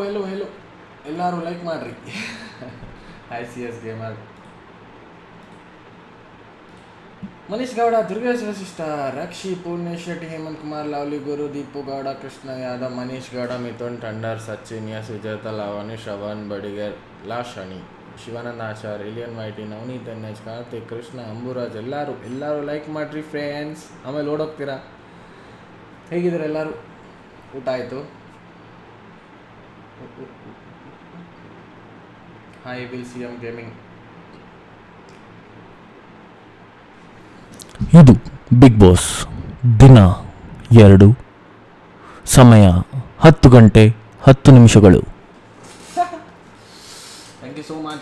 Hello hello ಎಲ್ಲರೂ like ಮಾಡಿರಿ I C S gamer Manish Gowda Durgesh Vasishta Rakshi Poornesh Shetty Hemanth Kumar lovely Guru Deepu Gowda Krishna Yadav Manish Gowda Mithun thunder Sachin S Vijetha Lavani Shravan Badiger Lashani Shivananda Achar ಇಲಿಯನ್ YT Navneeth N H Karthik Krishna Amburaj ಎಲ್ಲರೂ ಎಲ್ಲರೂ ಲೈಕ್ ಮಾಡಿರಿ ಫ್ರೆಂಡ್ಸ್ ಆಮೇಲೆ ಓಡೋಗ್ತೀರಾ ಹೇಗಿದ್ದಾರೆ ಎಲ್ಲರೂ ಊಟ ಆಯಿತು hi will C M gaming ಇದು ಬಿಗ್ ಬಾಸ್ ದಿನ ಎರಡು ಸಮಯ ಹತ್ತು ಗಂಟೆ ಹತ್ತು ನಿಮಿಷಗಳು thank you so much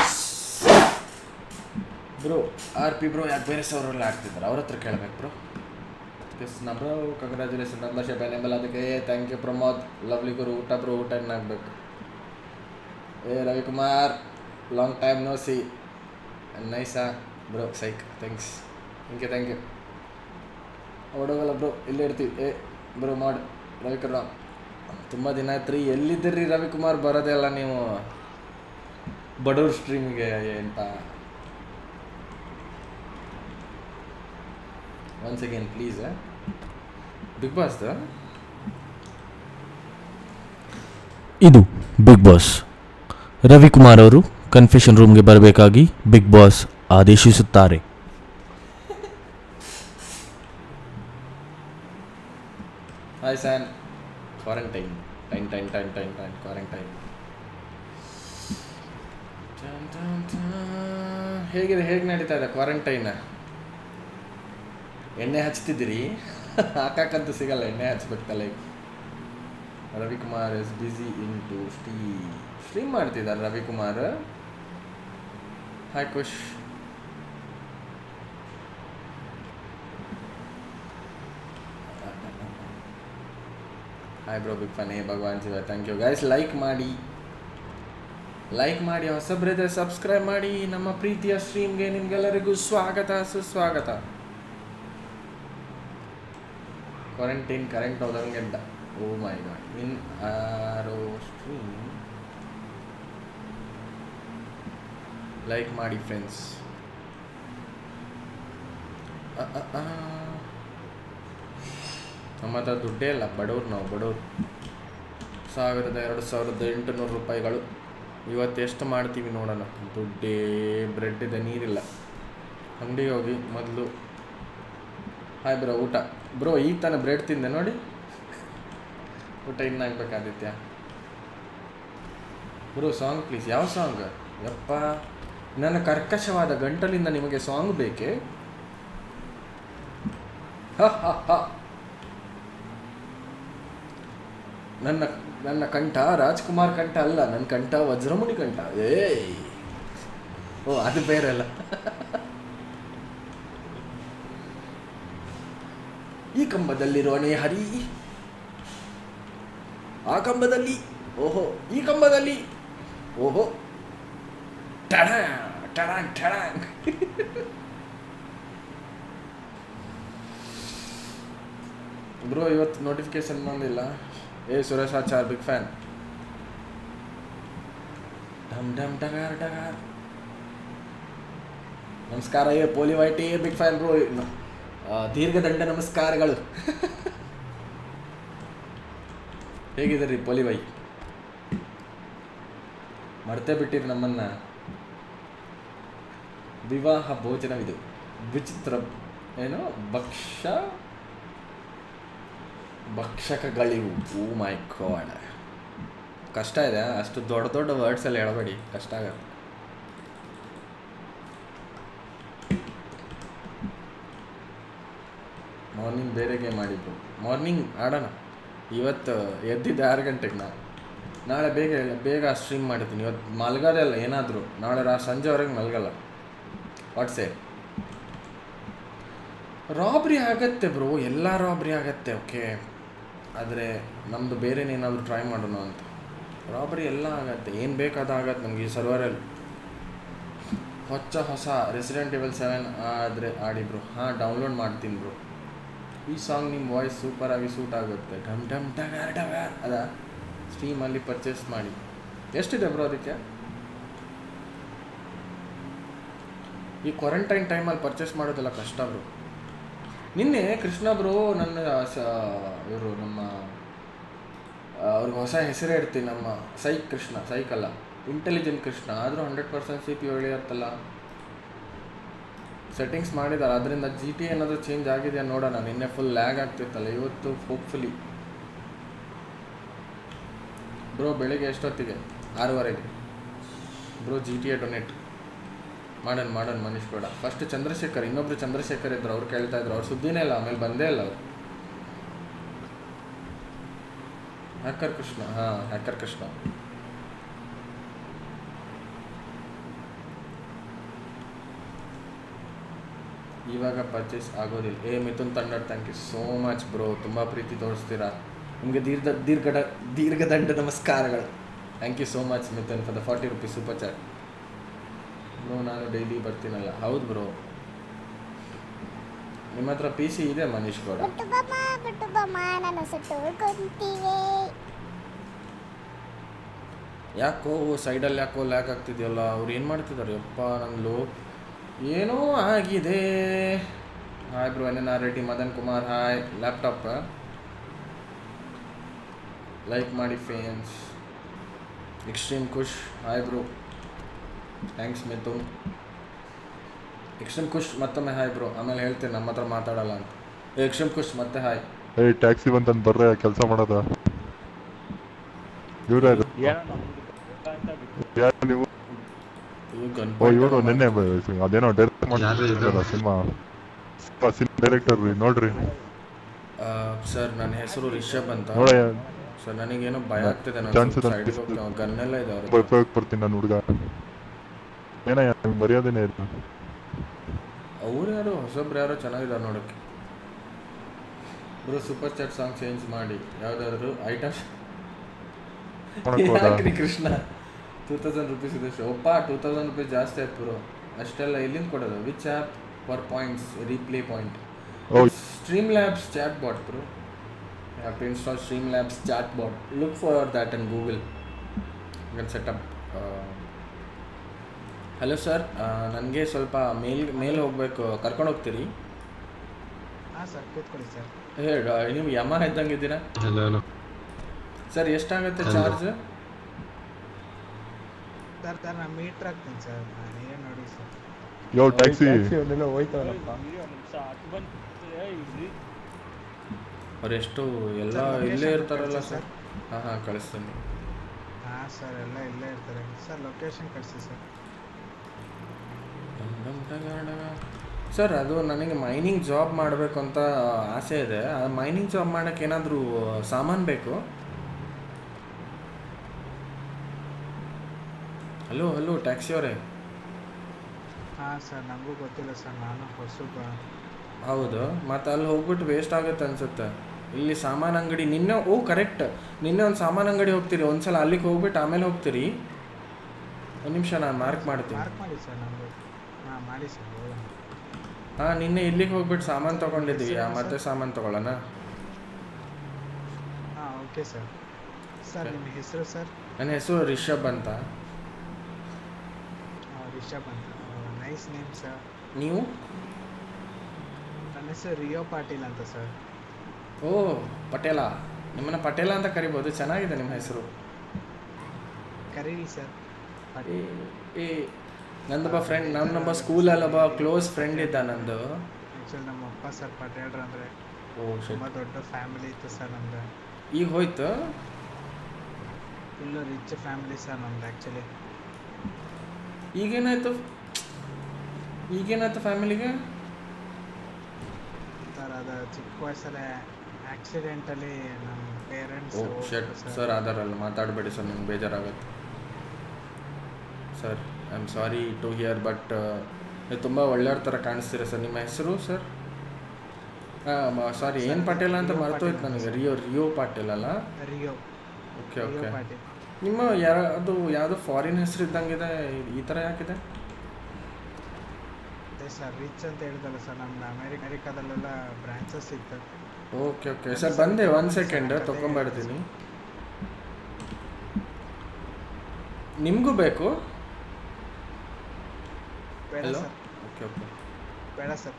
bro R P bro ಯಾಕೆ ಬೇರೆ ಸವರೆಲ್ಲ ಆಡ್ತಿದ್ದಾರೆ ಅವ್ರ ಹತ್ರ ಕೇಳ್ಬೇಕು ಬ್ರೋ ಎಸ್ ನಾ ಬ್ರೋ ಕಂಗ್ರ್ಯಾಚುಲೇಷನ್ ಮೆಂಬರ್ಶಿಪ್ ಎನೇಬಲ್ ಅದಕ್ಕೆ thank you Pramod lovely Guru ಊಟ ಬ್ರೋ ಊಟ ಏನಾಗಬೇಕು ಏ Ravikumar long time no see ನೈಸಾ bro psych thanks thank you thank you ಓಡೋಗಲ್ಲ ಬ್ರೋ ಇಲ್ಲೇ ಇರ್ತೀವಿ ಏ ಬ್ರೋ ಮಾಡಿ ರವಿಕುಮಾರ್ ತುಂಬ ದಿನ ಆಯ್ತು ರೀ ಎಲ್ಲಿದ್ದೀರಿ ರವಿಕುಮಾರ್ ಬರೋದೇ ಅಲ್ಲ ನೀವು ಬಡವ್ರ ಸ್ಟ್ರೀಮಿಗೆ ಅಂತ ಒನ್ಸ್ ಅಗೇನ್ ಪ್ಲೀಸ್ ಬಿಗ್ ಬಾಸ್ದ ಇದು ಬಿಗ್ ಬಾಸ್ ರವಿಕುಮಾರ್ ಅವರು ಕನ್ಫೆಷನ್ ರೂಮ್ಗೆ ಬರಬೇಕಾಗಿ ಬಿಗ್ ಬಾಸ್ ಆದೇಶಿಸುತ್ತಾರೆ ಹಾಯ್ ಸ್ಯಾನ್ ಕ್ವಾರಂಟೈನ್ ಟೈನ್ ಟೈನ್ ಟೈನ್ ಟೈನ್ ಟೈನ್ ಕ್ವಾರಂಟೈನ್ ಹೇಗಿದೆ ಹೇಗೆ ನಡೀತಾ ಇದೆ ಕ್ವಾರಂಟೈನ್ ಎಣ್ಣೆ ಹಚ್ತಿದ್ದೀರಿ ಹಾಕಕ್ಕಂತೂ ಸಿಗಲ್ಲ ಎಣ್ಣೆ ಹಚ್ಬೇಕು ತಲೆಗೆ Ravikumar is busy in to stream stream ಮಾಡ್ತಿದ್ದಾರೆ Ravikumar hi Khush hi bro big fun hey Bhagwan Shiva thank you guys like ಮಾಡಿ ಲೈಕ್ ಮಾಡಿ ಹೊಸಬ್ರಿದ್ರೆ ಸಬ್ಸ್ಕ್ರೈಬ್ ಮಾಡಿ ನಮ್ಮ ಪ್ರೀತಿಯ ಸ್ಟ್ರೀಮ್ಗೆ ನಿಮ್ಗೆಲ್ಲರಿಗೂ ಸ್ವಾಗತ ಸುಸ್ವಾಗತ ಕ್ವಾರಂಟೈನ್ ಕರೆಂಟ್ ಹೋದಂಗೆ ಅಂತ ಓ ಮೈ ಗಾಡ್ ಇನ್ ಆರೋ ಸ್ಟ್ರೀಮ್ ಲೈಕ್ ಮಾಡಿ ಫ್ರೆಂಡ್ಸ್ ನಮ್ಮ ಹತ್ರ ದುಡ್ಡೇ ಇಲ್ಲ ಬಡವ್ರು ನಾವು ಬಡವ್ರು ಸಾವಿರದ ಎರಡು ಸಾವಿರದ ಎಂಟುನೂರು ರೂಪಾಯಿಗಳು ಇವತ್ತು ಎಷ್ಟು ಮಾಡ್ತೀವಿ ನೋಡೋಣ ದುಡ್ಡೇ ಬ್ರೆಡ್ ಇದೆ ನೀರಿಲ್ಲ ಅಂಗಡಿಗೆ ಹೋಗಿ ಮೊದಲು ಹಾಯ್ ಬ್ರೋ ಊಟ ಬ್ರೋ ಈಗ ತಾನೇ ಬ್ರೆಡ್ ತಿಂದೆ ನೋಡಿ ಊಟ ಇನ್ನಾಗಬೇಕು ಆದಿತ್ಯ ಬ್ರೋ ಸಾಂಗ್ ಪ್ಲೀಸ್ ಯಾವ ಸಾಂಗ್ ಯಪ್ಪ ನನ್ನ ಕರ್ಕಶವಾದ ಗಂಟಲಿಂದ ನಿಮಗೆ ಸಾಂಗ್ ಬೇಕೇ ಹ ಹ ಹ ನನ್ನ ನನ್ನ ಕಂಠ ರಾಜ್ಕುಮಾರ್ ಕಂಠ ಅಲ್ಲ ನನ್ನ ಕಂಠ ವಜ್ರಮುನಿ ಕಂಠ ಏಯ್ ಓ ಅದು ಬೇರೆ ಅಲ್ಲ ಈ ಕಂಬದಲ್ಲಿರೋಣೆ ಹರಿ ಆ ಕಂಬದಲ್ಲಿ ಓಹೋ ಈ ಕಂಬದಲ್ಲಿ ಓಹೋ ಟಡ ಟಡಾಂಗ್ ಟಡಾಂಗ್ ಬ್ರೋ ಇವತ್ತು ನೋಟಿಫಿಕೇಶನ್ ಬಂದಿಲ್ಲ ಏ ಸುರೇಶ್ ಆಚಾರ್ ಬಿಗ್ ಫ್ಯಾನ್ ಡಮ್ ಡಮ್ ಡಗಾರ್ ಡಗಾರ್ ನಮಸ್ಕಾರ ಏ Poli YT big fan bro ದೀರ್ಘದಂಡ ನಮಸ್ಕಾರಗಳು ಹೇಗಿದ್ದೀರಿ ಪೋಲಿ ವೈ ಮರ್ತೇ ಬಿಟ್ಟಿರಿ ನಮ್ಮನ್ನ ವಿವಾಹ ಭೋಜನವಿದು ವಿಚಿತ್ರ ಏನು ಭಕ್ಷ ಭಕ್ಷಕಗಳಿವು ಓ ಮೈ ಗಾಡ್ ಕಷ್ಟ ಇದೆ ಅಷ್ಟು ದೊಡ್ಡ ದೊಡ್ಡ ವರ್ಡ್ಸ್ ಎಲ್ಲ ಹೇಳಬೇಡಿ ಕಷ್ಟ ಆಗತ್ತೆ ಮಾರ್ನಿಂಗ್ ಬೇರೆ ಗೇಮ್ ಆಡಿದ್ದು ಮಾರ್ನಿಂಗ್ ಆಡೋಣ ಇವತ್ತು ಎದ್ದಿದ್ದೆ ಆರು ಗಂಟೆಗೆ ನಾ ನಾಳೆ ಬೇಗ ಹೇಳ- ಬೇಗ ಸ್ಟ್ರೀಮ್ ಮಾಡಿದ್ದೀನಿ ಇವತ್ತು ಮಲ್ಗೋದೇ ಅಲ್ಲ ಏನಾದರೂ ನಾಳೆ ರಾ ಸಂಜೆವರೆಗೆ ಮಲ್ಗಲ್ಲ ವಾಟ್ಸೇ ರಾಬ್ರಿ ಆಗತ್ತೆ ಬ್ರೋ ಎಲ್ಲ ರಾಬ್ರಿ ಆಗತ್ತೆ ಓಕೆ ಆದರೆ ನಮ್ಮದು ಬೇರೆನೇನಾದರೂ ಟ್ರೈ ಮಾಡೋಣ ಅಂತ ರಾಬ್ರಿ ಎಲ್ಲ ಆಗತ್ತೆ ಏನು ಬೇಕಾದ ಆಗತ್ತೆ ನಮಗೆ ಈ ಸರ್ವರಲ್ಲಿ ಹೊಚ್ಚ ಹೊಸ ರೆಸಿಡೆಂಟ್ ಇವೆಲ್ ಸೆವೆನ್ ಆದರೆ ಆಡಿ ಬ್ರೋ ಹಾಂ ಡೌನ್ಲೋಡ್ ಮಾಡ್ತೀನಿ ಬ್ರೋ ಈ ಸಾಂಗ್ ನಿಮ್ಮ ವಾಯ್ಸ್ ಸೂಪರಾಗಿ ಸೂಟ್ ಆಗುತ್ತೆ ಢಮ್ ಢಮ್ ಟಗಾರ್ ಟಗಾರ್ ಅದ ಸ್ಟೀಮಲ್ಲಿ ಪರ್ಚೇಸ್ ಮಾಡಿ ಎಷ್ಟಿದೆ ಬ್ರೋ ಅದಕ್ಕೆ ಈ ಕ್ವಾರಂಟೈನ್ ಟೈಮಲ್ಲಿ ಪರ್ಚೇಸ್ ಮಾಡೋದೆಲ್ಲ ಕಷ್ಟ ಬ್ರೋ ನಿನ್ನೆ ಕೃಷ್ಣ ಬ್ರೋ ನನ್ನ ಇವರು ನಮ್ಮ ಆ, ಅವ್ರಿಗೆ ಹೊಸ ಹೆಸರೇ ಇಡ್ತೀನಿ ನಮ್ಮ ಸೈಕ್ ಕೃಷ್ಣ ಸೈಕ್ ಅಲ್ಲ ಇಂಟೆಲಿಜೆಂಟ್ ಕೃಷ್ಣ ಆದರೂ ಹಂಡ್ರೆಡ್ ಪರ್ಸೆಂಟ್ ಸಿ ಪಿ ಹೇಳಿರುತ್ತಲ್ಲ ಸೆಟ್ಟಿಂಗ್ಸ್ ಮಾಡಿದ್ದಾರೆ ಅದರಿಂದ ಜಿ ಟಿ ಏನಾದರೂ ಚೇಂಜ್ ಆಗಿದೆಯಾ ನೋಡೋಣ ನಿನ್ನೆ ಫುಲ್ ಲ್ಯಾಗ್ ಆಗ್ತಿತ್ತಲ್ಲ ಇವತ್ತು ಹೋಪ್ಫುಲಿ ಬ್ರೋ ಬೆಳಿಗ್ಗೆ ಎಷ್ಟೊತ್ತಿಗೆ ಆರೂವರೆಗೆ bro G T A donate ಮಾಡೋಣ ಮಾಡೋಣ ಮನೀಶ್ ಬೇಡ ಫಸ್ಟ್ ಚಂದ್ರಶೇಖರ್ ಇನ್ನೊಬ್ರು ಚಂದ್ರಶೇಖರ್ ಇದ್ರು ಅವ್ರು ಕೇಳ್ತಾ ಇದ್ರು ಅವ್ರು ಸುದ್ದಿನೇ ಇಲ್ಲ ಆಮೇಲೆ ಬಂದೇ ಇಲ್ಲ ಅವ್ರು ಹ್ಯಾಕರ್ ಕೃಷ್ಣ ಹಾಂ ಹ್ಯಾಕರ್ ಕೃಷ್ಣ ಇವಾಗ ಪರ್ಚೇಸ್ ಆಗೋದಿಲ್ಲ ಏ Mithun thunder thank you so much bro ತುಂಬ ಪ್ರೀತಿ ತೋರಿಸ್ತೀರಾ ನಿಮಗೆ ದೀರ್ಘ ದೀರ್ಘ ದೀರ್ಘದಂಡ ನಮಸ್ಕಾರಗಳು thank you so much Mithun for the forty rupees super chat bro ನಾನು ಡೈಲಿ ಬರ್ತೀನಲ್ಲ ಹೌದು ಬ್ರೋ ನಿಮ್ಮ ಹತ್ರ ಪಿ ಸಿ ಇದೆ ಮನೀಶ್ ಗೌಡ ಬಿಟ್ಟು ಬಮ್ಮ ಬಿಟ್ಟು ಬಮ್ಮ ನಾನು ಸುಟ್ಟುಕೊಂತೀವಿ ಯಾಕೋ ಸೈಡಲ್ಲಿ ಯಾಕೋ ಲ್ಯಾಕ್ ಆಗ್ತಿದೆಯಲ್ಲ ಅವ್ರು ಏನು ಮಾಡ್ತಿದ್ದಾರೆ ಯಪ್ಪ ನನ್ನ ಲೋ ಏನೋ ಆಗಿದೆ hi bro N N R Reddy Madan Kumar hi laptop like ಮಾಡಿ fans extreme Khush hi bro thanks Mithun extreme Khush ಮತ್ತೊಮ್ಮೆ ಹಾಯ್ ಬ್ರೋ ಆಮೇಲೆ ಹೇಳ್ತೀನಿ ನಮ್ಮ ಹತ್ರ ಮಾತಾಡಲ್ಲ ಅಂತ ಎಕ್ಸ್ಟ್ರೀಮ್ ಖುಷ್ ಮತ್ತೆ ಹಾಯ್ ಏಯ್ ಟ್ಯಾಕ್ಸಿ ಬಂತಂದ್ ಬರ್ರೆ ಕೆಲಸ ಮಾಡೋದ ಇವ್ರ ಯಾರು ಯಾರು ನೀವು ಓ ಇವರು ನಿನ್ನೆ ಬ- ಅದೇನೋ ಡೈರೆಕ್ಟ್ ಮಾಡಿದ್ರಲ್ಲ ಸಿನಿಮಾ ಸಿನಿಮಾ ಡೈರೆಕ್ಟರ್ ರೀ ನೋಡ್ರಿ ಸರ್ ನನ್ನ ಹೆಸರು ರಿಷಬ್ ಅಂತ ನೋಡ ಸರ್ ನನಗೇನೋ ಭಯ ಆಗ್ತಿದೆ Chance ಇದೆ ನಾನು ಸೈಡಿಗೆ ಗನ್ನೆಲ್ಲ ಇದೆ ಅವ್ರ ಉಪಯೋಗ ಬರ್ತೀನಿ ನಾನು ಹುಡುಗ ಏನಯ್ಯ ನಿಮ್ಗೆ ಮರ್ಯಾದೆನೇ ಇಲ್ಲ ಅವ್ರು ಯಾರು ಹೊಸಬ್ರು ಯಾರೋ ಚೆನ್ನಾಗಿದ್ದಾರೆ ನೋಡೋಕ್ಕೆ bro super chat song change ಮಾಡಿ ಯಾವುದಾದ್ರು ಐಟಮ್ ಮಾಡಕ್ ಹೋದ? ಯಾಕ್ರಿ ಕೃಷ್ಣ ಟೂ ತೌಸಂಡ್ ರುಪೀಸ್ ಇದೆ ಒಪ್ಪ ಟೂ ತೌಸಂಡ್ ರುಪೀಸ್ ಜಾಸ್ತಿ ಆಯ್ತು ಬ್ರೋ ಅಷ್ಟೆಲ್ಲ ಎಲ್ಲಿಂದ ಕೊಡೋದು which app for points replay point oh Streamlabs chatbot bro have to install Streamlabs chatbot look for that in Google you setup hello sir ನನಗೆ ಸ್ವಲ್ಪ ಮೇಲ್ ಮೇಲ್ ಹೋಗಬೇಕು ಕರ್ಕೊಂಡು ಹೋಗ್ತೀರಿ ಹಾಂ ಸರ್ ಕೂತ್ಕೊಳ್ಳಿ ಸರ್ ಹೇಳಿ ನೀವು ಯಮ ಇದ್ದಂಗೆ ಇದ್ದೀರಾ ಸರ್ ಎಷ್ಟಾಗುತ್ತೆ ಚಾರ್ಜ್ ಸರ್ ಸರ್ ನಾನು ಮೀಟ್ರ್ ಹಾಕ್ತೀನಿ ಸರ್ ನಾನು ಏನು ನೋಡಿ ಸರ್ ಯೋ ಟ್ಯಾಕ್ಸಿ ಅವ್ರು ಎಷ್ಟು ಎಲ್ಲ Sir, ಇಲ್ಲೇ location ಇರ್ತಾರಲ್ಲ ಕಳ್ಸಿ ಸರ್ ಹಾಂ ಹಾಂ ಕಳಿಸ್ತೀನಿ ಹಾಂ ಸರ್ ಎಲ್ಲ ಇಲ್ಲೇ ಇರ್ತಾರೆ ಸರ್ ಲೊಕೇಶನ್ ಕಳಿಸಿ ಸರ್ ಸರ್ ಅದು ನನಗೆ ಮೈನಿಂಗ್ ಜಾಬ್ ಮಾಡಬೇಕು ಅಂತ ಆಸೆ ಇದೆ ಆ ಮೈನಿಂಗ್ ಜಾಬ್ ಮಾಡೋಕ್ಕೆ ಏನಾದರೂ ಸಾಮಾನು ಬೇಕು ಹಲೋ ಹಲೋ ಟ್ಯಾಕ್ಸಿ ಅವರೇ ಹಾಂ ಸರ್ ನನಗೂ ಗೊತ್ತಿಲ್ಲ ಸರ್ ನಾನು ಹೊಸಬ ಹೌದು ಮತ್ತು ಅಲ್ಲಿ ಹೋಗ್ಬಿಟ್ಟು ವೇಸ್ಟ್ ಆಗುತ್ತೆ ಅನ್ಸುತ್ತೆ ಇಲ್ಲಿ ಸಾಮಾನು ಅಂಗಡಿ ನಿನ್ನೆ ಓ ಕರೆಕ್ಟ್ ನಿನ್ನೆ ಒಂದು ಸಾಮಾನು ಅಂಗಡಿ ಹೋಗ್ತೀರಿ ಒಂದ್ಸಲ ಅಲ್ಲಿಗೆ ಹೋಗ್ಬಿಟ್ಟು ಆಮೇಲೆ ಹೋಗ್ತೀರಿ ಒಂದು ನಿಮಿಷ ನಾನು ಮಾರ್ಕ್ ಮಾಡ್ತೀನಿ ಮಾರ್ಕ್ ಮಾಡಿ ಸರ್ ನನಗೂ ಹಾಂ ಮಾಡಿ ಸರ್ ಹೋಗೋಣ ಹಾಂ ನಿನ್ನೆ ಇಲ್ಲಿಗೆ ಹೋಗ್ಬಿಟ್ಟು ಸಾಮಾನು ತೊಗೊಂಡಿದ್ದೀವಿ ಮತ್ತೆ ಸಾಮಾನು ತೊಗೊಳ್ಳೋಣ ಹಾಂ ಓಕೆ ಸರ್ ಸರ್ ನಿಮ್ಮ ಹೆಸರು ಸರ್ ನನ್ನ ಹೆಸರು ರಿಷಬ್ ಅಂತ ರಿಷಬ್ ಅಂತ ನೈಸ್ ನೇಮ್ ಸರ್ ನೀವು ನನ್ನ ಹೆಸರು ರಿಯೋ ಪಾಟೀಲ್ ಅಂತ ಸರ್ ಓ ಪಟೇಲ ನಿಮ್ಮನ್ನ ಪಟೇಲ ಅಂತ ಕರಿಬೋದು ಚೆನ್ನಾಗಿದೆ ನಿಮ್ಮ ಹೆಸರು ಕರೀರಿ ಸರ್ ಏ ಏ ನಂದೊಬ್ಬ ಫ್ರೆಂಡ್ ನನ್ನೊಬ್ಬ ಸ್ಕೂಲಲ್ಲಿ ಒಬ್ಬ ಕ್ಲೋಸ್ ಫ್ರೆಂಡ್ ಇದ್ದ ನಂದು ಆ್ಯಕ್ಚುಲಿ ನಮ್ಮ ಅಪ್ಪ ಸರ್ ಪಟೇಲ್ರು ಅಂದರೆ ಓ ತುಂಬ ದೊಡ್ಡ ಫ್ಯಾಮಿಲಿ ಇತ್ತು ಸರ್ ನಮ್ದು ಈಗ ಹೋಯ್ತು ಫುಲ್ಲು ರಿಚ್ ಫ್ಯಾಮಿಲಿ ಸರ್ ನಮ್ದು ಆ್ಯಕ್ಚುಲಿ ಈಗೇನಾಯ್ತು ಈಗೇನಾಯ್ತು ಫ್ಯಾಮಿಲಿಗೆ ಸರ್ ಅದು ಚಿಕ್ಕ ವಯಸ್ಸಲ್ಲೇ ಆಕ್ಸಿಡೆಂಟಲ್ಲಿ ನಮ್ಮ ಪೇರೆಂಟ್ಸ್ ಓ ಶಟ್ ಸರ್ ಆಧಾರಲ್ಲ ಮಾತಾಡಬೇಡಿ ಸರ್ ನಂಗೆ ಬೇಜಾರಾಗುತ್ತೆ sir I am sorry to hear but ನೀವು ತುಂಬ ಒಳ್ಳೆಯವ್ರ ಥರ ಕಾಣಿಸ್ತೀರ ಸರ್ ನಿಮ್ಮ ಹೆಸರು ಸರ್ ಹಾಂ ಸಾರಿ ಏನು ಪಾಟೀಲ್ ಅಂತ ರಿಯೋ ಮರ್ತೋಯ್ತು ಪಾಟೀಲ್ ನನಗೆ ಸರ್. ರಿಯೋ ರಿಯೋ ಪಾಟೀಲ್ ಅಲ್ಲ Rio okay Rio okay Patil ನಿಮ್ಮ ಯಾರ ಅದು ಯಾವುದೋ ಫಾರಿನ್ ಹೆಸರು ಇದ್ದಂಗಿದೆ ಈ ಥರ ಯಾಕಿದೆ ಅದೇ ಸರ್ ರಿಚ್ ಅಂತ ಹೇಳಿದಲ್ಲ ಸರ್ ನಮ್ದು ಅಮೇರಿಕ ಅಮೇರಿಕಾದಲ್ಲೆಲ್ಲ ಬ್ರಾಂಚಸ್ ಇತ್ತು ಓಕೆ ಓಕೆ ಸರ್ ಬಂದೆ ಒಂದು ಸೆಕೆಂಡ್ ತೊಗೊಂಬರ್ತೀನಿ ನಿಮಗೂ ಬೇಕು ಬೇಡ ಹಲೋ ಸರ್ ಓಕೆ ಓಕೆ ಬೇಡ ಸರ್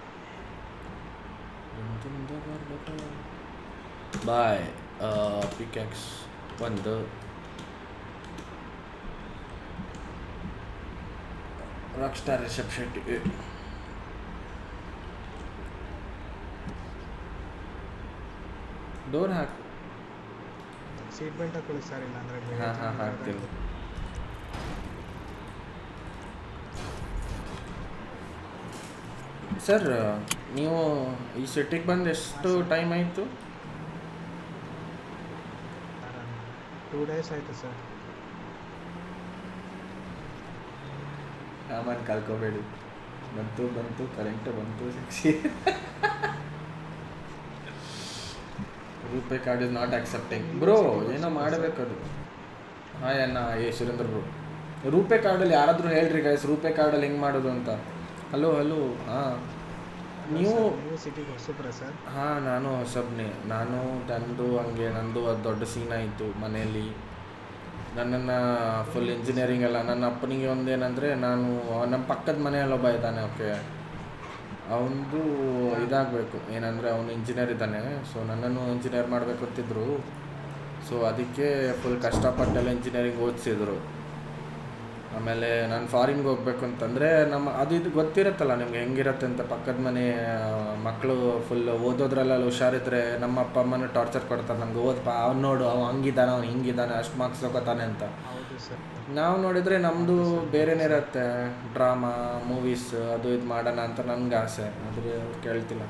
ಬಾಯ್ ಪಿಕ್ಯಾಕ್ಸ್ ಒಂದು rock star Rishab Shetty door ಹಾಕು ಸೀಟ್ ಬೆಲ್ಟ್ ಹಾಕೊಳ್ಳಿ ಸರ್ ಇಲ್ಲಾಂದ್ರೆ ಬೇರೆ ಹಾಂ ಹಾಂ ಜನ ಹಾಕ್ತೀನಿ ಬರೋದು. ಸರ್ ನೀವು ಈ ಸಿಟಿಗೆ ಬಂದು ಎಷ್ಟು ಟೈಮ್ ಆಯಿತು ಟೂ ಡೇಸ್ ಆಯ್ತು ಸರ್ ಸಾಮಾನು ಕಳ್ಕೊಬೇಡಿ ಬಂತು ಬಂತು ಕರೆಂಟ್ ಬಂತು ಸಿಕ್ಸಿ RuPay card is not accepting bro ಏನೋ ಮಾಡಬೇಕದು ಹಾಯ್ ಅಣ್ಣ ಏ ಸುರೇಂದ್ರ ಬ್ರೋ ರೂಪೇ ಕಾರ್ಡಲ್ಲಿ ಯಾರಾದರೂ ಹೇಳ್ರಿ ಗೈಸ್ ರೂಪೇ ಕಾರ್ಡಲ್ಲಿ ಹೆಂಗೆ ಮಾಡೋದು ಅಂತ ಹಲೋ ಹಲೋ ಹಾಂ ನೀವು ಸರ್, ನೀವು ಸಿಟಿಗೆ ಹೊಸಬ್ರ ಸರ್ ಹಾಂ ನಾನು ಹೊಸಬ್ನೇ ನಾನು ನಂದು ಹಂಗೆ ನಂದು ಅದು ದೊಡ್ಡ ಸೀನ್ ಆಯಿತು ಮನೆಯಲ್ಲಿ ನನ್ನನ್ನು ಫುಲ್ ಇಂಜಿನಿಯರಿಂಗ್ ಎಲ್ಲ ನನ್ನ ಅಪ್ಪನಿಗೆ ಒಂದೇನಂದರೆ ನಾನು ನಮ್ಮ ಪಕ್ಕದ ಮನೆಯಲ್ಲಿ ಒಬ್ಬ ಇದ್ದಾನೆ ಓಕೆ ಅವನದು ಇದಾಗಬೇಕು ಏನಂದರೆ ಅವನು ಇಂಜಿನಿಯರ್ ಇದ್ದಾನೆ ಸೊ ನನ್ನನ್ನು ಇಂಜಿನಿಯರ್ ಮಾಡಬೇಕು ಅಂತಿದ್ರು ಸೊ ಅದಕ್ಕೆ ಫುಲ್ ಕಷ್ಟಪಟ್ಟೆಲ್ಲ ಇಂಜಿನಿಯರಿಂಗ್ ಓದಿಸಿದ್ರು ಆಮೇಲೆ ನಾನು ಫಾರಿನ್ಗೆ ಹೋಗ್ಬೇಕು ಅಂತಂದರೆ ನಮ್ಮ ಅದು ಇದು ಗೊತ್ತಿರುತ್ತಲ್ಲ ನಿಮ್ಗೆ ಹೆಂಗಿರುತ್ತೆ ಅಂತ ಪಕ್ಕದ ಮನೆ ಮಕ್ಕಳು ಫುಲ್ ಓದೋದ್ರಲ್ಲೆಲ್ಲ ಹುಷಾರಿದ್ರೆ ನಮ್ಮ ಅಪ್ಪ ಅಮ್ಮನೂ ಟಾರ್ಚರ್ ಕೊಡ್ತಾರೆ ನಮ್ಗೆ ಓದಪ್ಪ ಅವ್ನು ನೋಡು ಅವ್ನು ಹಂಗಿದ್ದಾನೆ ಅವ್ನು ಹಿಂಗಿದ್ದಾನೆ ಅಷ್ಟು ಮಾರ್ಕ್ಸ್ ತಗೋತಾನೆ ಅಂತ ಹೌದು ಸರ್ ನಾವು ನೋಡಿದರೆ ನಮ್ಮದು ಬೇರೆನೇ ಇರುತ್ತೆ ಡ್ರಾಮಾ ಮೂವೀಸ್ ಅದು ಇದು ಮಾಡೋಣ ಅಂತ ನನಗೆ ಆಸೆ ಆದರೆ ಕೇಳ್ತಿಲ್ಲ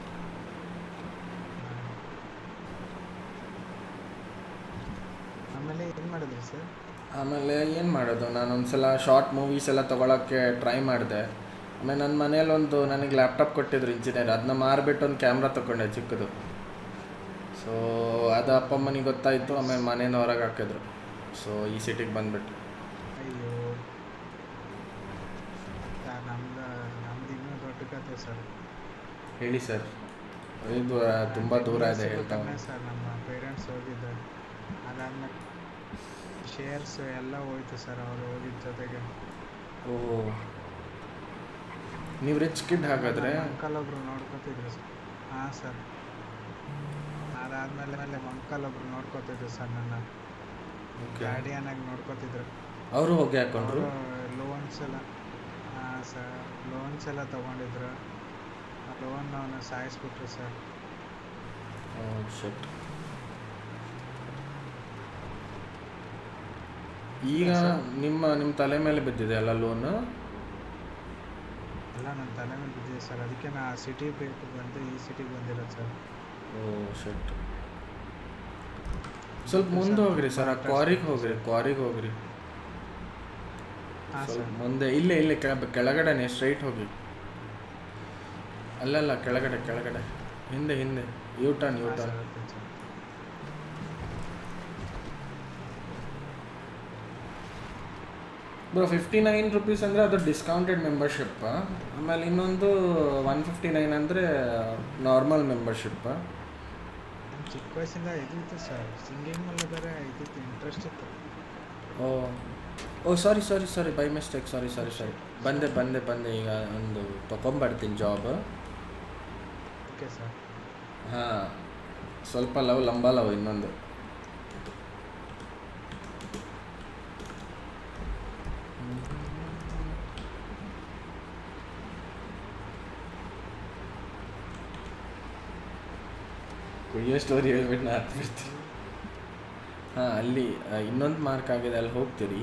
ಆಮೇಲೆ ಏನು ಮಾಡಿದ್ರಿ ಸರ್ ಆಮೇಲೆ ಏನು ಮಾಡೋದು ನಾನು ಒಂದ್ಸಲ ಶಾರ್ಟ್ ಮೂವೀಸ್ ಎಲ್ಲ ತೊಗೊಳಕ್ಕೆ ಟ್ರೈ ಮಾಡಿದೆ ಆಮೇಲೆ ನನ್ನ ಮನೇಲಿ ಒಂದು ನನಗೆ ಲ್ಯಾಪ್ಟಾಪ್ ಕೊಟ್ಟಿದ್ರು ಇಂಜಿನಿಯರ್ ಅದನ್ನ ಮಾರಿಬಿಟ್ಟು ಒಂದು ಕ್ಯಾಮ್ರಾ ತೊಗೊಂಡೆ ಚಿಕ್ಕದು ಸೊ ಅದು ಅಪ್ಪ ಅಮ್ಮನಿಗೆ ಗೊತ್ತಾಯಿತು ಆಮೇಲೆ ಮನೇನ ಹೊರಗೆ ಹಾಕಿದ್ರು ಸೊ ಈ ಸಿಟಿಗೆ ಬಂದ್ಬಿಟ್ಟು ಅಯ್ಯೋ ಸರ್ ನಮ್ದು ನಮ್ದು ಇನ್ನೂ ದೊಡ್ಡ ಕತೆ ಸರ್ ಹೇಳಿ ಸರ್ ಇದು ತುಂಬ ದೂರ ಇದೆ ಹೇಳ್ತಾ ಕಮ್ಮಿ ಸರ್ ನಮ್ಮ ಪೇರೆಂಟ್ಸ್ ಹೋಗಿದ್ದಾರೆ ಅದಾದ್ಮೇಲೆ ಶೇರ್ಸ್ ಎಲ್ಲ ಹೋಯ್ತು ಸರ್ ಅವರು ಹೋಗಿದ್ದ ಜೊತೆಗೆ ಓ ನೀವು ರಿಚ್ ಕಿಡ್ ಹಾಗಾದ್ರೆ ಅಂಕಲ್ ಒಬ್ರು ನೋಡ್ಕೊತಿದ್ರು ಸರ್ ಹಾಂ ಸರ್ ಅದಾದ್ಮೇಲೆ ಮೇಲೆ ಅಂಕಲ್ ಒಬ್ರು ನೋಡ್ಕೊತಿದ್ರು ಸರ್ ನನ್ನ ಓಕೆ ಗಾರ್ಡಿಯನ್ ಆಗಿ ನೋಡ್ಕೊತಿದ್ರು ಅವರು ಹೋಗಿ ಹಾಕೊಂಡ್ರು ಲೋನ್ಸ್ ಎಲ್ಲ ಹಾಂ ಸರ್ ಲೋನ್ಸ್ ಎಲ್ಲ ತೊಗೊಂಡಿದ್ರು ಲೋನ್ ಅವನು ಸಾಯಿಸ್ಬಿಟ್ರು ಸರ್ ಶಟ್ ಈಗ ನಿಮ್ಮ ನಿಮ್ಮ ತಲೆ ಮೇಲೆ ಬಿದ್ದಿದೆ ಅಲ್ಲ ಲೋನ್ ಎಲ್ಲ ನನ್ನ ತಲೆ ಮೇಲೆ ಬಿದ್ದಿದೆ ಸರ್ ಅದಕ್ಕೆ ನಾ ಸಿಟಿ ಬೇಕು ಬಂದು ಈ ಸಿಟಿಗೆ ಬಂದಿರೋದು ಸರ್ ಓ ಶಟ್ ಸ್ವಲ್ಪ ಮುಂದೆ ಹೋಗ್ರಿ ಸರ್ ಆ ಕ್ವಾರಿಗೆ ಹೋಗ್ರಿ ಕ್ವಾರಿಗೆ ಹೋಗ್ರಿ ಹಾಂ ಸ್ವಲ್ಪ ಸರ್ ಮುಂದೆ ಇಲ್ಲೇ ಇಲ್ಲೇ ಕೆಳ ಕೆಳಗಡೆನೆ ಸ್ಟ್ರೈಟ್ ಹೋಗಿ ಅಲ್ಲಲ್ಲ ಕೆಳಗಡೆ ಕೆಳಗಡೆ ಹಿಂದೆ ಹಿಂದೆ ಯೂ ಟರ್ನ್ ಯೂ ಹಾಂ turn sir okay sir bro fifty nine rupees ಅಂದರೆ ಅದು ಡಿಸ್ಕೌಂಟೆಡ್ ಮೆಂಬರ್ಶಿಪ್ ಆಮೇಲೆ ಇನ್ನೊಂದು ಒನ್ ಫಿಫ್ಟಿ ನೈನ್ ಅಂದರೆ ನಾರ್ಮಲ್ ಮೆಂಬರ್ಶಿಪ್ ನಮ್ಮ ಚಿಕ್ಕ ವಯಸ್ಸಿಂದ ಇದಿತ್ತು ಸರ್ ಸಿಂಗಿಂಗ್ ಮೇಲೆ ಬೇರೆ ಇದಿತ್ತು ಇಂಟ್ರೆಸ್ಟ್ ಇತ್ತು ಓ ಓ ಸಾರಿ ಸಾರಿ ಸಾರಿ ಬೈ ಮಿಸ್ಟೇಕ್ ಸಾರಿ ಸಾರಿ ಸಾರಿ ಬಂದೆ ಬಂದೆ ಬಂದೆ ಈಗ ಒಂದು ತೊಗೊಂಬರ್ತೀನಿ ಜಾಬ್ ಓಕೆ ಸರ್ ಹಾಂ ಸ್ವಲ್ಪ ಲವ್ ಲಂಬ ಲವ್ ಇನ್ನೊಂದು ಕುಯ್ಯೋ ಸ್ಟೋರಿ ಹೇಳ್ಬಿಟ್ಟು ನಾ ಹತ್ಬಿಡ್ತೀನಿ ಹಾಂ ಅಲ್ಲಿ ಇನ್ನೊಂದು ಮಾರ್ಕ್ ಆಗಿದೆ ಅಲ್ಲಿ ಹೋಗ್ತೀರಿ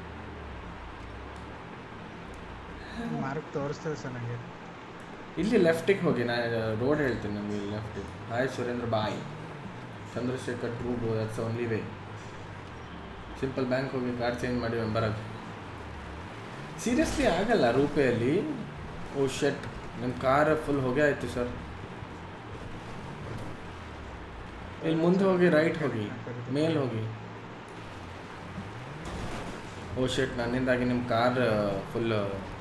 ಮಾರ್ಕ್ ತೋರಿಸ್ತದೆ ಸರ್ ನನಗೆ ಇಲ್ಲಿ ಲೆಫ್ಟಿಗೆ ಹೋಗಿ ನಾ ರೋಡ್ ಹೇಳ್ತೀನಿ ನಮಗೆ ಇಲ್ಲಿ ಲೆಫ್ಟಿಗೆ ಹಾಯ್ ಸುರೇಂದ್ರ ಬಾಯ್ Chandrashekar true bro that's only way simple bank ಹೋಗಿ ಕಾರ್ಡ್ ಚೇಂಜ್ ಮಾಡಿ ಮೆಂಬರ್ ಆಗಿ ಸೀರಿಯಸ್ಲಿ ಆಗಲ್ಲ ರೂಪೆಯಲ್ಲಿ ಓ ಶೆಟ್ ನಿಮ್ಮ ಕಾರ್ ಫುಲ್ ಹೊಗೆ ಆಯಿತು ಸರ್ ಇಲ್ಲಿ ಮುಂದೆ ಹೋಗಿ ರೈಟ್ ಹೋಗಿ ಮೇಲ್ ಹೋಗಿ ಓ ಶೆಟ್ ನನ್ನಿಂದಾಗಿ ನಿಮ್ಮ ಕಾರ್ ಫುಲ್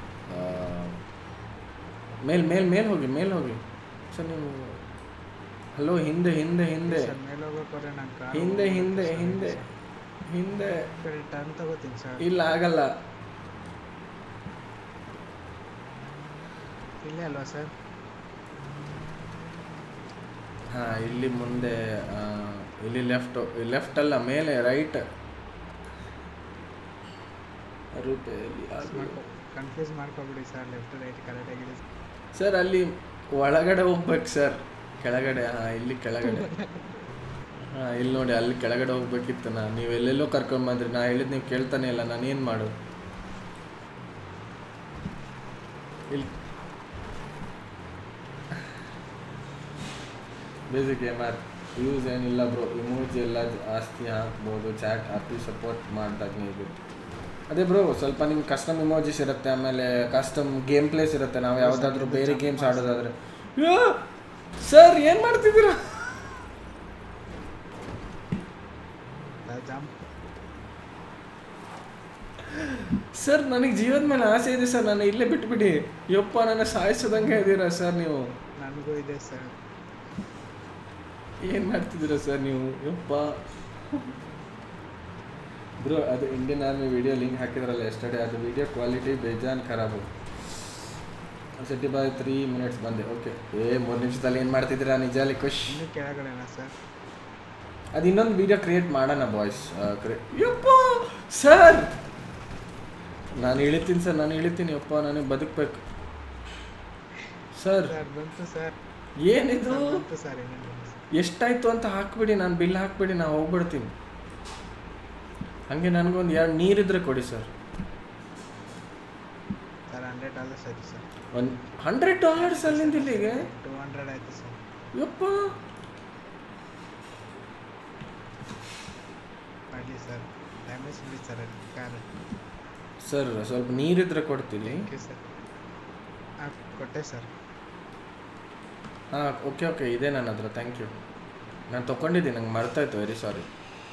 ಮೇಲ್ ಮೇಲ್ ಮೇಲ್ ಹೋಗಿ ಮೇಲ್ ಹೋಗಿ ಸರ್ ನೀವು ಹಲೋ ಹಿಂದೆ ಹಿಂದೆ ಹಿಂದೆ ಸರ್ ಮೇಲೆ ಹೋಗೋಕ್ಕೋರೆ ನಂಗೆ ಕಾರ್ ಹಿಂದೆ ಹಿಂದೆ ಹಿಂದೆ ಹಿಂದೆ ಕಡೆ ಟರ್ನ್ ತಗೋತೀನಿ ಸರ್ ಇಲ್ಲ ಆಗಲ್ಲ ಇಲ್ಲೇ ಅಲ್ವಾ ಸರ್ ಹಾ ಇಲ್ಲಿ ಮುಂದೆ ಆ, ಇಲ್ಲಿ ಲೆಫ್ಟ್ ಲೆಫ್ಟ್ ಅಲ್ಲ ಮೇಲೆ ರೈಟ್ ರೂಪೆಯಲ್ಲಿ ಮಾಡ್ಕೊ ಕನ್ಫ್ಯೂಸ್ ಮಾಡ್ಕೊಬಿಡಿ ಸರ್ ಲೆಫ್ಟ್ ರೈಟ್ ಕರೆಕ್ಟಾಗಿದೆ ಸರ್ ಅಲ್ಲಿ ಒಳಗಡೆ ಹೋಗ್ಬೇಕು ಸರ್ ಕೆಳಗಡೆ ಹಾ ಇಲ್ಲಿ ಕೆಳಗಡೆ ಹಾ ಇಲ್ಲಿ ನೋಡಿ ಅಲ್ಲಿ ಕೆಳಗಡೆ ಹೋಗ್ಬೇಕಿತ್ತು ನಾ ನೀವು ಎಲ್ಲೆಲ್ಲೋ ಕರ್ಕೊಂಡ್ ಬಂದ್ರಿ ನಾ ಹೇಳಿದ್ ನೀವು ಕೇಳ್ತಾನೆ ಇಲ್ಲ ನಾನು ಏನು ಮಾಡು ಇಲ್ಲಿ ಬೇಸಿಕ್ ಎಮ್ ಆರ್ ಯೂಸ್ ಏನಿಲ್ಲ ಬ್ರೋ ಇಮೋಜಿ ಎಲ್ಲ ಜಾಸ್ತಿ ಹಾಕ್ಬೋದು ಚಾಟ್ ಆಪಿ ಸಪೋರ್ಟ್ ಮಾಡಿದಾಗ ನೀವು ಅದೇ ಬ್ರೋ ಸ್ವಲ್ಪ ನಿಮ್ಗೆ ಕಸ್ಟಮ್ ಇಮೋಜಿಸ್ ಇರುತ್ತೆ ಆಮೇಲೆ ಕಸ್ಟಮ್ ಗೇಮ್ ಪ್ಲೇಸ್ ಇರುತ್ತೆ ನಾವು ಯಾವುದಾದ್ರೂ ಬೇರೆ ಗೇಮ್ಸ್ ಆಡೋದಾದ್ರೆ ಸರ್ ಏನು ಮಾಡ್ತಿದ್ದೀರಾ ಜಂಪ್ ಸರ್ ನನಗೆ ಜೀವದ ಮೇಲೆ ಆಸೆ ಇದೆ ಸರ್ ನಾನು ಇಲ್ಲೇ ಬಿಟ್ಬಿಡಿ ಯಪ್ಪ ನನ್ನ ಸಾಯಿಸೋದಂಗೆ ಇದ್ದೀರಾ ಸರ್ ನೀವು ನನಗೂ ಇದೆ ಸರ್ ಏನು ಮಾಡ್ತಿದ್ದೀರಾ ಸರ್ ನೀವು ಯಪ್ಪ ಬ್ರೋ ಅದು ಇಂಡಿಯನ್ ಆರ್ಮಿ ವಿಡಿಯೋ ಲಿಂಕ್ ಹಾಕಿದ್ರಲ್ಲ ಎಸ್ಟರ್ಡೇ ಅದು ವಿಡಿಯೋ ಕ್ವಾಲಿಟಿ ಬೇಜಾನ್ ಖರಾಬು ಸಿಟಿ ಬಾಯ್ ತ್ರೀ ಮಿನಿಟ್ಸ್ ಬಂದೆ ಓಕೆ ಏ ಮೂರು ನಿಮಿಷದಲ್ಲಿ ಏನು ಮಾಡ್ತಿದ್ದೀರಾ ನಿಜಾಲಿ ಖುಷ್ ಇನ್ನೂ ಕೆಳಗಡೆನಾ ಸರ್ ಅದು ಇನ್ನೊಂದು ವಿಡಿಯೋ ಕ್ರಿಯೇಟ್ ಮಾಡೋಣ ಬಾಯ್ಸ್ ಯಪ್ಪ ಸರ್ ನಾನು ಇಳಿತೀನಿ ಸರ್ ನಾನು ಇಳಿತೀನಿ ಯಪ್ಪ ನನಗೆ ಬದುಕಬೇಕು ಸರ್ ಸರ್ ಬಂತು ಸರ್ ಏನಿದು ಬಂತು ಸರ್ ಇನ್ನೇನು ಬಂತು ಸರ್ ಎಷ್ಟಾಯ್ತು ಅಂತ ಹಾಕ್ಬಿಡಿ ನಾನು ಬಿಲ್ ಹಾಕ್ಬಿಡಿ ನಾನು ಹೋಗ್ಬಿಡ್ತೀನಿ ಹಂಗೆ ನನಗೊಂದು ಎರಡು ನೀರಿದ್ರೆ ಕೊಡಿ ಸರ್ ಸರ್ ಹಂಡ್ರೆಡ್ ಡಾಲರ್ಸ್ ಆಯ್ತು ಸರ್ ಒಂದು ಹಂಡ್ರೆಡ್ ಡಾಲರ್ಸ್ ಅಲ್ಲಿಂದ ಇಲ್ಲಿಗೆ ಟೂ ಹಂಡ್ರೆಡ್ ಆಯ್ತು ಸರ್ ಯಪ್ಪ ಮಾಡಲಿ ಸರ್ ಡ್ಯಾಮೇಜ್ ಬಿಡಿ ಸರ್ ಅದು ಕಾರ್ ಸರ್ ಸ್ವಲ್ಪ ನೀರಿದ್ರೆ ಕೊಡ್ತೀನಿ ಥ್ಯಾಂಕ್ ಯು ಸರ್ ಹಾಂ ಕೊಟ್ಟೆ ಸರ್ ಹಾಂ ಓಕೆ ಓಕೆ ಇದೆ ನನ್ನ ಹತ್ರ ಥ್ಯಾಂಕ್ ಯು ನಾನು ತೊಗೊಂಡಿದ್ದೀನಿ ನಂಗೆ ಮರ್ತಾಯ್ತು ವೆರಿ ಸಾರಿ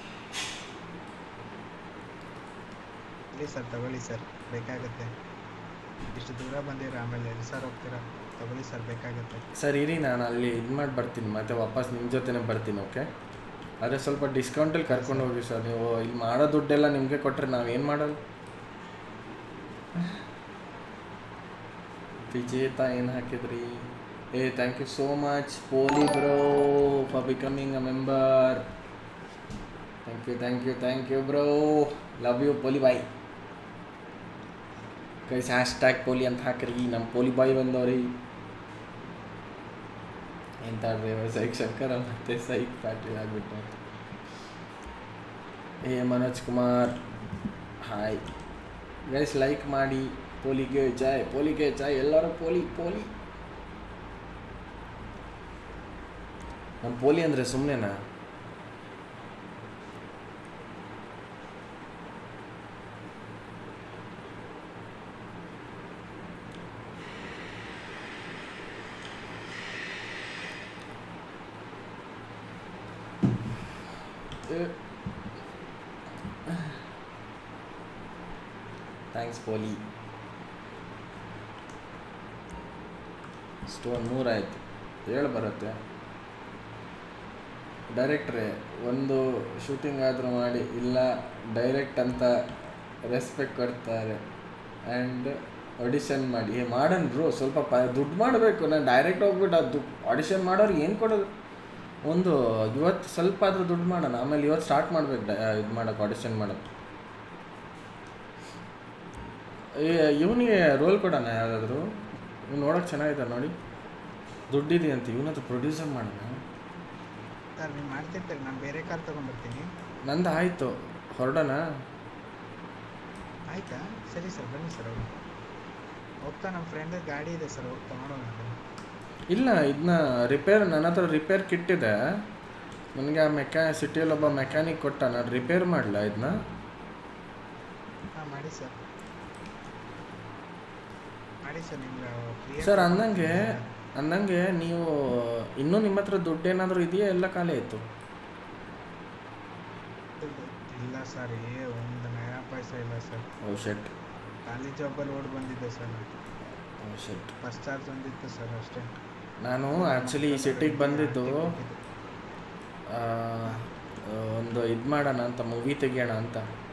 ಇಲ್ಲಿ ಸರ್ ತಗೊಳ್ಳಿ ಸರ್ ಬೇಕಾಗುತ್ತೆ ಇಷ್ಟು ದೂರ ಬಂದಿರ ಆಮೇಲೆ ಸರ್ ಹೋಗ್ತೀರಾ ತಗೊಳ್ಳಿ ಸರ್ ಬೇಕಾಗುತ್ತೆ ಸರ್ ಇರಿ ನಾನು ಅಲ್ಲಿ ಇದು ಮಾಡಿ ಬರ್ತೀನಿ ಮತ್ತೆ ವಾಪಸ್ ನಿಮ್ಮ ಜೊತೆನೇ ಬರ್ತೀನಿ ಓಕೆ ಆದರೆ ಸ್ವಲ್ಪ ಡಿಸ್ಕೌಂಟಲ್ಲಿ ಕರ್ಕೊಂಡು ಹೋಗಿ ಸರ್ ನೀವು ಇಲ್ಲಿ ಮಾಡೋ ದುಡ್ಡೆಲ್ಲ ನಿಮಗೆ ಕೊಟ್ಟರೆ ನಾವೇನು ಮಾಡೋದು ವಿಜೇತ ಏನು ಹಾಕಿದ್ರಿ ಏ ಥ್ಯಾಂಕ್ ಯು ಸೋ ಮಚ್ ಪೋಲಿ bro for becoming a member thank you thank you thank you bro love you ಪೋಲಿ ಬಾಯ್ ಕೈಸ್ ಹ್ಯಾಶ್ ಟ್ಯಾಗ್ ಪೋಲಿ ಅಂತ ಹಾಕ್ರಿ ನಮ್ಮ ಪೋಲಿ ಬಾಯ್ ಬಂದವ್ರಿ ಎಂತ ಸೈಕ್ ಶಂಕರ ಮತ್ತೆ ಸೈಕ್ ಪ್ಯಾಟ್ರಿ ಆಗ್ಬಿಟ್ಟು ಏ Manoj Kumar hi guys like ಮಾಡಿ ಪೋಲಿಗೆ ಜಾಯ್ ಪೋಲಿಗೆ ಜಾಯ್ ಎಲ್ಲರೂ ಪೋಲಿ ಪೋಲಿ ನಮ್ಮ ಪೋಲಿ ಅಂದರೆ ಸುಮ್ಮನೆನಾ ಥ್ಯಾಂಕ್ಸ್ ಪೋಲಿ ಸ್ಟೋನ್ ಮೂರಾಯ್ತು ಏಳು ಬರುತ್ತೆ ಡೈರೆಕ್ಟ್ರೇ ಒಂದು ಶೂಟಿಂಗ್ ಆದರೂ ಮಾಡಿ ಇಲ್ಲ ಡೈರೆಕ್ಟ್ ಅಂತ ರೆಸ್ಪೆಕ್ಟ್ ಕೊಡ್ತಾರೆ ಆ್ಯಂಡ್ ಆಡಿಷನ್ ಮಾಡಿ ಏ ಮಾಡೋಣ ಬ್ರೋ ಸ್ವಲ್ಪ ಪ ದುಡ್ಡು ಮಾಡಬೇಕು ನಾನು ಡೈರೆಕ್ಟ್ ಹೋಗ್ಬಿಟ್ಟು ಅದು ಆಡಿಷನ್ ಮಾಡೋರಿಗೆ ಏನು ಕೊಡೋದು ಒಂದು ಇವತ್ತು ಸ್ವಲ್ಪ ಆದರೂ ದುಡ್ಡು ಮಾಡೋಣ ಆಮೇಲೆ ಇವತ್ತು ಸ್ಟಾರ್ಟ್ ಮಾಡ್ಬೇಕು ಇದು ಮಾಡೋಕೆ ಆಡಿಷನ್ ಮಾಡೋಕ್ಕೆ ಇವನಿಗೆ ರೋಲ್ ಕೊಡೋಣ ಯಾವುದಾದ್ರೂ ಇವ್ನು ನೋಡೋಕೆ ಚೆನ್ನಾಗಿದೆ ನೋಡಿ ದುಡ್ಡಿದೆ ಅಂತ ಇವನತ್ರ ಪ್ರೊಡ್ಯೂಸರ್ ಮಾಡೋಣ ಸರ್ ನೀವು ಮಾಡ್ತಿರ್ತೀರಿ ನಾನು ಬೇರೆ ಕಾರ್ ತೊಗೊಂಡ್ಬರ್ತೀನಿ ನಂದು ಆಯಿತು ಹೊರಡೋಣ ಆಯ್ತಾ ಸರಿ ಸರ್ ಬನ್ನಿ ಸರ್ ಹೋಗಿ ಹೋಗ್ತಾ ನಮ್ಮ ಫ್ರೆಂಡ್ ಗಾಡಿ ಇದೆ ಸರ್ ಹೋಗಿ ತೊಗೊಂಡೋಣ ಅದನ್ನ. ಇಲ್ಲ ಇದನ್ನ ರಿಪೇರ್ ನನ್ನ ಹತ್ರ ರಿಪೇರ್ ಕಿಟ್ ಇದೆ ನನಗೆ ಆ ಮೆಕ್ಯಾ ಸಿಟಿಯಲ್ಲಿ ಒಬ್ಬ ಮೆಕ್ಯಾನಿಕ್ ಕೊಟ್ಟ ನಾನು ರಿಪೇರ್ ಮಾಡಲ ಇದನ್ನ ಹಾಂ ಮಾಡಿ ಸರ್ ಮಾಡಿ ಸರ್ ನಿಮ್ಗೆ free ಸರ್ ಆಗಿ ಅಂದಂಗೆ ಅಂದಂಗೆ ನೀವು ಇನ್ನೂ ನಿಮ್ಮ ಹತ್ರ ದುಡ್ಡು ಏನಾದರೂ ಇದೆಯಾ ಎಲ್ಲ ಖಾಲಿ ಆಯಿತು ಇಲ್ಲ ಸರ್ ಏ ಒಂದು ನಯಾ ಪೈಸಾ ಇಲ್ಲ ಸರ್ ಓ ಶೆಟ್ ಖಾಲಿ ಜಾಬಲ್ಲಿ ಓಡಿ ಬಂದಿದ್ದೆ ಸರ್ ನಾನು ಓ ಶೆಟ್ ಫಸ್ಟ್ ಚಾರ್ಜ್ ಒಂದಿತ್ತು ಸರ್ ಅಷ್ಟೇ ನಾನು ಆ್ಯಕ್ಚುಲಿ ಈ ಸಿಟಿಗೆ ಬಂದಿದ್ದು ಆ, ಒಂದು ಇದು ಮಾಡೋಣ ಅಂತ ಮೂವಿ ತೆಗಿಯೋಣ ಅಂತ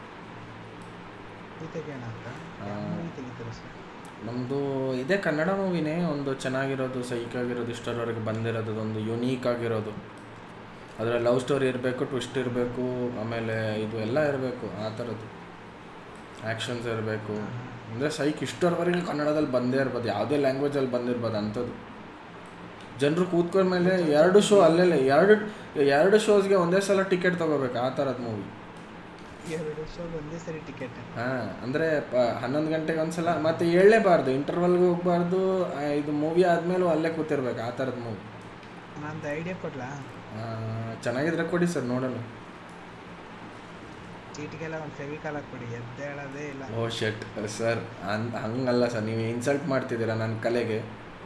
ಈ ತೆಗಿಯೋಣ ಅಂತ ಆ. ಮೂವಿ ತೆಗಿತೀರಾ ಸರ್ ನಮ್ಮದು ಇದೇ ಕನ್ನಡ ಮೂವಿನೇ ಒಂದು ಚೆನ್ನಾಗಿರೋದು ಸೈಕ್ ಆಗಿರೋದು ಇಷ್ಟರವರೆಗೆ ಬಂದಿರೋದು ಒಂದು ಯುನೀಕ್ ಆಗಿರೋದು ಅದರಲ್ಲಿ ಲವ್ ಸ್ಟೋರಿ ಇರಬೇಕು ಟ್ವಿಸ್ಟ್ ಇರಬೇಕು ಆಮೇಲೆ ಇದು ಎಲ್ಲ ಇರಬೇಕು ಆ ಥರದ್ದು ಆ್ಯಕ್ಷನ್ಸ್ ಇರಬೇಕು ಅಂದರೆ ಸೈಕ್ ಇಷ್ಟರವರೆಗೆ ಕನ್ನಡದಲ್ಲಿ ಬಂದೇ ಇರ್ಬೋದು ಯಾವುದೇ ಲ್ಯಾಂಗ್ವೇಜಲ್ಲಿ ಬಂದಿರ್ಬೋದು ಅಂಥದ್ದು ಜನರು ಕೂತ್ಕೊಂಡ್ಮೇಲೆ ಎರಡು ಶೋ ಅಲ್ಲೆಲ್ಲ ಎರಡು ಎರಡು ಶೋಸ್ಗೆ ಒಂದೇ ಸಲ ಟಿಕೆಟ್ ತೊಗೋಬೇಕು ಆ ಥರದ್ದು ಮೂವಿ ಎರಡು ಶೋ ಒಂದೇ ಸರಿ ಟಿಕೆಟ್ ಹಾಂ ಅಂದರೆ ಪ ಹನ್ನೊಂದು ಗಂಟೆಗೆ ಒಂದ್ಸಲ ಮತ್ತೆ ಹೇಳಲೇಬಾರ್ದು ಇಂಟರ್ವಲ್ಗೆ ಹೋಗ್ಬಾರ್ದು ಆ, ಇದು ಮೂವಿ ಆದಮೇಲೂ ಅಲ್ಲೇ ಕೂತಿರ್ಬೇಕು ಆ ಥರದ್ದು ಮೂವಿ ನಂದು ಐಡಿಯಾ ಕೊಡ್ಲಾ ಚೆನ್ನಾಗಿದ್ರೆ ಕೊಡಿ ಸರ್ ನೋಡೋಣ ಚೀಟಿಗೆಲ್ಲ ಒಂದು ಫೆವಿಕಾಲ್ ಹಾಕ್ಬಿಡಿ ಎದ್ದೇಳೋದೇ ಇಲ್ಲ ಓ ಶೆಟ್ ಸರ್ ಅನ್ ಹಂಗಲ್ಲ ಸರ್ ನೀವು ಇನ್ಸಲ್ಟ್ ಮಾಡ್ತಿದ್ದೀರಾ ನನ್ನ ಕಲೆಗೆ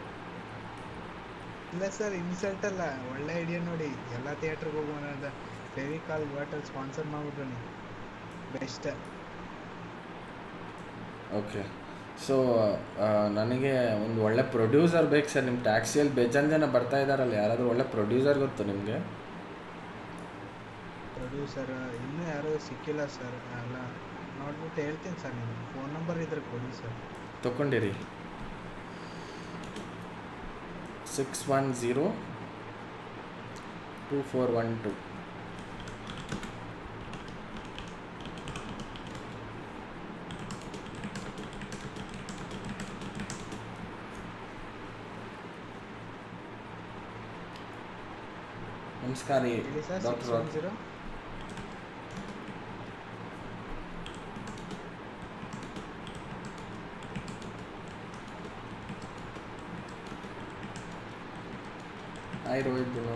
ಇಲ್ಲ ಸರ್ ಇನ್ಸಲ್ಟ್ ಅಲ್ಲ ಒಳ್ಳೆ ಐಡಿಯಾ ನೋಡಿ ಎಲ್ಲ ಥಿಯೇಟ್ರಿಗೆ ಹೋಗೋಣ ಅಂತ ಫೆವಿಕಾಲ್ ಬಾಟಲ್ ಸ್ಪಾನ್ಸರ್ ಮಾಡ್ಬಿಟ್ರು ನೀವು ಬೆಸ್ಟ್ ಓಕೆ ಸೊ ನನಗೆ ಒಂದು ಒಳ್ಳೆ ಪ್ರೊಡ್ಯೂಸರ್ ಬೇಕು ಸರ್ ನಿಮ್ಮ ಟ್ಯಾಕ್ಸಿಯಲ್ಲಿ ಬೇಜಾನ್ ಜನ ಬರ್ತಾ ಇದ್ದಾರಲ್ಲ ಯಾರಾದರೂ ಒಳ್ಳೆ ಪ್ರೊಡ್ಯೂಸರ್ ಗೊತ್ತು ನಿಮಗೆ ಪ್ರೊಡ್ಯೂಸರ್ ಇನ್ನೂ ಯಾರೂ ಸಿಕ್ಕಿಲ್ಲ ಸರ್ ಎಲ್ಲ ನೋಡ್ಬಿಟ್ಟು ಹೇಳ್ತೀನಿ ಸರ್ ನೀವು ಫೋನ್ ನಂಬರ್ ಇದ್ರೆ ಕೊಡಿ ಸರ್ ತಗೊಂಡಿರಿ six one zero two four one two ನಮಸ್ಕಾರ ಹೇಳಿ sir six doctor one zero hi Rohit ಗುರು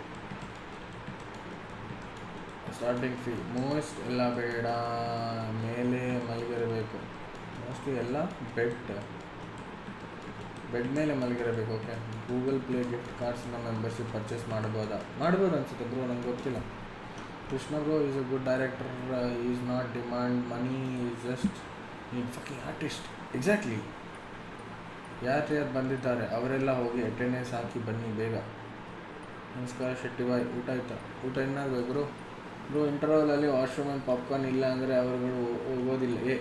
ಸ್ಟಾರ್ಟಿಂಗ್ ಫೀ ಮೋಸ್ಟ್ ಎಲ್ಲ ಬೇಡ ಮೇಲೆ ಮಲಗಿರಬೇಕು ಮೋಸ್ಟ್ಲಿ ಎಲ್ಲ ಬೆಡ್ ಬೆಡ್ ಮೇಲೆ ಮಲಗಿರಬೇಕು ಓಕೆ ಗೂಗಲ್ ಪ್ಲೇ ಗಿಫ್ಟ್ ಕಾರ್ಡ್ಸ್ನ ಮೆಂಬರ್ಶಿಪ್ ಪರ್ಚೇಸ್ ಮಾಡ್ಬೋದಾ ಮಾಡ್ಬೋದು ಅನ್ಸುತ್ತೆ ಬ್ರೋ ನಂಗೆ ಗೊತ್ತಿಲ್ಲ Krishna bro is a good director is not demand money is just a fucking artist exactly ಯಾರು ಯಾರು ಬಂದಿದ್ದಾರೆ ಅವರೆಲ್ಲ ಹೋಗಿ ಅಟೆಂಡೆನ್ಸ್ ಹಾಕಿ ಬನ್ನಿ ಬೇಗ ನಮಸ್ಕಾರ ಶೆಟ್ಟಿ ಬಾಯ್ ಊಟ ಆಯ್ತಾ ಊಟ ಇನ್ನಾಗಬೇಕು ಬ್ರೋ ಬ್ರೋ ಇಂಟರ್ವಲಲ್ಲಿ ವಾಶ್ರೂಮ್ ಆ್ಯಂಡ್ ಪಾಪ್ಕಾರ್ನ್ ಇಲ್ಲ ಅಂದರೆ ಅವರುಗಳು ಹೋಗೋದಿಲ್ಲ ಏ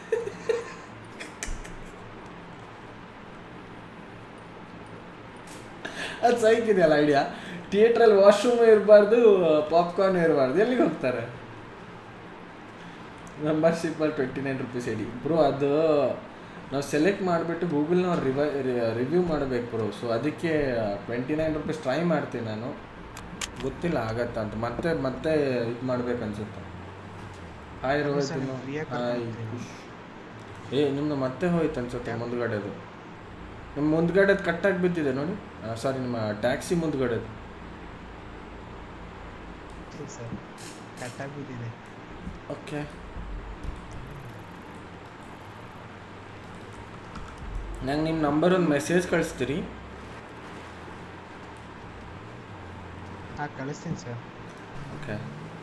ಅದು ಸೈಕ್ ಇದೆಯಲ್ಲ ಐಡಿಯಾ ಥಿಯೇಟ್ರಲ್ಲಿ ವಾಶ್ರೂಮ್ ಇರಬಾರ್ದು ಪಾಪ್ಕಾರ್ನ್ ಇರಬಾರ್ದು ಎಲ್ಲಿಗೆ ಹೋಗ್ತಾರೆ ಮೆಂಬರ್ಶಿಪ್ಪಲ್ಲಿ ಟ್ವೆಂಟಿ ನೈನ್ ರುಪೀಸ್ ಹೇಳಿ ಬ್ರೋ ಅದು ನಾವು ಸೆಲೆಕ್ಟ್ ಮಾಡಿಬಿಟ್ಟು ಗೂಗಲ್ನ ರಿವೈ ರಿವ್ಯೂ ಮಾಡಬೇಕು ಬ್ರೋ ಸೊ ಅದಕ್ಕೆ ಟ್ವೆಂಟಿ ನೈನ್ ರುಪೀಸ್ ಟ್ರೈ ಮಾಡ್ತೀನಿ ನಾನು ಗೊತ್ತಿಲ್ಲ ಆಗತ್ತಾ ಅಂತ ಮತ್ತೆ ಮತ್ತೆ ಇದು ಮಾಡ್ಬೇಕು ಅನ್ಸುತ್ತೆ ಹಾಯ್ ರೋಹಿತ್ ಸರ್, ನೀವು free ಆಗಿ ಹಾಯ್ ಕರ್ಕೊಂಡ್ ಏ ನಿಮ್ದು ಮತ್ತೆ ಹೋಯ್ತು ಅನ್ಸುತ್ತೆ ಮುಂದ್ಗಡೆದು ನಿಮ್ಮ ಮುಂದ್ಗಡೆದು ಕಟ್ಟಾಗಿ ಬಿದ್ದಿದೆ ನೋಡಿ ಸಾರಿ ನಿಮ್ಮ ಟ್ಯಾಕ್ಸಿ ಮುಂದ್ಗಡೆದು ಸರ್ ಕಟ್ಟಾಗಿ ಬಿದ್ದಿದೆ ಓಕೆ ನಂಗೆ ನಿಮ್ಮ ನಂಬರ್ ಒಂದು ಮೆಸೇಜ್ ಕಳಿಸ್ತೀರಿ ಹಾಂ ಕಳಿಸ್ತೀನಿ ಸರ್ ಓಕೆ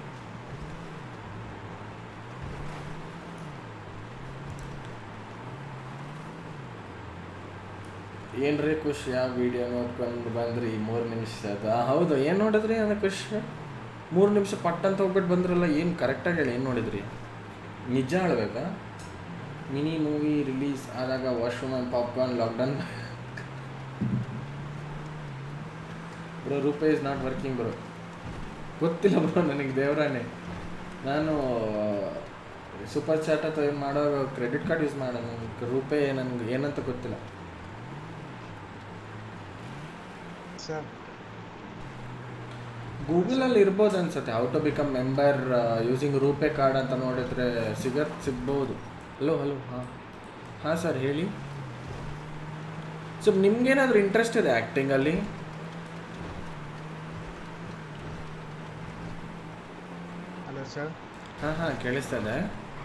ಏನ್ರಿ ಖುಷಿ ಯಾವ ವಿಡಿಯೋ ನೋಡ್ಕೊಂಡು ಬಂದ್ರಿ ಮೂರು ನಿಮಿಷದ ಹೌದು ಏನು ನೋಡಿದ್ರಿ ಅಂದ್ರೆ ಖುಷಿ ಮೂರು ನಿಮಿಷ ಪಟ್ ಅಂತ ಹೋಗ್ಬಿಟ್ಟು ಬಂದ್ರಲ್ಲ ಏನು ಕರೆಕ್ಟಾಗಿ ಹೇಳಿ ಏನು ನೋಡಿದ್ರಿ ನಿಜ ಹೇಳ್ಬೇಕಾ ಮಿನಿ ಮೂವಿ ರಿಲೀಸ್ ಆದಾಗ washroom and popcorn lockdown bro RuPay is not working bro ಗೊತ್ತಿಲ್ಲ ಬ್ರೋ ನನಗೆ ದೇವರಾನೆ ನಾನು ಸೂಪರ್ ಚಾಟ್ ಅಥವಾ ಏನು ಮಾಡುವಾಗ ಕ್ರೆಡಿಟ್ ಕಾರ್ಡ್ ಯೂಸ್ ಮಾಡೋಣ ನನಗೆ ರೂಪೇ ನನಗೆ ಏನಂತ ಗೊತ್ತಿಲ್ಲ ಸರ್ ಗೂಗಲಲ್ಲಿ ಇರ್ಬೋದು ಅನ್ಸುತ್ತೆ how to become member using RuPay card ಅಂತ ನೋಡಿದ್ರೆ ಸಿಗತ್ ಸಿಗ್ಬೋದು ಹಲೋ ಹಲೋ ಹಾಂ ಹಾಂ ಸರ್ ಹೇಳಿ ಸೊ ನಿಮ್ಗೇನಾದರೂ ಇಂಟ್ರೆಸ್ಟ್ ಇದೆ ಆ್ಯಕ್ಟಿಂಗಲ್ಲಿ ಹಲೋ ಸರ್ ಹಾಂ ಹಾಂ ಕೇಳಿಸ್ತದೆ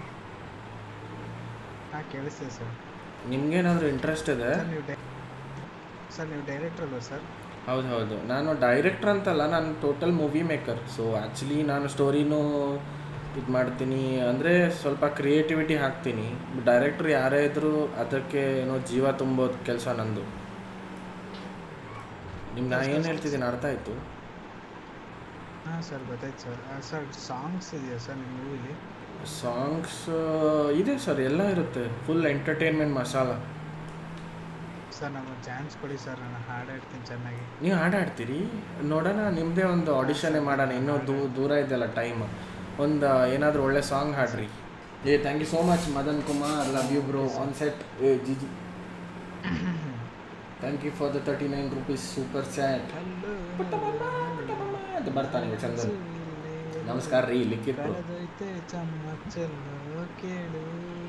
ಹಾಂ ಕೇಳಿಸ್ತಿದೆ ಸರ್ ನಿಮ್ಗೇನಾದರೂ ಇಂಟ್ರೆಸ್ಟ್ ಇದೆ ಸರ್ ನೀವು ಡೈ ಸರ್ ನೀವು ಡೈರೆಕ್ಟರ್ ಅಲ್ವಾ ಸರ್ ಹೌದು ಹೌದು ನಾನು ಡೈರೆಕ್ಟ್ರ್ ಅಂತಲ್ಲ ನಾನು total movie maker so actually ನಾನು ಸ್ಟೋರಿನೂ ಇದು ಮಾಡ್ತೀನಿ ಅಂದರೆ ಸ್ವಲ್ಪ ಕ್ರಿಯೇಟಿವಿಟಿ ಹಾಕ್ತೀನಿ ಡೈರೆಕ್ಟ್ರ್ ಯಾರೇ ಇದ್ದರೂ ಅದಕ್ಕೆ ಏನೋ ಜೀವ ತುಂಬೋದು ಕೆಲಸ ನಂದು ನಿಮ್ಗೆ ನಾನು ಏನು ಹೇಳ್ತಿದ್ದೀನಿ ಅರ್ಥ ಆಯಿತು ಹಾಂ ಸರ್ ಗೊತ್ತಾಯ್ತು ಸರ್ ಸರ್ ಸಾಂಗ್ಸ್ ಇದೆಯಾ ಸರ್ ನಿಮ್ಮ ಮೂವಿಲಿ ಸಾಂಗ್ಸ್ ಇದೆ ಸರ್ ಎಲ್ಲ ಇರುತ್ತೆ ಫುಲ್ ಎಂಟರ್ಟೈನ್ಮೆಂಟ್ ಮಸಾಲ ಸರ್ ನಮಗೆ ಚಾನ್ಸ್ ಕೊಡಿ ಸರ್ ನಾನು ಹಾಡು ಹೇಳ್ತೀನಿ ಚೆನ್ನಾಗಿ ನೀವು ಹಾಡು ಹಾಡ್ತೀರಿ ನೋಡೋಣ ನಿಮ್ಮದೇ ಒಂದು ಆಡಿಷನ್ನೇ ಮಾಡೋಣ ಇನ್ನೂ ದೂ ದೂರ ಇದೆಯಲ್ಲ ಟೈಮ್ ಒಂದು ಏನಾದರೂ ಒಳ್ಳೆ ಸಾಂಗ್ ಹಾಡ್ರಿ ಏ thank you so much Madan Kumar love you bro on set ಏ GG thank you for the thirty nine rupees super chat ಅಂತ ಬರ್ತಾನೆ ಚಂದನ್ ನಮಸ್ಕಾರ ರೀ ಲಿಖಿತ್ ಬ್ರೋ ಕಳೆದೈತೆ ಚಮ್ಮಚ್ಚಲ್ಲು ಕೇಳು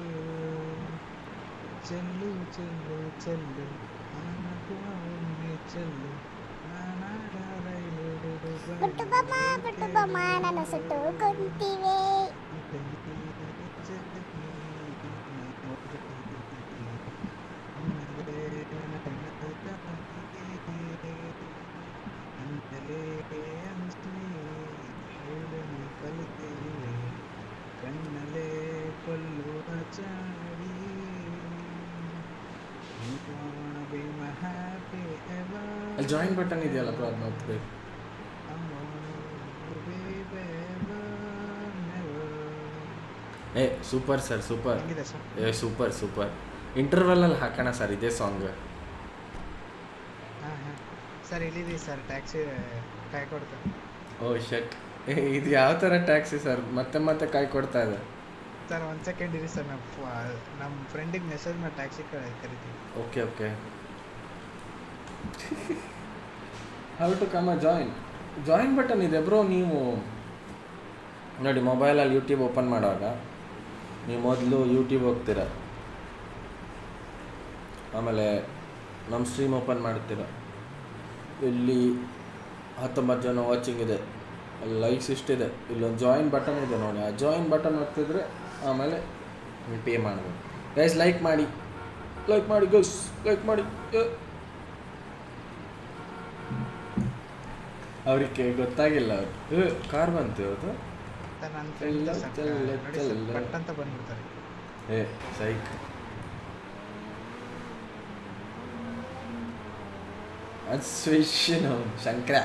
ಚೆಲ್ಲು ಚೆಲ್ಲು ಚೆಲ್ಲು ಆನಗುವ ಒಮ್ಮೆ ಚೆಲ್ಲು ನಾನಾಡ ರೈಲಿಡುಡು ಪುಟ್ಟು ಬೊಮ್ಮ ಪುಟ್ಟು ಬೊಮ್ಮ ನನ್ನ ಸುಟ್ಟು ಕುಂತಿವೆ ಕಣ್ಣಲೆ ಕೊಲ್ಲುವ ಚಾಡಿ be my happy ever ಅಲ್ಲಿ ಜಾಯಿನ್ ಬಟನ್ ಇದೆಯಲ್ಲ ಬ್ರೋ ಅದನ್ನ ಒತ್ತಬೇಕು ಏ ಸೂಪರ್ ಸರ್ ಸೂಪರ್ ಹೆಂಗಿದೆ ಸರ್ ಏ ಸೂಪರ್ ಸೂಪರ್ ಇಂಟರ್ವಲಲ್ಲಿ ಹಾಕೋಣ ಸರ್ ಇದೇ ಸಾಂಗ್ ಹಾಂ ಹಾಂ ಸರ್ ಇಲ್ಲಿದೆ ಸರ್ ಟ್ಯಾಕ್ಸಿ ಕಾಯ್ ಕೊಡ್ತಾರೆ ಓ ಶಟ್ ಏ ಇದು ಯಾವ ಥರ ಟ್ಯಾಕ್ಸಿ ಸರ್ ಮತ್ತೆ ಮತ್ತೆ ಕಾಯಿ ಕೊಡ್ತಾ ಇದೆ ಸರ್ ಒಂದು ಸೆಕೆಂಡ್ ಇರಿ ಸರ್ ನಮ್ಮ ನಮ್ಮ ಫ್ರೆಂಡಿಗೆ ಮೆಸೇಜ್ ಮಾಡಿ ಟ್ಯಾಕ್ಸಿ ಕರಿತೀವಿ okay okay how to come a join join button ಇದೆ ಬ್ರೋ ನೀವು ನೋಡಿ ಮೊಬೈಲಲ್ಲಿ ಯೂಟ್ಯೂಬ್ ಓಪನ್ ಮಾಡುವಾಗ ನೀವು ಮೊದಲು ಯೂಟ್ಯೂಬ್ ಹೋಗ್ತೀರ ಆಮೇಲೆ ನಮ್ಮ ಸ್ಟ್ರೀಮ್ ಓಪನ್ ಮಾಡ್ತೀರ ಇಲ್ಲಿ ಹತ್ತೊಂಬತ್ತು ಜನ ವಾಚಿಂಗ್ ಇದೆ ಅಲ್ಲಿ ಲೈಕ್ಸ್ ಇಷ್ಟಿದೆ ಇಲ್ಲೊಂದು ಜಾಯಿನ್ ಬಟನ್ ಇದೆ ನೋಡಿ ಆ ಜಾಯಿನ್ ಬಟನ್ ಒತ್ತಿದ್ರೆ ಆಮೇಲೆ ಪೇ ಮಾಡ್ಬೋದು ಗೈಸ್ ಲೈಕ್ ಮಾಡಿ ಲೈಕ್ ಮಾಡಿ ಗೈಸ್ ಲೈಕ್ ಮಾಡಿ ಅವ್ರಿಗೆ ಗೊತ್ತಾಗಿಲ್ಲ ಅವರು ಕಾರ್ ಬಂತು ಇವತ್ತು ಸರ್ ನನ್ನ ಫ್ರೆಂಡ್ ಚೆಲ್ಲ, ಸರ್ ಚೆಲ್ಲ, ನೋಡಿ ಸರ್ ಚೆಲ್ಲ. ಪಟ್ ಅಂತ ಬಂದ್ಬಿಡ್ತಾರೆ ಏ ಸೈಕ್ ಅದು ಸ್ವಿಶ್ನು ಶಂಕರ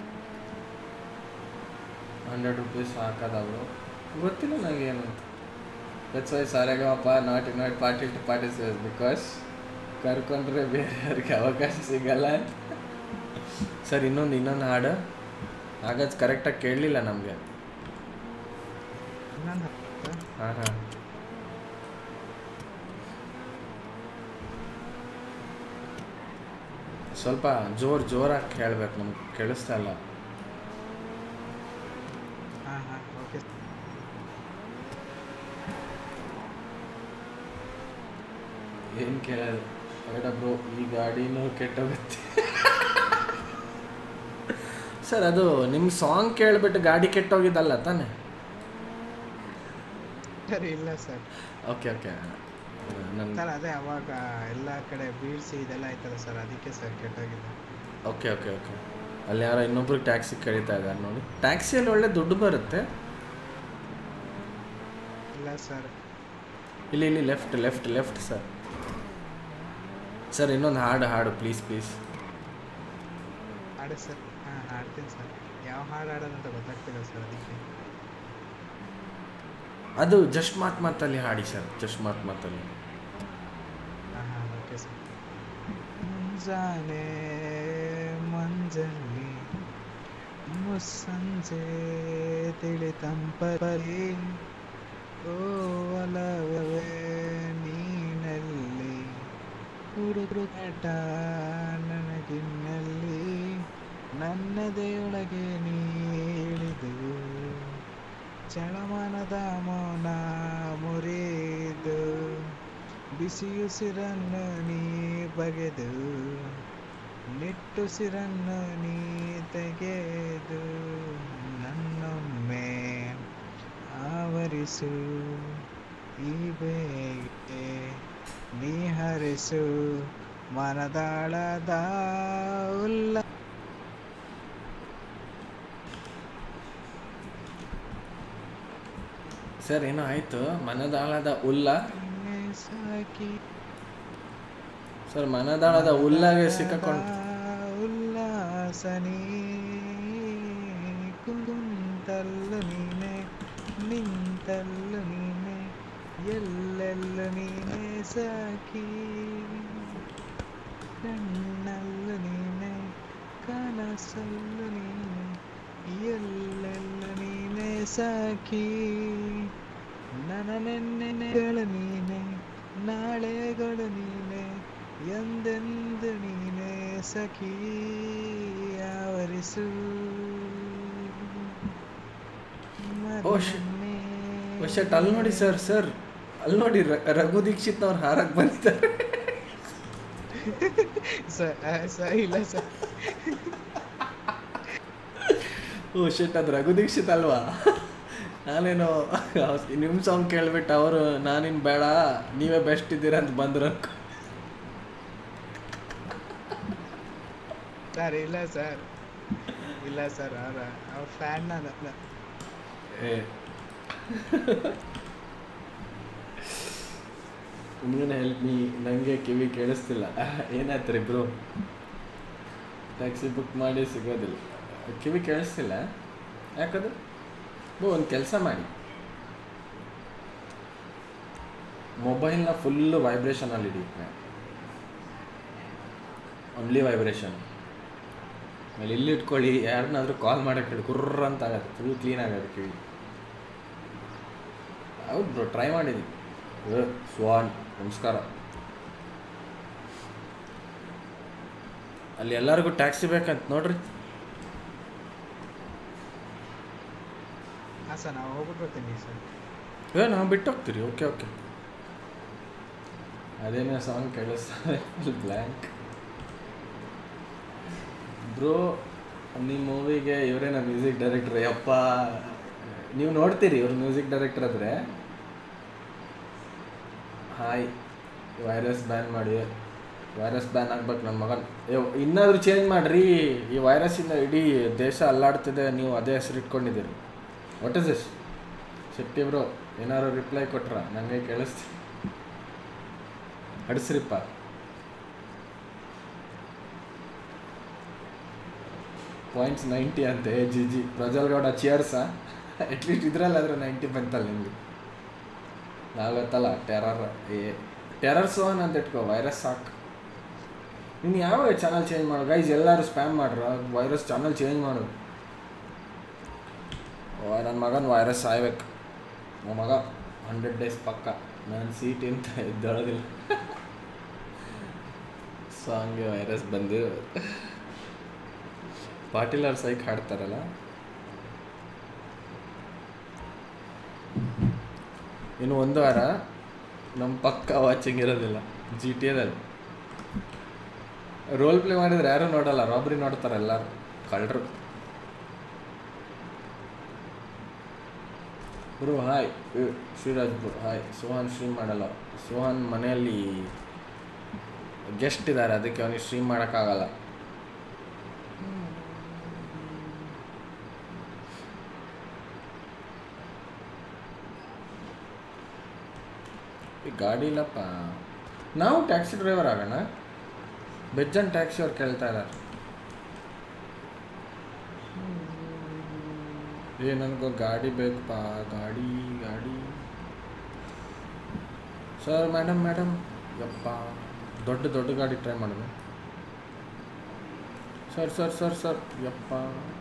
ಹಂಡ್ರೆಡ್ ರುಪೀಸ್ ಹಾಕೋದವರು ಗೊತ್ತಿಲ್ಲ ನನಗೆ ಏನು ದಟ್ಸ್ ವೈ ಸಾರೆಗಪ್ಪ not invite party to participate because ಕರ್ಕೊಂಡ್ರೆ ಬೇರೆಯವ್ರಿಗೆ ಅವಕಾಶ ಸಿಗಲ್ಲ ಸರ್ ಇನ್ನೊಂದು ಇನ್ನೊಂದು ಹಾಡು ಹಾಗಾದ್ರೆ ಕರೆಕ್ಟಾಗಿ ಕೇಳಲಿಲ್ಲ ನಮಗೆ ಇನ್ನೊಂದು ಸರ್ ಹಾಂ ಹಾಂ ಸ್ವಲ್ಪ ಜೋರು ಜೋರಾಗಿ ಕೇಳ್ಬೇಕು ನಮ್ಗೆ ಕೇಳಿಸ್ತಾ ಇಲ್ಲ ಹಾಂ ಹಾಂ ಓಕೆ ಏನು ಕೇಳೋದು ಬೇಡ ಬ್ರೋ ಈ ಗಾಡಿನೂ ಕೆಟ್ಟೋಗುತ್ತೆ ಸರ್ ಅದು ನಿಮ್ಮ ಸಾಂಗ್ ಕೇಳಿಬಿಟ್ಟು ಗಾಡಿ ಕೆಟ್ಟೋಗಿದ್ದಲ್ಲ ತಾನೆ ಸರ್ ಇಲ್ಲ ಸರ್ ಓಕೆ ಓಕೆ ನನ್ನ ಸರ್ ಅದೇ ಅವಾಗ ಎಲ್ಲ ಕಡೆ ಬೀಳ್ಸಿ ಇದೆಲ್ಲ ಆಯ್ತಲ್ಲ ಸರ್ ಅದಕ್ಕೆ ಸರ್ ಕೆಟ್ಟೋಗಿದೆ ಓಕೆ ಓಕೆ ಓಕೆ ಅಲ್ಲಿ ಯಾರೋ ಇನ್ನೊಬ್ರಿಗೆ ಟ್ಯಾಕ್ಸಿ ಕಳೀತಾ ಇದ್ದಾರೆ ನೋಡಿ ಟ್ಯಾಕ್ಸಿಯಲ್ಲಿ ಒಳ್ಳೆ ದುಡ್ಡು ಬರುತ್ತೆ ಇಲ್ಲ ಸರ್ ಇಲ್ಲಿ ಇಲ್ಲಿ left left left sir sir ಇನ್ನೊಂದು ಹಾಡು ಹಾಡು ಪ್ಲೀಸ್ ಪ್ಲೀಸ್ ಹಾಡು ಸರ್ ಹಾಂ ಹಾಡ್ತೀನಿ ಸರ್ ಯಾವ ಹಾಡು ಹಾಡೋದಂತ ಗೊತ್ತಾಗ್ತಿಲ್ಲ ಸರ್ ಅದಕ್ಕೆ ಅದು ಜಸ್ಟ್ ಮಾತ್ ಮಾತಲ್ಲಿ ಹಾಡಿ ಸರ್ ಜಸ್ಟ್ ಮಾತ್ ಮಾತಲ್ಲಿ ಹಾಂ ಹಾಂ ಓಕೆ ಸರ್ ಮುಂಜಾನೆ ಮಂಜಲ್ಲಿ ಮುಸ್ಸಂಜೆ ತಿಳಿ ತಂಪಲಿ ಓ ಒಲವೇ ನೀನಲ್ಲಿ ಹುಡುಗಟ ನನಗಿನ್ನಲ್ಲಿ ನನ್ನದೆಯೊಳಗೆ ನೀಳಿದು ಚಳಮನದ ಮೌನ ಮುರಿದು ಬಿಸಿಯುಸಿರನ್ನು ನೀ ಬಗೆದು ನಿಟ್ಟುಸಿರನ್ನು ನೀ ತೆಗೆದು ನನ್ನೊಮ್ಮೆ ಆವರಿಸು ಈ ಬೇಗೆ ನೀ ಹರಿಸು ಮನದಾಳದ ಉಲ್ಲ ಸರ್ ಏನೋ ಆಯಿತು ಮನದಾಳದ ಉಲ್ಲ ಸಾಕಿ ಸರ್ ಮನದಾಳದ ಉಲ್ಲಾಗೆ ಸಿಕ್ಕಾಕೊಂಡು ಉಲ್ಲಾಸನಿ ಕುಂತಲ್ಲ ನೀನೆ ನಿಂತಲ್ಲ ನೀನೆ ಎಲ್ಲೆಲ್ಲ ನೀನೆ ಸಾಕಿ ಕಣ್ಣಲ್ಲ ನೀನೆ ಕನಸಲ್ಲ ನೀನೆ ಎಲ್ಲೆಲ್ಲ ನೀನೆ ಸಾಕಿ ನನ್ನ ನೆನ್ನೆಗಳ ನೀನೆ ನಾಳೆಗಳು ನೀನೆ ಎಂದೆಂದು ನೀನೆ ಸಖಿ ಆವರಿಸು ಓ shit. ಓ ಶಟ್ ಅಲ್ಲಿ ನೋಡಿ ಸರ್ ಸರ್ ಅಲ್ಲಿ ನೋಡಿ ರ- ರಘು ದೀಕ್ಷಿತ್ ಅವ್ರು ಹಾರಕ್ ಬಂದಿದ್ದಾರೆ ಸ- ಆ, ಸ- ಇಲ್ಲ ಸರ್ ಓ ಶಟ್ ಅದು ರಘು ದೀಕ್ಷಿತ್ ಅಲ್ವಾ ನಾನೇನು ನಿಮ್ಮ ಸಾಂಗ್ ಕೇಳ್ಬಿಟ್ಟು ಅವರು ನಾನಿನ್ ಬೇಡ ನೀವೇ ಬೆಸ್ಟ್ ಇದ್ದೀರಾ ಅಂತ ಬಂದ್ರು ಅನ್ಕೊ ಸರ್ ಇಲ್ಲ ಸರ್ ಇಲ್ಲ ಸರ್ ಅವ್ರ ಅವ್ರ ಫ್ಯಾನ್ ನಾನು ಏ ನಿಮ್ಗೇನೆ ಹೆಲ್ಪ್ ಮೀ ನನಗೆ ಕಿವಿ ಕೇಳಿಸ್ತಿಲ್ಲ ಏನಾಯ್ತು ರೀ ಬ್ರೋ ಟ್ಯಾಕ್ಸಿ ಬುಕ್ ಮಾಡಿ ಸಿಗೋದಿಲ್ಲ ಕಿವಿ ಕೇಳಿಸ್ತಿಲ್ಲ ಯಾಕದು ಬ್ರೋ ಒಂದು ಕೆಲಸ ಮಾಡಿ ಮೊಬೈಲ್ನ ಫುಲ್ಲು ವೈಬ್ರೇಷನಲ್ಲಿ ಇಡಿ ಒನ್ಲಿ ವೈಬ್ರೇಷನ್ ಆಮೇಲೆ ಇಲ್ಲಿ ಇಟ್ಕೊಳ್ಳಿ ಯಾರನ್ನಾದ್ರೂ ಕಾಲ್ ಮಾಡಕ್ಕೆ ಹೇಳಿ ಕುರ್ರ ಅಂತ ಆಗುತ್ತೆ ಫುಲ್ ಕ್ಲೀನ್ ಆಗೋದು ಕಿವಿ ಹೌದು ಬ್ರೋ ಟ್ರೈ ಮಾಡಿದ್ವಿ ಏ, ಸ್ವಾನ್ ನಮಸ್ಕಾರ ಅಲ್ಲಿ ಎಲ್ಲರಿಗೂ ಟ್ಯಾಕ್ಸಿ ಬೇಕಂತ ನೋಡ್ರಿ ಹಾಂ ಸರ್ ನಾವು ಹೋಗ್ಬಿಟ್ಟು ಬರ್ತೀನಿ ಸರ್ ಏ ನಾವು ಬಿಟ್ಟು ಹೋಗ್ತೀರಿ ಓಕೆ ಓಕೆ ಅದೇನೇ ಸಾಂಗ್ ಕೇಳಿಸ್ತಾರೆ ಫುಲ್ ಬ್ಲ್ಯಾಂಕ್ ಬ್ರೋ ನಿಮ್ಮ ಮೂವಿಗೆ ಇವರೇನ ಮ್ಯೂಸಿಕ್ ಡೈರೆಕ್ಟರ್ ಯಪ್ಪ ನೀವು ನೋಡ್ತೀರಿ ಇವ್ರು ಮ್ಯೂಸಿಕ್ ಡೈರೆಕ್ಟರ್ ಆದರೆ ಹಾಯ್ ವೈರಸ್ ಬ್ಯಾನ್ ಮಾಡಿ ವೈರಸ್ ಬ್ಯಾನ್ ಆಗ್ಬೇಕು ನನ್ನ ಮಗನ್ ಏ ಇನ್ನಾದರೂ ಚೇಂಜ್ ಮಾಡಿರಿ ಈ ವೈರಸ್ಸಿಂದ ಇಡೀ ದೇಶ ಅಲ್ಲಾಡ್ತಿದೆ ನೀವು ಅದೇ ಹೆಸರು ಇಟ್ಕೊಂಡಿದ್ದೀರಿ what is this Shetty bro ಏನಾದ್ರು ರಿಪ್ಲೈ ಕೊಟ್ರ ನನಗೆ ಕೇಳಿಸ್ತಿ ಹಡಿಸ್ರಿಪ್ಪ ಪಾಯಿಂಟ್ಸ್ ನೈಂಟಿ ಅಂತೆ ಜಿ ಜಿ ಪ್ರಜ್ವಲ್ ಗೌಡ ಚಿಯರ್ಸಾ ಅಟ್ಲೀಸ್ಟ್ ಇದ್ರಲ್ಲಾದ್ರೆ ನೈಂಟಿ ಬಂತಲ್ಲ ನಿಮಗೆ ನಾಲ್ವತ್ತಲ್ಲ ಟೆರರ್ ಏ ಟೆರರ್ ಸೋನ್ ಅಂತ ಇಟ್ಕೋ ವೈರಸ್ ಸಾಕು ನೀನು ಯಾವ ಚಾನಲ್ ಚೇಂಜ್ ಮಾಡು ಗೈಸ್ ಎಲ್ಲರೂ ಸ್ಪ್ಯಾಮ್ ಮಾಡ್ರ ವೈರಸ್ ಚಾನಲ್ ಚೇಂಜ್ ಮಾಡು ನನ್ನ ಮಗನ ವೈರಸ್ ಸಾಯ್ಬೇಕು ನನ್ನ ಮಗ ಹಂಡ್ರೆಡ್ ಡೇಸ್ ಪಕ್ಕ ನಾನು ಸೀಟ್ ಅಂತ ಎದ್ದೊಳಗಿಲ್ಲ ಸಾಂಗ್ಗೆ ವೈರಸ್ ಬಂದು ಪಾಟೀಲ್ ಅವ್ರ ಸೈಕ್ ಹಾಡ್ತಾರಲ್ಲ ಇನ್ನು ಒಂದು ವಾರ ನಮ್ಮ ಪಕ್ಕ ವಾಚಿಂಗ್ ಇರೋದಿಲ್ಲ ಜಿ ಟಿ ಎದಲ್ಲಿ ರೋಲ್ ಪ್ಲೇ ಮಾಡಿದ್ರೆ ಯಾರು ನೋಡಲ್ಲ ರಾಬ್ರಿ ನೋಡ್ತಾರೆ ಎಲ್ಲರೂ ಕಳ್ಳರು ಬ್ರೋ ಹಾಯ್ ಏ, Shriraj bro hi Sohan stream ಮಾಡಲ್ಲ ಸೋಹನ್ ಮನೆಯಲ್ಲಿ ಗೆಸ್ಟ್ ಇದ್ದಾರೆ ಅದಕ್ಕೆ ಅವನಿಗೆ ಸ್ಟ್ರೀಮ್ ಮಾಡೋಕ್ಕಾಗಲ್ಲ ಈ ಗಾಡಿ ಇಲ್ಲಪ್ಪ ನಾವು ಟ್ಯಾಕ್ಸಿ ಡ್ರೈವರ್ ಆಗೋಣ ಬೆಜ್ಜನ್ ಟ್ಯಾಕ್ಸಿ ಅವ್ರು ಕೇಳ್ತಾ ಇದ್ದಾರೆ ಏ ನನಗೂ ಗಾಡಿ ಬೇಕಪ್ಪ ಗಾಡಿ ಗಾಡಿ ಸರ್ ಮೇಡಮ್ ಮೇಡಮ್ ಯಪ್ಪ ದೊಡ್ಡ ದೊಡ್ಡ ಗಾಡಿ ಟ್ರೈ ಮಾಡಿದೆ ಸರ್ ಸರ್ ಸರ್ ಸರ್ ಯಪ್ಪ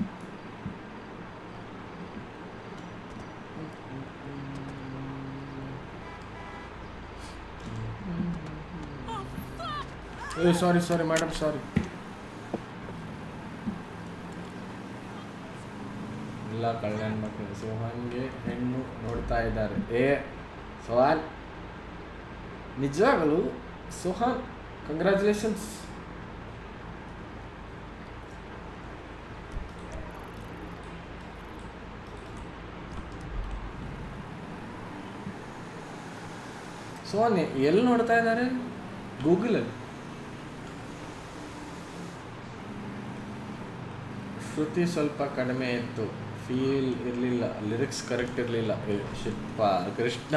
ಏ ಸಾರಿ ಸಾರಿ ಮೇಡಮ್ ಸಾರಿ ಇಲ್ಲ ಕಲ್ಯಾಣ ಮಕ್ಕಳು ಸೋಹನ್ಗೆ ಹೆಣ್ಣು ನೋಡ್ತಾ ಇದ್ದಾರೆ ಏ ಸೋಹನ್ ನಿಜವಾಗಲು ಸೋಹನ್ ಕಂಗ್ರ್ಯಾಚುಲೇಷನ್ಸ್ ಸೋಹನ್ ಎಲ್ಲಿ ನೋಡ್ತಾ ಇದ್ದಾರೆ ಗೂಗಲಲ್ಲಿ ಶ್ರುತಿ ಸ್ವಲ್ಪ ಕಡಿಮೆ ಇತ್ತು ಫೀಲ್ ಇರಲಿಲ್ಲ ಲಿರಿಕ್ಸ್ ಕರೆಕ್ಟ್ ಇರಲಿಲ್ಲ ಶಿಲ್ಪ ಕೃಷ್ಣ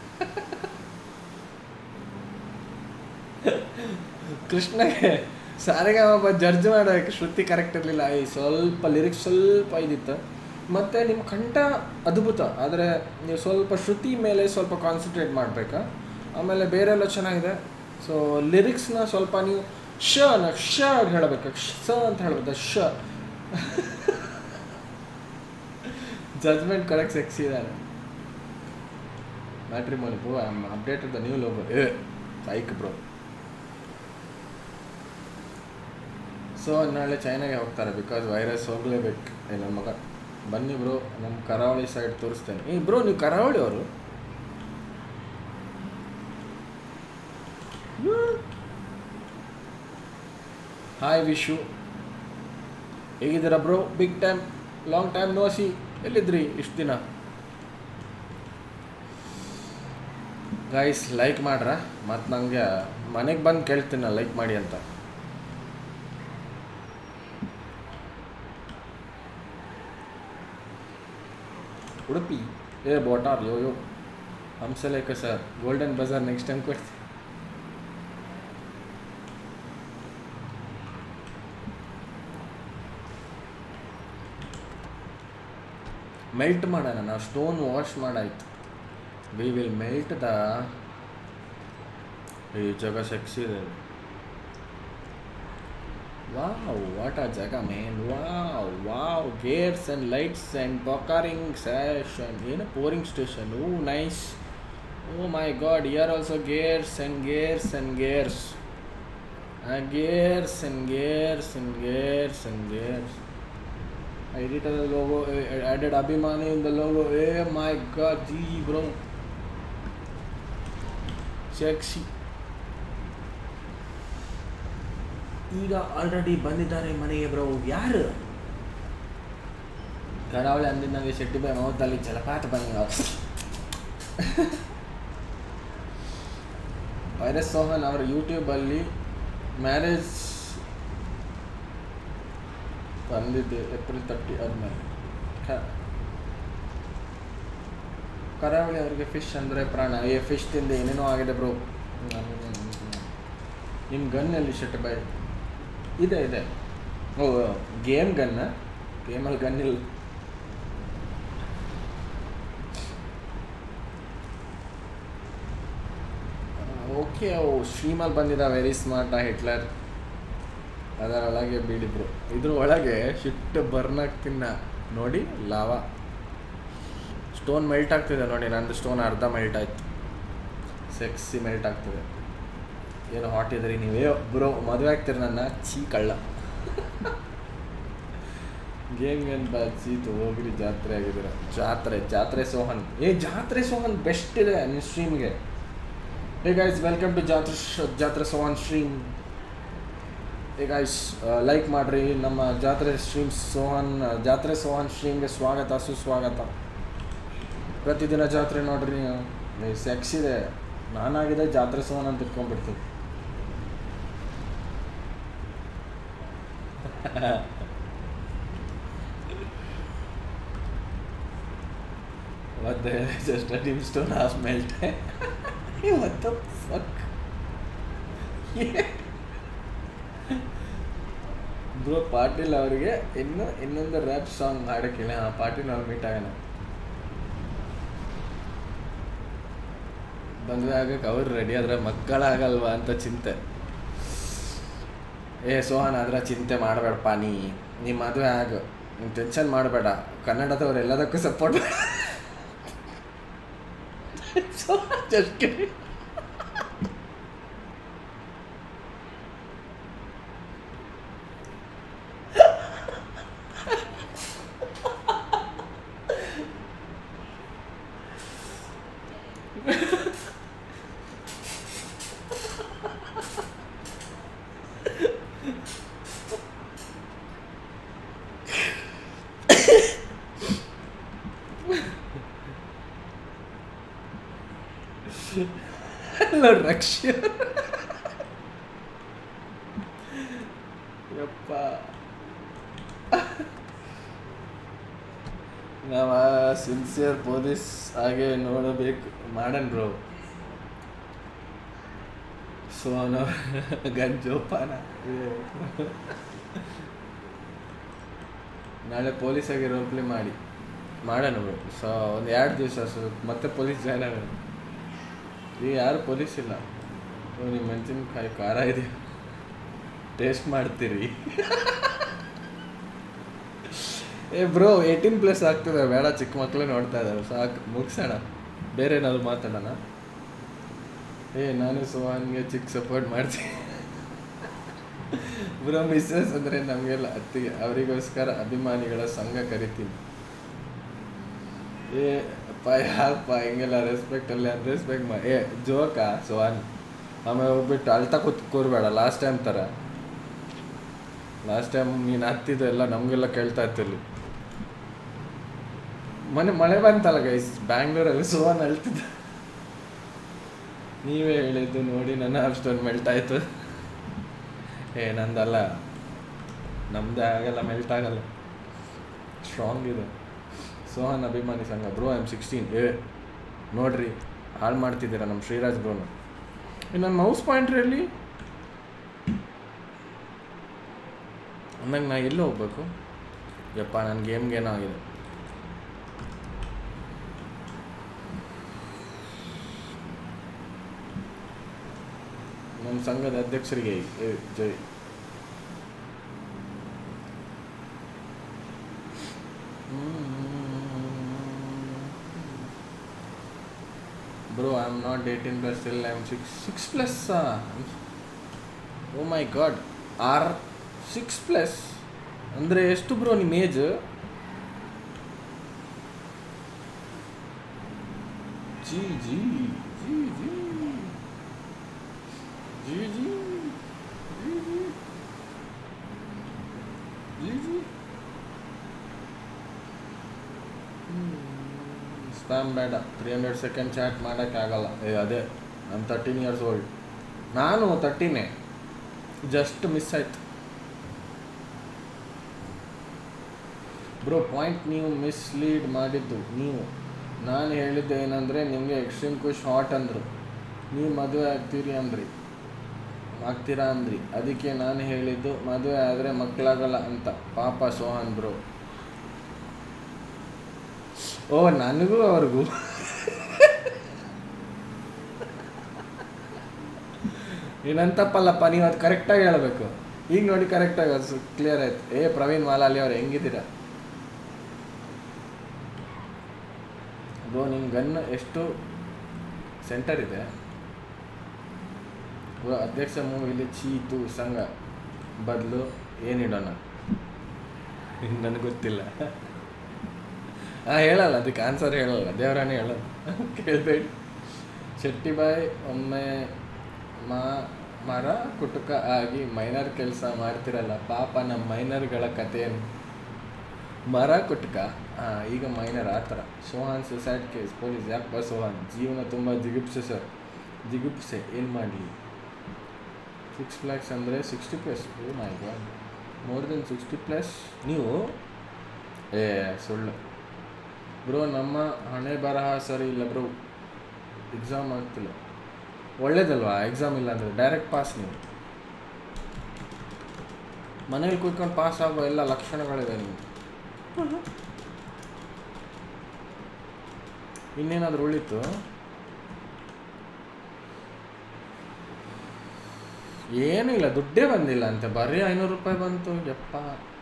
ಕೃಷ್ಣಗೆ ಸಾರಿಗಾಮ ಜಡ್ಜ್ ಮಾಡೋಕ್ಕೆ ಶ್ರುತಿ ಕರೆಕ್ಟ್ ಇರಲಿಲ್ಲ ಈ ಸ್ವಲ್ಪ ಲಿರಿಕ್ಸ್ ಸ್ವಲ್ಪ ಇದಿತ್ತು ಮತ್ತು ನಿಮ್ಮ ಕಂಠ ಅದ್ಭುತ ಆದರೆ ನೀವು ಸ್ವಲ್ಪ ಶ್ರುತಿ ಮೇಲೆ ಸ್ವಲ್ಪ ಕಾನ್ಸಂಟ್ರೇಟ್ ಮಾಡಬೇಕಾ ಆಮೇಲೆ ಬೇರೆ ಎಲ್ಲ ಚೆನ್ನಾಗಿದೆ ಸೊ ಲಿರಿಕ್ಸ್ನ ಸ್ವಲ್ಪ ನೀವು ಶನ ಶ ಹೇಳಬೇಕು ಶ ಅಂತ ಹೇಳ್ಬೇಕು ಶ ಜಜ್ಮೆಂಟ್ ಕರೆಕ್ಟ್ ಸೆಕ್ಸಿ ಇದ್ದಾನೆ matrimony bro I am updated the new logo ಏ ಸೈಕ್ ಬ್ರೋ ಸೊ ನಾಳೆ ಚೈನಾಗೆ ಹೋಗ್ತಾರೆ ಬಿಕಾಸ್ ವೈರಸ್ ಹೋಗಲೇಬೇಕು ಏ ನನ್ನ ಮಗ ಬನ್ನಿ ಬ್ರೋ ನಮ್ಮ ಕರಾವಳಿ ಸೈಡ್ ತೋರಿಸ್ತೇನೆ ಏ ಬ್ರೋ ನೀವು ಕರಾವಳಿ ಅವರು ಹಾಯ್ ವಿಶು ಹೇಗಿದ್ದೀರಾ bro big time long time no see ಎಲ್ಲಿದ್ರಿ ಇಷ್ಟು ದಿನ ಗೈಸ್ ಲೈಕ್ ಮಾಡ್ರ ಮತ್ತು ನನಗೆ ಮನೆಗೆ ಬಂದು ಕೇಳ್ತೀನಿ ಲೈಕ್ ಮಾಡಿ ಅಂತ ಉಡುಪಿ ಏ ಬೋಟಾರ್ yo yo Hamsalekha sir golden ಬಜಾರ್ ನೆಕ್ಸ್ಟ್ ಟೈಮ್ ಕೊಡ್ತೀನಿ ಮೆಲ್ಟ್ ಮಾಡೋಣ ನಾವು ಸ್ಟೋನ್ ವಾಶ್ ಮಾಡಾಯ್ತು ವಿ ವಿಲ್ ಮೆಲ್ಟ್ ದ ಈ ಜಾಗ ಸೆಕ್ಸಿ ಇದೆ ವಾವ್ ವಾಟ್ ಆ ಜಾಗ main wow wow gears and lights and ಬಕಾರಿಂಗ್ ಸ್ಯಾಷನ್ ಏನು pouring station oh nice oh my god here also gears and gears and gears gears and gears and gears and gears I edited the logo, I added Abhimani in the logo. Hey my god, gee bro. Sexy. ಈಗ already ಬಂದಿದ್ದಾರೆ ಮನೆಗೆ bro ಯಾರು ಕರಾವಳಿ ಅಂದಿನ ನನಗೆ ಶೆಟ್ಟಿ ಬಾಯಿ ಮೌತಲ್ಲಿ ಜಲಪಾತ ಬಂದ ವೈರಸ್ ಸೋಹನ್ ಅವರ ಯೂಟ್ಯೂಬಲ್ಲಿ ಮ್ಯಾರೇಜ್ ಬಂದಿದ್ದೆ ಏಪ್ರಿಲ್ ತರ್ಟಿ ಆದಮೇಲೆ ಕರಾವಳಿ ಅವರಿಗೆ ಫಿಶ್ ಅಂದರೆ ಪ್ರಾಣ ಏ ಫಿಶ್ ತಿಂದು ಏನೇನೋ ಆಗಿದೆ ಬ್ರೋ ನಿಮ್ಮ ಗನ್ನಲ್ಲಿ ಶೆಟ್ ಬಾಯ್ ಇದೆ ಇದೆ ಓ ಗೇಮ್ ಗನ್ನ ಗೇಮಲ್ಲಿ ಗನ್ ಇಲ್ಲ ಓಕೆ ಅವು ಸ್ಟ್ರೀಮಲ್ಲಿ ಬಂದಿದ್ದ ವೆರಿ ಸ್ಮಾರ್ಟ್ ಹಿಟ್ಲರ್ ಅದರೊಳಗೆ ಬೀಳಿದ್ರು ಇದ್ರ ಒಳಗೆ ಶಿಟ್ಟು ಬರ್ನ್ ಆಗ್ತಿನ್ನ ನೋಡಿ ಲಾವಾ ಸ್ಟೋನ್ ಮೆಲ್ಟ್ ಆಗ್ತಿದೆ ನೋಡಿ ನಂದು ಸ್ಟೋನ್ ಅರ್ಧ ಮೆಲ್ಟ್ ಆಯ್ತು ಸೆಕ್ಸಿ ಮೆಲ್ಟ್ ಆಗ್ತಿದೆ ಏನು ಹಾಟ್ ಇದ್ರಿ ನೀವೇ ಬ್ರೋ ಮದುವೆ ಆಗ್ತೀರಿ ನನ್ನ ಚೀ ಕಳ್ಳ ಗೇಮ್ ಏನು ಚೀತು ಹೋಗ್ರಿ ಜಾತ್ರೆ ಆಗಿದ್ದೀರ ಜಾತ್ರೆ ಜಾತ್ರೆ ಸೋಹನ್ ಏ ಜಾತ್ರೆ ಸೋಹನ್ ಬೆಸ್ಟ್ ಇದೆ ನಿಮ್ಮ ಸ್ಟ್ರೀಮ್ಗೆ ಹೇ ಗೈಸ್ ವೆಲ್ಕಮ್ ಟು ಜಾತ್ರೆ ಜಾತ್ರೆ Sohan stream hey guys like ಮಾಡಿರಿ ನಮ್ಮ ಜಾತ್ರೆ ಸ್ಟ್ರೀಮ್ ಸೋಹನ್ ಜಾತ್ರೆ ಸೋಹನ್ ಸ್ಟ್ರೀಮ್ಗೆ ಸ್ವಾಗತ ಸುಸ್ವಾಗತ ಪ್ರತಿದಿನ ಜಾತ್ರೆ ನೋಡ್ರಿ ನೀವು ಸೆಕ್ಸ್ ಇದೆ ನಾನಾಗಿದೆ ಜಾತ್ರೆ ಸೋಹನ್ ಅಂತ ಇಟ್ಕೊಂಡ್ಬಿಡ್ತೀವಿ What the hell is a stepping stone half melt? what the fuck? Bro Patil ಅವರಿಗೆ ಇನ್ನು ಇನ್ನೊಂದು ರ್ಯಾಪ್ ಸಾಂಗ್ ಹಾಡಕ್ಕಿಲ್ಲ ಹಾಂ ಪಾಟೀಲ್ ಅವ್ರು ಮೀಟ್ ಆಗೋಣ ಮದುವೆ ಆಗಕ್ಕೆ ಅವ್ರು ರೆಡಿ ಆದರೆ ಮಕ್ಕಳಾಗಲ್ವಾ ಅಂತ ಚಿಂತೆ ಏ ಸೋಹನ್ ಆದ್ರೆ ಚಿಂತೆ ಮಾಡಬೇಡಪ್ಪ ನೀ ನೀ ಮದುವೆ ಆಗು ನೀನು ಟೆನ್ಷನ್ ಮಾಡಬೇಡ ಕನ್ನಡದವ್ರು ಎಲ್ಲದಕ್ಕೂ ಸಪೋರ್ಟ್ ಜಸ್ಟ್ ನೋಡಿ ರಕ್ಷ ಯಪ್ಪ ನಾವ ಸಿನ್ಸಿಯರ್ ಪೊಲೀಸ್ ಹಾಗೆ ನೋಡಬೇಕು ಮಾಡನ್ ಬ್ರೋ ಸೋನ ಗಂಜೋಪಾನ ನಾಳೆ ಪೊಲೀಸಾಗಿ ರೋಲ್ ಪ್ಲೇ ಮಾಡಿ ಮಾಡೋಣ ಬ್ರೋ ಸೊ ಒಂದು ಎರಡು ದಿವಸ ಸೊ ಮತ್ತೆ ಪೊಲೀಸ್ ಜಾಯ್ನ್ ಆಗೋಣ ಈಗ ಯಾರು ಪೊಲೀಸ್ ಇಲ್ಲ ಓ ನಿಮ್ಮ ಮೆಣಸಿನ್ಕಾಯಿ ಖಾರ ಇದೆ ಟೇಸ್ಟ್ ಮಾಡ್ತೀರಿ ಏ ಬ್ರೋ ಏಯ್ಟೀನ್ ಪ್ಲಸ್ ಆಗ್ತದೆ ಬೇಡ ಚಿಕ್ಕ ಮಕ್ಕಳೇ ನೋಡ್ತಾ ಇದ್ದಾರೆ ಸಾಕು ಮುಗಿಸೋಣ ಬೇರೆ ಏನಾದ್ರು ಮಾತಾಡೋಣ ಏ ನಾನು ಸುಹಾನ್ಗೆ ಚಿಕ್ಕ ಸಪೋರ್ಟ್ ಮಾಡ್ತೀನಿ ಬ್ರೋ ಮಿಸ್ಸಸ್ ಅಂದರೆ ನಮಗೆಲ್ಲ ಅತ್ತಿಗೆ ಅವರಿಗೋಸ್ಕರ ಅಭಿಮಾನಿಗಳ ಸಂಘ ಕರಿತೀನಿ ಏ ಅಪ್ಪ ಯಾಕಪ್ಪ ಹಿಂಗೆಲ್ಲ ರೆಸ್ಪೆಕ್ಟ್ ಅಲ್ಲಿ ರೆಸ್ಪೆಕ್ಟ್ ಮಾ ಏ ಜೋಕಾ ಸುಹಾನ್ ಆಮೇಲೆ ಹೋಗ್ಬಿಟ್ಟು ಅಳ್ತಾ ಕೂತ್ ಕೂರ್ಬೇಡ ಲಾಸ್ಟ್ ಟೈಮ್ ಥರ ಲಾಸ್ಟ್ ಟೈಮ್ ನೀನು ಹತ್ತಿದ್ದು ಎಲ್ಲ ನಮಗೆಲ್ಲ ಕೇಳ್ತಾ ಇತ್ತಿಲ್ಲಿ ಮೊನ್ನೆ ಮಳೆ ಬಂತಲ್ಲ ಗೈಸ್ ಬ್ಯಾಂಗ್ಳೂರಲ್ಲಿ ಸುಹಾನ್ ಅಳ್ತಿದ್ದ ನೀವೇ ಹೇಳಿದ್ದು ನೋಡಿ ನನ್ನ ಅಷ್ಟೊಂದು ಮೆಲ್ಟ್ ಆಯ್ತು ಏ ನಂದಲ್ಲ ನಮ್ದೇ ಆಗಲ್ಲ ಮೆಲ್ಟ್ ಆಗಲ್ಲ ಸ್ಟ್ರಾಂಗ್ ಇದೆ ಸೋಹನ್ ಅಭಿಮಾನಿ ಸಂಘ ಬ್ರೋ ಐ ಆಮ್ ಸಿಕ್ಸ್ಟೀನ್ ಏ ನೋಡ್ರಿ ಹಾಳು ಮಾಡ್ತಿದ್ದೀರಾ ನಮ್ಮ ಶ್ರೀರಾಜ್ ಬ್ರೋನು ನನ್ನ ಮೌಸ್ ಪಾಯಿಂಟ್ರಲ್ಲಿ ಅಂದಂಗೆ ನಾ ಎಲ್ಲಿ ಹೋಗ್ಬೇಕು ಯಪ್ಪ ನನ್ನ ಗೇಮ್ಗೆ ಏನೋ ಆಗಿದೆ ನಮ್ಮ ಸಂಘದ ಅಧ್ಯಕ್ಷರಿಗೆ ಏ, Jai bro I am not eighteen plus still I am six six plus oh my god are six plus ಅಂದರೆ ಎಷ್ಟು ಬ್ರೋ ನಿಮ್ಮ age G G G G G G G G G G spam ಬೇಡ three hundred second chat ಮಾಡೋಕ್ಕಾಗಲ್ಲ ಏ ಅದೇ ನಾನು thirteen years old ನಾನು ತರ್ಟೀನೇ ಜಸ್ಟ್ ಮಿಸ್ ಆಯ್ತು ಬ್ರೋ ಪಾಯಿಂಟ್ ನೀವು ಮಿಸ್ಲೀಡ್ ಮಾಡಿದ್ದು ನೀವು ನಾನು ಹೇಳಿದ್ದು ಏನಂದರೆ ನಿಮಗೆ ಎಕ್ಸ್ಟ್ರೀಮ್ ಖುಷ್ ಹಾಟ್ ಅಂದರು ನೀವು ಮದುವೆ ಆಗ್ತೀರಿ ಅಂದ್ರಿ ಆಗ್ತೀರಾ ಅಂದ್ರಿ ಅದಕ್ಕೆ ನಾನು ಹೇಳಿದ್ದು ಮದುವೆ ಆದರೆ ಮಕ್ಕಳಾಗಲ್ಲ ಅಂತ ಪಾಪ ಸೋಹನ್ ಬ್ರೋ ಓ ನನಗೂ ಅವ್ರಿಗೂ ಏನಂತಪ್ಪಲ್ಲಪ್ಪ ನೀವು ಅದು ಕರೆಕ್ಟಾಗಿ ಹೇಳಬೇಕು ಈಗ ನೋಡಿ ಕರೆಕ್ಟಾಗಿ ಅದು ಕ್ಲಿಯರ್ ಆಯ್ತು ಏ ಪ್ರವೀಣ್ ಮಾಲಾಲಿ ಅವ್ರು ಹೆಂಗಿದ್ದೀರಾ ಬ್ರೋ ನಿಮ್ಮ ಗನ್ ಎಷ್ಟು ಸೆಂಟರ್ ಇದೆ ಬ್ರೋ ಅಧ್ಯಕ್ಷ ಮೂವಿಲಿ ಚೀತು ಸಂಘ ಬದಲು ಏನಿಡೋಣ ನನಗೆ ಗೊತ್ತಿಲ್ಲ ಹಾಂ ಹೇಳಲ್ಲ ಅದಕ್ಕೆ ಆನ್ಸರ್ ಹೇಳಲ್ಲ ದೇವರಾನೇ ಹೇಳಲ್ಲ ಕೇಳಬೇಡಿ ಶೆಟ್ಟಿಬಾಯಿ ಒಮ್ಮೆ ಮಾ ಮರ ಕುಟುಕ ಆಗಿ ಮೈನರ್ ಕೆಲಸ ಮಾಡ್ತಿರಲ್ಲ ಪಾಪ ನಮ್ಮ ಮೈನರ್ಗಳ ಕಥೆಯನ್ನು ಮರ ಕುಟುಕ ಹಾಂ ಈಗ ಮೈನರ್ ಆ ಥರ ಸೋಹಾನ್ ಸುಸೈಡ್ ಕೇಸ್ ಪೊಲೀಸ್ ಯಾಕಪ್ಪ ಸೋಹಾನ್ ಜೀವನ ತುಂಬ ಜಿಗುಪ್ಸೆ ಸರ್ ಜಿಗುಪ್ಸೆ ಏನು ಮಾಡಲಿ ಸಿಕ್ಸ್ ಲ್ಯಾಕ್ಸ್ ಅಂದರೆ sixty plus oh my god more than sixty plus ನೀವು ಏ ಸುಳ್ಳು ಬ್ರೋ ನಮ್ಮ ಹಣೆ ಬರಹ ಸರಿ ಇಲ್ಲ ಬ್ರೋ ಎಕ್ಸಾಮ್ ಆಗ್ತಿಲ್ಲ ಒಳ್ಳೇದಲ್ವಾ ಎಕ್ಸಾಮ್ ಇಲ್ಲ ಅಂದರೆ ಡೈರೆಕ್ಟ್ ಪಾಸ್ ನೀವು ಮನೇಲಿ ಕೂತ್ಕೊಂಡು ಪಾಸ್ ಆಗೋ ಎಲ್ಲ ಲಕ್ಷಣಗಳಿದೆ ನೀವು ಇನ್ನೇನಾದರೂ ಉಳಿತು ಏನೂ ಇಲ್ಲ ದುಡ್ಡೇ ಬಂದಿಲ್ಲ ಅಂತೆ ಬರೀ ಐನೂರು ರೂಪಾಯಿ ಬಂತು ಯಪ್ಪ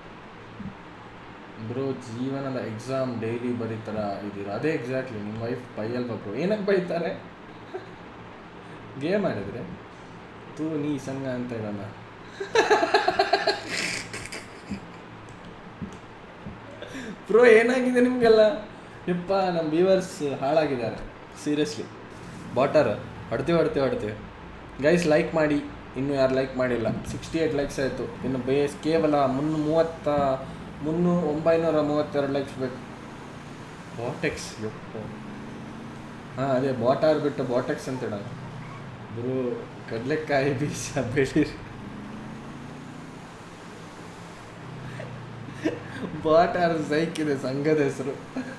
ಬ್ರೋ ಜೀವನದ ಎಕ್ಸಾಮ್ ಡೈಲಿ ಬರೀತಾರ ಇದ್ದೀರ ಅದೇ ಎಕ್ಸಾಕ್ಟ್ಲಿ ನಿಮ್ಮ ವೈಫ್ ಬೈಯಲ್ವಾ ಬ್ರೋ ಏನಕ್ಕೆ ಬೈತಾರೆ ಗೇಮ್ ಆಡಿದ್ರೆ ತೂ ನೀ ಸಂಘ ಅಂತ ಹೇಳೋಣ ಬ್ರೋ ಏನಾಗಿದೆ ನಿಮಗೆಲ್ಲ ಯಪ್ಪ ನಮ್ಮ ವ್ಯೂವರ್ಸ್ ಹಾಳಾಗಿದ್ದಾರೆ ಸೀರಿಯಸ್ಲಿ ಬಾಟರ್ ಹೊಡ್ತೀವಿ ಹೊಡ್ತೀವಿ ಹೊಡ್ತೀವಿ ಗೈಸ್ ಲೈಕ್ ಮಾಡಿ ಇನ್ನೂ ಯಾರು ಲೈಕ್ ಮಾಡಿಲ್ಲ ಸಿಕ್ಸ್ಟಿ ಏಯ್ಟ್ ಲೈಕ್ಸ್ ಆಯಿತು ಇನ್ನು ಬೇಸ್ ಕೇವಲ ಮುನ್ನೂ ಮೂವತ್ತ ಮುನ್ನೂ ಒಂಬೈನೂರ ಮೂವತ್ತೆರಡು ಲೈಕ್ಸ್ ಬೇಕು ಬಾಟೆಕ್ಸ್ ಯಪ್ಪ ಹಾಂ ಅದೇ ಬಾಟಾರ್ ಬಿಟ್ಟು ಬಾಟೆಕ್ಸ್ ಅಂತ ಹೇಳೋಣ ಗುರು ಕಡಲೆಕಾಯಿ ಬೀಜ ಬೆಳೀರಿ ಬಾಟಾರ್ ಸೈಕ್ ಇದೆ ಸಂಘದ ಹೆಸರು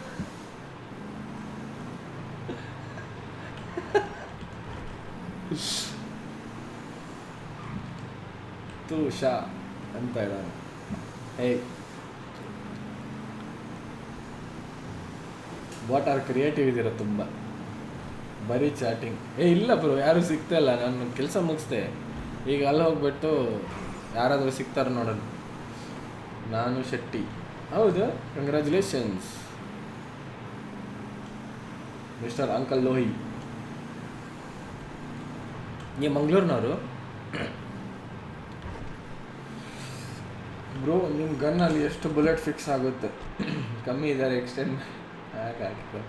ತುಷಾ ಅಂತ ಹೇಳೋಣ ಹೇ ವಾಟ್ ಆರ್ ಕ್ರಿಯೇಟಿವ್ ಇದ್ದೀರ ತುಂಬ ಬರೀ ಚಾಟಿಂಗ್ ಏ ಇಲ್ಲ ಬ್ರೋ ಯಾರೂ ಸಿಗ್ತಾ ಇಲ್ಲ ನಾನು ಕೆಲಸ ಮುಗಿಸ್ದೆ ಈಗ ಅಲ್ಲಿ ಹೋಗ್ಬಿಟ್ಟು ಯಾರಾದರೂ ಸಿಗ್ತಾರೆ ನೋಡೋಣ ನಾನು ಶೆಟ್ಟಿ ಹೌದು ಕಂಗ್ರ್ಯಾಚುಲೇಷನ್ಸ್ ಮಿಸ್ಟರ್ ಅಂಕಲ್ ಲೋಹಿ ನೀವು ಮಂಗಳೂರಿನವರು ಬ್ರೋ ನಿಮ್ಮ ಗನ್ನಲ್ಲಿ ಎಷ್ಟು ಬುಲೆಟ್ ಫಿಕ್ಸ್ ಆಗುತ್ತೆ ಕಮ್ಮಿ ಇದ್ದಾರೆ ಎಕ್ಸ್ಟೆಂಡ್ ಹಾಗೆ ಹಾಕಿದ್ರು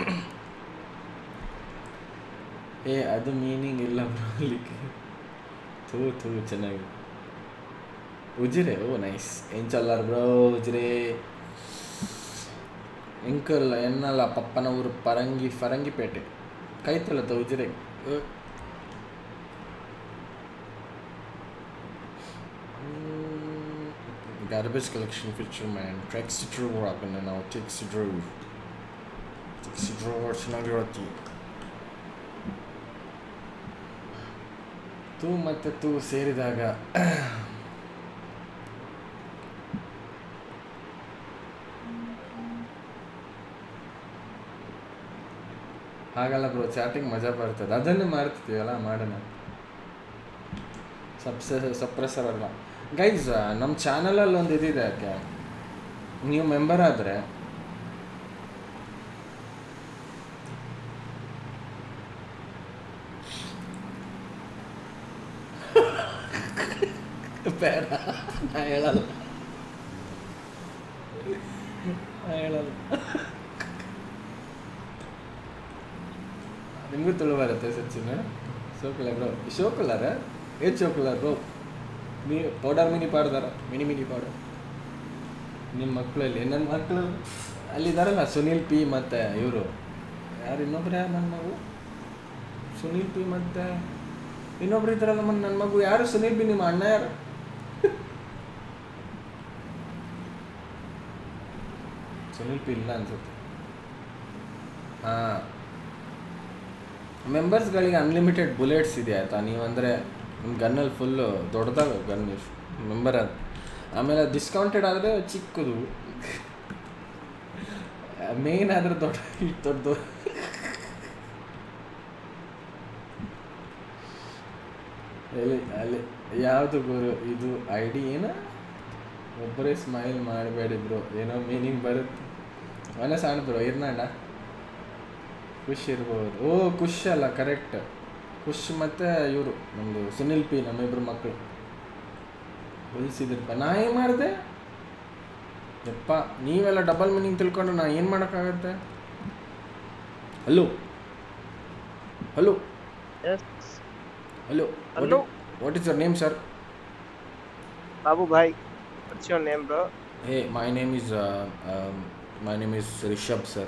ಏ ಅದು ಮೀನಿಂಗ್ ಇಲ್ಲ ಬ್ರೋ ಅಲ್ಲಿಗೆ ಥೂ ಥೂ ಚೆನ್ನಾಗಿ ಉಜಿರೆ ಓ ನೈಸ್ ಏನ್ ಚಲ್ಲಾರ ಬ್ರೋ ಉಜಿರೆ ಎಂಕಲ್ ಎನ್ನಲ್ಲ ಪಪ್ಪನ ಊರು ಪರಂಗಿ ಫರಂಗಿಪೇಟೆ ಕೈತಲ್ಲತ್ತ Ujire garbage collection feature man taxi driver ಹಾಕೋಣ ನಾವು ಟ್ಯಾಕ್ಸಿ ಡ್ರೈವ್ ಟ್ಯಾಕ್ಸಿ ಡ್ರೈವರ್ ಚೆನ್ನಾಗಿರತ್ತಿ ತೂ ಮತ್ತೆ ತೂ ಸೇರಿದಾಗ ಹಾಗಲ್ಲ ಬ್ರೋ ಚಾಟಿಂಗ್ ಮಜಾ ಬರ್ತದೆ ಅದನ್ನೇ ಮಾಡ್ತಿದ್ದೀವಲ್ಲ ಮಾಡೋಣ ಸಬ್ಸ ಸಪ್ರೆಸರ್ ಅಲ್ಲ ಗೈಸ್ ನಮ್ಮ ಚಾನಲಲ್ಲಿ ಒಂದು ಇದಿದೆ ಯಾಕೆ ನೀವು ಮೆಂಬರ್ ಆದರೆ ಬೇಡ ನಾ ಹೇಳಲ್ಲ ನಾ ಹೇಳಲ್ಲ ನಿಮಗೂ ತುಳು ಬರುತ್ತೆ ಸಚಿನ್ ಸೋಕುಲ ಬ್ರೋ ಶೋಕುಲಾರ ಏನ್ ಶೋಕುಲಾರ ಬ್ರೋ ಮೀ ಪೌಡರ್ ಮಿನಿ ಪಾಡ್ದಾರ ಮಿನಿ ಮಿನಿ ಪೌಡರ್ ನಿಮ್ಮ ಮಕ್ಕಳಲ್ಲಿ ನನ್ನ ಮಕ್ಕಳು ಅಲ್ಲಿದ್ದಾರಲ್ಲ ಸುನೀಲ್ ಪಿ ಮತ್ತು ಇವರು ಯಾರು ಇನ್ನೊಬ್ರು ಯಾರು ನನ್ನ ಮಗು ಸುನೀಲ್ ಪಿ ಮತ್ತು ಇನ್ನೊಬ್ರು ಇದ್ದಾರಲ್ಲ ಮತ್ತು ನನ್ನ ಮಗು ಯಾರು ಸುನೀಲ್ ಪಿ ನಿಮ್ಮ ಅಣ್ಣ ಯಾರು ಸುನೀಲ್ ಪಿ ಇಲ್ಲ ಅನ್ಸುತ್ತೆ ಹಾಂ ಮೆಂಬರ್ಸ್ಗಳಿಗೆ ಅನ್ಲಿಮಿಟೆಡ್ ಬುಲೆಟ್ಸ್ ಇದೆ ಆಯಿತಾ ನೀವು ಅಂದರೆ ನಿಮ್ಮ ಗನ್ನಲ್ಲಿ ಫುಲ್ಲು ದೊಡ್ಡದಾಗ ಗನ್ ಮೆಂಬರ್ ಅದು ಆಮೇಲೆ ಡಿಸ್ಕೌಂಟೆಡ್ ಆದರೆ ಚಿಕ್ಕದು ಮೇನ್ ಆದರೆ ದೊಡ್ಡ ಇಷ್ಟು ದೊಡ್ಡದು ಎಲ್ಲಿ ಅಲ್ಲಿ ಯಾವುದು ಗುರು ಇದು ಐ ಡಿ ಏನ ಒಬ್ಬರೇ ಸ್ಮೈಲ್ ಮಾಡಬೇಡಿ ಬ್ರೋ ಏನೋ ಮೀನಿಂಗ್ ಬರುತ್ತೆ ಮನೆ ಸಣ್ಣ ಬ್ರೋ ಇರ್ನಾಡ ಖುಷ್ ಇರ್ಬೋದು ಓ ಖುಷ್ ಅಲ್ಲ ಕರೆಕ್ಟ್ ಖುಷ್ ಮತ್ತು ಇವರು ನಮ್ಮದು ಸುನಿಲ್ ಪಿ ನಮ್ಮಿಬ್ರು ಮಕ್ಕಳು ಹೊಲಿಸಿದ್ರಪ್ಪ ನಾ ಏನು ಮಾಡಿದೆ ಯಪ್ಪ ನೀವೆಲ್ಲ ಡಬಲ್ ಮೀನಿಂಗ್ ತಿಳ್ಕೊಂಡು ನಾ ಏನು ಮಾಡೋಕ್ಕಾಗತ್ತೆ hello hello Yes. Hello Hello. What is your name sir Babu bhai, what's your name, bro? Hey my name is my name is Rishabh sir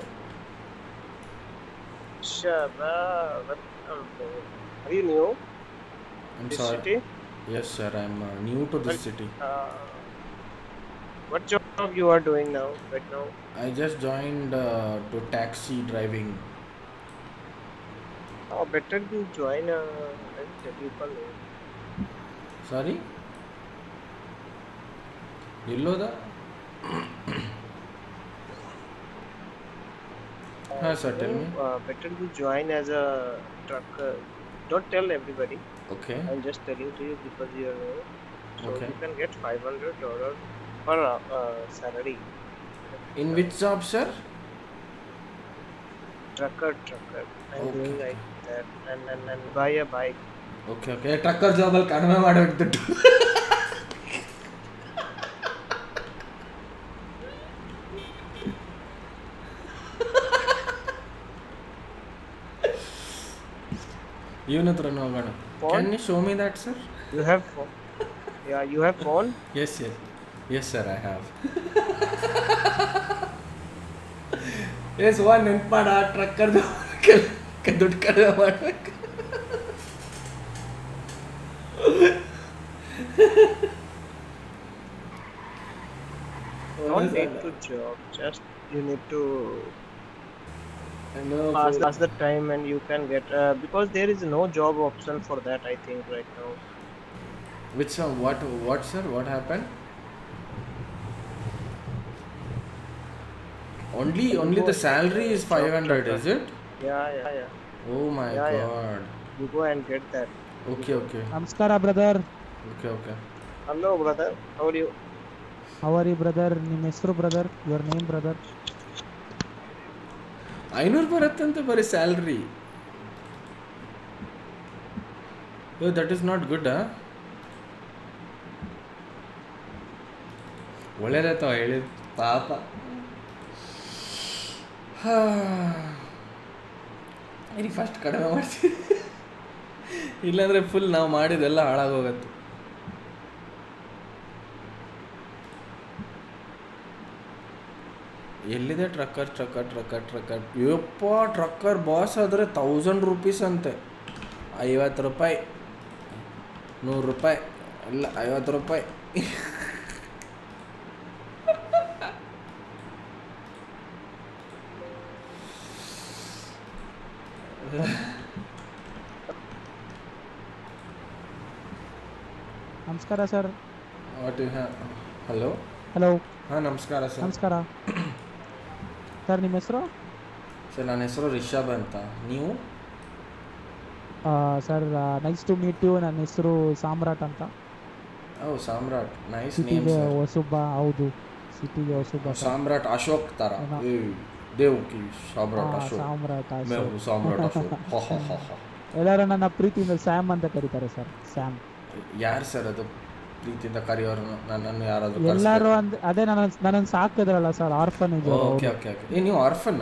Shaba, what, um, are you new? I'm This sorry city? Yes sir I am new to this Well- city Uh, what job you are doing now, right now? I just joined uh, to taxi driving. Oh, better you join a like, technical. Sorry? ಎಲ್ಲೋದ ಹಾಂ sir tell me Uh, better you join as a trucker. Don't tell everybody. Okay I'm just telling to you because you are new. So Okay. you can get five hundred dollar per uh, uh, salary. In which job sir Trucker, trucker. I'm Okay. doing like that, and and and buy a bike. Okay okay trucker ಜಾಬಲ್ಲಿ ಕಡಿಮೆ ಮಾಡಬೇಕು ದುಡ್ಡು ಇವನ ಹತ್ರನೂ ಹೋಗೋಣ Phone? Can you show me that sir You have phone? Yeah, you have phone. Yes yes yes sir I have yes one ನೆನ್ಪು ಮಾಡ ಟ್ರಕ್ಕರ್ದು ದುಡ್ಡು ಕಡಿಮೆ ಮಾಡ್ಬೇಕು Don't need to job. Just you need to No, pass, for- pass the time, and you can get uh, because there is no job option for that. I think right now. Which one? What? What, sir? What happened? Only only the salary is 500, is it? Yeah, yeah, yeah. Oh my Yeah, yeah. god. You go and get that. Okay, okay. ನಮಸ್ಕಾರ brother Okay, okay. Hello, brother. How are you? ಅವರಿ brother ನಿಮ್ಮ ಹೆಸರು brother your name brother ಐನೂರು ಬರುತ್ತಂತೆ ಬರೀ salary that is not good ಒಳ್ಳೇದಾಯ್ತು ಹೇಳಿದ ಪಾಪ ಇರಿ ಫಸ್ಟ್ ಕಡಿಮೆ ಮಾಡ್ತೀವಿ ಇಲ್ಲಾಂದ್ರೆ ಫುಲ್ ನಾವು ಮಾಡಿದೆಲ್ಲ ಹಾಳಾಗೋಗತ್ತೆ ಎಲ್ಲಿದೆ ಟ್ರಕ್ಕರ್ ಟ್ರಕ್ಕರ್ ಟ್ರಕ್ಕರ್ ಟ್ರಕ್ಕರ್ ಯಪ್ಪ ಟ್ರಕ್ಕರ್ ಬಾಸ್ ಆದರೆ ತೌಸಂಡ್ ರುಪೀಸ್ ಅಂತೆ ಐವತ್ತು ರೂಪಾಯಿ ನೂರು ರೂಪಾಯಿ ಇಲ್ಲ ಐವತ್ತು ರೂಪಾಯಿ ನಮಸ್ಕಾರ ಸರ್ ವಾಟ್ ಹಲೋ ಹಲೋ ಹಾಂ ನಮಸ್ಕಾರ ಸರ್ ನಮಸ್ಕಾರ ಸರ್ ನಿಮ್ಮ ಹೆಸರು ಸರ್ ನನ್ನ ಹೆಸರು ರಿಷಬ್ ಅಂತ ನೀವು sir nice to meet you ನನ್ನ ಹೆಸರು ಸಾಮ್ರಾಟ್ ಅಂತ ಓ ಸಾಮ್ರಾಟ್ ನೈಸ್ ನೇಮ್ ಸಿಟಿಗೆ ಸರ್ ಹೊಸುಬ್ಬ ಹೌದು ಸಿಟಿಗೆ ಹೊಸುಬ್ಬ ಸರ್ ಸಾಮ್ರಾಟ್ ಅಶೋಕ್ ತರ ಏನೋ. ಏ, ದೇವ್ಕಿ ಸಾಮ್ರಾಟ್ ಹಾ, ಅಶೋಕ್ ಸಾಮ್ರಾಟ್ मैं ಅಶೋಕ್. हूँ ಸಾಮ್ರಾಟ್ ಅಶೋಕ್ ಹ ಹ ಹ ಹ ಎಲ್ಲರೂ ನನ್ನ ಪ್ರೀತಿಯಿಂದ ಸ್ಯಾಮ್ ಅಂತ ಕರೀತಾರೆ ಸರ್ ಸ್ಯಾಮ್ ಯಾರು ಸರ್ ಅದು ಪ್ರೀತಿಯಿಂದ ಕರೆಯೋರು ನನ್ನನ್ನು ಯಾರಾದರೂ ಎಲ್ಲರೂ ಅಂದ್ ಅದೇ ನನ್ನ ನನ್ನನ್ನು ಸಾಕಿದ್ರಲ್ಲ sir orphanage okay okay okay ಏ ನೀವು ಆರ್ಫನ್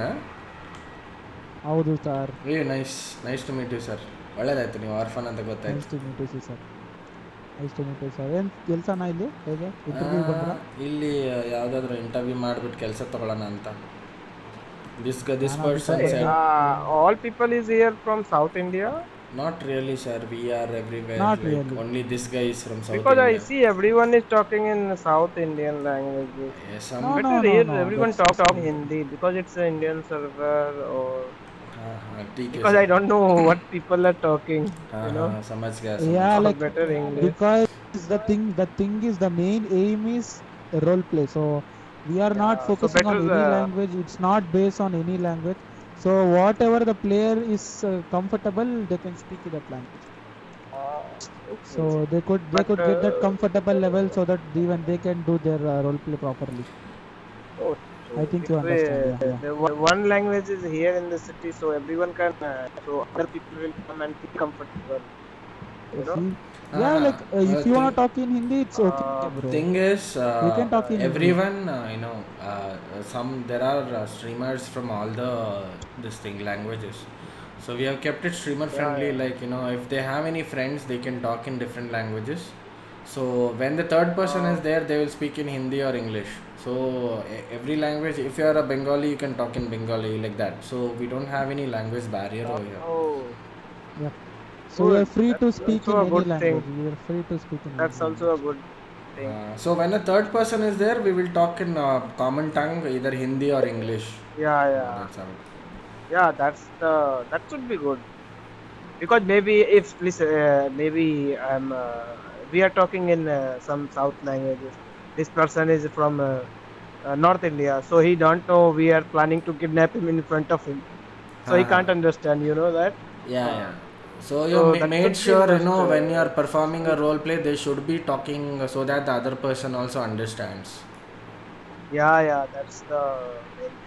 ಹೌದು ಸರ್ ಏ nice nice to meet you sir ಒಳ್ಳೇದಾಯ್ತು ನೀವು ಆರ್ಫನ್ ಅಂತ ನೈಸ್ ಗೊತ್ತಾಯ್ತು to meet you sir nice to meet you sir ಏನು ಕೆಲಸನ ಇಲ್ಲಿ ಹೇಗೆ ಇಂಟರ್ವ್ಯೂ ಬಂದ್ರ ಆ, ಇಲ್ಲಿ ಯಾವುದಾದ್ರೂ ಇಂಟರ್ವ್ಯೂ ಮಾಡಿಬಿಟ್ಟು ಕೆಲಸ ತಗೊಳ್ಳೋಣ ಅಂತ this this person Uh, all people is here from South India not really sir we are everywhere Not like really. Only this guy is from south because I see everyone is talking in South Indian languages. some No, Better no, no, here no, everyone that's talk talk Hindi because it's an Indian server or हाँ हाँ ठीक है because I sir don't know what people are talking. हाँ you know, हाँ समझ गया Yeah, Talk like better English. because the thing the thing is the main aim is role play so we are not Yeah, so focusing on better, any uh, language it's not based on any language so whatever the player is uh, comfortable they can speak in that language so they could they But, could get that uh, comfortable level so that even they can do their uh, role play properly Oh, I think you if, understand, uh, yeah, yeah. The one one language is here in the city, so everyone can. Uh, so other people will come and feel comfortable. You know. See? हाँ, yeah हाँ, like uh, if uh, you want to thing- talk in hindi it's okay Uh, bro thing is uh, You can talk in English. everyone uh, you know uh, some there are uh, streamers from all the this thing languages so we have kept it streamer friendly yeah. like you know if they have any friends they can talk in different languages so when the third person is there they will speak in hindi or english so e- every language if you are a bengali you can talk in bengali like that so we don't have any language barrier over here Oh, so we are good. free to That's speak in also a any good thing. language we are free to speak in any that's language. also a good thing. uh, so when a third person is there we will talk in uh, common tongue either hindi or english yeah, yeah, that's how it yeah. That's the that should be good. Because maybe if listen, uh, maybe I'm uh, we are talking in uh, some South languages. This person is from uh, uh, North India, so he don't know we are planning to kidnap him in front of him, so he Uh-huh. can't understand. You know that. Yeah, yeah. So you So ma- that made could be sure you just, know uh, when you are performing a role play, they should be talking so that the other person also understands. Yeah, yeah. That's the. main-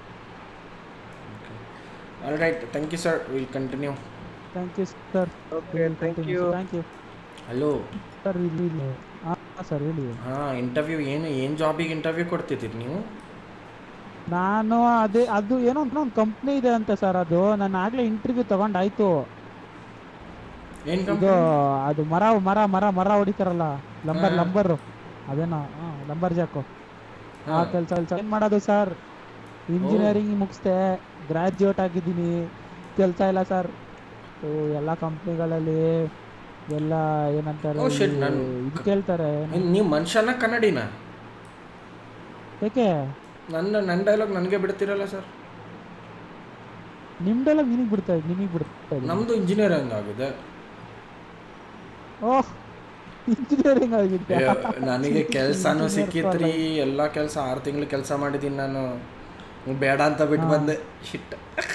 All right, thank you, sir. We'll continue. thank you sir Okay, thank you. thank you hello sir ಇಲ್ಲಿ ಇಲ್ಲಿ ಹಾಂ sir ಹೇಳಿ ಹಾಂ interview ಏನು ಏನು ಜಾಬಿಗೆ interview ಕೊಡ್ತಿದ್ದೀರಿ ನೀವು ನಾನು ಅದೇ ಅದು ಏನೋ ಅಂತ ಒಂದು ಕಂಪ್ನಿ ಇದೆ ಅಂತೆ ಸರ್ ಅದು ನಾನು ಆಗ್ಲೇ ಇಂಟರ್ವ್ಯೂ ತಗೊಂಡಾಯ್ತು ಏನು ಇದು ಕಂಪ್ನಿ ಅದು ಮರ ಮರ ಮರ ಮರ ಹೊಡಿತಾರಲ್ಲ ಲಂಬರ್ ಹಾ. ಲಂಬರ್ ಅದೇನೋ ಹಾಂ ಲಂಬರ್ ಜಾಕು ಆ ಹಾಂ ಕೆಲಸ ಕೆಲಸ ಏನು ಮಾಡೋದು ಸರ್ ಇಂಜಿನಿಯರಿಂಗ್ ಮುಗಿಸ್ದೆ ಗ್ರಾಜ್ಯುಯೇಟ್ ಆಗಿದ್ದೀನಿ ಕೆಲಸ ಇಲ್ಲ ಸರ್ ಎಲ್ಲ ಕಂಪ್ನಿಗಳಲ್ಲಿ ಎಲ್ಲ ಏನಂತಾರೆ Oh shit, ಈ- ನನ್- ಇದು ಕೇಳ್ತಾರೆ ನೀವು ಮನುಷ್ಯನ ಕನ್ನಡಿನ ಯಾಕೆ ನನ್ನ ನನ್ನ ಡೈಲಾಗ್ ನನಗೆ ಬಿಡ್ತಿರಲ್ಲ ಸರ್ ನಿಮ್ದೆಲ್ಲ ನಿನಗೆ ಬಿಡ್ತಾ ಇದೆ ನಿಮಗೆ ಬಿಡ್ತಾ ಇದೆ ನಮ್ಮದು ಇಂಜಿನಿಯರಿಂಗ್ ಆಗಿದೆ ಓಹ್ ಇಂಜಿನಿಯರಿಂಗ್ ಆಗಿದೆ ಅಯ್ಯೋ, ನನಗೆ ಕೆಲಸನೂ ಸಿಕ್ಕಿತ್ರಿ ಎಲ್ಲ ಕೆಲಸ ಆರು ತಿಂಗಳು ಕೆಲಸ ಮಾಡಿದ್ದೀನಿ ನಾನು ಬೇಡ ಅಂತ ಬಿಟ್ಟು ಹಾ. ಬಂದೆ ಶಿಟ್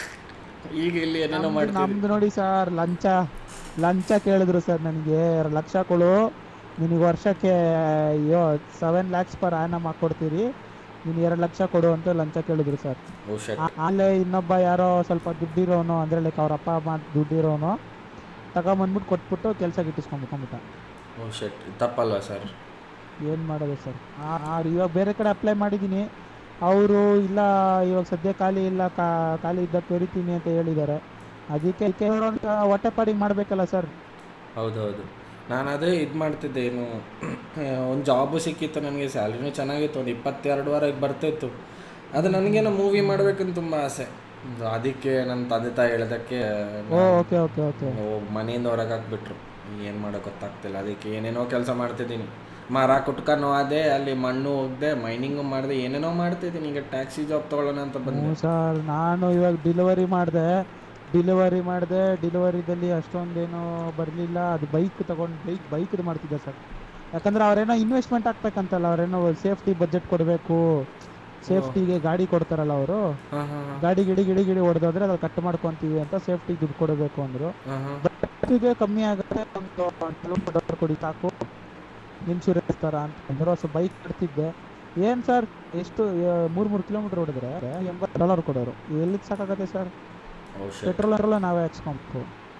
ಈಗ ಇಲ್ಲಿ ಏನೇನೋ ನಮ್ದು- ಮಾಡ್ತೀವಿ ನಮ್ದು ನೋಡಿ ಸರ್ ಲಂಚ ಲಂಚ ಕೇಳಿದ್ರು ಸರ್ ನನಗೆ ಎರಡು ಲಕ್ಷ ಕೊಡು ನಿನಗೆ ವರ್ಷಕ್ಕೆ ಅಯ್ಯೋ ಸೆವೆನ್ ಲ್ಯಾಕ್ಸ್ ಪರ್ ಆ್ಯನಮ್ ಹಾಕ್ಕೊಡ್ತೀರಿ ನೀನು ಎರಡು ಲಕ್ಷ ಕೊಡು ಅಂತ ಲಂಚ ಕೇಳಿದ್ರು ಸರ್ ಓ ಶಟ್ ಅಲ್ಲೇ ಇನ್ನೊಬ್ಬ ಯಾರೋ ಸ್ವಲ್ಪ ದುಡ್ಡಿರೋನು ಅಂದರೆ ಲೈಕ್ ಅವ್ರ ಅಪ್ಪ ಅಮ್ಮ ದುಡ್ಡಿರೋನು ತಗೊಂಬಂದ್ಬಿಟ್ಟು ಕೊಟ್ಬಿಟ್ಟು ಕೆಲಸ ಗಿಟ್ಟಿಸ್ಕೊಂಡ್ಬಿಟ್ಟ ಓ ಶಟ್ ತಪ್ಪಲ್ವಾ ಸರ್ ಏನು ಮಾಡೋದು ಸರ್ ಇವಾಗ ಬೇರೆ ಕಡೆ ಅಪ್ಲೈ ಮಾಡಿದ್ದೀನಿ ಅವರು ಇಲ್ಲ ಇವಾಗ ಸದ್ಯ ಖಾಲಿ ಇಲ್ಲ ಕಾ- ಖಾಲಿ ಇದ್ದ ತೊರಿತೀನಿ ಅಂತ ಹೇಳಿದ್ದಾರೆ ಅದಕ್ಕೆ ಅದಕ್ಕೆ ಅವ್ರೊಂದು ಹೊಟ್ಟೆಪಾಡಿಗೆ ಮಾಡಬೇಕಲ್ಲ ಸರ್ ಹೌದೌದು ನಾನು ಅದೇ ಇದು ಮಾಡ್ತಿದ್ದೆ ಏನು ಒಂದು ಜಾಬು ಸಿಕ್ಕಿತ್ತು ನನಗೆ ಸ್ಯಾಲ್ರಿನೂ ಚೆನ್ನಾಗಿತ್ತು ಒಂದು ಇಪ್ಪತ್ತೆರಡು ವಾರಕ್ಕೆ ಬರ್ತಿತ್ತು ಅದು ನನಗೇನೋ ಮೂವಿ ಮಾಡ್ಬೇಕಂತ ತುಂಬ ಆಸೆ ಒಂದು ಅದಕ್ಕೆ ನನ್ನ ತಂದೆ ತಾಯಿ ಹೇಳೋದಕ್ಕೆ ಓ ಓಕೆ ಓಕೆ ಓಕೆ ಮನೆಯಿಂದ ಹೊರಗೆ ಹಾಕ್ಬಿಟ್ರು ಏನು ಮಾಡೋಕೆ ಗೊತ್ತಾಗ್ತಿಲ್ಲ ಅದಕ್ಕೆ ಏನೇನೋ ಕೆಲಸ ಮಾಡ್ತಿದ್ದೀನಿ ಮರ ಕುಟ್ಕೊಂಡು ಅದೇ ಅಲ್ಲಿ ಮಣ್ಣು ಹೋಗ್ದೆ ಮೈನಿಂಗು ಮಾಡಿದೆ ಏನೇನೋ ಮಾಡ್ತಿದ್ದೀನಿ ಈಗ ಟ್ಯಾಕ್ಸಿ ಜಾಬ್ ತೊಗೊಳ್ಳೋಣ ಅಂತ ಬಂದೆ ಹ್ಞೂ ಸರ್ ನಾನು ಇವಾಗ ಡಿಲಿವರಿ ಮಾಡಿದೆ ಡಿಲಿವರಿ ಮಾಡಿದೆ ಡಿಲಿವರಿದಲ್ಲಿ ಅಷ್ಟೊಂದೇನು ಬರಲಿಲ್ಲ ಅದು ಬೈಕ್ ತಗೊಂಡು ಬೈಕ್ ಬೈಕ್ದು ಮಾಡ್ತಿದ್ದೆ ಸರ್ ಯಾಕಂದ್ರೆ ಅವರೇನೋ ಇನ್ವೆಸ್ಟ್ಮೆಂಟ್ ಹಾಕ್ಬೇಕಂತಲ್ಲ ಅವರೇನೋ ಸೇಫ್ಟಿ ಬಜೆಟ್ ಕೊಡಬೇಕು ಸೇಫ್ಟಿಗೆ ಗಾಡಿ ಕೊಡ್ತಾರಲ್ಲ ಅವರು ಹಾಂ ಹಾಂ ಗಾಡಿ ಗಿಡಿ ಗಿಡಿ ಗಿಡಿ ಹೊಡೆದೋದ್ರೆ ಅದ್ರಲ್ಲಿ ಕಟ್ ಮಾಡ್ಕೊಂತೀವಿ ಅಂತ ಸೇಫ್ಟಿ ದುಡ್ಡು ಕೊಡಬೇಕು ಅಂದರು ಹಾಂ ಹಾಂ ಬೈಕಿಗೆ ಕಮ್ಮಿ ಆಗುತ್ತೆ ಒಂದು ಕಿಲೋಮೀಟರ್ ಕೊಡಿ ಸಾಕು ಇನ್ಶೂರೆನ್ಸ್ ಥರ ಅಂತ ಅಂದರು ಸೊ ಬೈಕ್ ಕಟ್ತಿದ್ದೆ ಏನು ಸರ್ ಎಷ್ಟು ಮೂರು ಮೂರು ಕಿಲೋಮೀಟರ್ ಹೊಡೆದ್ರೆ ಎಂಬತ್ತು ಡಾಲರ್ ಕೊಡೋರು ಎಲ್ಲಿಗೆ ಸಾಕಾಗತ್ತೆ ಸರ್ ಓ ಶಟ್ ಪೆಟ್ರೋಲ್ ಎಲ್ಲ ನಾವೇ ಹಾಕ್ಸ್ಕೊಬೇಕು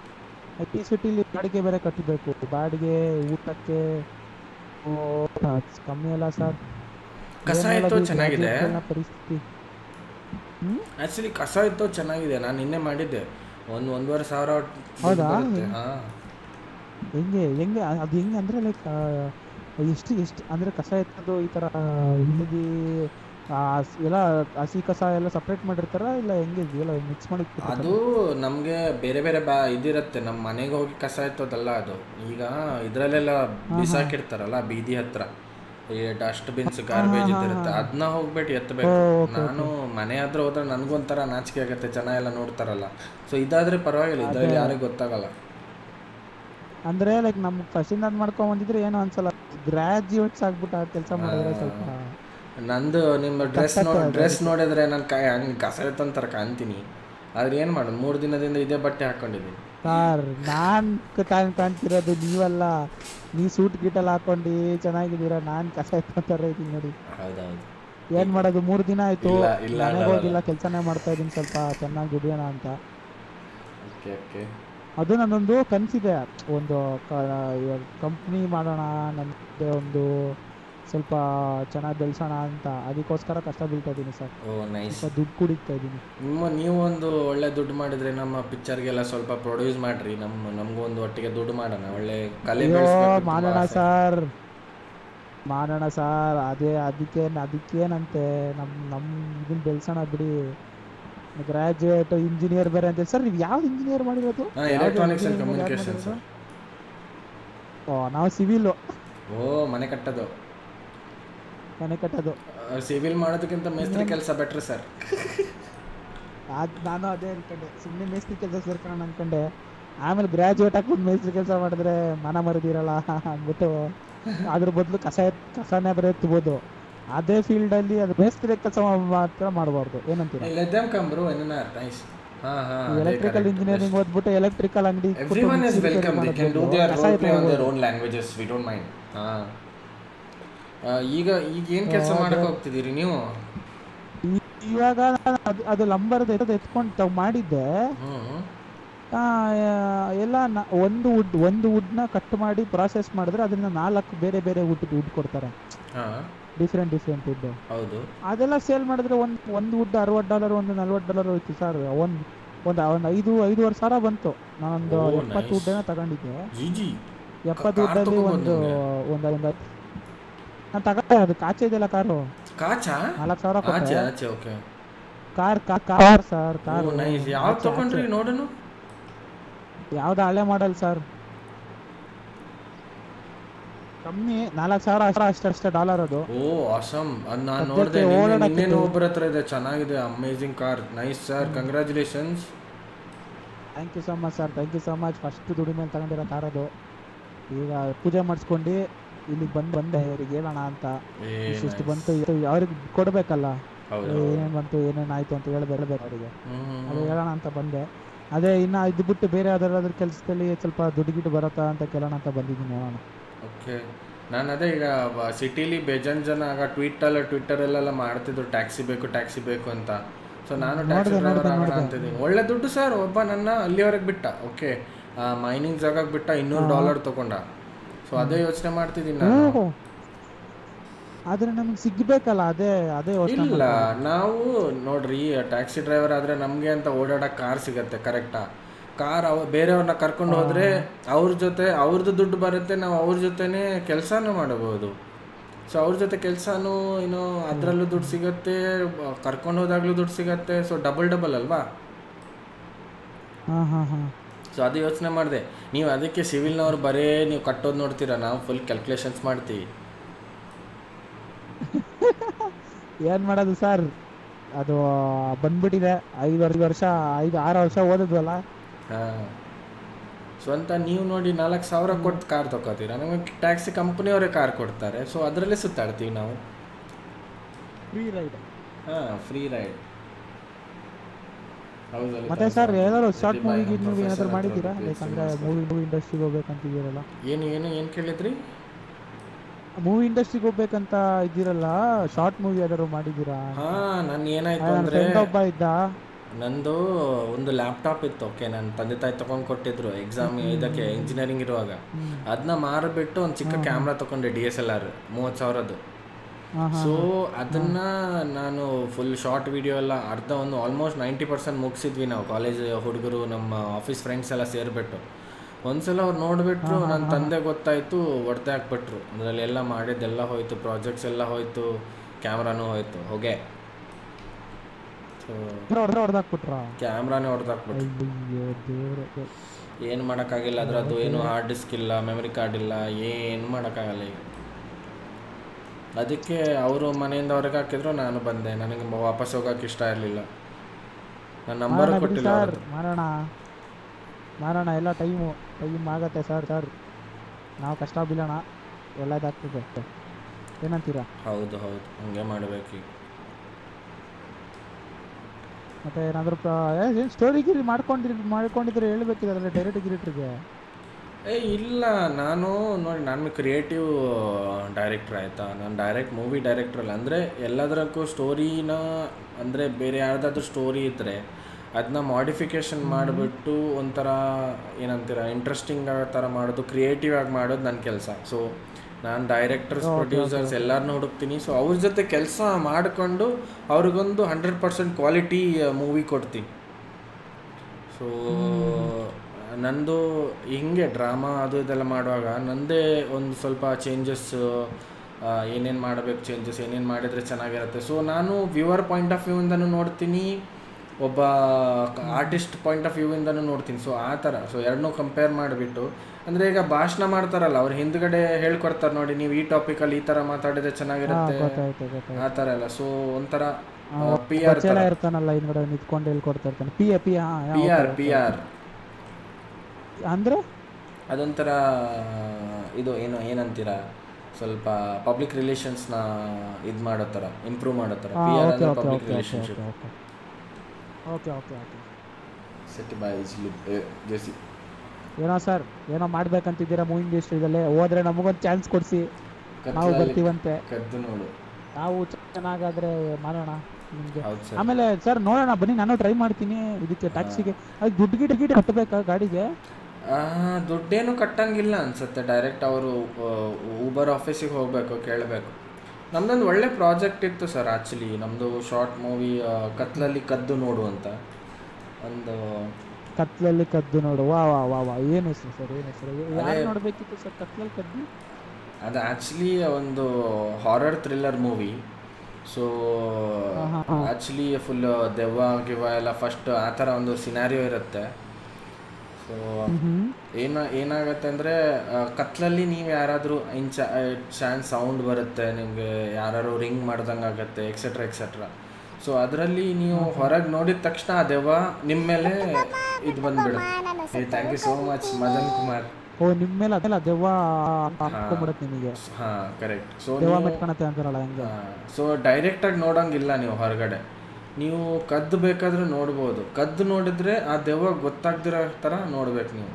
ಈ ಸಿಟಿಲಿ ಬಾಡಿಗೆ ಬೇರೆ ಕಟ್ಟಬೇಕು ಬಾಡಿಗೆ ಊಟಕ್ಕೆ ಓ, ಅದ್ ಕಮ್ಮಿ ಅಲ್ಲ ಸರ್ ಕಸ ಏನ್ ಇತ್ತು ಮಾಡೋದು, ಚೆನ್ನಾಗಿದೆ graduate ಗಳ ಪರಿಸ್ಥಿತಿ ಹ್ಮ್ ಆ್ಯಕ್ಚುಲಿ ಕಸ ಇತ್ತು ಚೆನ್ನಾಗಿದೆ ನಾನು ನಿನ್ನೆ ಮಾಡಿದ್ದೆ ಒಂದು ಒಂದೂವರೆ ಸಾವಿರ ಹೌದಾ? ಹಾಂ ಹೆಂಗೆ ಹೆಂಗೆ ಅ- ಅದು ಹೆಂಗೆ ಅಂದರೆ ಲೈಕ್ ಎಷ್ಟು ಎಷ್ಟು ಅಂದರೆ ಕಸ ಎತ್ತೋದು ಈ ಥರ ಹಿಂದಿ ಆ, ಸ್- ಎಲ್ಲ ಹಸಿ ಕಸ ಎಲ್ಲ ಸಪ್ರೇಟ್ ಮಾಡಿರ್ತಾರ ಇಲ್ಲ ಹೆಂಗೆ ಇದು ಎಲ್ಲ ಮಿಕ್ಸ್ ಮಾಡಿ ಇಟ್ಬಿಟ್ಟಿರ್ತಾರಾ? ಅದು ನಮಗೆ ಬೇರೆ ಬೇರೆ ಬಾ ಇದಿರುತ್ತೆ ನಮ್ಮ ಮನೆಗೆ ಹೋಗಿ ಕಸ ಎತ್ತೋದಲ್ಲ ಅದು ಈಗ ಇದರಲ್ಲೆಲ್ಲ ಬಿಸಾಕಿರ್ತಾರಲ್ಲ ಬೀದಿ ಹತ್ರ ಈ ಡಸ್ಟ್ಬಿನ್ಸ್ ಗಾರ್ಬೇಜ್ ಇದಿರುತ್ತೆ ಅದನ್ನ ಹೋಗ್ಬಿಟ್ಟು ಎತ್ತಬೇಕು ಓ, okay, ನಾನು ಮನೆ ಹತ್ರ ಹೋದ್ರೆ ನನಗೊಂಥರ ನಾಚಿಕೆ ಆಗುತ್ತೆ ಜನ ಎಲ್ಲ ನೋಡ್ತಾರಲ್ಲ ಸೊ ಇದಾದ್ರೆ ಪರವಾಗಿಲ್ಲ ಇದರಲ್ಲಿ ಯಾರಿಗೂ ಗೊತ್ತಾಗಲ್ಲ ಅಂದ್ರೆ ಲೈಕ್ ನಮ್ಗೆ ಫಸ್ಟಿಂದ ಅದ್ ಮಾಡ್ಕೊಂಡ್ ಬಂದಿದ್ರೆ ಏನು ಅನ್ಸಲ್ಲ ಗ್ರಾಜ್ಯುಯೇಟ್ಸ್ ಆಗ್ಬಿಟ್ಟು ಆ ಕೆಲಸ ಮಾಡಿದ್ರೆ ಸ್ವಲ್ಪ ನಂದು ನಿಮ್ಮ ಡ್ರೆಸ್ ಕಷ್ಟಕ್ಕೆ ನೋಡಿ ಅದು ಡ್ರೆಸ್ ನೋಡಿದ್ರೆ ನಾನು ಕಾಯಿ ಹಂಗೆ ಕಸ ಎತ್ತಂತರ ಕಾಣ್ತೀನಿ ಆದ್ರೆ ಏನು ಮಾಡೋದು ಮೂರು ದಿನದಿಂದ ಇದೇ ಬಟ್ಟೆ ಹಾಕೊಂಡಿದ್ದೀನಿ ಸರ್ ನಾನ್ ಕ- ಕಾಣ್ ಕಾಣ್ತಿರೋದು ನೀವಲ್ಲ ನೀವ್ ಸೂಟ್ ಗೀಟ್ ಎಲ್ಲ ಹಾಕೊಂಡು ಚೆನ್ನಾಗಿದ್ದೀರಾ ನಾನ್ ಕಸ ಎತ್ತಂತಾರ ಇದೀನಿ ನೋಡಿ ಹೌದೌದು ಏನ್ ಮಾಡೋದು ಮೂರ್ ದಿನ ಆಯ್ತು ಇಲ್ಲ, ಇಲ್ಲ ಮನೆಗೆ ಅನ್ನಲ್ಲ. ಹೋಗಿಲ್ಲ ಕೆಲಸನೇ ಮಾಡ್ತಾ ಇದೀನಿ ಸ್ವಲ್ಪ ಚೆನ್ನಾಗಿ ದುಡಿಯೋಣ ಅಂತ ಓಕೆ ಓಕೆ ಅದು ನನ್ನೊಂದು ಕನ್ಸಿದೆ ಒಂದು ಕಂಪ್ನಿ ಮಾಡೋಣ ನಮ್ದೆ ಒಂದು ಸ್ವಲ್ಪ ಚೆನ್ನಾಗಿ ಬೆಳೆಸೋಣ ಅಂತ ಅದಕ್ಕೋಸ್ಕರ ಕಷ್ಟ ಬೀಳ್ತಾ ಇದ್ದೀನಿ ಸರ್ ಓ ನೈಸ್ ಸ್ವಲ್ಪ ದುಡ್ಡು ಕುಡಿತಾ ಇದ್ದೀನಿ ನಿಮ್ಮ ನೀವು ಒಂದು ಒಳ್ಳೆ ದುಡ್ಡು ಮಾಡಿದ್ರೆ ನಮ್ಮ ಪಿಕ್ಚರ್ಗೆಲ್ಲ ಸ್ವಲ್ಪ ಪ್ರೊಡ್ಯೂಸ್ ಮಾಡ್ರಿ ನಮ್ಮ ನಮಗೂ ಒಂದು ಒಟ್ಟಿಗೆ ದುಡ್ಡು ಮಾಡೋಣ ಒಳ್ಳೆ ಕಲೆ ಅಯ್ಯೋ ಬೆಳೆಸ್ಬೇಕು ತುಂಬಾ ಮಾಡೋಣ ಆಸೆ. ಸರ್ ಮಾಡೋಣ ಸರ್ ಅದೇ ಅದಕ್ಕೆ ಅದಕ್ಕೇನಂತೆ ನಮ್ಮ ನಮ್ಮ ಇದನ್ನ ಬೆಳೆಸೋಣ ಬಿಡಿ ಗ್ರಾಜುಯೇಟ್ ಇಂಜಿನಿಯರ್ ಬೇರೆ ಅಂತ ಸರ್ ನೀವು ಯಾವ್ದು ಇಂಜಿನಿಯರ್ ಮಾಡಿರೋದು ಹಾ ಯಾವ್ದು ಎಲೆಕ್ಟ್ರಾನಿಕ್ಸ್ ಅಂಡ್ engineering ಯಾವ್ದು ಕಮ್ಯುನಿಕೇಶನ್ ಸರ್ ಮಾಡಿರೋದು? ಓ ನಾವು ಸಿವಿಲ್ ಓ ಮನೆ ಕಟ್ಟೋದು ಮನೆ ಕಟ್ಟೋದು ಸಿವಿಲ್ ಮಾಡೋದಕ್ಕಿಂತ ಮೇಸ್ತ್ರಿ ಕೆಲಸ ಬೆಟ್ರ್ ಸರ್ ಅದ್ ನಾನು ಅದೇ ಅನ್ಕೊಂಡೆ ಸುಮ್ಮನೆ ಮೇಸ್ತ್ರಿ ಕೆಲಸ ಸೇರ್ಕೊಳ್ಳೋಣ ಅನ್ಕೊಂಡೆ ಆಮೇಲೆ ಗ್ರಾಜುಯೇಟ್ ಹಾಕ್ಬಿಟ್ಟು ಮೇಸ್ತ್ರಿ ಕೆಲಸ ಮಾಡಿದ್ರೆ ಮನ ಮರದಿರಲ್ಲ ಅಂದ್ಬಿಟ್ಟು ಅದ್ರ ಬದಲು ಕಸ ಎತ್ ಕಸನೇ ಬರೀ ಎತ್ಬೋದು ಅದೇ ಫೀಲ್ಡಲ್ಲಿ ಅದು ಮೇಸ್ತ್ರಿ ಕೆಲಸ ಮಾತ್ರ ಮಾಡಬಾರ್ದು ಏನಂತೀರ ಲೆಟ್ ದೆಮ್ ಕಮ್ ಬ್ರೋ ಎನ್ ನೈಸ್ ಹಾ ಹಾ ಎಲೆಕ್ಟ್ರಿಕಲ್ ಇಂಜಿನಿಯರಿಂಗ್ ಓದ್ಬಿಟ್ಟು ಎಲೆಕ್ಟ್ರಿಕಲ್ ಅಂಗಡಿ everyone is welcome they can do their role play on their own languages we don't mind ಹಾ ಆ, ಈಗ ಈಗ ಏನು ಕೆಲಸ ಮಾಡಕ್ಕೆ ಹೋಗ್ತಿದ್ದೀರಿ ನೀವು ಇವಾಗ ನಾನು ಅದು ಅದು ಲಂಬರ್ದು ಎತ್ತದು ಎತ್ಕೊಂಡು ತಾವು ಮಾಡಿದ್ದೆ ಹ್ಮ್ ಆ, ಎಲ್ಲ ನ- ಒಂದು ವುಡ್ ಒಂದು ವುಡ್ನ ಕಟ್ ಮಾಡಿ ಪ್ರಾಸೆಸ್ ಮಾಡಿದ್ರೆ ಅದನ್ನ ನಾಲ್ಕು ಬೇರೆ ಬೇರೆ ವುಡ್ ವುಡ್ ಕೊಡ್ತಾರೆ ಹಾ ಡಿಫ್ರೆಂಟ್ ಡಿಫ್ರೆಂಟ್ ವುಡ್ ಹೌದು ಅದೆಲ್ಲ ಸೇಲ್ ಮಾಡಿದ್ರೆ ಒಂದು ಒಂದು ವುಡ್ ಅರವತ್ತು ಡಾಲರ್ ಒಂದು ನಲ್ವತ್ತು ಡಾಲರ್ ಹೋಯ್ತು ಸರ್ ಒಂದು ಒಂದು ಒಂದು ಐದು ಐದೂವರೆ ಸಾವಿರ ಬಂತು ನಾನೊಂದು ಓ, ಎಪ್ಪತ್ತು nice. ವುಡ್ಡನ್ನ ತಗೊಂಡಿದ್ದೆ ಜಿ ಜಿ ಎಪ್ಪತ್ತು ಕಾರ್ ವುಡ್ಡಲ್ಲಿ ತಗೊಂಡ್ ಒಂದು ಬಂದ್ನಿಗೆ. ಒಂದು ಒಂದು ನಾನು ತಗೊಂಡೆ ಅದು ಕಾಚೆ ಇದೆಯಲ್ಲ ಕಾರು ಕಾಚಾ ನಾಲ್ಕು ಸಾವಿರ ಆಚೆ ಕೊಟ್ಟೆ ಆಚೆ okay car car sir oh car nice ಯಾವ್ದು ತಗೊಂಡ್ರಿ ನೋಡೋಣ ಯಾವ್ದು ಹಳೆ ಮಾಡಲ್ ಸರ್ ಕಮ್ಮಿ ನಾಲ್ಕು ಸಾವಿರ ಅಷ್ಟ ಅಷ್ಟೇ ಅಷ್ಟೇ ಡಾಲರ್ ಅದು ಓ ಆಸಮ್ ಅದು ನಾನು ಸದ್ಯಕ್ಕೆ ನೋಡಿದೆ ಓಡಾಡಕ್ಕೆ ನಿನ್ನೇನು ಇದು- ಒಬ್ಬರ ಹತ್ರ ಇದೆ ಚೆನ್ನಾಗಿದೆ amazing car nice sir congratulations thank you so much sir thank you so much first ದುಡಿಮೇಲೆ ತಗೊಂಡಿರೋ ಕಾರ್ ಅದು ಈಗ ಪೂಜೆ ಮಾಡಿಸ್ಕೊಂಡು ಇಲ್ಲಿಗೆ ಬಂದು ಬಂದೆ ಇವ್ರಿಗೆ ಹೇಳೋಣ ಅಂತ ಇಷ್ಟಿಷ್ಟು ಬಂತು ಇದು ಅವ್ರಿಗೆ ಕೊಡ್ಬೇಕಲ್ಲ ಹೌದು ಏನೇನು ಬಂತು ಏನೇನು ಆಯ್ತು ಅಂತ ಹೇಳ್ಬೇಕು ಹೇಳ್ಬೇಕು ಅವರಿಗೆ ಹ್ಮ್ ಅದು ಹೇಳೋಣ ಅಂತ ಬಂದೆ ಅದೇ ಇನ್ನು ಇದು ಬಿಟ್ಟು ಬೇರೆ ಯಾವ್ದಾದ್ರು ಕೆಲಸದಲ್ಲಿ ಸ್ವಲ್ಪ ದುಡ್ಡು ಗಿಡ್ಡು ಬರುತ್ತಾ ಅಂತ ಕೇಳೋಣ ಅಂತ ಬಂದಿದ್ದೀನಿ ನೋಡೋಣ ಓಕೆ ನಾನು ಅದೇ ಈಗ ಸಿಟಿಲಿ ಬೇಜಾನ್ ಜನ ಆಗ ಟ್ವೀಟಲ್ಲ ಟ್ವಿಟ್ಟರಲ್ಲೆಲ್ಲ ಮಾಡ್ತಿದ್ರು ಟ್ಯಾಕ್ಸಿ ಬೇಕು ಟ್ಯಾಕ್ಸಿ ಬೇಕು ಅಂತ ಸೊ ನಾನು ಟ್ಯಾಕ್ಸಿ ನೋಡ್ದೆ, ಡ್ರೈವರ್ ನೋಡ್ದೆ, ಆಗೋಣ ನೋಡ್ದೆ. ಅಂತಿದ್ದೀನಿ ಒಳ್ಳೆ ದುಡ್ಡು ಸರ್ ಒಬ್ಬ ನನ್ನ ಅಲ್ಲಿವರೆಗೆ ಬಿಟ್ಟ ಓಕೆ ಮೈನಿಂಗ್ ಜಾಗಕ್ಕೆ ಬಿಟ್ಟ ಇನ್ನೂರು ಡಾಲರ್ ತಗೊಂಡ ಸೊ ಅದೇ ಯೋಚನೆ ಮಾಡ್ತಿದ್ದೀನಿ ನಾನು ಓಹೋ ಆದ್ರೆ ನಮಗೆ ಸಿಗ್ಬೇಕಲ್ಲ ಅದೇ ಅದೇ ಯೋಚನೆ ಇಲ್ಲ ನಾವು ನೋಡ್ರಿ ಟ್ಯಾಕ್ಸಿ ಡ್ರೈವರ್ ಆದ್ರೆ ನಮಗೆ ಅಂತ ಓಡಾಡಕ್ ಕಾರ್ ಸಿಗತ್ತೆ ಕರೆಕ್ಟಾ ಕಾರ್ ಅವ ಬೇರೆಯವ್ರನ್ನ ಕರ್ಕೊಂಡು ಹೋದ್ರೆ ಅವ್ರ ಜೊತೆ ಅವ್ರದ್ದು ದುಡ್ಡು ಬರುತ್ತೆ ನಾವು ಅವ್ರ ಜೊತೆನೆ ಕೆಲಸನೂ ಮಾಡಬಹುದು ಸೊ ಅವ್ರ ಜೊತೆ ಕೆಲಸನೂ ಏನೋ ಅದರಲ್ಲೂ ದುಡ್ಡು ಸಿಗತ್ತೆ ಕರ್ಕೊಂಡು ಹೋದಾಗ್ಲೂ ದುಡ್ಡು ಸಿಗತ್ತೆ ಸೊ ಡಬಲ್ ಡಬಲ್ ಅಲ್ವಾ ಹಾ ಹಾ ಹಾ ಸೊ ಅದು ಯೋಚನೆ ಮಾಡಿದೆ ನೀವು ಅದಕ್ಕೆ ಸಿವಿಲ್ನವ್ರು ಬರೇ ನೀವು ಕಟ್ಟೋದು ನೋಡ್ತೀರಾ ನಾವು ಫುಲ್ ಕ್ಯಾಲ್ಕುಲೇಷನ್ಸ್ ಮಾಡ್ತೀವಿ ಏನ್ ಮಾಡೋದು ಸರ್ ಅದು ಬಂದ್ಬಿಟ್ಟಿದೆ ಐದು ವರ್ಷ ವರ್ಷ ಐದು ಆರು ವರ್ಷ ಓದಿದ್ವಲ್ಲ ಹಾಂ ಸ್ವಂತ ನೀವು ನೋಡಿ ನಾಲ್ಕು ಸಾವಿರ ಕೊಟ್ಟು ಕಾರ್ ತಗೋತೀರಾ ನಮಗೆ ಟ್ಯಾಕ್ಸಿ ಕಂಪ್ನಿಯವರೇ ಕಾರ್ ಕೊಡ್ತಾರೆ ಸೊ ಅದರಲ್ಲೇ ಸುತ್ತಾಡ್ತೀವಿ ನಾವು ಫ್ರೀ ರೈಡ್ ಹಾಂ ಫ್ರೀ ರೈಡ್ ಹೌದಲ್ಲ ಮತ್ತೆ ಸರ್ ಏನಾದ್ರು ಶಾರ್ಟ್ ಮೂವಿ ಮೂವಿ ಏನಾದ್ರು ಮಾಡಿದ್ದೀರಾ ಲೈಕ್ ಅಂದ್ರೆ ಮೂವಿ ಮೂವಿ ಇಂಡಸ್ಟ್ರಿಗೆ ಹೋಗ್ಬೇಕಂತಿದ್ದೀರಲ್ಲ ಏನು ಏನು ಏನು ಕೇಳಿದ್ರಿ ಮೂವಿ ಇಂಡಸ್ಟ್ರಿಗೆ ಹೋಗ್ಬೇಕಂತ ಇದ್ದೀರಲ್ಲ ಶಾರ್ಟ್ ಮೂವಿ ಯಾವ್ದಾದ್ರು ಮಾಡಿದ್ದೀರಾ ಹಾಂ ನಾನು ಏನಾಯ್ತು ನನ್ನ ಅಂದರೆ ಫ್ರೆಂಡ್ ಒಬ್ಬ ಇದ್ದ ನಂದು ಒಂದು ಲ್ಯಾಪ್ಟಾಪ್ ಇತ್ತು ಓಕೆ ನನ್ನ ತಂದೆ ತಾಯಿ ತಗೊಂಡು ಕೊಟ್ಟಿದ್ರು ಎಕ್ಸಾಮ್ ಇದಕ್ಕೆ ಇಂಜಿನಿಯರಿಂಗ್ ಇರುವಾಗ ಅದನ್ನ ಮಾರಿಬಿಟ್ಟು ಒಂದು ಚಿಕ್ಕ ಕ್ಯಾಮ್ರಾ ತಗೊಂಡೆ ಡಿ ಎಸ್ ಎಲ್ ಆರ್ ಮೂವತ್ತು ಸಾವಿರದ್ದು ಹಾ ಹಾ ಸೊ ಅದನ್ನ ನಾನು ಫುಲ್ ಶಾರ್ಟ್ ವಿಡಿಯೋ ಎಲ್ಲ ಅರ್ಧ ಒಂದು ಆಲ್ಮೋಸ್ಟ್ ನೈಂಟಿ ಪರ್ಸೆಂಟ್ ಮುಗಿಸಿದ್ವಿ ನಾವು ಕಾಲೇಜ್ ಹುಡುಗರು ನಮ್ಮ ಆಫೀಸ್ ಫ್ರೆಂಡ್ಸ್ ಎಲ್ಲ ಸೇರಿಬಿಟ್ಟು ಒಂದ್ಸಲ ಅವ್ರು ನೋಡಿಬಿಟ್ರು ನನ್ನ ತಂದೆ ಗೊತ್ತಾಯ್ತು ಹೊಡೆದೇ ಹಾಕ್ಬಿಟ್ರು ಅದರಲ್ಲಿ ಎಲ್ಲ ಮಾಡಿದ್ದೆಲ್ಲ ಹೋಯ್ತು ಪ್ರಾಜೆಕ್ಟ್ಸ್ ಎಲ್ಲ ಹೋಯ್ತು ಕ್ಯಾಮ್ರಾನೂ ಹೋಯ್ತು ಹೊಗೆ ಸೊ ಹೊಡೆದ್ರೆ ಹೊಡೆದಾಕ್ಬಿಟ್ರ ಕ್ಯಾಮ್ರಾನೇ ಹೊಡೆದಾಕ್ಬಿಟ್ರು ಅಯ್ಯೋ ದೇವ್ರೆ ಏನು ಮಾಡೋಕ್ಕಾಗಿಲ್ಲ ಅದ್ರದ್ದು ಏನು ಹಾರ್ಡ್ ಡಿಸ್ಕ್ ಇಲ್ಲ ಮೆಮರಿ ಕಾರ್ಡ್ ಇಲ್ಲ ಏನು ಮಾಡೋಕ್ಕಾಗಲ್ಲ ಈಗ ಅದಕ್ಕೆ ಅವರು ಮನೆಯಿಂದ ಹೊರಗೆ ಹಾಕಿದ್ರು ನಾನು ಬಂದೆ ನನಗೆ ಮ- ವಾಪಸ್ ಹೋಗೋಕೆ ಇಷ್ಟ ಇರಲಿಲ್ಲ ನನ್ನ ನಂಬರ್ ಮಾಡೋಣ ಬಿಡಿ ಕೊಟ್ಟಿಲ್ಲ ಸರ್ ಅವ್ರದ್ದು ಮಾಡೋಣ ಮಾಡೋಣ ಎಲ್ಲ ಟೈಮು ಟೈಮ್ ಆಗತ್ತೆ ಸರ್ ಸರ್ ನಾವು ಕಷ್ಟ ಬೀಳೋಣ ಒಳ್ಳೇದಾಗ್ತದೆ ಏನಂತೀರಾ ಹೌದು ಹೌದು ಹಂಗೆ ಮಾಡಬೇಕು ಈಗ ಮತ್ತೆ ಏನಾದರೂ ಏನು ಸ್ಟೋರಿ ಗಿರಿ ಮಾಡ್ಕೊಂಡಿರಿ ಮಾಡ್ಕೊಂಡಿದ್ರೆ ಹೇಳ್ಬೇಕಿದೆ ಅದರಲ್ಲಿ ಡೈರೆಕ್ಟ್ ಗಿರಿಟ್ರಿಗೆ ಏ ಇಲ್ಲ ನಾನು ನೋಡಿ ನಾನು ಕ್ರಿಯೇಟಿವ್ ಡೈರೆಕ್ಟ್ರ್ ಆಯಿತಾ ನಾನು ಡೈರೆಕ್ಟ್ ಮೂವಿ ಡೈರೆಕ್ಟ್ರ್ ಅಲ್ಲ ಅಂದರೆ ಎಲ್ಲದಕ್ಕೂ ಸ್ಟೋರಿನ ಅಂದರೆ ಬೇರೆ ಯಾರ್ದಾದ್ರೂ ಸ್ಟೋರಿ ಇದ್ದರೆ ಅದನ್ನ ಮಾಡಿಫಿಕೇಷನ್ ಮಾಡಿಬಿಟ್ಟು ಒಂಥರ ಏನಂತೀರ ಇಂಟ್ರೆಸ್ಟಿಂಗ್ ಆಗೋ ಥರ ಮಾಡೋದು ಕ್ರಿಯೇಟಿವ್ ಆಗಿ ಮಾಡೋದು ನನ್ನ ಕೆಲಸ ಸೊ ನಾನು ಡೈರೆಕ್ಟರ್ಸ್ ಪ್ರೊಡ್ಯೂಸರ್ಸ್ ಎಲ್ಲರನ್ನೂ ಹುಡುಕ್ತೀನಿ ಸೊ ಅವ್ರ ಜೊತೆ ಕೆಲಸ ಮಾಡಿಕೊಂಡು ಅವ್ರಿಗೊಂದು ಹಂಡ್ರೆಡ್ ಪರ್ಸೆಂಟ್ ಕ್ವಾಲಿಟಿ ಮೂವಿ ಕೊಡ್ತೀನಿ ಸೊ ನಂದು ಹಿಂಗೆ ಡ್ರಾಮಾ ಅದು ಇದೆಲ್ಲ ಮಾಡುವಾಗ ನಂದೇ ಒಂದು ಸ್ವಲ್ಪ ಚೇಂಜಸ್ ಏನೇನು ಮಾಡಬೇಕು ಚೇಂಜಸ್ ಏನೇನು ಮಾಡಿದರೆ ಚೆನ್ನಾಗಿರುತ್ತೆ ಸೊ ನಾನು ವ್ಯೂವರ್ ಪಾಯಿಂಟ್ ಆಫ್ ವ್ಯೂಯಿಂದನೂ ನೋಡ್ತೀನಿ ಒಬ್ಬ ಆರ್ಟಿಸ್ಟ್ ಪಾಯಿಂಟ್ ಆಫ್ ವ್ಯೂವಿಂದನೂ ನೋಡ್ತೀನಿ ಸೊ ಆ ಥರ ಸೊ ಎರಡನ್ನೂ ಕಂಪೇರ್ ಮಾಡಿಬಿಟ್ಟು ಅಂದರೆ ಈಗ ಭಾಷಣ ಮಾಡ್ತಾರಲ್ಲ ಅವ್ರು ಹಿಂದ್ಗಡೆ ಹೇಳ್ಕೊಡ್ತಾರೆ ನೋಡಿ ನೀವು ಈ ಟಾಪಿಕಲ್ಲಿ ಈ ಥರ ಮಾತಾಡಿದ್ರೆ ಚೆನ್ನಾಗಿರುತ್ತೆ ಗೊತ್ತಾಯ್ತು ಗೊತ್ತಾಯ್ತು ಆ ಥರ ಎಲ್ಲ ಸೊ ಒಂಥರ ಪಿ ಆರ್ ಬಚ್ಚೆಲ್ಲ ಇರ್ತಾನಲ್ಲ ಹಿಂದ್ಗಡೆ ನಿಂತ್ಕೊಂಡು ಹೇಳ್ಕೊಡ್ತಾ ಇರ್ತಾನೆ P A P P R P R ಅಂದ್ರೆ ಅದೊಂಥರ ಇದು ಏನು ಏನಂತೀರ ಸ್ವಲ್ಪ ಪಬ್ಲಿಕ್ ರಿಲೇಷನ್ಸ್ನ ಇದು ಮಾಡೋ ಥರ ಇಂಪ್ರೂವ್ ಮಾಡೋ ಥರ ಪಿ ಆರ್ ಓಕೆ ಅಂದರೆ okay public okay relationship okay okay okay okay set by ಜೆಸಿ ಏನೋ ಸರ್ ಏನೋ ಮಾಡ್ಬೇಕಂತಿದ್ದೀರಾ ಮೂವಿ ಇಂಡಸ್ಟ್ರಿದಲ್ಲೇ ಹೋದ್ರೆ ನಮಗೊಂದು ಚಾನ್ಸ್ ಕೊಡಿಸಿ ನಾವು ಬರ್ತೀವಂತೆ ಕದ್ದು ನೋಡು ನಾವು ಚೆನ್ನಾಗಾದ್ರೆ ಮಾಡೋಣ ನಿಮಗೆ ಹೌದು ಸರ್ ಆಮೇಲೆ ಸರ್ ನೋಡೋಣ ಬನ್ನಿ ನಾನು ಟ್ರೈ ಮಾಡ್ತೀನಿ ಇದಕ್ಕೆ ಟ್ಯಾಕ್ಸಿಗೆ ಅದು ದುಡ್ಡು ಗಿಡ ಗಿಡ ಕಟ್ಟಬೇಕಾ ಗಾಡಿಗೆ ದುಡ್ಡೇನು ಕಟ್ಟಂಗಿಲ್ಲ ಅನ್ಸುತ್ತೆ ಡೈರೆಕ್ಟ್ ಅವರು ಊಬರ್ ಆಫೀಸಿಗೆ ಹೋಗಬೇಕು ಕೇಳಬೇಕು ನಮ್ದೊಂದು ಒಳ್ಳೆ ಪ್ರಾಜೆಕ್ಟ್ ಇತ್ತು ಸರ್ ಆ್ಯಕ್ಚುಲಿ ನಮ್ಮದು ಶಾರ್ಟ್ ಮೂವಿ ಕತ್ಲಲ್ಲಿ ಕದ್ದು ನೋಡು ಅಂತ ಒಂದು ಕತ್ಲಲ್ಲಿ ಕದ್ದು ನೋಡು ವಾ ವಾ ವಾ ವಾ ಏನು ಹೆಸರು ಸರ್ ಏನು ಹೆಸರು ಯಾರು ಅದೇ- ನೋಡ್ಬೇಕಿತ್ತು ಸರ್ ಕತ್ಲಲ್ಲಿ ಕದ್ದು ಅದು ಆ್ಯಕ್ಚುಲಿ ಒಂದು ಹಾರರ್ ಥ್ರಿಲ್ಲರ್ ಮೂವಿ ಸೊ ಹಾ, ಹಾ, ಹಾ. ಆ್ಯಕ್ಚುಲಿ ಫುಲ್ ದೆವ್ವ ಗಿವ್ವ ಎಲ್ಲ ಫಸ್ಟ್ ಆ ಥರ ಒಂದು ಸಿನಾರಿಯೋ ಇರುತ್ತೆ ಸೊ ಹ್ಮ್ ಏನ ಏನಾಗುತ್ತೆ ಅಂದರೆ ಕತ್ಲಲ್ಲಿ ನೀವು ಯಾರಾದರೂ ಇನ್ ಚಾನ್ಸ್ ಸೌಂಡ್ ಬರುತ್ತೆ ನಿಮಗೆ ಯಾರು ರಿಂಗ್ ಮಾಡ್ದಂಗೆ ಆಗುತ್ತೆ ಎಕ್ಸೆಟ್ರಾ ಎಕ್ಸೆಟ್ರಾ ಸೊ ಅದರಲ್ಲಿ ನೀವು ಹೊರಗೆ ನೋಡಿದ ತಕ್ಷಣ ಆ ದೆವ್ವ ನಿಮ್ಮ ಮೇಲೆ ಇದು ಬಂದ್ಬಿಡುತ್ತೆ ಏ thank you so much Madan Kumar ಓ ನಿಮ್ಮ ಮೇಲೆ ಅದೆಲ್ಲ ದೆವ್ವ ಹಾಕೊಂಡ್ಬಿಡುತ್ತೆ ನಿಮಗೆ ಹಾ ಕರೆಕ್ಟ್ ಸೊ ದೆವ್ವ ಮೆಟ್ಕೊಳತ್ತೆ ಅಂತಾರಲ್ಲ ಹಂಗೆ ಸೊ ಡೈರೆಕ್ಟಾಗಿ ನೋಡೋಂಗಿಲ್ಲ ನೀವು ಹೊರಗಡೆ ನೀವು ಕದ್ದು ಬೇಕಾದ್ರೆ ನೋಡ್ಬೋದು ಕದ್ದು ನೋಡಿದ್ರೆ ಆ ದೆವ್ವ ಗೊತ್ತಾಗ್ದಿರೋ ಥರ ನೋಡ್ಬೇಕು ನೀವು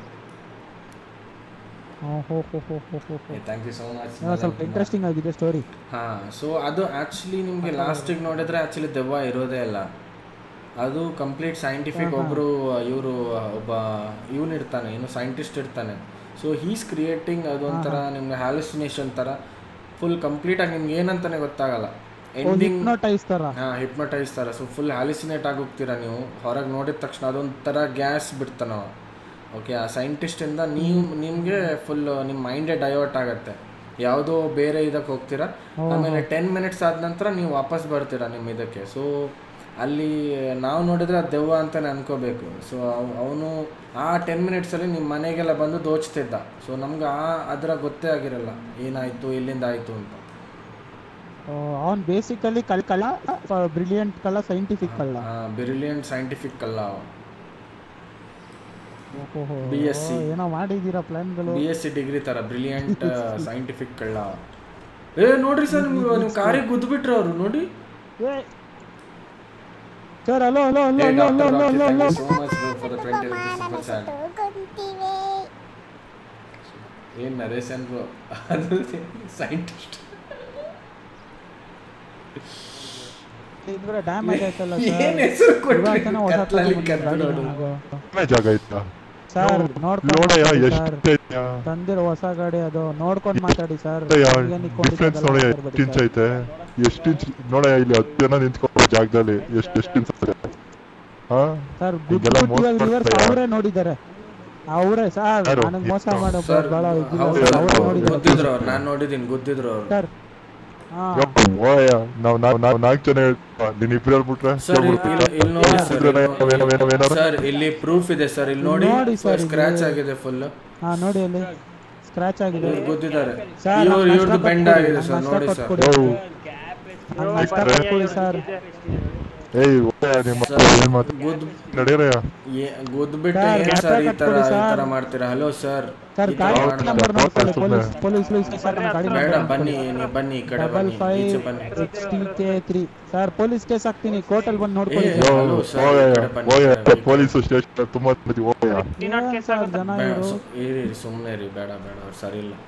ಹೋ ಹೋ ಹೋ ಹೋ ಹೋ ಹೋ ಹೋ. ಥ್ಯಾಂಕ್ ಯು ಸೋ ಏನೋ ಸ್ವಲ್ಪ ಮಚ್ ಇಂಟ್ರೆಸ್ಟಿಂಗ್ ಆಗಿದೆ ಸ್ಟೋರಿ ಹಾಂ ಸೊ ಅದು ಆ್ಯಕ್ಚುಲಿ ನಿಮಗೆ ಲಾಸ್ಟಿಗೆ ನೋಡಿದ್ರೆ ಆ್ಯಕ್ಚುಲಿ ದೆವ್ವ ಇರೋದೇ ಇಲ್ಲ ಅದು ಕಂಪ್ಲೀಟ್ ಸೈಂಟಿಫಿಕ್ ಒಬ್ಬರು ಇವರು ಒಬ್ಬ ಇವನು ಇರ್ತಾನೆ ಏನು ಸೈಂಟಿಸ್ಟ್ ಇರ್ತಾನೆ ಸೊ ಹೀಸ್ ಕ್ರಿಯೇಟಿಂಗ್ ಅದೊಂಥರ ನಿಮ್ಗೆ ಹ್ಯಾಲುಸಿನೇಷನ್ ಥರ ಫುಲ್ ಕಂಪ್ಲೀಟಾಗಿ ನಿಮ್ಗೆ ಏನಂತಾನೆ ಗೊತ್ತಾಗಲ್ಲ ಎಂಡಿಂಗ್ ಹಿಪ್ನೋಟೈಸ್ ತರ ಹಾಂ ಹಿಪ್ನಟೈಸ್ ಥರ ಸೊ ಫುಲ್ ಹ್ಯಾಲಿಸಿನೇಟ್ ಆಗೋಗ್ತೀರಾ ನೀವು ಹೊರಗೆ ನೋಡಿದ ತಕ್ಷಣ ಅದೊಂಥರ ಗ್ಯಾಸ್ ಬಿಡ್ತಾನ ಓಕೆ ಆ ಸೈಂಟಿಸ್ಟಿಂದ ನೀವು ನಿಮಗೆ ಫುಲ್ ನಿಮ್ಮ ಮೈಂಡೇ ಡೈವರ್ಟ್ ಆಗುತ್ತೆ ಯಾವುದೋ ಬೇರೆ ಇದಕ್ಕೆ ಹೋಗ್ತೀರಾ ಆಮೇಲೆ ಟೆನ್ ಮಿನಿಟ್ಸ್ ಆದ ನಂತರ ನೀವು ವಾಪಸ್ ಬರ್ತೀರಾ ನಿಮ್ಮ ಇದಕ್ಕೆ ಸೊ ಅಲ್ಲಿ ನಾವು ನೋಡಿದ್ರೆ ಅದು ದೆವ್ವ ಅಂತಲೇ ಅನ್ಕೋಬೇಕು ಸೊ ಅವನು ಆ ಟೆನ್ ಮಿನಿಟ್ಸಲ್ಲಿ ನಿಮ್ಮ ಮನೆಗೆಲ್ಲ ಬಂದು ದೋಚ್ತಿದ್ದ ಸೊ ನಮ್ಗೆ ಆ ಅದರ ಗೊತ್ತೇ ಆಗಿರಲ್ಲ ಏನಾಯಿತು ಎಲ್ಲಿಂದ ಆಯಿತು ಅಂತ ಅವನ್ ಬೇಸಿಕಲಿ ಕಳ್ ಕಳ್ಳ ಬ್ರಿಲಿಯಂಟ್ ಕಳ್ಳ ಸೈಂಟಿಫಿಕ್ ಕಳ್ಳ ಬ್ರಿಲಿಯಂಟ್ ಸೈಂಟಿಫಿಕ್ ಅಲ್ಲ ಅವ ಓಹೋಹೋ. BSc. ಏನೋ ಮಾಡಿದೀರಾ ಪ್ಲಾನ್ಗಳು ಬಿ ಎಸ್ ಸಿ ಡಿಗ್ರಿ ತರ ಬ್ರಿಲಿಯಂಟ್ ಸೈಂಟಿಫಿಕ್ ಕಳ್ಳ ಏ ನೋಡ್ರಿ ಸರ್ ನಿಮ್ಗೆ ನಿಮ್ಮ ಕಾರಿಗೆ ಗುದ್ಬಿಟ್ರು ಅವರು ನೋಡಿ sir hello hello hello Hey, hello hello Dr. Hello Rocky, hello thank you so much bro for the 20 ಅಮ್ಮ rupees ನನ್ನ super chat. ಸುಟ್ಟುಕೊಂತೀವಿ ಏನ್ ನರೇಶ್ ಅನ್ರು ಅದು ಸೈಂಟಿಸ್ಟ್ ಇದ್ರೆ ಡ್ಯಾಮೇಜ್ ಆಯ್ತಲ್ಲ ಏನ್ ಹೆಸರು ಇವಾಗ ತಾನೇ ಹೊಸ ಕತ್ಲಲ್ಲಿ ತಗೊಂಡ್ ಕತ್ತು ಗಾಡಿ ನೋಡು. ನಮ್ಗೆ. ಡ್ಯಾಮೇಜ್ ಆಗೈತಾ ಸರ್ ನೋಡ್ಕೊಂಡು ನೋಡಯ್ಯ ಮಾತಾಡಿ ಸರ್ ಎಷ್ಟೈತ್ಯಾ ತಂದಿರೋ ಹೊಸ ಗಾಡಿ ಅದು ನೋಡ್ಕೊಂಡು ಮಾತಾಡಿ ಸರ್ ಡಿಫ್ರೆನ್ಸ್ ನೋಡಯ್ಯ ಎಷ್ಟು ಇಂಚ್ ಐತೆ ಎಷ್ಟು ಇಂಚ್ ನೋಡಯ್ಯ ಇಲ್ಲಿ ಹತ್ತು ಜನ ನಿಂತ್ಕೊಳ್ಳೋ ಜಾಗದಲ್ಲಿ ಎಷ್ಟು ಎಷ್ಟು ಇಂಚ್ ಐತೆ ಹಾ ಸರ್ ಈಗೆಲ್ಲ ಮೋಸ ರಿವರ್ಸ್ ಮಾಡ್ತಾರೆ. ಅವರೇ ನೋಡಿದ್ದಾರೆ ಅವರೇ ಸರ್ ಯಾರು? ನನಗೆ ಮೋಸ ಎಷ್ಟು? ಮಾಡೋ ಸರ್ ಬಹಳ ಹೌದು ಅವರೇ ನೋಡಿದ್ದಾರೆ ಗುದ್ದಿದ್ರು ಅವ್ರು ನಾನು ನೋಡಿದ್ದೀನಿ ಗುದ್ದಿದ್ರು ಅವರು ಸರ್ ಹಾ ಯಪ್ಪ, ಓಯ್ ನಾವ್ ನಾವ್ ನಾವ್ ನಾಲ್ಕು ಜನ ಹೇಳ್ತಾ ನೀನ್ ಇಬ್ರು ಹೇಳ್ಬಿಟ್ರೆ ಸರ್ ಇಲ್ಲಿ ಇಲ್ಲಿ ನೋಡಿ ಸರ್ ಇಬ್ರು ಏನೋ ಏನೋ ಏನೋ ಸರ್ ಇಲ್ಲಿ ಪ್ರೂಫ್ ಇದೆ ಸರ್ ಇಲ್ಲಿ ನೋಡಿ ನೋಡಿ sir ಇಲ್ಲಿ. ಸ್ಕ್ರಾಚ್ ಆಗಿದೆ ಫುಲ್ ಹಾ ನೋಡಿ ಅಲ್ಲಿ ಸ್ಕ್ರಾಚ್ ಆಗಿದೆ ಇವ್ರು ಗುದ್ದಿದ್ದಾರೆ ಸರ್ ಇವ್ರು ನಂಗೆ ಇವ್ರದ್ದು ಅಷ್ಟ ಬೆಂಡ್ ಕೊಟ್ಬಿಡಿ, ಆಗಿದೆ ಸರ್ ನಂಗೆ ನೋಡಿ ಅಷ್ಟ ಸರ್ ಕೊಟ್ಬಿಡಿ. ಓ ನಂಗೆ ಅಷ್ಟ ಕೊಟ್ಬಿಡಿ ಸರ್ ಏಯ್ ಓಯ್ ನಿಮ್ಮ ಸರ್, ಏನ್ ಮಾತು ಗುದ್ ನಡೀರಯ್ಯ ಏ- ಗುದ್ಬಿಟ್ಟು ಸರ್, ಏನ್ ಗಾತ್ರ ಸರ್ ಈ ತರ ಕಟ್ಬಿಡಿ ಈ ತರ ಸರ್. ಮಾಡ್ತೀರಾ ಹಲೋ ಸರ್ ಸರ್ ಈ ತರ ಗಾಡಿ ಮಾಡ್ಬಾರ್ದು. ನಂಬರ್ ನೋಡ್ಕೊಳ್ಳಿ ಸುಮ್ನೆ. ಪೊಲೀಸ್ ಪೊಲೀಸ್ ಪೊಲೀಸ್ ಸರ್ ನಮ್ಮ ಗಾಡಿ ಬೇಡ ನಂಬರ್ ಬನ್ನಿ ನೀವು ಬನ್ನಿ ಈ ಕಡೆ ಡಬಲ್ ಬನ್ನಿ ಫೈವ್ ಈಚೆ ಬನ್ನಿ X T K three sir police case ಹಾಕ್ತೀನಿ ಕೋರ್ಟಲ್ಲಿ ಬಂದು ನೋಡ್ಕೊಳ್ಳಿ ಏ, ಸರ್. ಹಲೋ ಸರ್, ಓಯ್ ಈ ಕಡೆ ಬನ್ನಿ, ಓಯ್ ಈ ಕಡೆ ಬನ್ನಿ. ಪೊಲೀಸ್ ಸ್ಟೇಷನ್ ತುಂಬಾ ಮಂದಿ ಓಯ್ ಏನ್ ಸರ್ ಜನ ಬೇಡ, ಇವರು ಸು- ಇರಿ ಇರಿ, ಸುಮ್ನೆ ಇರಿ ಬೇಡ ಬೇಡ ಅವ್ರು ಸರಿ ಇಲ್ಲ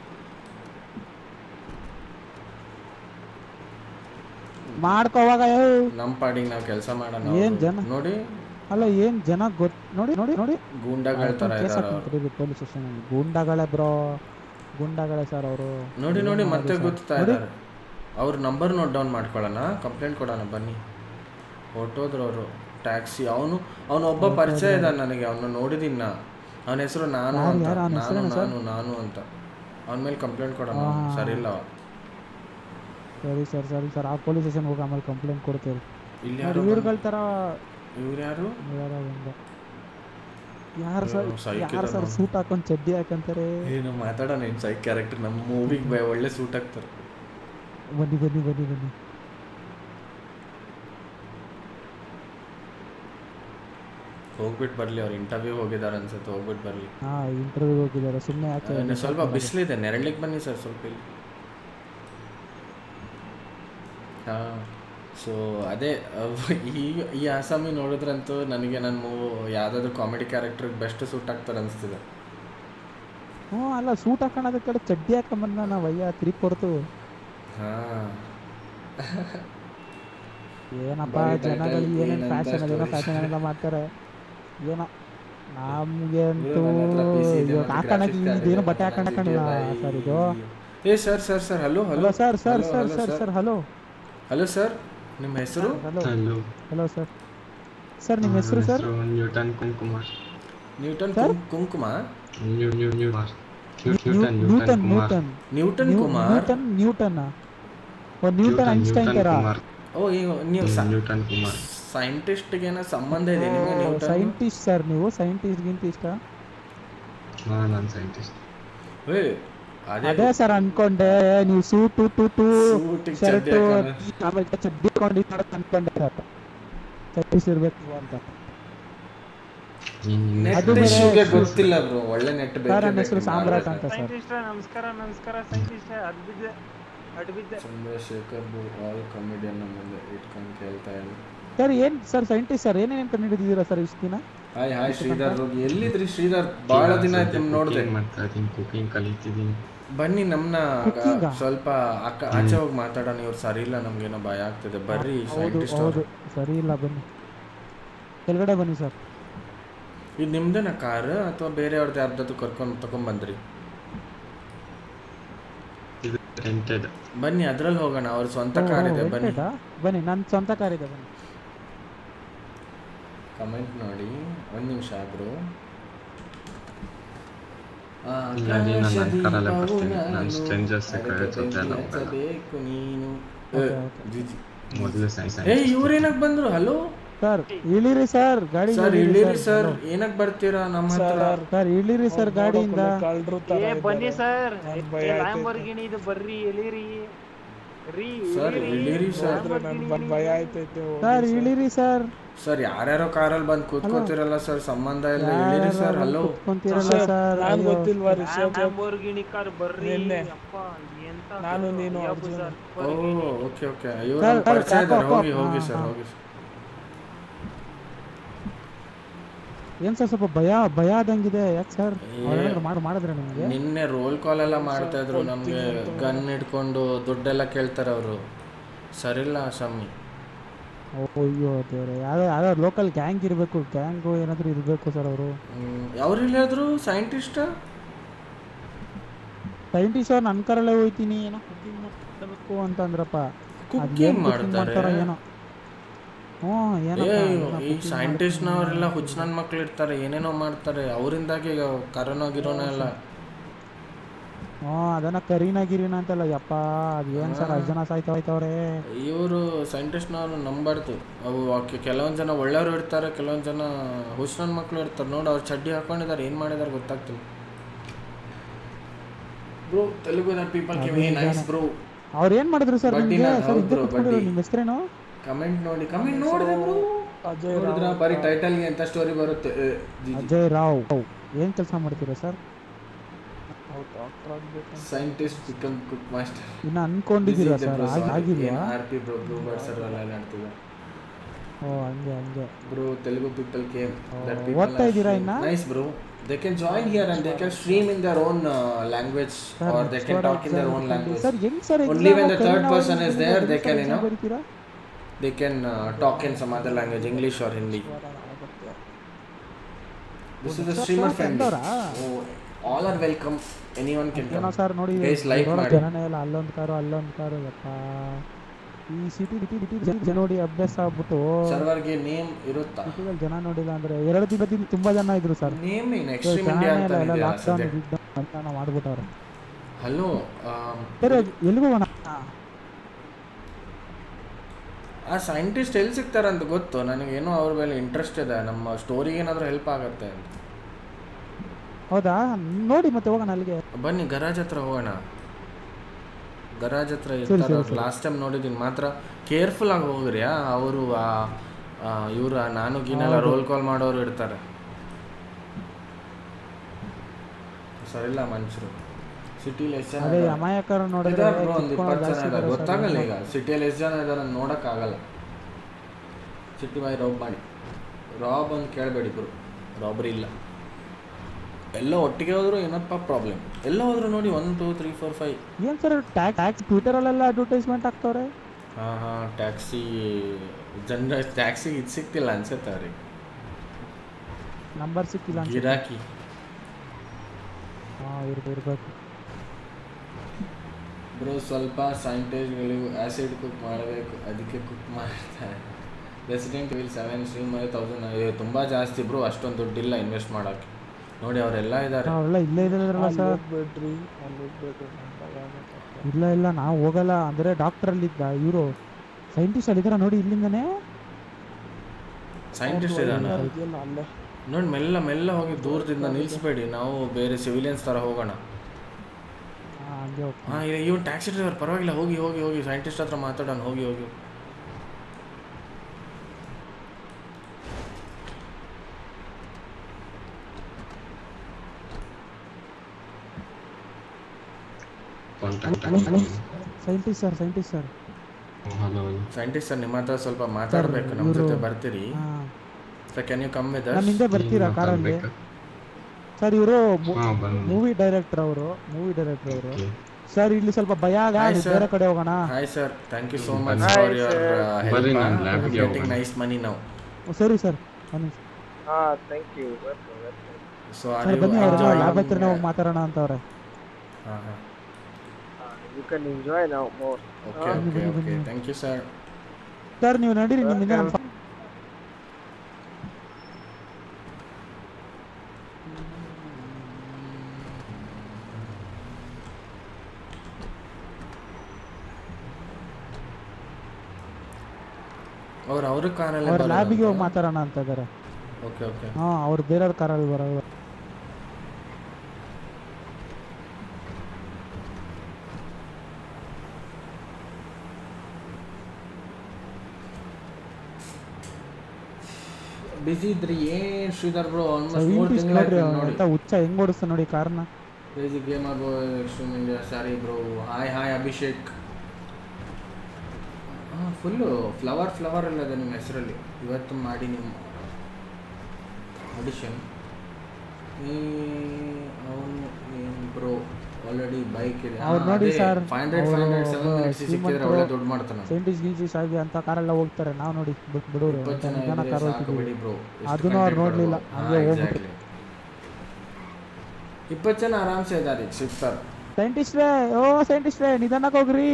ಮಾಡ್ಕೋವಾಗ ಏ ನಮ್ಮ ಪಾಡಿಗೆ ನಾವು ಕೆಲಸ ಮಾಡೋಣ ಏನ್ ಅವ್ರು. ಜನ? ನೋಡಿ ಅಲ್ಲ ಏನ್ ಜನ ಗೊತ್ ನೋಡಿ ನೋಡಿ ನೋಡಿ ಗೂಂಡಾಗಳ ತರ ಕೇಸ್ ಇದಾರೆ ಅವ್ರು ಹಾಕ್ತೀನಿ ಪೊಲೀಸ್ ಸ್ಟೇಷನ್ ಗುಂಡಗಳೇ ಬ್ರೋ ಗುಂಡಗಳೇ ಸರ್ ಅವರು ನೋಡಿ ನೋಡಿ ಮತ್ತೆ ಸರ್. ಗೊತ್ತಾ ನೋಡಿ. ಇದ್ದಾರೆ ಅವ್ರ ನಂಬರ್ ನೋಟ್ ಡೌನ್ ಮಾಡ್ಕೊಳ್ಳೋಣ ಕಂಪ್ಲೇಂಟ್ ಕೊಡೋಣ ಬನ್ನಿ ಹೊರ್ಟೋದ್ರು ಅವರು ಟ್ಯಾಕ್ಸಿ ಅವನು ಅವನು ಒಬ್ಬ ಪರಿಚಯ ಇದ್ದಾನೆ ನನಗೆ ಅವನು ನೋಡಿದ್ದೀನಿ ನಾ ಅವನ ಹೆಸರು ನಾನು ಯಾರು, ಅಂತ ಯಾರು? ಅವ್ನ ನಾನು ಹೆಸ್ರೇನು ಸರ್? ನಾನು ನಾನು ಅಂತ ಅವನ ಮೇಲೆ ಕಂಪ್ಲೇಂಟ್ ಕೊಡೋಣ ಹಾ. ಸರಿ ಇಲ್ಲ ಅವ. ಸರಿ ಸರ್ ಸರಿ ಸರ್ ಆ ಪೊಲೀಸ್ ಸ್ಟೇಷನ್ ಹೋಗಿ ಆಮೇಲೆ ಕಂಪ್ಲೇಂಟ್ ಕೊಡ್ತೀವಿ ಇಲ್ಲಿ ನೋಡಿ ಯಾರು ಇವ್ರುಗಳ ತರ ಇವ್ರು ಯಾರು ಇವ್ಯಾರೋ ಒಂದು ಯಾರು ಸರ್ ಇವ್ರು psych ಯಾರು ಸರ್ ಇದಾನೋ. ಸೂಟ್ ಹಾಕೊಂಡು ಚಡ್ಡಿ ಹಾಕಂತಾರೆ ಏನು ಮಾತಾಡೋಣ ಏನು ಸೈಕ್ ಕ್ಯಾರೆಕ್ಟರ್ ನಮ್ಮ ಮೂವಿಗೆ ಒಳ್ಳೆ ಸೂಟ್ ಆಗ್ತಾರೆ ಬನ್ನಿ ಬನ್ನಿ ಬನ್ನಿ ಬನ್ನಿ ಹೋಗ್ಬಿಟ್ಟು ಬರಲಿ ಅವ್ರು ಇಂಟರ್ವ್ಯೂ ಹೋಗಿದ್ದಾರೆ ಅನ್ಸುತ್ತೆ ಹೋಗ್ಬಿಟ್ಟು ಬರಲಿ ಹಾ ಇಂಟರ್ವ್ಯೂ ಹೋಗಿದ್ದಾರೆ ಸುಮ್ಮನೆ ಯಾಕೆ ಸ್ವಲ್ಪ ಬಿಸಿಲಿದೆ ನೆರಳಿಗೆ ಬನ್ನಿ ಸರ್ ಸ್ವಲ್ಪ ಇಲ್ಲಿ ಹಾಂ ಸೊ ಅದೇ ಅವ್- ಈ ಈ ಆಸಾಮಿ ನೋಡಿದ್ರಂತೂ ನನಗೆ ನನ್ನ ಮೂವ್ ಯಾವುದಾದ್ರು ಕಾಮಿಡಿ ಕ್ಯಾರೆಕ್ಟರ್ಗೆ ಬೆಸ್ಟ್ ಸೂಟ್ ಆಗ್ತಾರೆ ಅನಿಸ್ತಿದೆ ಹ್ಞೂ ಅಲ್ಲ ಸೂಟ್ ಹಾಕೋಣದ ಕಡೆ ಚಡ್ಡಿ ಹಾಕೊಂಬಂದ ನಾವು ಅಯ್ಯ ತಿರುಗಿ ಕೊಡ್ತು ಹಾಂ ಏನಪ್ಪ ಬರೀ ಜನಗಳು title ಏನೇನು ಏನಂತ ಫ್ಯಾಷನ್ ಅದೇನೋ story. ಫ್ಯಾಷನ್ ಎಲ್ಲ ಮಾಡ್ತಾರೆ ಏನೋ ನಮ್ಗೆ ಅಂತೂ ಇವ್ರು ನನ್ನ ಹತ್ರ PC ಇದೆ, ಇವಾಗ ಮತ್ತೆ ಹಾಕೋಣಕ್ಕೆ graphics card ಇದೇನು ಇದೆ, ಬಟ್ಟೆ ನನ್ನ ಹಾಕೋಣಕ್ಕಾಗಲ್ಲ GTA ಸರ್ ಇದು ಏ sir sir sir hello hello hello sir sir Hello, sir hello, sir sir. Sir hello hello sir ನಿಮ್ಮ ಹೆಸರು hello hello hello sir sir ನಿಮ್ಮ ಹೆಸರು ಸರ್ ನ್ಯೂಟನ್ ಕುಂಕುಮಾರ್ ನ್ಯೂಟನ್ Sir? ಕುಂ- ಕುಂಕುಮ new new new Newton Newton Newton Kumar Newton Newton new- Kumar Newton Newton ಓ Newton Einstein ತರ ಕುಮಾರ್ ಓ ಈಗ ನೀವು ನ್ಯೂಟನ್ ಕುಮಾರ್ ಸೈಂಟಿಸ್ಟ್ಗೆ ಏನೋ ಸಂಬಂಧ ಇದೆ ನಿಮಗೆ ನ್ಯೂಟನ್ ಸೈಂಟಿಸ್ಟ್ ಸರ್ ನೀವು ಸೈಂಟಿಸ್ಟ್ ಗಿಂಟಿಸ್ಟ್ ಹಾ ನಾನು ಸೈಂಟಿಸ್ಟ್ ಏ ಅದೇ ಅದೇ ಸರ್ ಅನ್ಕೊಂಡೆ ನೀವು ಸೂಟು ಟು ಟು Suit ಗೆ ಶರ್ಟ್ ಚಡ್ಡಿ ಹಾಕೊಂಡು. ಆಮೇಲೆ ಚಡ್ಡಿ ಕೊಂಡು ಇದು ಮಾಡಕ್ ಅನ್ಕೊಂಡೆ ಸರ್ ಸೈಂಟಿಸ್ಟ್ ಇರ್ಬೇಕು ನೀವು ಅಂತ ನೆಟ್ ಅದು ಬೇರೆ ಇಶ್ಯೂಗೆ ಗೊತ್ತಿಲ್ಲ ಬ್ರೋ ಒಳ್ಳೆ ನೆಟ್ ಸರ್ ನನ್ನ ಹೆಸರು ಸಾಮ್ರಾಟ್ ಅಂತ ಸರ್ ಸೈಂಟಿಸ್ಟ್ ನಮಸ್ಕಾರ ನಮಸ್ಕಾರ ಸೈಂಟಿಸ್ಟ್ ಅದು ಬಿದ್ದೆ ಅಡ್ ಬಿದ್ದೆ ಚಂದ್ರಶೇಖರ್ ಬ್ರೋ ಆಲ್ ಕಾಮಿಡಿಯನ್ ನಮ್ಮಲ್ಲಿ ಇಟ್ಕೊಂಡು ಕೇಳ್ತಾ ಇಲ್ಲ ಸರ್ ಏನ್ ಸರ್ ಸೈಂಟಿಸ್ಟ್ ಸರ್ ಏನೇನು ಕಂಡು ಹಿಡಿದಿದ್ದೀರಾ ಸರ್ ಇಷ್ಟು ದಿನ ಹಾಯ್ ಹಾಯ್ ಶ್ರೀಧರ್ ಹೋಗಿ ಎಲ್ಲಿದ್ರಿ ಶ್ರೀಧರ್ ಭಾಳ ದಿನ ಆಯ್ತು ನಿಮ್ ನೋಡ್ದೆ ಮಾಡ್ತಾ ಇದ್ದೀನಿ ಕುಕಿಂಗ್ ಕಲಿತಿದ್ದೀನಿ ಬನ್ನಿ ನಮ್ನ Cooking ಆ? ಸ್ವಲ್ಪ ಅಕ್ಕ ಆಚೆ ಹೋಗಿ ಮಾತಾಡೋಣ ಇವ್ರು ಸರಿ ಇಲ್ಲ ನಮ್ಗೇನೋ ಭಯ ಆಗ್ತದೆ ಬರ್ರಿ ಹೌದು ಸೈಂಟಿಸ್ಟ್ ಹೌದು ಸರಿ ಇಲ್ಲ ಬನ್ನಿ ಕೆಳಗಡೆ ಬನ್ನಿ ಸರ್ ಇದು ನಿಮ್ದೇನ ಕಾರ್ ಅಥವಾ ಬೇರೆ ಅವ್ರದ್ದು ಯಾರ್ದಾದ್ರು ಕರ್ಕೊಂಡು ತಗೊಂಡ್ಬಂದ್ರಿ ಇದು ರೆಂಟೆಡ್ ಬನ್ನಿ ಅದ್ರಲ್ಲಿ ಹೋಗೋಣ ಅವ್ರ ಸ್ವಂತ ಕಾರ್ ಇದೆ ಬನ್ನಿ rented ಆ? ಬನ್ನಿ ನನ್ನ ಸ್ವಂತ ಕಾರ್ ಇದೆ ಬನ್ನಿ ಕಮೆಂಟ್ ನೋಡಿ ಒಂದು ನಿಮಿಷ ಆದ್ರು ಇಲ್ಲ, ನೀನು ನನ್ನ ಕಾರಲ್ಲೇ ಬರ್ತೀನಿ. ನಾನು strangers ಜೊತೆ ಎಲ್ಲ ಹೋಗಲ್ಲ. ಬೇಕು ನೀನು Okay, okay. ಜಿಜಿ. ಮೊದಲು ಸೈನ್ಸ್ ಏ ಇವ್ರೇನಕ್ ಬಂದ್ರು ಹಲೋ ಸರ್ ಇಳಿರಿ ಸರ್ ಗಾಡಿ ಸರ್ ಇಳಿರಿ ಸರ್ ಏನಕ್ ಬರ್ತೀರಾ ನಮ್ಮ ಹತ್ರ ಸರ್ ಇಳಿರಿ ಸರ್ ಗಾಡಿಯಿಂದ ಏ ಬನ್ನಿ ಸರ್ ಲ್ಯಾಂಬರ್ಗಿನಿ ಇದು ಬರ್ರಿ ಎಲ್ಲಿರಿ ರೀ ಸರ್ ಇಳಿರಿ ಸರ್ ಸರ್ ಇಳಿರಿ ಸರ್ ಸರ್ ಯಾರ್ಯಾರೋ ಕಾರಲ್ಲಿ ಬಂದು ಕೂತ್ಕೋತಿರಲ್ಲ ಸರ್ ಸಂಬಂಧ ಇಲ್ಲ ಇಳಿರಿ ಸರ್ ಹಲೋ ಕುತ್ಕೊಂತೀರಲ್ಲ ಸರ್ ಅಯ್ಯೋ. ಲ್ಯಾಂಬರ್ಗಿನಿ ಕಾರ್ ಬರ್ರಿ ಅಪ್ಪ ಎಂತ ನಾನು ನೀನು ಓ ಓಕೆ ಓಕೆ ಇವ್ರು ಸರ್, ನಮ್ಗ್ ಪರಿಚಯ ಸರ್, ಇದ್ದಾರೆ ಸಾಕು, ಹೋಗಿ ಹೋಗಿ ಹಾ, ಸರ್ ಹಾ. ಹೋಗಿ ಸರ್ ಏನ್ ಸರ್ ಸ್ವಲ್ಪ ಭಯ ಭಯ ಆದಂಗಿದೆ ಯಾಕೆ ಸರ್ ಅವ್ರೇನಾದ್ರು ಮಾಡಿ ಮಾಡಿದ್ರೆ ನಿಮಗೆ ನಿನ್ನೆ ರೋಲ್ ಕಾಲ್ ಎಲ್ಲ ಮಾಡ್ತಾ ಇದ್ರು ನಮ್ಗೆ ಗನ್ ಇಟ್ಕೊಂಡು ದುಡ್ಡೆಲ್ಲ ಕೇಳ್ತಾರೆ ಅವರು ಸರಿಲ್ಲ ಸ್ವಾಮಿ ಅಯ್ಯೋ ದೇವ್ರೆ ಯಾವ್ದೋ ಯಾವ್ದೋ ಲೋಕಲ್ ಗ್ಯಾಂಗ್ ಇರಬೇಕು ಗ್ಯಾಂಗು ಏನಾದ್ರು ಇರಬೇಕು ಸರ್ ಅವರು ಅವ್ರು ಹೇಳಿದ್ರು ಸೈಂಟಿಸ್ಟ್ ಸೈಂಟಿಸ್ಟ್ ಅವ್ರು ನನ್ನ ಕಾರಲ್ಲೇ ಹೋಯ್ತೀನಿ ಏನೋ ಕುಕಿಂಗ್ ಮಾಡಬೇಕು ಅಂತ ಅಂದ್ರಪ್ಪ Cooking ಅದೇನ್ cooking ಮಾಡ್ತಾರೆ? ಮಾಡ್ತಾರೋ ಏನೋ ಹ್ಞೂ ಏನೋ ಏ ಈ ಸೈಂಟಿಸ್ಟ್ನವರೆಲ್ಲ ಹುಚ್ಚ ನನ್ನ ಮಕ್ಳು ಇರ್ತಾರೆ ಏನೇನೋ ಮಾಡ್ತಾರೆ ಅವರಿಂದಾಗಿ ಈಗ ಕರೋನಾ ಗಿರೋನಾ ಎಲ್ಲ ಹ್ಞೂ ಅದನ್ನ ಕರೀನಾ ಗಿರೀನಾ ಅಂತಲ್ಲ ಯಪ್ಪ ಅದೇನ್ ಸರ್ ಅಷ್ಟು ಜನ ಸಾಯ್ತಾ ಹೋಯ್ತವ್ರೆ ಇವರು ಸೈಂಟಿಸ್ಟ್ನವ್ರು ನಂಬಾರ್ದು ಅವು ಆಕೆ ಕೆಲವೊಂದು ಜನ ಒಳ್ಳೆಯವರು ಇರ್ತಾರೆ ಕೆಲವೊಂದು ಜನ ಹುಚ್ಚ ನನ್ನ ಮಕ್ಳು ಇರ್ತಾರೆ ನೋಡಿ ಅವ್ರು ಚಡ್ಡಿ ಹಾಕೊಂಡಿದ್ದಾರೆ ಏನು ಮಾಡಿದ್ದಾರೆ ಗೊತ್ತಾಗ್ತಿಲ್ಲ ಬ್ರೋ ತೆಲುಗು ಪೀಪಲ್ ಕೆ ನೈಸ್ ಬ್ರೋ ಅವ್ರು ಏನ್ ಮಾಡಿದ್ರು ಸರ್ ಬಡ್ಡಿ ನಿಮ್ಗೆ ನಾನು ಸರ್ ಹೌದು ಇದ್ದೇ bro, ಕೂತ್ಕೊಂಡಿರೋ ಬಡ್ಡಿ. ನಿಮ್ಮ ಹೆಸರೇನು ಕಮೆಂಟ್ ನೋಡಿ ಕಮೆಂಟ್ ನೋಡಿದೆ ಬ್ರೋ ನೋಡಿದ್ರ ಬರೀ ಟೈಟಲ್ಗೆ ಎಂತ ಸ್ಟೋರಿ ಬರುತ್ತೆ ಏ, ಜಿ ಜಿ. ಅಜಯ್ ರಾವ್ ಏನ್ ಕೆಲಸ ಮಾಡ್ತೀರಾ sir scientist become cook master ಇನ್ನ ಅನ್ಕೊಂಡಿದ್ದೀರಾ ಸರ್ ಆಗಿಲ್ವಾ R P bro blue bird sir ಎಲ್ಲ ಆಡ್ತಿದೆ ಓ ಹಂಗೆ ಹಂಗೆ ಬ್ರೋ ತೆಲುಗು ಪೀಪಲ್ ಕೇಮ್ ಓದ್ತಾ ಇದ್ದೀರಾ ಇನ್ನ? Nice bro they can join here and they can stream in their own language or they can talk in their own language sir ಹೆಂಗ್ sir Only when the third person is there, they can, you know, ಬರೀತೀರಾ they can uh, talk in some other language, English or Hindi. This is a streamer friendly. ಎಂದವ್ರಾ? Oh, all are welcome. Anyone can ಏನೋ come. Sir ನೋಡಿ Guys, like ಇರೋರು ಮಾಡಿ. ಜನನೇ ಇಲ್ಲ ಅಲ್ಲೊಂದು car ಅಲ್ಲೊಂದು ಕಾರು ಯಪ್ಪ ಈ ಸಿಟಿ ಸಿಟಿ ಸಿಟಿ ಜನ ನೋಡಿ ಅಭ್ಯಾಸ ಆಗ್ಬಿಟ್ಟು ಸರ್ವರ್ಗೆ ನೇಮ್ ಇರುತ್ತಾ ಸಿಟಿಗಳಲ್ಲಿ ಜನ ನೋಡಿಲ್ಲ ಅಂದ್ರೆ ಎರಡು ದಿನದಿಂದ ತುಂಬಾ ಜನ ಇದ್ರು ಸರ್ ನೇಮ್ ಏನು ಎಕ್ಸ್ಟ್ರೀಮ್ ಇಂಡಿಯಾ ಅಂತ ಎಲ್ಲ ಇದೆಯಲ್ಲ ಲಾಕ್ಡೌನ್ ಸದ್ಯ ಅಂತ ಮಾಡ್ಬಿಟ್ಟವ್ರೆ ಹಲೋ ಸರ್ ಎಲ್ಲಿಗೆ ಹೋಗೋಣ ಆ ಸೈಂಟಿಸ್ಟ್ ಎಲ್ಲಿ ಸಿಗ್ತಾರಂತ ಗೊತ್ತು ನನಗೇನೋ ಅವ್ರ ಮೇಲೆ ಇಂಟ್ರೆಸ್ಟ್ ಇದೆ ನಮ್ಮ ಸ್ಟೋರಿಗೆ ಏನಾದರೂ ಹೆಲ್ಪ್ ಆಗುತ್ತೆ ಅಂತ ಹೌದಾ ನೋಡಿ ಮತ್ತೆ ಹೋಗೋಣ ಅಲ್ಲಿಗೆ ಬನ್ನಿ ಗರಾಜ್ ಹತ್ರ ಹೋಗೋಣ ಗರಾಜ್ ಹತ್ರ ಸರಿ, ಇರ್ತಾರೆ ಸರಿ. ಲಾಸ್ಟ್ ಟೈಮ್ ನೋಡಿದ್ದೀನಿ ಮಾತ್ರ ಕೇರ್ಫುಲ್ ಆಗಿ ಹೋಗ್ರಿ ಅವರು ಇವ್ರ ನಾನು ಗೀನೆಲ್ಲ ಹೌದು. ರೋಲ್ ಕಾಲ್ ಮಾಡೋರು ಇರ್ತಾರೆ ಸರಿಲ್ಲ ಮನುಷ್ಯರು ಸಿಟಿಲಿ ಎಷ್ಟು ಜನ ಅದೇ ಇದ್ದಾರೆ? ಅಮಾಯಕರು ನೋಡಿದ್ರೆ ಇದ್ದಾರೆ bro, ಒಂದು ಕಿತ್ಕೊಳ್ಳೋದು ಇಪ್ಪತ್ತು ಜನ ಜಾಸ್ತಿ ಇದ್ದಾರೆ ಇದ್ದಾರೆ ಸರ್ ಗೊತ್ತಾಗಲ್ಲ ಈಗ. ಈಗ ಸಿಟಿಯಲ್ಲಿ ಎಷ್ಟು ಜನ ಇದ್ದಾರೆ ಅಂತ ನೋಡೋಕ್ಕಾಗಲ್ಲ ಸಿಟಿ ಬಾಯ್ ರಾಬ್ ಮಾಡಿ ರಾಬ್ ಅಂತ ಕೇಳಬೇಡಿ ಗುರು ರಾಬರಿ ಇಲ್ಲ ಎಲ್ಲ ಒಟ್ಟಿಗೆ ಹೋದ್ರು ಏನಪ್ಪ ಪ್ರಾಬ್ಲಮ್ ಎಲ್ಲ ಹೋದ್ರು ನೋಡಿ one two three four five ಏನ್ ಸರ್ ಟ್ಯಾಕ್ಸ್ ಟ್ಯಾಕ್ಸ್ ಟ್ವಿಟರಲ್ಲೆಲ್ಲ ಅಡ್ವರ್ಟೈಸ್ಮೆಂಟ್ ಆಗ್ತವ್ರೆ ಹಾಂ ಹಾಂ ಟ್ಯಾಕ್ಸಿ ಜನರ ಟ್ಯಾಕ್ಸಿಗೆ ಇದು ಸಿಗ್ತಿಲ್ಲ ಅನ್ಸುತ್ತೆ ಅವ್ರಿಗೆ ನಂಬರ್ ಸಿಕ್ಕಿಲ್ಲ ಅನ್ಸುತ್ತೆ. ಗಿರಾಕಿ ಹಾ ಇರ್ಬೇಕು ಇರ್ಬೇಕು ಬ್ರೋ ಸ್ವಲ್ಪ ಸೈಂಟಿಸ್ಟ್ಗಳಿಗೂ ಆ್ಯಸಿಡ್ ಕುಕ್ ಮಾಡಬೇಕು ಅದಕ್ಕೆ ಕುಕ್ ಮಾಡ್ತಾರೆ resident will seven stream thousand ತುಂಬ ಜಾಸ್ತಿ ಬ್ರೋ ಅಷ್ಟೊಂದು ದುಡ್ಡಿಲ್ಲ ಇನ್ವೆಸ್ಟ್ ಮಾಡೋಕ್ಕೆ ನೋಡಿ ಅವರೆಲ್ಲ ಇದ್ದಾರೆ ಅವೆಲ್ಲ ಇಲ್ಲೇ ಇದ್ರಲ್ಲ ಸರ್ ಇಲ್ಲ ಇಲ್ಲ ನಾವು ಹೋಗಲ್ಲ ಅಂದ್ರೆ ಡಾಕ್ಟರ್ ಅಲ್ಲಿದ್ದ ಇವರು ಸೈಂಟಿಸ್ಟ್ ಅಲ್ಲಿದ್ದಾರ ನೋಡಿ ಇಲ್ಲಿಂದನೇ ಸೈಂಟಿಸ್ಟ್ ಇದ್ದಾನೆ ನೋಡಿ ಮೆಲ್ಲ ಮೆಲ್ಲ ಹೋಗಿ ದೂರದಿಂದ ನಿಲ್ಲಿಸ್ಬೇಡಿ ನಾವು ಬೇರೆ ಸಿವಿಲಿಯನ್ಸ್ ಥರ ಹೋಗೋಣ ಹಾ, ಹಂಗೆ ಹೋಗ್ತೀನಿ. ಹಾಂ ಇವನ್ ಟ್ಯಾಕ್ಸಿ ಡ್ರೈವರ್ ಪರವಾಗಿಲ್ಲ ಹೋಗಿ ಹೋಗಿ ಹೋಗಿ ಸೈಂಟಿಸ್ಟ್ ಹತ್ರ ಮಾತಾಡೋಣ ಹೋಗಿ ಹೋಗಿ scientist sir scientist sir hello scientist sir ನಿಮ್ಮ ಹತ್ರ ಸ್ವಲ್ಪ ಮಾತಾಡಬೇಕು ನಮ್ಮ ಇವ್ರು- ಜೊತೆ ಬರ್ತೀರಿ ಹಾ sir can you come with ನನ್ನ ಹಿಂದೆ ಬರ್ತೀರಾ ಕಾರಲ್ಲಿ ಸರ್ ಇವರು ಹಾ ಬಂದು ಮೂವಿ ಡೈರೆಕ್ಟರ್ ಅವರು ಮೂವಿ ಡೈರೆಕ್ಟರ್ ಅವರು Okay. ಸರ್ ಇಲ್ಲಿ ಸ್ವಲ್ಪ ಭಯ ಆಗ Hi, ನೀವು sir. ಬೇರೆ ಕಡೆ ಹೋಗೋಣ hi sir thank you so much ಬನ್ನಿ. For Hi, your sir. ಬರ್ರಿ ಹೆಲ್ಪ್ ನಾನು ಲ್ಯಾಬ್ಗೆ ಗೆಟಿಂಗ್ ಹೋಗೋಣ. ನೈಸ್ ಮನಿ ನಾವು ಓ, ಸರಿ ಸರ್ ಬನ್ನಿ Ah, thank you. Welcome, welcome. So are sir you ಬನ್ನಿ ಅವ್ರ ಲ್ಯಾಬ್ ಹತ್ರನೇ ಎಂಜಾಯಿಂಗ್ ಹೋಗಿ ಮಾತಾಡೋಣ ಅಂತವ್ರೆ ಹಾಂ ಹಾಂ Ah, you can enjoy now more. Okay Ah. Okay okay thank you sir sir ನೀವು ನಡೀರಿ ನಿಮ್ಮಿಂದ ನಮ್ಮ ಅವ್ರು ಅವ್ರ ಕಾರಲ್ಲೇ ಅವ್ರ ಲ್ಯಾಬಿಗೆ ಹೋಗಿ ಬರೋದು ಮಾತಾಡೋಣ ಅಂತ ಇದಾರೆ ಓಕೆ ಓಕೆ ಹಾ ಅವ್ರು ಬೇರೆಯವ್ರ ಕಾರಲ್ಲಿ ಬರೋದು ಬಿಸಿ ಇದ್ರಿ ಏನ್ ಶ್ರೀಧರ್ ಬ್ರೋ ಆಲ್ಮೋಸ್ಟ್ ಮೂರು ಸೈಂಟಿಸ್ಟ್ ತಿಂಗಳು ನೋಡ್ರಿ ಅವ್ನು ನೋಡಿ ಅಂತ ಹುಚ್ಚ ಹೆಂಗ್ ಓಡಿಸ್ತಾ ನೋಡಿ ಕಾರ್ನ crazy gamer bro extreme India sorry bro hi hi Abhishek ಹಾಂ ಫುಲ್ಲು ಫ್ಲವರ್ ಫ್ಲವರ್ ಎಲ್ಲ ಇದೆ ನಿಮ್ಮ ಹೆಸರಲ್ಲಿ ಇವತ್ತು ಮಾಡಿ ನಿಮ್ಮ ಆಡಿಷನ್ ಈ ಅವನು ಏನು ಬ್ರೋ ಆಲ್ರೆಡಿ ಬೈಕ್ ಇದೆ ಅವ್ರು ನೋಡಿ sir five hundred five hundred seven hundred ಸಿಕ್ಕಿದ್ರೆ ಒಳ್ಳೆ ದುಡ್ಡು ಮಾಡ್ತಾನೆ ಸೈಂಟಿಸ್ಟ್ ಗೀಂಟಿಸ್ಟ್ ಆಗಿ ಅಂತ ಕಾರೆಲ್ಲ ಹೋಗ್ತಾರೆ ನಾವು ನೋಡಿ ಬಿಟ್ ಬಿಡೋರು ಇಪ್ಪತ್ತು ಜನ ಜನ ಇದ್ರೆ ಕಾರ್ ಸಾಕು ಹೋಗ್ತಿದ್ದೀವಿ ಬಿಡಿ ಬ್ರೋ ಅದನ್ನೂ ಅವ್ರು ನೋಡ್ಲಿಲ್ಲ ಹಂಗೆ ಹೋಗ್ಬಿಟ್ರು ಇಪ್ಪತ್ತು ಜನ ಆರಾಮ್ಸೆ ಇದ್ದಾರೆ ಈಗ ಸಿಗ್ತಾರೆ ಸೈಂಟಿಸ್ಟ್ರೇ ಓ ಸೈಂಟಿಸ್ಟ್ರೇ ನಿಧಾನಕ್ಕೆ ಹೋಗ್ರಿ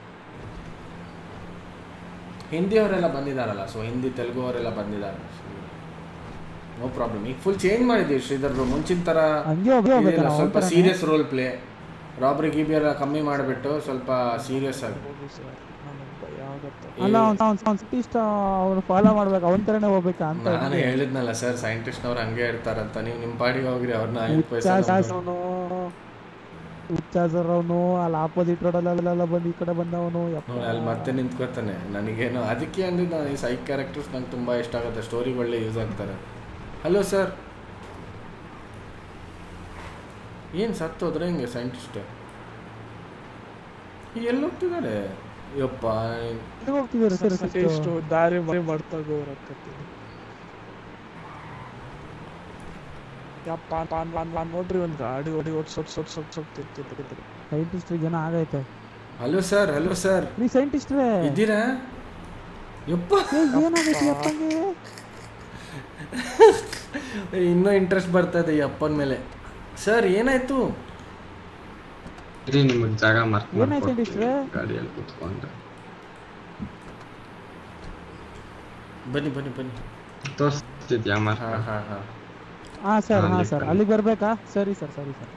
ಹಿಂದಿಯವರೆಲ್ಲ ಬಂದಿದ್ದಾರಲ್ಲ ಸೊ ಹಿಂದಿ ತೆಲುಗು ಅವರೆಲ್ಲ ಬಂದಿದ್ದಾರೆ ನೋ ಪ್ರಾಬ್ಲಮ್ ಈಗ ಫುಲ್ ಚೇಂಜ್ ಮಾಡಿದ್ದೀವಿ ಶ್ರೀಧರ್ ಬ್ರೋ ಮುಂಚಿನ ಥರ ಹಂಗೆ ಹೋಗಿ ಹೋಗ್ಬೇಕು ಇದಿಲ್ಲ, ನಾವು ಸ್ವಲ್ಪ ಒಂಥರನೇ. ಸೀರಿಯಸ್ ರೋಲ್ ಪ್ಲೇ ರಾಬ್ರಿ ಗೀಬಿ ಎಲ್ಲ ಕಮ್ಮಿ ಮಾಡಿಬಿಟ್ಟು ಸ್ವಲ್ಪ ಸೀರಿಯಸ್ ಆಗಿ ಅಲ್ಲ ಅವ್ನು ಅವ್ನು ಸೈಂಟಿಸ್ಟ್ ಅವ್ರು ಫಾಲೋ ಮಾಡ್ಬೇಕು ಅವನ ಥರನೇ ಹೋಗ್ಬೇಕಾ ಅಂತ ನಾನು ಹೇಳಿದ್ನಲ್ಲ ಸರ್ ಸೈಂಟಿಸ್ಟ್ನವ್ರು ಹಂಗೆ ಇರ್ತಾರಂತ ನೀವು ನಿಮ್ಮ ಪಾಡಿಗೆ ಹೋಗ್ರಿ ಅವ್ರನ್ನ ಐದು ಪೈಸೆ ಅವನು ಹುಚ್ಚಾಸರ್ ಅವನು ಅಲ್ಲಿ ಆಪೋಸಿಟ್ ರೋಡಲ್ಲೆಲ್ಲ ಬಂದು ಈ ಕಡೆ ಬಂದವನು ನೋಡಿ ಅಲ್ಲಿ ಮತ್ತೆ ನಿಂತ್ಕೋತಾನೆ ನನಗೇನು ಅದಕ್ಕೆ ಅಂದಿದ್ದು ನಾನು ಈ ಸೈಕ್ ಕ್ಯಾರೆಕ್ಟರ್ಸ್ ನಂಗೆ ತುಂಬ ಇಷ್ಟ ಆಗುತ್ತೆ ಸ್ಟೋರಿ ಒಳ್ಳೆ ಯೂಸ್ ಆಗ್ತಾರೆ ಹಲೋ ಸರ್ ಏನು ಸತ್ತೋದ್ರೆ ಹಿಂಗೆ ಸೈಂಟಿಸ್ಟ್ ಎಲ್ಲಿ ಹೋಗ್ತಿದ್ದಾರೆ ಯಪ್ಪ ಹೋಗ್ತಿದ್ದಾರೆ ಸರ್ ಎಷ್ಟು ದಾರಿ ಮನೆ ಮಾಡ್ತಾ ಹೋಗ್ರಕ್ಕತ್ತೀನಿ ಯಪ್ಪ ಪಾನ್ ಪಾನ್ ಪಾನ್ ನೋಡ್ರಿ ಒಂದು ಗಾಡಿ ಹೊಡಿ ಓಡ್ ಸೊಟ್ ಸೊಟ್ ಸೊಟ್ ಸೊಟ್ ತಿರ್ತಿದ್ರು ಸೈಂಟಿಸ್ಟ್ ಜನ ಆಗೈತೆ ಹಲೋ ಸರ್ ಹಲೋ ಸರ್ ನೀ ಸೈಂಟಿಸ್ಟ್ರೇ ಇದ್ದೀರಾ ಯಪ್ಪ ಏನಾಗೈತಿ ಅಪ್ಪಂಗೆ ಇನ್ನೂ ಇಂಟ್ರೆಸ್ಟ್ ಬರ್ತಾ ಇದೆ ಈ ಅಪ್ಪನ ಮೇಲೆ ಸರ್ ಏನಾಯ್ತು ರೀ ನಿಮಗೆ ಜಾಗ ಮಾರ್ಕ್ ಏನಾಯ್ತು ಮಾಡ್ಕೊಡ್ತೀನಿ ಇಷ್ಟೇ? ಗಾಡಿಯಲ್ಲಿ ಕೂತ್ಕೊಂಡು ಬನ್ನಿ ಬನ್ನಿ ಬನ್ನಿ ತೋರಿಸ್ತಿದ್ಯಾ ಮಾರ್ಕ್ ಹಾಂ ಹಾಂ ಹಾಂ ಹಾ ಸರ್ ಹಾ ಅಲ್ಲಿ ಸರ್ ಬನ್ನಿ. ಅಲ್ಲಿಗೆ ಬರ್ಬೇಕಾ ಸರಿ ಸರ್ ಸರಿ ಸರ್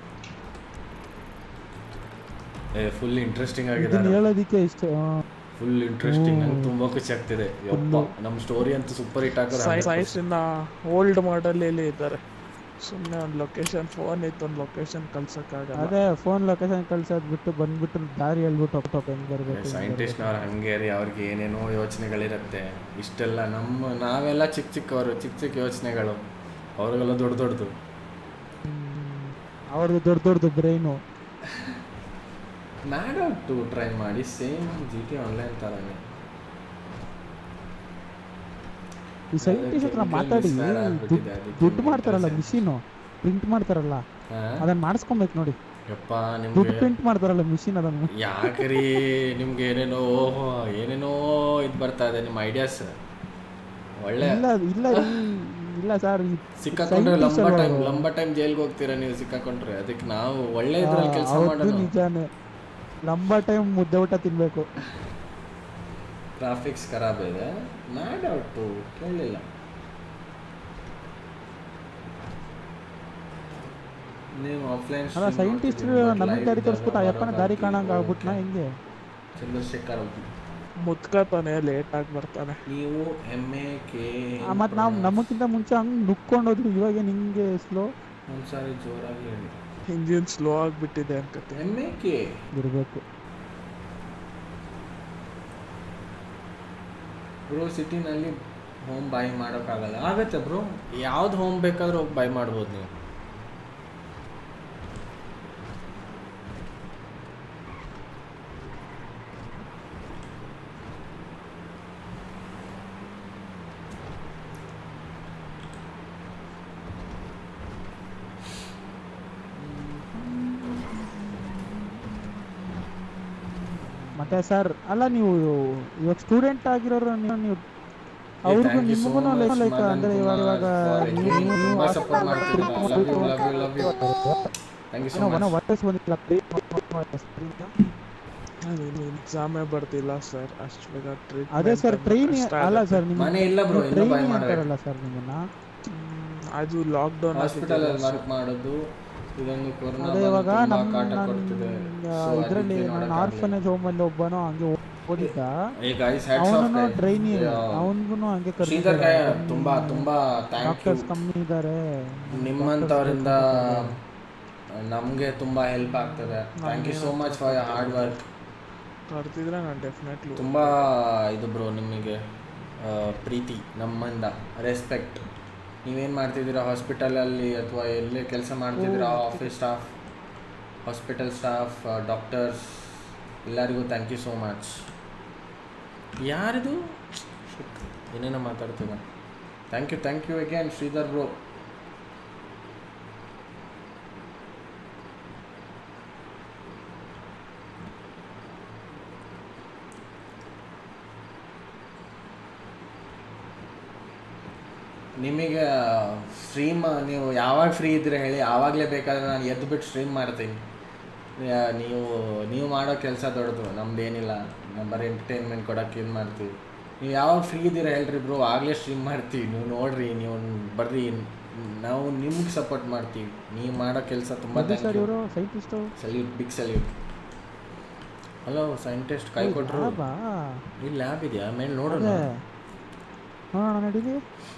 ಏ ಫುಲ್ ಇಂಟ್ರೆಸ್ಟಿಂಗ್ ಇದನ್ನ ಆಗಿದ್ದಾರೆ ಹೇಳೋದಿಕ್ಕೆ ಇಷ್ಟ ಫುಲ್ ಇಂಟ್ರೆಸ್ಟಿಂಗ್ ನಂಗೆ ಹ್ಮ್. ತುಂಬಾ ಖುಷಿ ಆಗ್ತಿದೆ ಯಪ್ಪ ನಮ್ಮ ಸ್ಟೋರಿ ಅಂತೂ ಸೂಪರ್ ಹಿಟ್ ಹಾಕೋದು ಸೈನ್ಸ್ ಇನ್ನ ಓಲ್ಡ್ ಮಾಡೆಲ್ ಅಲ್ಲಿ ಇದ್ದಾರೆ ಸುಮ್ಮನೆ ಒಂದು ಲೊಕೇಶನ್ ಫೋನ್ ಇತ್ತು ಒಂದು ಲೊಕೇಶನ್ ಕಳ್ಸಕ್ಕಾಗಲ್ಲ ಅದೇ ಫೋನ್ ಲೊಕೇಶನ್ ಕಳ್ಸೋದ್ ಬಿಟ್ಟು ಬಂದ್ಬಿಟ್ಟು ದಾರಿ ಹೇಳ್ಬಿಟ್ಟು ಹೋಗ್ಬೇಕು ಹೆಂಗ್ ಬರ್ಬೇಕು ಹೆಂಗ್ ಸೈಂಟಿಸ್ಟ್ನವ್ರು ಹಂಗೆ ರೀ ಅವ್ರಿಗೆ ಏನೇನೋ ಯೋಚನೆಗಳಿರುತ್ತೆ ಇಷ್ಟೆಲ್ಲ ನಮ್ಮ ನಾವೆಲ್ಲ ಚಿಕ್ಕ ಚಿಕ್ಕವರು ಚಿಕ್ಕ ಚಿಕ್ಕ ಯೋಚನೆಗಳು ಅವ್ರಿಗೆಲ್ಲ ದೊಡ್ಡ ದೊಡ್ಡದು ಬರ್ಬೇಕು. ಅವ್ರದ್ದು ದೊಡ್ಡ ದೊಡ್ಡದು ಬ್ರೈನು ಮ್ಯಾಡ್ ಟ್ರೈ ಮಾಡಿ ಸೇಮ್ ಜಿ ಟಿ ಆನ್ಲೈನ್ ಥರನೇ ಈ ಸೈಂಟಿಸ್ಟ್ ಹತ್ರ ಮಾತಾಡಿ misfire ದುಡ್ಡು ಆಗ್ಬಿಟ್ಟಿದೆ, ಅದಕ್ಕೆ ದುಡ್ಡು ಮಾಡ್ತಾರಲ್ಲ interest. ಮಿಷಿನು ಪ್ರಿಂಟ್ ಮಾಡ್ತಾರಲ್ಲ ಹಾ? ಅದನ್ನ ಮಾಡಿಸ್ಕೊಬೇಕು ನೋಡಿ ಯಪ್ಪ ದುಡ್ಡು ನಿಮ್ಗೆ ಪ್ರಿಂಟ್ ಮಾಡ್ತಾರಲ್ಲ ಮಿಷಿನ್ ಅದನ್ನ ಯಾಕ್ರಿ ನಿಮ್ಗೆ ಏನೇನೋ ಓಹೋ ಏನೇನೋ ಇದು ಬರ್ತಾ ಇದೆ ನಿಮ್ಮ ಐಡಿಯಾಸ್ ಒಳ್ಳೆ ಇಲ್ಲ ಇಲ್ಲ ರೀ, ಇಲ್ಲ ಸರ್ ಸಿಕ್ಕಾಕೊಂಡ್ರೆ ಲಂಬ ಟೈಮ್ ಲಂಬ ಟೈಮ್ ಜೈಲ್ಗೆ ಹೋಗ್ತೀರಾ ನೀವು ಸಿಕ್ಕಾಕೊಂಡ್ರೆ ಅದಕ್ಕೆ ನಾವು ಒಳ್ಳೆ ಇದ್ರಲ್ಲಿ ಕೆಲಸ ಅವ್ರದ್ದು ಮಾಡೋಣ ನಿಜಾನೇ ಲಂಬ ಟೈಮ್ ಮುದ್ದೆ ಊಟ ತಿನ್ಬೇಕು ಟ್ರಾಫಿಕ್ಸ್ ಖರಾಬ್ ಇದೆ ಮ್ಯಾಡ್ ಔಟು ಕೇಳಲಿಲ್ಲ ನೀವು ಆಫ್ಲೈನ್ ಅಲ್ಲ ಸೈಂಟಿಸ್ಟ್ ನಮಗೆ ದಾರಿ ತೋರಿಸ್ಬಿಟ್ಟು ಆ ಯಪ್ಪನ ದಾರಿ ಕಾಣಂಗ ಆಗ್ಬಿಟ್ನಾ ಹೆಂಗೆ ಚಂದ್ರಶೇಖರ್ ಅವ್ರು. ಮುತ್ಕತಾನೆ ಲೇಟ್ ಆಗಿ ಬರ್ತಾನೆ ನೀವು ಎಮ್ ಎ ಕೆ ಆ, ಮತ್ತ್ ನಾವು ನಮಗಿಂತ ಮುಂಚೆ ಹಂಗ್ ನುಕ್ಕೊಂಡು ಹೋದ್ವಿ ಇವಾಗ ನಿಂಗೆ ಸ್ಲೋ ಒಂದ್ಸಾರಿ ಜೋರಾಗಿ ಹೇಳಿ ಇಂಜಿನ್ ಸ್ಲೋ ಆಗಿಬಿಟ್ಟಿದೆ ಅನ್ಕತ್ತೆ ಎಮ್ ಎ ಕೆ ಇರಬೇಕು ಬ್ರೋ ಸಿಟಿನಲ್ಲಿ ಹೋಮ್ ಬೈ ಮಾಡೋಕ್ಕಾಗಲ್ಲ ಆಗತ್ತೆ ಬ್ರೋ ಯಾವ್ದು ಹೋಮ್ ಬೇಕಾದ್ರೂ ಹೋಗಿ ಬೈ ಮಾಡ್ಬೋದು ನೀವು ಮತ್ತೆ ಸರ್ ಅಲ್ಲ ನೀವು ಇವಾಗ ಸ್ಟೂಡೆಂಟ್ ಆಗಿರೋರು ನೀವು ನೀವು ಅವ್ರಿಗೂ thank you so ನಿಮಗೂ much, ಲೈಕ್ ಮದನ್ ಅಂದ್ರೆ ಇವಾಗ ಕುಮಾರ್, ಇವಾಗ for ನೀವು agreeing. ನೀವು ತುಂಬಾ support ಮಾಡ್ತಿದ್ದೀರಾ. Love you, love you, love you. Thank you so ಏನೋ much. ಒನ ವಾಯ್ಸ್ ಬಂದಿಲ್ಲ ನಾನು ಎಕ್ಸಾಮೇ ಬರ್ತಿಲ್ಲ ಸರ್ ಅಷ್ಟು ಬೇಗ ಟ್ರೀಟ್ ಅದೇ ಸರ್ ಟ್ರೈನ್ ಅಲ್ಲ ಸರ್ ನಿಮ್ಮ ಮನೆ ಇಲ್ಲ bro, ಇನ್ನೂ buy ಟ್ರೈನ್ ಮಾಡ್ಬೇಕು. ಅಂತಾರಲ್ಲ ಸರ್ ನಿಮ್ಮನ್ನ ಅದು ಲಾಕ್ಡೌನ್ ಹಾಸ್ಪಿಟಲ್ ಅಲ್ಲಿ ವರ್ಕ್ ಮಾಡೋದು ಇದೊಂದು ಕೊರೋನಾ ಅದೇ ಇವಾಗ ತುಂಬಾ ನಮ್ಮ ಕಾಟ ಕೊಡ್ತಿದೆ So ಇದರಲ್ಲಿ ಅದಕ್ಕೆ ನನ್ನ ನೋಡಕ್ಕಾಗ್ಲಿಲ್ಲ. ಆರ್ಫನೇಜ್ ಹೋಮ್ ಅಲ್ಲಿ ಒಬ್ಬನೋ ಹಂಗೆ ಓದಿದ್ದ Hey guys, hats off ಅವನು guys. Trainee Yeah. ಅವನಿಗೂ ಹಂಗೆ ಶ್ರೀಧರ್ ಕಾಯ ತುಂಬಾ ತುಂಬಾ ಥ್ಯಾಂಕ್ ಯು ಡಾಕ್ಟರ್ಸ್ ಕಮ್ಮಿ ಇದ್ದಾರೆ ನಿಮ್ಮಂಥವ್ರಿಂದ ನಮಗೆ ತುಂಬಾ ಹೆಲ್ಪ್ ಆಗ್ತದೆ thank you so much for your hard work ಕರ್ತಿದ್ರೆ ನಾನು ಡೆಫಿನೆಟ್ಲಿ ತುಂಬ ಇದು ಬ್ರೋ ನಿಮಗೆ ಆ, ಪ್ರೀತಿ ನಮ್ಮಿಂದ ರೆಸ್ಪೆಕ್ಟ್ ನೀವೇನು ಮಾಡ್ತಿದ್ದೀರಾ ಹಾಸ್ಪಿಟಲಲ್ಲಿ ಅಥವಾ ಎಲ್ಲೇ ಕೆಲಸ ಮಾಡ್ತಿದ್ದೀರಾ office staff hospital staff doctors ಎಲ್ಲರಿಗೂ ಥ್ಯಾಂಕ್ ಯು ಸೋ ಮಚ್ ಯಾರಿದು Shit, ಏನೇನೋ ಮಾತಾಡ್ತಿದ್ದ thank you thank you again Sridhar bro ನಿಮಗೆ ಸ್ಟ್ರೀಮ್ ನೀವು ಯಾವಾಗ ಫ್ರೀ ಇದ್ರೆ ಹೇಳಿ ಆವಾಗಲೇ ಬೇಕಾದ್ರೆ ನಾನು ಎದ್ದು ಬಿಟ್ಟು ಸ್ಟ್ರೀಮ್ ಮಾಡ್ತೀನಿ ಯಾ- ನೀವು ನೀವು ಮಾಡೋ ಕೆಲಸ ದೊಡ್ಡದು ನಮ್ದೇನಿಲ್ಲ ನಾವು ಬರೀ ಎಂಟರ್ಟೈನ್ಮೆಂಟ್ ಕೊಡೋಕೆ ಇದು ಮಾಡ್ತೀವಿ ನೀವು ಯಾವಾಗ ಫ್ರೀ ಇದ್ದೀರಾ ಹೇಳ್ರಿ ಬ್ರೋ ಆಗಲೇ ಸ್ಟ್ರೀಮ್ ಮಾಡ್ತೀವಿ ನೀವು ನೋಡ್ರಿ ನೀವು ಬರ್ರಿ ನಾವು ನಿಮ್ಗೆ ಸಪೋರ್ಟ್ ಮಾಡ್ತೀವಿ ನೀವು ಮಾಡೋ ಕೆಲಸ ತುಂಬ ಸರ್ ಇವರು scientist salute big salute hello scientist ಕೈ ಕೊಟ್ಟರು ಲ್ಯಾಬಾ ಇಲ್ಲಿ ಲ್ಯಾಬ್ ಇದೆಯಾ ಮೇಲೆ ನೋಡೋಣ ಅದೇ ನೋಡೋಣ ನಡೀಲಿ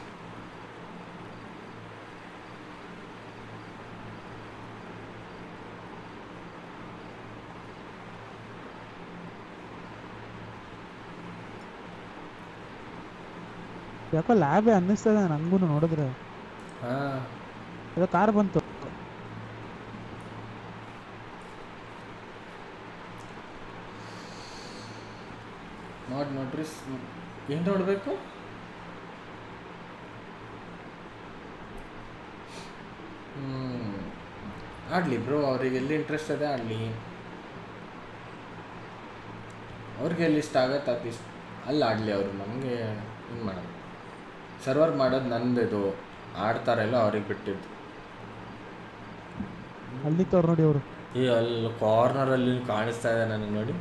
ಯಾಕೋ ಲ್ಯಾಬೇ ಅನ್ನಿಸ್ತದೆ ನಂಗೂ ನೋಡಿದ್ರೆ ಹಾಂ ಇದು ಕಾರ್ ಬಂತು ನೋಡಿ ನೋಡ್ರಿ ಏನು ನೋಡಬೇಕು ಆಡಲಿ ಬ್ರೋ ಅವ್ರಿಗೆ ಎಲ್ಲಿ ಇಂಟ್ರೆಸ್ಟ್ ಇದೆ ಆಡಲಿ ಅವ್ರಿಗೆ ಎಲ್ಲಿ ಇಷ್ಟ ಆಗತ್ತೆ ಅದು ಇಷ್ಟ ಅಲ್ಲಿ ಆಡಲಿ ಅವರು ನಮಗೆ ಏನು ಮಾಡೋದು ಸರ್ವರ್ ಮಾಡೋದು ನಂದು ಇದು ಆಡ್ತಾರಲ್ಲ ಅವ್ರಿಗೆ ಬಿಟ್ಟಿದ್ದು ಅಲ್ಲಿ ತೋರ್ ನೋಡಿ ಅವರು ಈ ಅಲ್ಲಿ ಕಾರ್ನರಲ್ಲಿ ಕಾಣಿಸ್ತಾ ಇದೆ ನನಗೆ ನೋಡಿ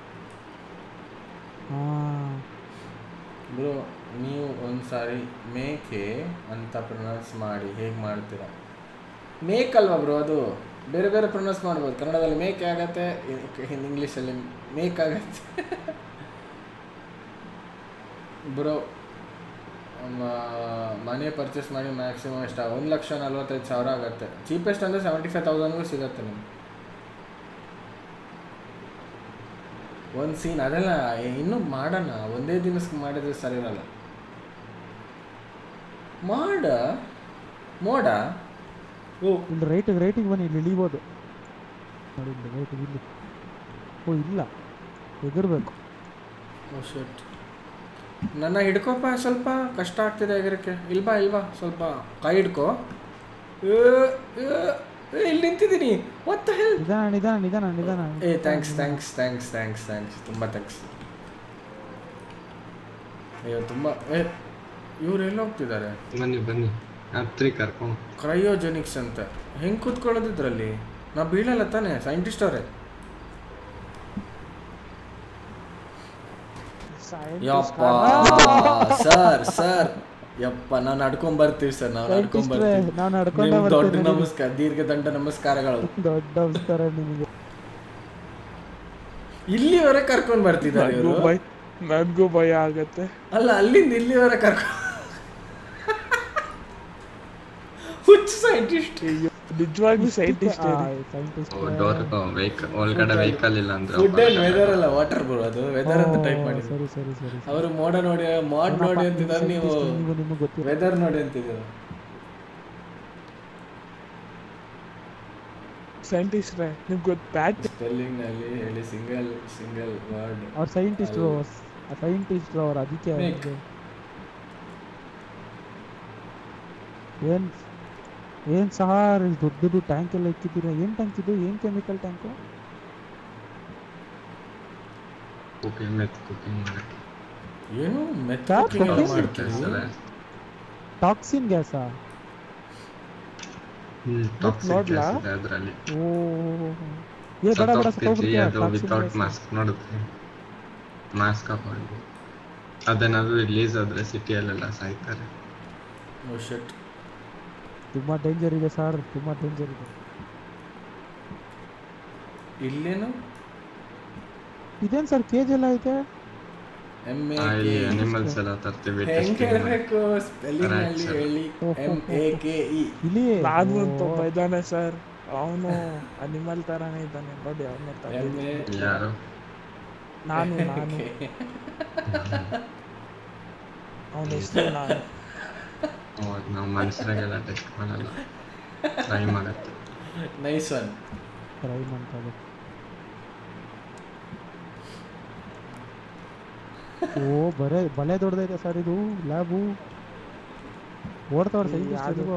ಹಾ ಬ್ರೋ ನೀವು ಒಂದು ಸಾರಿ ಮೇಕೆ ಅಂತ ಪ್ರೊನೌನ್ಸ್ ಮಾಡಿ ಹೇಗೆ ಮಾಡ್ತೀರಾ ಮೇಕ್ ಅಲ್ವಾ ಬ್ರೋ ಅದು ಬೇರೆ ಬೇರೆ ಪ್ರೊನೌನ್ಸ್ ಮಾಡ್ಬೋದು ಕನ್ನಡದಲ್ಲಿ ಮೇಕೆ ಆಗತ್ತೆ ಇಂಗ್ಲೀಷಲ್ಲಿ ಮೇಕ್ ಆಗತ್ತೆ ಬ್ರೋ ಮನೆ ಪರ್ಚೇಸ್ ಮಾಡಿ ಮ್ಯಾಕ್ಸಿಮಮ್ ಎಷ್ಟು ಒಂದು ಲಕ್ಷ ನಲ್ವತ್ತೈದು ಸಾವಿರ ಆಗುತ್ತೆ ಚೀಪೆಸ್ಟ್ ಅಂದರೆ ಸೆವೆಂಟಿ ಫೈವ್ ತೌಸಂಡ್ಗೂ ಸಿಗುತ್ತೆ ನಿಮ್ಗೆ ಒಂದು ಸೀನ್ ಅದೆಲ್ಲ ಇನ್ನೂ ಮಾಡೋಣ ಒಂದೇ ದಿನಕ್ಕೆ ಮಾಡಿದ್ರೆ ಸರಿ ಇರಲ್ಲ ಮಾಡ ಮೋಡ ಓ ಇಲ್ಲಿ ರೈಟಿಗೆ ರೈಟಿಗೆ ಬನ್ನಿ ಇಲ್ಲಿ ಇಳಿಬೋದು ನೋಡಿ ಇಲ್ಲಿ ರೈಟಿಗೆ ಇಲ್ಲಿ ಓ ಇಲ್ಲ ಎಗರ್ಬೇಕು ಶರ್ಟ್ ನನ್ನ ಹಿಡ್ಕೋಪ ಸ್ವಲ್ಪ ಕಷ್ಟ ಆಗ್ತಿದೆ ಎಗರಕ್ಕೆ ಇಲ್ಬಾ ಇಲ್ಬಾ ಸ್ವಲ್ಪ ಕೈ ಹಿಡ್ಕೋ ಏ, ಏ, ಏ, ಇಲ್ಲಿ ನಿಂತಿದ್ದೀನಿ what ಹೆಲ್ ನಿಧಾನ ನಿಧಾನ ನಿಧಾನ ನಿಧಾನ ಏ thanks thanks thanks thanks thanks ತುಂಬ ಥ್ಯಾಂಕ್ಸ್ ಅಯ್ಯೋ ತುಂಬ ಏ ಇವ್ರು ಎಲ್ಲಿ ಹೋಗ್ತಿದ್ದಾರೆ ಬನ್ನಿ ಬನ್ನಿ ಹತ್ರಿ ಕರ್ಕೊಂಡು ಕ್ರಯೋಜೆನಿಕ್ಸ್ ಅಂತ ಹೆಂಗೆ ಕೂತ್ಕೊಳ್ಳೋದಿದ್ರಲ್ಲಿ ನಾ ಬೀಳಲ್ಲ ತಾನೆ ಸೈಂಟಿಸ್ಟ್ ಅವರೇ ಯಪ್ಪ ಸರ್ ಸರ್ ಯಪ್ಪ ನಾವು ನಡ್ಕೊಂಡ್ ಬರ್ತೀವಿ ಸರ್ ನಾವು ನಡ್ಕೊಂಡ್ Scientist ರೇ, ಬರ್ತೀವಿ ನಾವ್ ನಡ್ಕೊಂಡೇ ನಿಮ್ಗ್ ದೊಡ್ಡ ಬರ್ತೀವಿ ನೋಡಿ. ನಮಸ್ಕಾರ ದೀರ್ಘ ದಂಡ ನಮಸ್ಕಾರಗಳು ದೊಡ್ಡ ನಮಸ್ಕಾರ ನಿಮಗೆ ಇಲ್ಲಿವರೆಗೆ ಕರ್ಕೊಂಡ್ ಬರ್ತಿದ್ದಾರೆ ನನಗೂ ಇವರು ಭಯ ನನಗೂ ಭಯ ಆಗತ್ತೆ ಅಲ್ಲ ಅಲ್ಲಿಂದ ಇಲ್ಲಿವರೆಗೆ ಕರ್ಕೊಂಡು ಹುಚ್ಚ ಸೈಂಟಿಸ್ಟ್ ನಿಜವಾಗ್ಲೂ ಸೈಂಟಿಸ್ಟ್ ಸೈಂಟಿಸ್ಟ್ ಡೋರ್ ವೆಹಿಕಲ್ ಒಳಗಡೆ ವೆಹಿಕಲ್ ಇಲ್ಲ ಅಂದ್ರೆ ಫುಡ್ ಅಂಡ್ ವೆದರ್ ಅಲ್ಲ ವಾಟರ್ ಬ್ರೋ ಅದು ವೆದರ್ ಅಂತ ಟೈಪ್ ಮಾಡಿ ಸರಿ ಸರಿ ಸರಿ ಅವರು ಮೋಡ ನೋಡಿ ಮಾಡ್ ನೋಡಿ ಅಂತಿದ್ದಾರೆ ನೀವು ನೀವು ನಿಮಗೆ ಗೊತ್ತಿಲ್ಲ ವೆದರ್ ನೋಡಿ ಅಂತಿದ್ದೀರ ಸೈಂಟಿಸ್ಟ್ ರೇ ನಿಮ್ಗೆ ಗೊತ್ತು ಬ್ಯಾಟ್ ಸ್ಪೆಲ್ಲಿಂಗ್ ನಲ್ಲಿ ಹೇಳಿ ಸಿಂಗಲ್ ಸಿಂಗಲ್ ವರ್ಡ್ ಅವ್ರ ಸೈಂಟಿಸ್ಟ್ ಸೈಂಟಿಸ್ಟ್ ಅವ್ರ ಅದಕ್ಕೆ Make. ಅವ್ರಿಗೆ. ಏನ್ ಏನ್ ಸರ್ ದೊಡ್ಡದು ಟ್ಯಾಂಕ್ ಎಲ್ಲ ಇಕ್ಕಿದ್ದೀರಾ ಏನ್ ಟ್ಯಾಂಕ್ ಇದು ಏನ್ chemical tank cooking meth cooking ಮಾಡಕ್ಕೆ ಏನು ಮೆತ್ತ Sir, cooking ಎಲ್ಲ cooking? ಮಾಡ್ತೀರಿ ಸರ್ ಟಾಕ್ಸಿನ್ ಗ್ಯಾಸಾ ಹ್ಮ್ ಟಾಕ್ಸಿಕ್ ನೋಡ್ಲಾ? ಗ್ಯಾಸ್ ಇದೆ ಅದರಲ್ಲಿ ಓ ಏ ಬೇಡ ಬೇಡ ಸತ್ತೋಗ್ಬಿಡ್ತೀಯ ಅದು ಟಾಕ್ಸಿನ್ ವಿತೌಟ್ ಮಾಸ್ಕ್ ನೋಡುತ್ತೆ ಮಾಸ್ಕ್ ಹಾಕೊಂಡು ಅದೇನಾದ್ರು ರಿಲೀಸ್ ಆದ್ರೆ ಸಿಟಿಯಲ್ಲೆಲ್ಲ ಸಾಯ್ತಾರೆ ಓ ಶಟ್ ತುಂಬಾ ಡೇಂಜರ್ ಇದೆ ಸರ್ ತುಂಬಾ ಡೇಂಜರ್ ಇದೆ ಇಲ್ಲೇನು ಇದೇನ್ ಸರ್ ಕೇಜ್ ಎಲ್ಲ ಐತೆ ಎಮ್ ಎ ಆ, ಇಲ್ಲಿ ಕೆ ಅನಿಮಲ್ಸ್ ಎಲ್ಲ ತರ್ತೀವಿ ಹೆಂಗ್ testing ಮಾಡಿ. ಹೇಳ್ಬೇಕು ಸ್ಪೆಲ್ಲಿಂಗ್ ಅಲ್ಲಿ Rats. ಹೇಳಿ ಓಹೋ. ಎಂ ಎ ಕೆ ಇ ಇಲ್ಲಿ ನಾನು ಅಂತ ಒಬ್ಬ ಇದ್ದಾನೆ ಸರ್ ಅವನು ಅನಿಮಲ್ ತರಾನೇ ಇದ್ದಾನೆ ನೋಡಿ ಅವನ ಎಂ ಎ ಯಾರು ನಾನು ನಾನು ಅವನ ಹೆಸರು ನಾನು ಅವಾಗ ನಾವು ಮನುಷ್ಯರಿಗೆಲ್ಲ ಟೆಸ್ಟ್ ಮಾಡಲ್ಲ ಟ್ರೈ ಮಾಡತ್ತೆ ನೈಸ್ ಒನ್ ಟ್ರೈ ಮಾಡ್ತಾರೆ ಓ ಬರೇ ಬಲೆ ದೊಡ್ಡದೈತೆ ಸರ್ ಇದು ಲ್ಯಾಬು ಓಡ್ತಾವ್ರ ಈ ಯಾವ್ದು? ಸೈಂಟಿಸ್ಟ್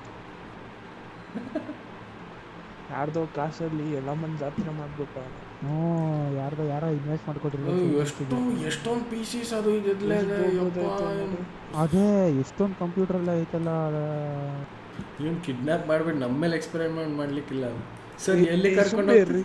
ಯಾರ್ದೋ ಕಾಸಲ್ಲಿ ಎಲ್ಲ ಮಂದಿ ಜಾತ್ರೆ ಮಾಡ್ಬಿಟ್ಟ ಅವ್ನು. ಹ್ಞೂ ಯಾರ್ದೋ ಯಾರೋ ಇನ್ವೆಸ್ಟ್ ಮಾಡ್ಕೊಟ್ರಿ ಎಷ್ಟು ಎಷ್ಟೊಂದು ಪೀಸಸ್ ಅದು ಇದೆಲ್ಲ ಇದೆ ಯಪ್ಪಾ ಅದೇ ಎಷ್ಟೊಂದು ಕಂಪ್ಯೂಟರ್ ಎಲ್ಲ ಐತಲ್ಲ ಇವ್ನು ಕಿಡ್ನಾಪ್ ಮಾಡ್ಬಿಟ್ಟು ನಮ್ಮ ಮೇಲೆ ಎಕ್ಸ್ಪೆರಿಮೆಂಟ್ ಮಾಡ್ಲಿಕ್ಕಿಲ್ಲ ಸರ್ ಏ- ಎಲ್ಲಿ ಏ, ಕರ್ಕೊಂಡು ಸುಮ್ನೆ ಇರ್ರಿ.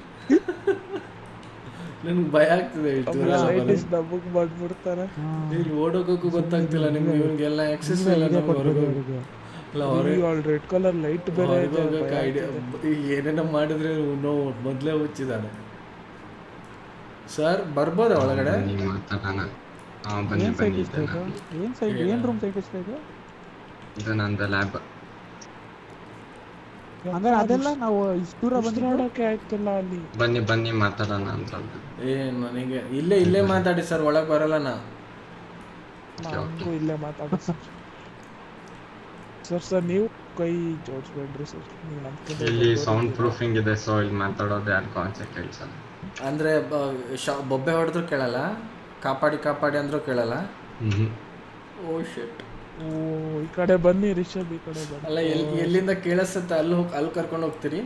ನನ್ಗೆ ಭಯ ಆಗ್ತಿದೆ ಇಷ್ಟು ದೂರ ಎಲ್ಲ ಬರೋದು. ಸೈಂಟಿಸ್ಟ್ ಡಬ್ಬಕ್ ಮಾಡ್ಬಿಡ್ತಾರೆ ಇಲ್ಲಿ ಓಡೋಗೋಕ್ಕೂ ಗೊತ್ತಾಗ್ತಿಲ್ಲ ನಿಮ್ಗೆ ಇವ್ನಿಗೆಲ್ಲ ಆಕ್ಸೆಸ್ ಇಲ್ಲ ನಮ್ಗೆ ಹೊರಗೆ ಅಲ್ಲ ಹೊರಗೆ ಆಲ್ ರೆಡ್ ಕಲರ್ ಲೈಟ್ ಬೇರೆ ಹೊರಗೆ ಇದೆ, ಹೋಗಕ್ಕೆ ಭಯ ಐಡಿಯಾ ಆಗ್ತಿದೆ. ಏನೇನೋ ಮಾಡಿದ್ರೆ ನೋ ಮೊದಲೇ ಹುಚ್ಚಿದ್ದಾನೆ ಸರ್ ಬರ್ಬೋದಾ ಒಳಗಡೆ ಬನ್ನಿ ಮಾತಾಡೋಣ ಹಾ ಬನ್ನಿ ಏನ್ ಬನ್ನಿ ಸೈಂಟಿಸ್ಟ್ ಇದೆ ಇದು ನಾನು. ಏನ್ ಸೈಡ್ ಏನ್ ರೂಮ್ ಸೈಂಟಿಸ್ಟ್ ಇದು ಇದು ನಂದು ಲ್ಯಾಬ್ ಹಂಗಾರೆ ಅದೆಲ್ಲ ನಾವು ಇಷ್ಟು ದೂರ ಬಂದ್ರೆ ಉಸಿರಾಡಕ್ಕೆ ಆಗ್ತಿಲ್ಲ ಅಲ್ಲಿ ಬನ್ನಿ ಬನ್ನಿ ಮಾತಾಡೋಣ ಅಂತಂದು ಏ ನನಗೆ ಇಲ್ಲೇ ಇಲ್ಲೇ ಮಾತಾಡಿ ಸರ್ ಒಳಗೆ ಬರಲ್ಲ ನಾ ನಮಗೂ ಇಲ್ಲೇ ಮಾತಾಡೋ ಸರ್ ಸರ್ ಸರ್ ನೀವು ಕೈ ಜೋಡಿಸ್ಬೇಡ್ರಿ ಸರ್ ನೀವು ನಮ್ಗಿಂತ ಇಲ್ಲಿ ದೊಡ್ಡವ್ರು ಸೌಂಡ್ ಇದ್ದೀರಾ. ಪ್ರೂಫಿಂಗ್ ಇದೆ ಸೊ ಇಲ್ಲಿ ಮಾತಾಡೋದು ಯಾರು ಕಾನ್ಸೆಪ್ಟ್ ಕೇಳಿಸಲ್ಲ ಅಂದ್ರೆ ಬ- ಶ- ಬೊಬ್ಬೆ ಹೊಡೆದ್ರು ಕೇಳಲ್ಲ ಕಾಪಾಡಿ ಕಾಪಾಡಿ ಅಂದ್ರೂ ಕೇಳಲ್ಲ ಹ್ಮ್ ಓ ಶೆಟ್ ಓ ಈ ಕಡೆ ಬನ್ನಿ ರಿಷಬ್ ಈ ಕಡೆ ಬನ್ನಿ ಅಲ್ಲ ಎಲ್ಲಿ ಎಲ್ಲಿಂದ ಕೇಳಿಸುತ್ತೆ ಅಲ್ಲಿ ಹೋಗಿ ಅಲ್ಲಿ ಕರ್ಕೊಂಡು ಹೋಗ್ತೀರಿ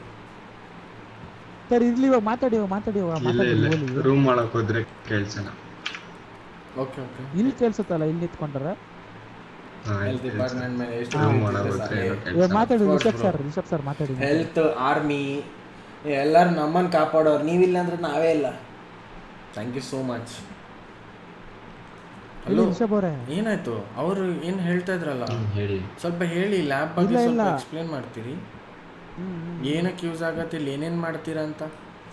ಸರ್ ಇರ್ಲಿ ಇವಾಗ ಮಾತಾಡಿ ಇವಾಗ ಮಾತಾಡಿ ಇವಾಗ ಇಲ್ಲ ಮಾತಾಡಿ ಇಲ್ಲ ಹೋಗ್ಲಿ. ರೂಮ್ ಒಳಗೆ ಹೋದ್ರೆ ಕೇಳಿಸಲ್ಲ ಓಕೆ ಓಕೆ ಇಲ್ಲಿ ಕೇಳ್ಸುತ್ತಲ್ಲ ಇಲ್ಲಿ ನಿಂತ್ಕೊಂಡ್ರೆ ಹೆಲ್ತ್ ಡಿಪಾರ್ಟ್ಮೆಂಟ್ ಮೇಲೆ ಎಷ್ಟು ರೂಮ್ ಪ್ರೀತಿ ಒಳಗೆ ಇದೆ ಹೋದ್ರೆ ಸರ್. ಏನೂ ಇವಾಗ ಕೇಳಿಸಲ್ಲ ಮಾತಾಡಿ Of course, Rishab bro. Sir Rishab sir ಮಾತಾಡಿ ಹೆಲ್ತ್ ಆರ್ಮಿ ಎಲ್ಲರೂ ನಮ್ಮನ್ನು ಕಾಪಾಡೋರು ನೀವಿಲ್ಲ ಅಂದ್ರೆ ನಾವೇ ಇಲ್ಲ ಥ್ಯಾಂಕ್ ಯು ಸೋ ಮಚ್ ಇಲ್ಲಿ ಹಲೋ ರಿಷಬ್ ಅವರೇ ಏನಾಯ್ತು ಅವರು ಏನು ಹೇಳ್ತಾ ಇದ್ರಲ್ಲ ಹ್ಮ್, ಹೇಳಿ ಸ್ವಲ್ಪ ಹೇಳಿ ಲ್ಯಾಬ್ ಬಗ್ಗೆ ಇಲ್ಲ, ಸ್ವಲ್ಪ ಇಲ್ಲ. ಎಕ್ಸ್ಪ್ಲೇನ್ ಮಾಡ್ತೀರಿ ಏನಕ್ಕೆ ಯೂಸ್ ಆಗತ್ತೆ ಇಲ್ಲಿ ಏನೇನು ಮಾಡ್ತೀರಾ ಅಂತ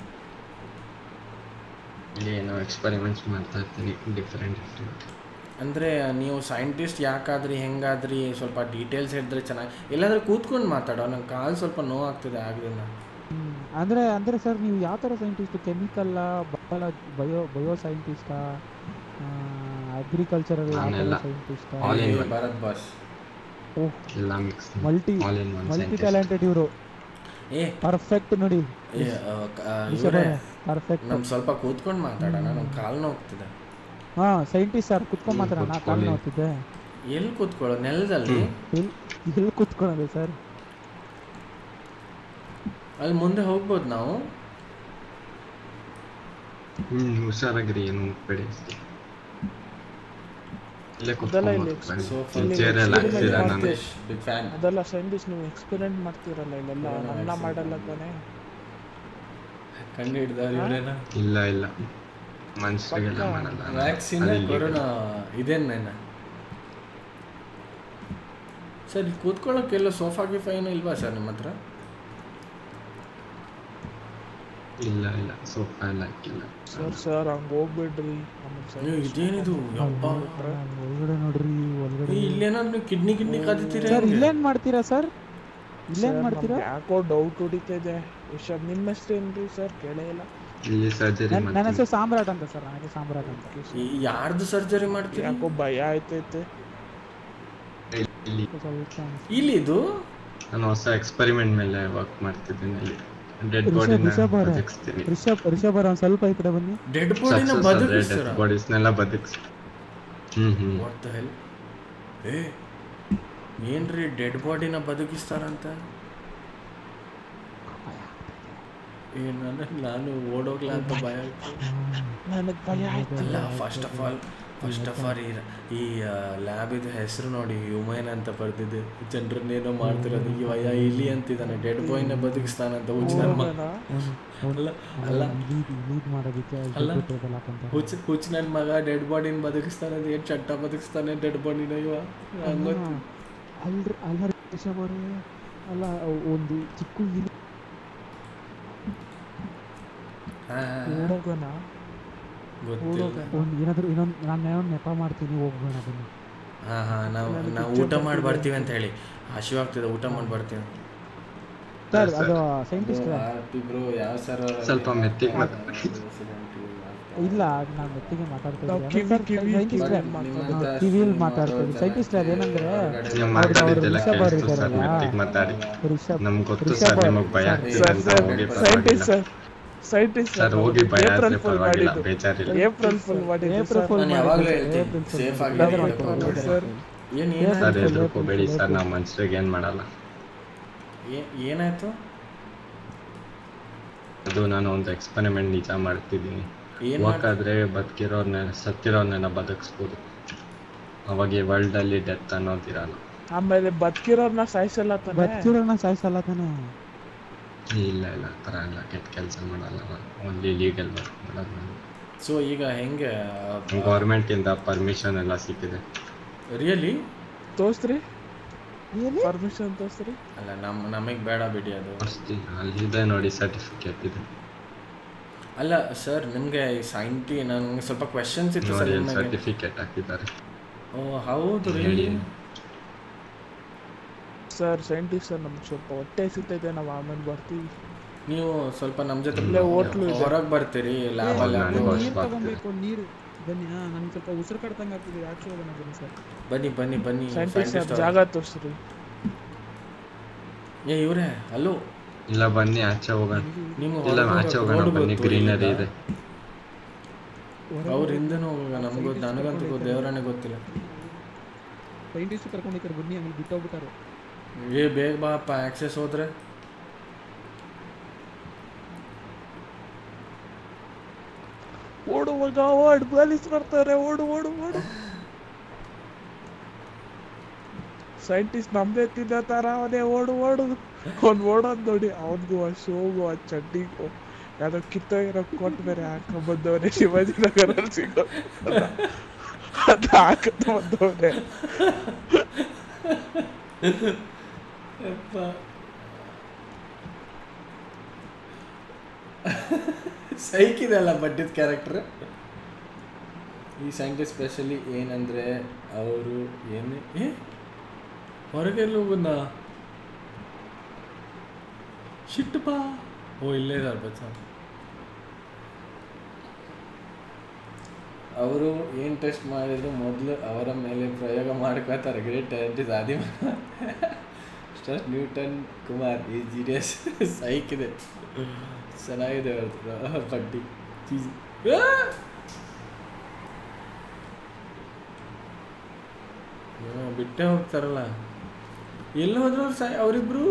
ಇಲ್ಲಿ ಏನೋ ಎಕ್ಸ್ಪೆರಿಮೆಂಟ್ಸ್ ಮಾಡ್ತಾ ಇರ್ತೀನಿ ಡಿಫ್ರೆಂಟ್ ಡಿಫ್ರೆಂಟ್ ಅಂದರೆ ನೀವು ಸೈಂಟಿಸ್ಟ್ ಯಾಕಾದ್ರಿ ಹೆಂಗಾದ್ರಿ ಸ್ವಲ್ಪ ಡೀಟೇಲ್ಸ್ ಹೇಳಿದ್ರೆ ಚೆನ್ನಾಗಿ ಎಲ್ಲಾದ್ರೂ ಕೂತ್ಕೊಂಡು ಮಾತಾಡೋ ನಂಗೆ ಕಾಲು ಸ್ವಲ್ಪ ನೋವಾಗ್ತಿದೆ ಆಗದಿಂದ ಹ್ಮ್. ಅಂದ್ರೆ ಅಂದ್ರೆ ಸರ್ ನೀವು ಯಾವ ಥರ ಸೈಂಟಿಸ್ಟ್ ಕೆಮಿಕಲ್ ಬಯೋಲ ಬಯೋ ಬಯೋ ಸೈಂಟಿಸ್ಟಾ ಅಗ್ರಿಕಲ್ಚರಲ್ ನಾನೆಲ್ಲ. ಸೈಂಟಿಸ್ಟಾ All in one. Bharat boss ಓಹ್ ಎಲ್ಲ mix multi all in one multi talented ಇವರು ಏ ಪರ್ಫೆಕ್ಟ್ ನೋಡಿ ಏ, ಆ, ಕ- ಆ, ರಿಷಬ್ ಇವ್ರೇ ಅವರೇ ಪರ್ಫೆಕ್ಟ್ ನಮ್ ಸ್ವಲ್ಪ ಕೂತ್ಕೊಂಡು ಮಾತಾಡೋಣ ನಮ್ಮ ಕಾಲು ನೋವ್ತಿದೆ ಹಾ ಸೈಂಟಿಸ್ಟ್ ಸರ್ ಕುತ್ಕೊಂಡ್ ಹ್ಮ್, ಮಾತ್ರ ನಾ ಕಾಲ್ ಕೂತ್ಕೊಳ್ಳಿ. ನೋಡ್ತಿದ್ದೆ ಎಲ್ಲಿ ಕೂತ್ಕೊಳ್ಳೋ ನೆಲದಲ್ಲಿ ಎಲ್ಲಿ ಎಲ್ಲಿ ಕುತ್ಕೊಳ್ಳೋದು ಸರ್ ಅಲ್ಲಿ ಮುಂದೆ ಹೋಗ್ಬೋದು ನಾವು ಹ್ಮ್ ಹುಷಾರಾಗಿರಿ ಏನು ಮುಟ್ಬೇಡಿ ಅಷ್ಟೇ ಇಲ್ಲೇ ಅದೆಲ್ಲ ಇಲ್ಲಿ Sofa. ಕುತ್ಕೊಂಡು ಚೇರ್ ಎಲ್ಲ ಇಲ್ಲಿ ಹಾಕ್ತೀರಾ ನಾನು ಮಾಡ್ತೀವಿ. ಬಿಗ್ ಫ್ಯಾನ್ ಅದೆಲ್ಲ ಸೈಂಟಿಸ್ಟ್ ನೀವು ಎಕ್ಸ್ಪೆರಿಮೆಂಟ್ ಮಾಡ್ತೀರಲ್ಲ ಇಲ್ಲೆಲ್ಲ ಏನೋ ನನ್ನ accident ಮಾಡಲ್ಲ ತಾನೇ ಕಂಡು ಹಿಡ್ದವ್ರು ಇವ್ರೇನ ಇಲ್ಲ ಇಲ್ಲ ಮನುಷ್ಯರಿಗೆಲ್ಲ ಮಾಡಲ್ಲ ನಾನು. ವ್ಯಾಕ್ಸಿನ್ ಅದು ಇಲ್ಲಿ ಕೊರೋನಾ ಇದೇನೇನ ಸರ್ ಇಲ್ಲಿ ಕೂತ್ಕೊಳ್ಳೋಕೆ ಎಲ್ಲ ಸೋಫಾ ಗಿಫಾ ಏನೂ ಇಲ್ವಾ ಸರ್ ನಿಮ್ಮ ಹತ್ರ ಇಲ್ಲ ಇಲ್ಲ ಸೋಫಾ ಎಲ್ಲ ಹಾಕಿಲ್ಲ ಸರ್ ಸರ್ ಹಂಗೆ ಹೋಗ್ಬಿಡ್ರಿ ನೀವು ಇದೇನಿದು ಯಪ್ಪ ಒಳಗಡೆ ನೋಡ್ರಿ ಒಳಗಡೆ ಏ, ಇಲ್ಲೇನಾದ್ರು ನೀವು ಕಿಡ್ನಿ ಕಿಡ್ನಿ ಕದಿತೀರಾ ಸರ್ ಹೆಂಗೆ? ಇಲ್ಲೇನ್ ಮಾಡ್ತೀರಾ ಸರ್ ಇಲ್ಲೇನ್ Sir, ಮಾಡ್ತೀರಾ ನಮ್ಗೆ ಯಾಕೋ ಡೌಟ್ ಹೊಡಿತಿದೆ ರಿಷಬ್ ನಿಮ್ಮ ಹೆಸರೇನ್ರಿ ಸರ್ ಕೇಳೇ ಇಲ್ಲ ಇಲ್ಲಿ ಸರ್ಜರಿ ನನ್- ನನ್ನ ಮಾಡ್ತೀನಿ ಹೆಸರು ಸಾಮ್ರಾಟ್ ಅಂತ ಸರ್ ನನಗೆ ಸಾಮ್ರಾಟ್ ಅಂತ ಈ ಯಾರ್ದು ಸರ್ಜರಿ ಮಾಡ್ತೀರಾ ಯಾಕೋ ಭಯ ಆಯ್ತೈತೆ ಇಲ್ಲಿ ಸ್ವಲ್ಪ ಇಲ್ಲಿ ಇದು ನಾನು ಹೊಸ ಎಕ್ಸ್ಪೆರಿಮೆಂಟ್ ಮೇಲೆ ವರ್ಕ್ ಮಾಡ್ತಿದ್ದೀನಿ ಅಲ್ಲಿ ಡೆಡ್ ರಿಷಬ್ ಬಾಡಿನ ರಿಷಬ್ ಅವರೇ ಬದುಕಿಸ್ತೀನಿ ರಿಷಬ್ ರಿಷಬ್ ಅವರ ಒಂದ್ ಸ್ವಲ್ಪ ಈ ಕಡೆ ಬನ್ನಿ ಡೆಡ್ ಬಾಡಿನ ಸಕ್ಸಸ್ ಆದ್ರೆ ಬದುಕಿಸ್ತಾರ ಡೆಡ್ ಬಾಡೀಸ್ನೆಲ್ಲ ಬದುಕಿಸ್ ಹ್ಮ್ ಹ್ಮ್ ವಾಟ್ ದ ಹೆಲ್ ಏ ಏನ್ರಿ ಡೆಡ್ ಬಾಡಿನ ಬದುಕಿಸ್ತಾರಂತ ಏ ನನ್ನ ನಾನು ಓಡೋಗ್ಲಾ ಅಂತ ಭಯ ಆಯ್ತು ನನಗೆ ಭಯ ಆಯ್ತು ಅಲ್ಲ first of all first of all ಈ ಈ ಲ್ಯಾಬ್ ಇದು ಹೆಸರು ನೋಡಿ ಹ್ಯೂಮನ್ ಅಂತ ಬರ್ದಿದೆ ಜನರನ್ನೇನೋ ಮಾಡ್ತಿರೋದು ಈ ವಯ ಇಲಿ ಅಂತಿದ್ದಾನೆ ಡೆಡ್ ಬಾಯ್ನ ಬದುಕಿಸ್ತಾನಂತ ಹುಚ್ಚ ನನ್ನ ಮಗ ಅಲ್ಲ ಅಲ್ಲ ಲೀಡ್ ಮಾಡೋದಕ್ಕೆ ಅಲ್ಲ ಟೇಬಲ್ ಹಾಕೊಂತಾರೆ ಹುಚ್ಚ ಹುಚ್ಚ ನನ್ನ ಮಗ ಡೆಡ್ ಬಾಡಿನ ಬದುಕಿಸ್ತಾನೆ ಅಂತ ಏನು ಚಟ್ಟ ಬದುಕಿಸ್ತಾನೆ ಡೆಡ್ ಬಾಡಿನ ಇವ ಹಂಗೊತ್ತು ಅಲ್ರಿ ಅಲ್ಲ ರಿಷಬ್ ಅವ್ರೆ ಅಲ್ಲ ಒಂದು ಚಿಕ್ಕ ಇಲಿ ಓಡೋಗೋಣ ಗೊತ್ತಿಲ್ಲ ಒಂದು ಏನಾದ್ರು ಇನ್ನೊಂದು ನಾನು ಏನೊಂದು ನೆಪ ಮಾಡ್ತೀನಿ ಹೋಗೋಣ ಬನ್ನಿ ಹಾ ಹಾ ನಾವು ನನಗೆ ನಾವು picture ಊಟ ಮಾಡಿ ಬರ್ತಿದೆ ಬರ್ತೀವಿ ಅಂತ ಹೇಳಿ ಹಸಿವಾಗ್ತಿದೆ ಊಟ ಮಾಡಿ ಬರ್ತೀವಿ ಸರ್ ಅದು ಸೈಂಟಿಸ್ಟ್ ಇಬ್ರು ಯಾವ ಸರ್ ಸ್ವಲ್ಪ ಮೆತ್ತಿಗೆ ಮಾತಾಡಿ. ಇಲ್ಲ ನಾನು ಮೆತ್ತಿಗೆ ಮಾತಾಡ್ತಾ ನಾವು ಇದ್ದೀನಿ ಕಿವಿ ಕಿವಿ ಸೈಂಟಿಸ್ಟ್ ಕಿವಿಯಲ್ಲಿ ಕಿವಿಯಲ್ಲಿ ಮಾತಾಡ್ತೀನಿ ಸೈಂಟಿಸ್ಟ್ ಅದೇನಂದ್ರೆ ನೀವು ಅವ್ರು ಮಾತಾಡಿದ್ದೆಲ್ಲ ರಿಷಬ್ ಅವ್ರು ಕೇಳಿಸ್ತು ಸರ್ ಇದ್ದಾರಲ್ಲ ಮೆತ್ತಿಗೆ ಮಾತಾಡಿ ರಿಷಬ್ ನಮ್ಗೆ ಗೊತ್ತು ರಿಷಬ್ ಸರ್ ಅವ್ರು- ನಿಮಗೆ ಭಯ ಆಗ್ತಿದೆ ಸರ್ ಅಂತ ಸರ್ ಹೋಗಿ ಸೈಂಟಿಸ್ಟ್ ಪರವಾಗಿಲ್ಲ ಸರ್ ಸೈಂಟಿಸ್ಟ್ ಸರ್ ಹೋಗಿ ಭಯ ಏಪ್ರಿಲ್ ಆದ್ರೆ ಫುಲ್ ಪರವಾಗಿಲ್ಲ ಮಾಡಿದ್ದು ಬೇಜಾರಿಲ್ಲ ಏಪ್ರಿಲ್ ಫುಲ್ ಮಾಡಿದ್ದು ಏಪ್ರಿಲ್ ಸರ್ ಫುಲ್ ನಾನು ಯಾವಾಗಲೂ ಹೇಳ್ತೀನಿ ಸೇಫ್ ಆಗಿ ನಾನು ಇರಿ, ಹೋಗ್ಬೇಡಿ. ಸರ್ ಏನ್ ಏಪ್ರಿಲ್ ಏನಾಯ್ತು ಸರ್ ಫುಲ್, ಹೆದರ್ಕೋಬೇಡಿ ಏಪ್ರಿಲ್ ಸರ್ ಫುಲ್. ನಾವು ಮನುಷ್ಯರಿಗೆ ಏನು ಮಾಡಲ್ಲ ಏ- ಏನಾಯ್ತು ಅದು ನಾನು ಒಂದು ಎಕ್ಸ್ಪೆರಿಮೆಂಟ್ ನಿಜ ಮಾಡ್ತಿದ್ದೀನಿ ಏನ್ ವಾಕ್ ಆದ್ರೆ ಬದುಕಿರೋರ್ನ ಸತ್ತಿರೋರ್ನೆಲ್ಲ ಬದುಕಿಸ್ಬೋದು ಅವಾಗ ವರ್ಲ್ಡ್ ಅಲ್ಲಿ ಡೆತ್ ಅನ್ನೋದಿರಲ್ಲ ಆಮೇಲೆ ಬದುಕಿರೋರ್ನ ಸಾಯಿಸಲ್ಲ ತಾನೆ ಬಚ್ಚಿರೋನ ಸಾಯಿಸಲ್ಲ ತಾನೆ ಇಲ್ಲ ಇಲ್ಲ ಆ ಥರ ಎಲ್ಲ ಕೆಟ್ಟ ಕೆಲಸ ಮಾಡಲ್ಲ ಓನ್ಲಿ ಲೀಗಲ್ ವರ್ಕ್ ಮಾಡೋದು ನಾನು ಸೊ ಈಗ ಹೆಂಗೆ ಗೌರ್ಮೆಂಟಿಂದ ಪರ್ಮಿಷನ್ ಎಲ್ಲ ಸಿಕ್ಕಿದೆ ರಿಯಲಿ ತೋರ್ಸ್ರಿ ಏನು ಪರ್ಮಿಷನ್ ತೋರ್ಸ್ರಿ ಅಲ್ಲ ನಮ್ ನಮಗೆ ಬೇಡ ಬಿಡಿ ಅದು ಅಷ್ಟೇ ಅಲ್ಲಿದೆ ನೋಡಿ ಸರ್ಟಿಫಿಕೇಟ್ ಇದೆ ಅಲ್ಲ ಸರ್ ನಿಮಗೆ ಸೈಂಟಿ ನನಗೆ ಸ್ವಲ್ಪ ಕ್ವೆಶನ್ಸ್ ಇತ್ತು ಸರ್ ನೋಡಿ ನಿಮಗೆ ಸರ್ಟಿಫಿಕೇಟ್ ಹಾಕಿದ್ದಾರೆ ಓ ಹೌದು ಹೇಳಿ ರಿಯಲಿ ಸರ್ ಸೈಂಟಿಸ್ಟ್ ಸರ್ ನಮ್ಗೆ ಸ್ವಲ್ಪ ಹೊಟ್ಟೆ ಸಿಗ್ತೈತೆ ನಾವು ಆಮೇಲೆ ಬರ್ತೀವಿ ನೀವು ಸ್ವಲ್ಪ ನಮ್ಮ ಜೊತೆ ಇಲ್ಲೇ ಹೋಟ್ಲು ಇದೆ. ಹೊರಗೆ ಬರ್ತೀರಿ ಲ್ಯಾಬಲ್ಲಿ ನಾನು ಅದು ಬಸ್ ನೀರು ಬರ್ತೀನಿ. ತಗೊಬೇಕು ನೀರು ಬನ್ನಿ ಹಾ ನನಗೆ ಸ್ವಲ್ಪ ಉಸಿರು ಕಡ್ತಂಗೆ ಆಗ್ತಿದೆ ಆಚೆ ಹೋಗೋಣ ಬನ್ನಿ ಸರ್ ಬನ್ನಿ ಬನ್ನಿ ಬನ್ನಿ ಸೈಂಟಿಸ್ಟ್ scientist ಸರ್ ಅವ್ರು. ಜಾಗ ತೋರ್ಸ್ರಿ ಏ ಇವ್ರೆ ಅಲ್ಲೋ ಇಲ್ಲ ಬನ್ನಿ ಆಚೆ ಹೋಗೋಣ ನೀವು ಇಲ್ಲ ಹೊರಗೆ ಆಚೆ ಹೋಗೋಣ road ಬನ್ನಿ ಗೊತ್ತು ಗ್ರೀನರಿ ಇಲ್ಲಿಂದ? ಇದೆ ಅವ್ರ ಹಿಂದೆನೂ ಹೋಗೋಣ ನಮಗೂ ನನಗಂತೂ ಗೊ- ದೇವರನ್ನೇ ಗೊತ್ತಿಲ್ಲ ಸೈಂಟಿಸ್ಟ್ ಕರ್ಕೊಂಡು ಹೋಗ್ತಾರೆ ಬನ್ನಿ ಆಮೇಲೆ ಬಿಟ್ಟೋಗ್ಬಿಟ್ಟಾರೆ ಏ ಬೇಗ ಬಾಪ್ಪ ಆಕ್ಸೆಸ್ ಹೋದ್ರೆ ಓಡು ಮಗ ಓಡ್ ಪೊಲೀಸ್ ಬರ್ತಾರೆ ಓಡು ಓಡು ಓಡು ಸೈಂಟಿಸ್ಟ್ ನಮ್ದೇ ತಿನ್ನೋ ತರ ಅವನೇ ಓಡು ಓಡು ಅವ್ನ್ ಓಡೋದ್ ನೋಡಿ ಅವನ್ಗೂ ಆ ಶೋಗೂ ಆ ಚಡ್ಡಿಗೂ ಯಾವ್ದೋ ಕಿತ್ತೋಗಿರೋ ಕೋಟ್ ಬೇರೆ ಹಾಕೊಂಡ್ ಬಂದವನೇ ಶಿವಾಜಿನಗರಲ್ಲಿ ಸಿಗೋ ಅದ್ ಹಾಕತ್ ಬಂದವನೇ ಸೈಕ್ ಅಲ್ಲ ಬಡ್ಡಿದ ಕ್ಯಾರೆಕ್ಟರ್ ಈ ಸೈಂಟಿಸ್ಟ್ ಸ್ಪೆಷಲಿ ಏನಂದ್ರೆ ಅವರು ಏನು ಏ ಹೊರಗೆಲ್ಲ ಹೋಗುದ ಶಿಟ್ಟಪ್ಪ ಓ ಇಲ್ಲೇ ಇದ್ದಾರೆ ಬಚ್ಚ ಅವರು ಏನು ಟೆಸ್ಟ್ ಮಾಡಿದ್ರು ಮೊದಲು ಅವರ ಮೇಲೆ ಪ್ರಯೋಗ ಮಾಡ್ಕೋತಾರೆ ಗ್ರೇಟ್ ಟೆಸ್ಟ್ ಆದಿಮ ಸ್ಟರ್ ನ್ಯೂಟನ್ ಕುಮಾರ್ ಈ ಜೀರಿಯಸ್ ಸೈಕ್ ಇದೆ ಚೆನ್ನಾಗಿದೆ ಅವ್ರದ್ದು ಬಡ್ಡಿ ಚೀಸಿ ಬಿಟ್ಟೆ ಹೋಗ್ತಾರಲ್ಲ ಎಲ್ಲಿ ಹೋದ್ರು ಅವ್ರು ಸೈ ಅವರಿಬ್ರು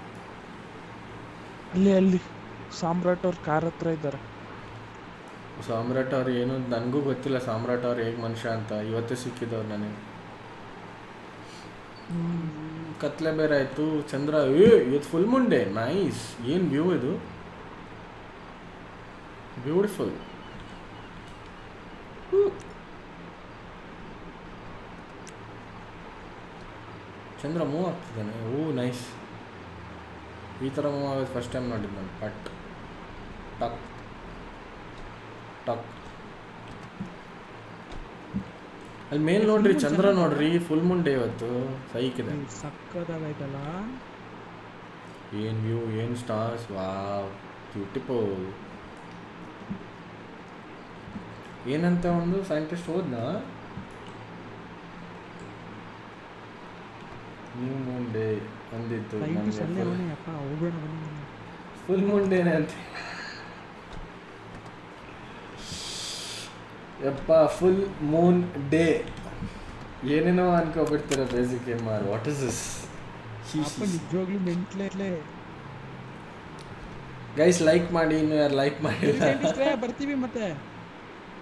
ಅಲ್ಲಿ ಅಲ್ಲಿ ಸಾಮ್ರಾಟ್ ಅವ್ರ ಕಾರ್ ಹತ್ರ ಇದ್ದಾರೆ ಸಾಮ್ರಾಟ್ ಅವ್ರು ಏನು ನನಗೂ ಗೊತ್ತಿಲ್ಲ ಸಾಮ್ರಾಟ್ ಅವ್ರು ಹೇಗೆ ಮನುಷ್ಯ ಅಂತ ಇವತ್ತೇ ಸಿಕ್ಕಿದವ್ರು ನನಗೆ ಕತ್ಲೆ ಬೇರೆ ಆಯಿತು ಚಂದ್ರ ಏ ಇವತ್ತು ಫುಲ್ ಮುಂಡೆ ನೈಸ್ ಏನು ವ್ಯೂ ಇದು ಬ್ಯೂಟಿಫುಲ್ ಚಂದ್ರ ಮೂವ್ ಆಗ್ತಿದ್ದಾನೆ ಓ ನೈಸ್ ಈ ಥರ ಮೂವ್ ಆಗೋದು ಫಸ್ಟ್ ಟೈಮ್ ನೋಡಿದ್ದು ನಾನು ಪಟ್ ಟಕ್ ಟಕ್ ಅಲ್ಲಿ ಮೇಲ್ ನೋಡ್ರಿ ಚಂದ್ರ ನೋಡ್ರಿ ಫುಲ್ ಮುಂಡೆ ಇವತ್ತು ಸೈಕ್ ಇದೆ ಸಕ್ಕದಾಗೈತಲ್ಲ ಏನ್ ವ್ಯೂ ಏನ್ ಸ್ಟಾರ್ಸ್ ವಾವ್ ಬ್ಯೂಟಿಫುಲ್ ಏನಂತ ಒಂದು ಸೈಂಟಿಸ್ಟ್ ಹೋದ್ನ ನ್ಯೂ ಮೂನ್ ಡೇ ಅಂದಿತ್ತು ಸೈಂಟಿಸ್ಟ್ ಅಲ್ಲೇ ಅವನೇ ಅಪ್ಪ ಹೋಗೋಣ ಬನ್ನಿ ಫುಲ್ ಮೂನ್ ಡೇನೆ ಅಂತ ಯಪ್ಪ ಫುಲ್ ಮೂನ್ ಡೇ ಏನೇನೋ ಅನ್ಕೊಬಿಡ್ತೀರ ಬೇಸಿಕ್ ಏನ್ ಮಾರ್ ವಾಟ್ ಇಸ್ ದಿಸ್ ಅಪ್ಪ ನಿಜವಾಗ್ಲೂ ಮೆಂಟ್ಲೆ ಗೈಸ್ ಲೈಕ್ ಮಾಡಿ ಇನ್ನು ಯಾರು ಲೈಕ್ ಮಾಡಿಲ್ಲ ಬರ್ತೀವಿ ಮತ್ತೆ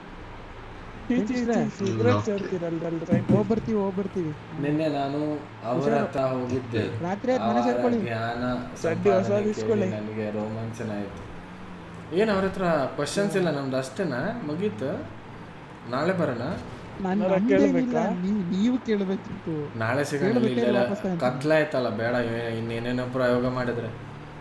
ಸಿಗರೇಟ್ ಸೇರ್ತೀರಲ್ರಲ್ರಿ ಹೋಗ್ ಬರ್ತೀವಿ ಹೋಗ್ ಬರ್ತೀವಿ ನಿನ್ನೆ ನಾನು ಅವರ ಹತ್ರ ಹೋಗಿದ್ದೆ ರಾತ್ರಿ ಆಯ್ತು ಮನೆ ಅವರ ಸೇರ್ಕೊಳ್ಳಿ. ಜ್ಞಾನ ಸಡ್ಡಿ ಹೊಸ ಸಂಪಾದನೆ ಇಸ್ಕೊಳ್ಳಿ. ಕೇಳಿ ನನಗೆ ರೋಮಾಂಚನ ಆಯ್ತು ಏನು ಅವ್ರ ಹತ್ರ ಕ್ವಶನ್ಸ್ ಇಲ್ಲ ನಮ್ದು ಅಷ್ಟೇನಾ ಮುಗೀತು ನಾಳೆ ಬರೋಣ ನಾನು ಏನಾರ ಕೇಳ್ಬೇಕಾ? ನೀವು ನೀವು ಕೇಳಬೇಕಿತ್ತು ನಾಳೆ ಸಿಗೋಣ ಕೇಳ್ಬೇಕು, ಇಲ್ಲೆಲ್ಲ ವಾಪಸ್ ತಗೊಂತೀನಿ. ಕತ್ಲಾಯ್ತಲ್ಲ ಬೇಡ ಇವ್- ಇನ್ನೇನೇನೋ ಪ್ರಯೋಗ ಮಾಡಿದ್ರೆ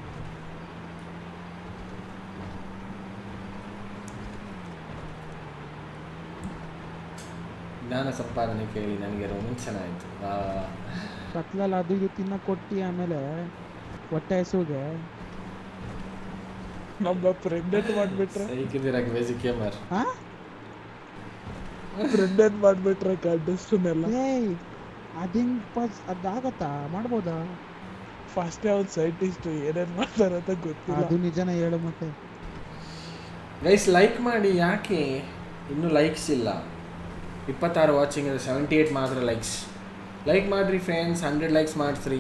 ಜ್ಞಾನ ಸಂಪಾದನೆ ಕೇಳಿ ನನಗೆ ರೋಮಾಂಚನ ಆಯ್ತು ಆ, ಕತ್ಲಲ್ಲಿ ಅದು ಇದು ತಿನ್ನಕ್ ಕೊಟ್ಟಿ ಆಮೇಲೆ ಹೊಟ್ಟೆ ಹಸುಗೆ ನಮ್ಮ ಪ್ರೆಗ್ನೆಂಟ್ ಮಾಡ್ಬಿಟ್ರೆ ಹೇಗಿದ್ದೀರಾ ಬೇಸಿಕ್ ಗೇಮರ್ ಹಾ ಪ್ರೆಗ್ನೆಂಟ್ ಮಾಡ್ಬಿಟ್ರೆ ಗಂಡಸ್ರನ್ನೆಲ್ಲ ಏಯ್ ಅದಿಂಗ್ ಪಾಸ್ ಅದಾಗತ್ತಾ ಮಾಡ್ಬೋದಾ ಫಸ್ಟ್ ಅವ್ನು ಸೈಂಟಿಸ್ಟ್ ಏನೇನ್ ಮಾಡ್ತಾರೆ ಅಂತ ಗೊತ್ತಿಲ್ಲ ಅದು ನಿಜನ ಹೇಳು ಮತ್ತೆ ಗೈಸ್ ಲೈಕ್ ಮಾಡಿ ಯಾಕೆ ಇನ್ನೂ ಲೈಕ್ಸ್ ಇಲ್ಲ ಇಪ್ಪತ್ತಾರು ವಾಚಿಂಗ್ ಇದೆ ಸೆವೆಂಟಿ ಏಯ್ಟ್ ಮಾತ್ರ ಲೈಕ್ಸ್ ಲೈಕ್ ಮಾಡಿರಿ ಫ್ರೆಂಡ್ಸ್ ಹಂಡ್ರೆಡ್ ಲೈಕ್ಸ್ ಮಾಡಿಸ್ರಿ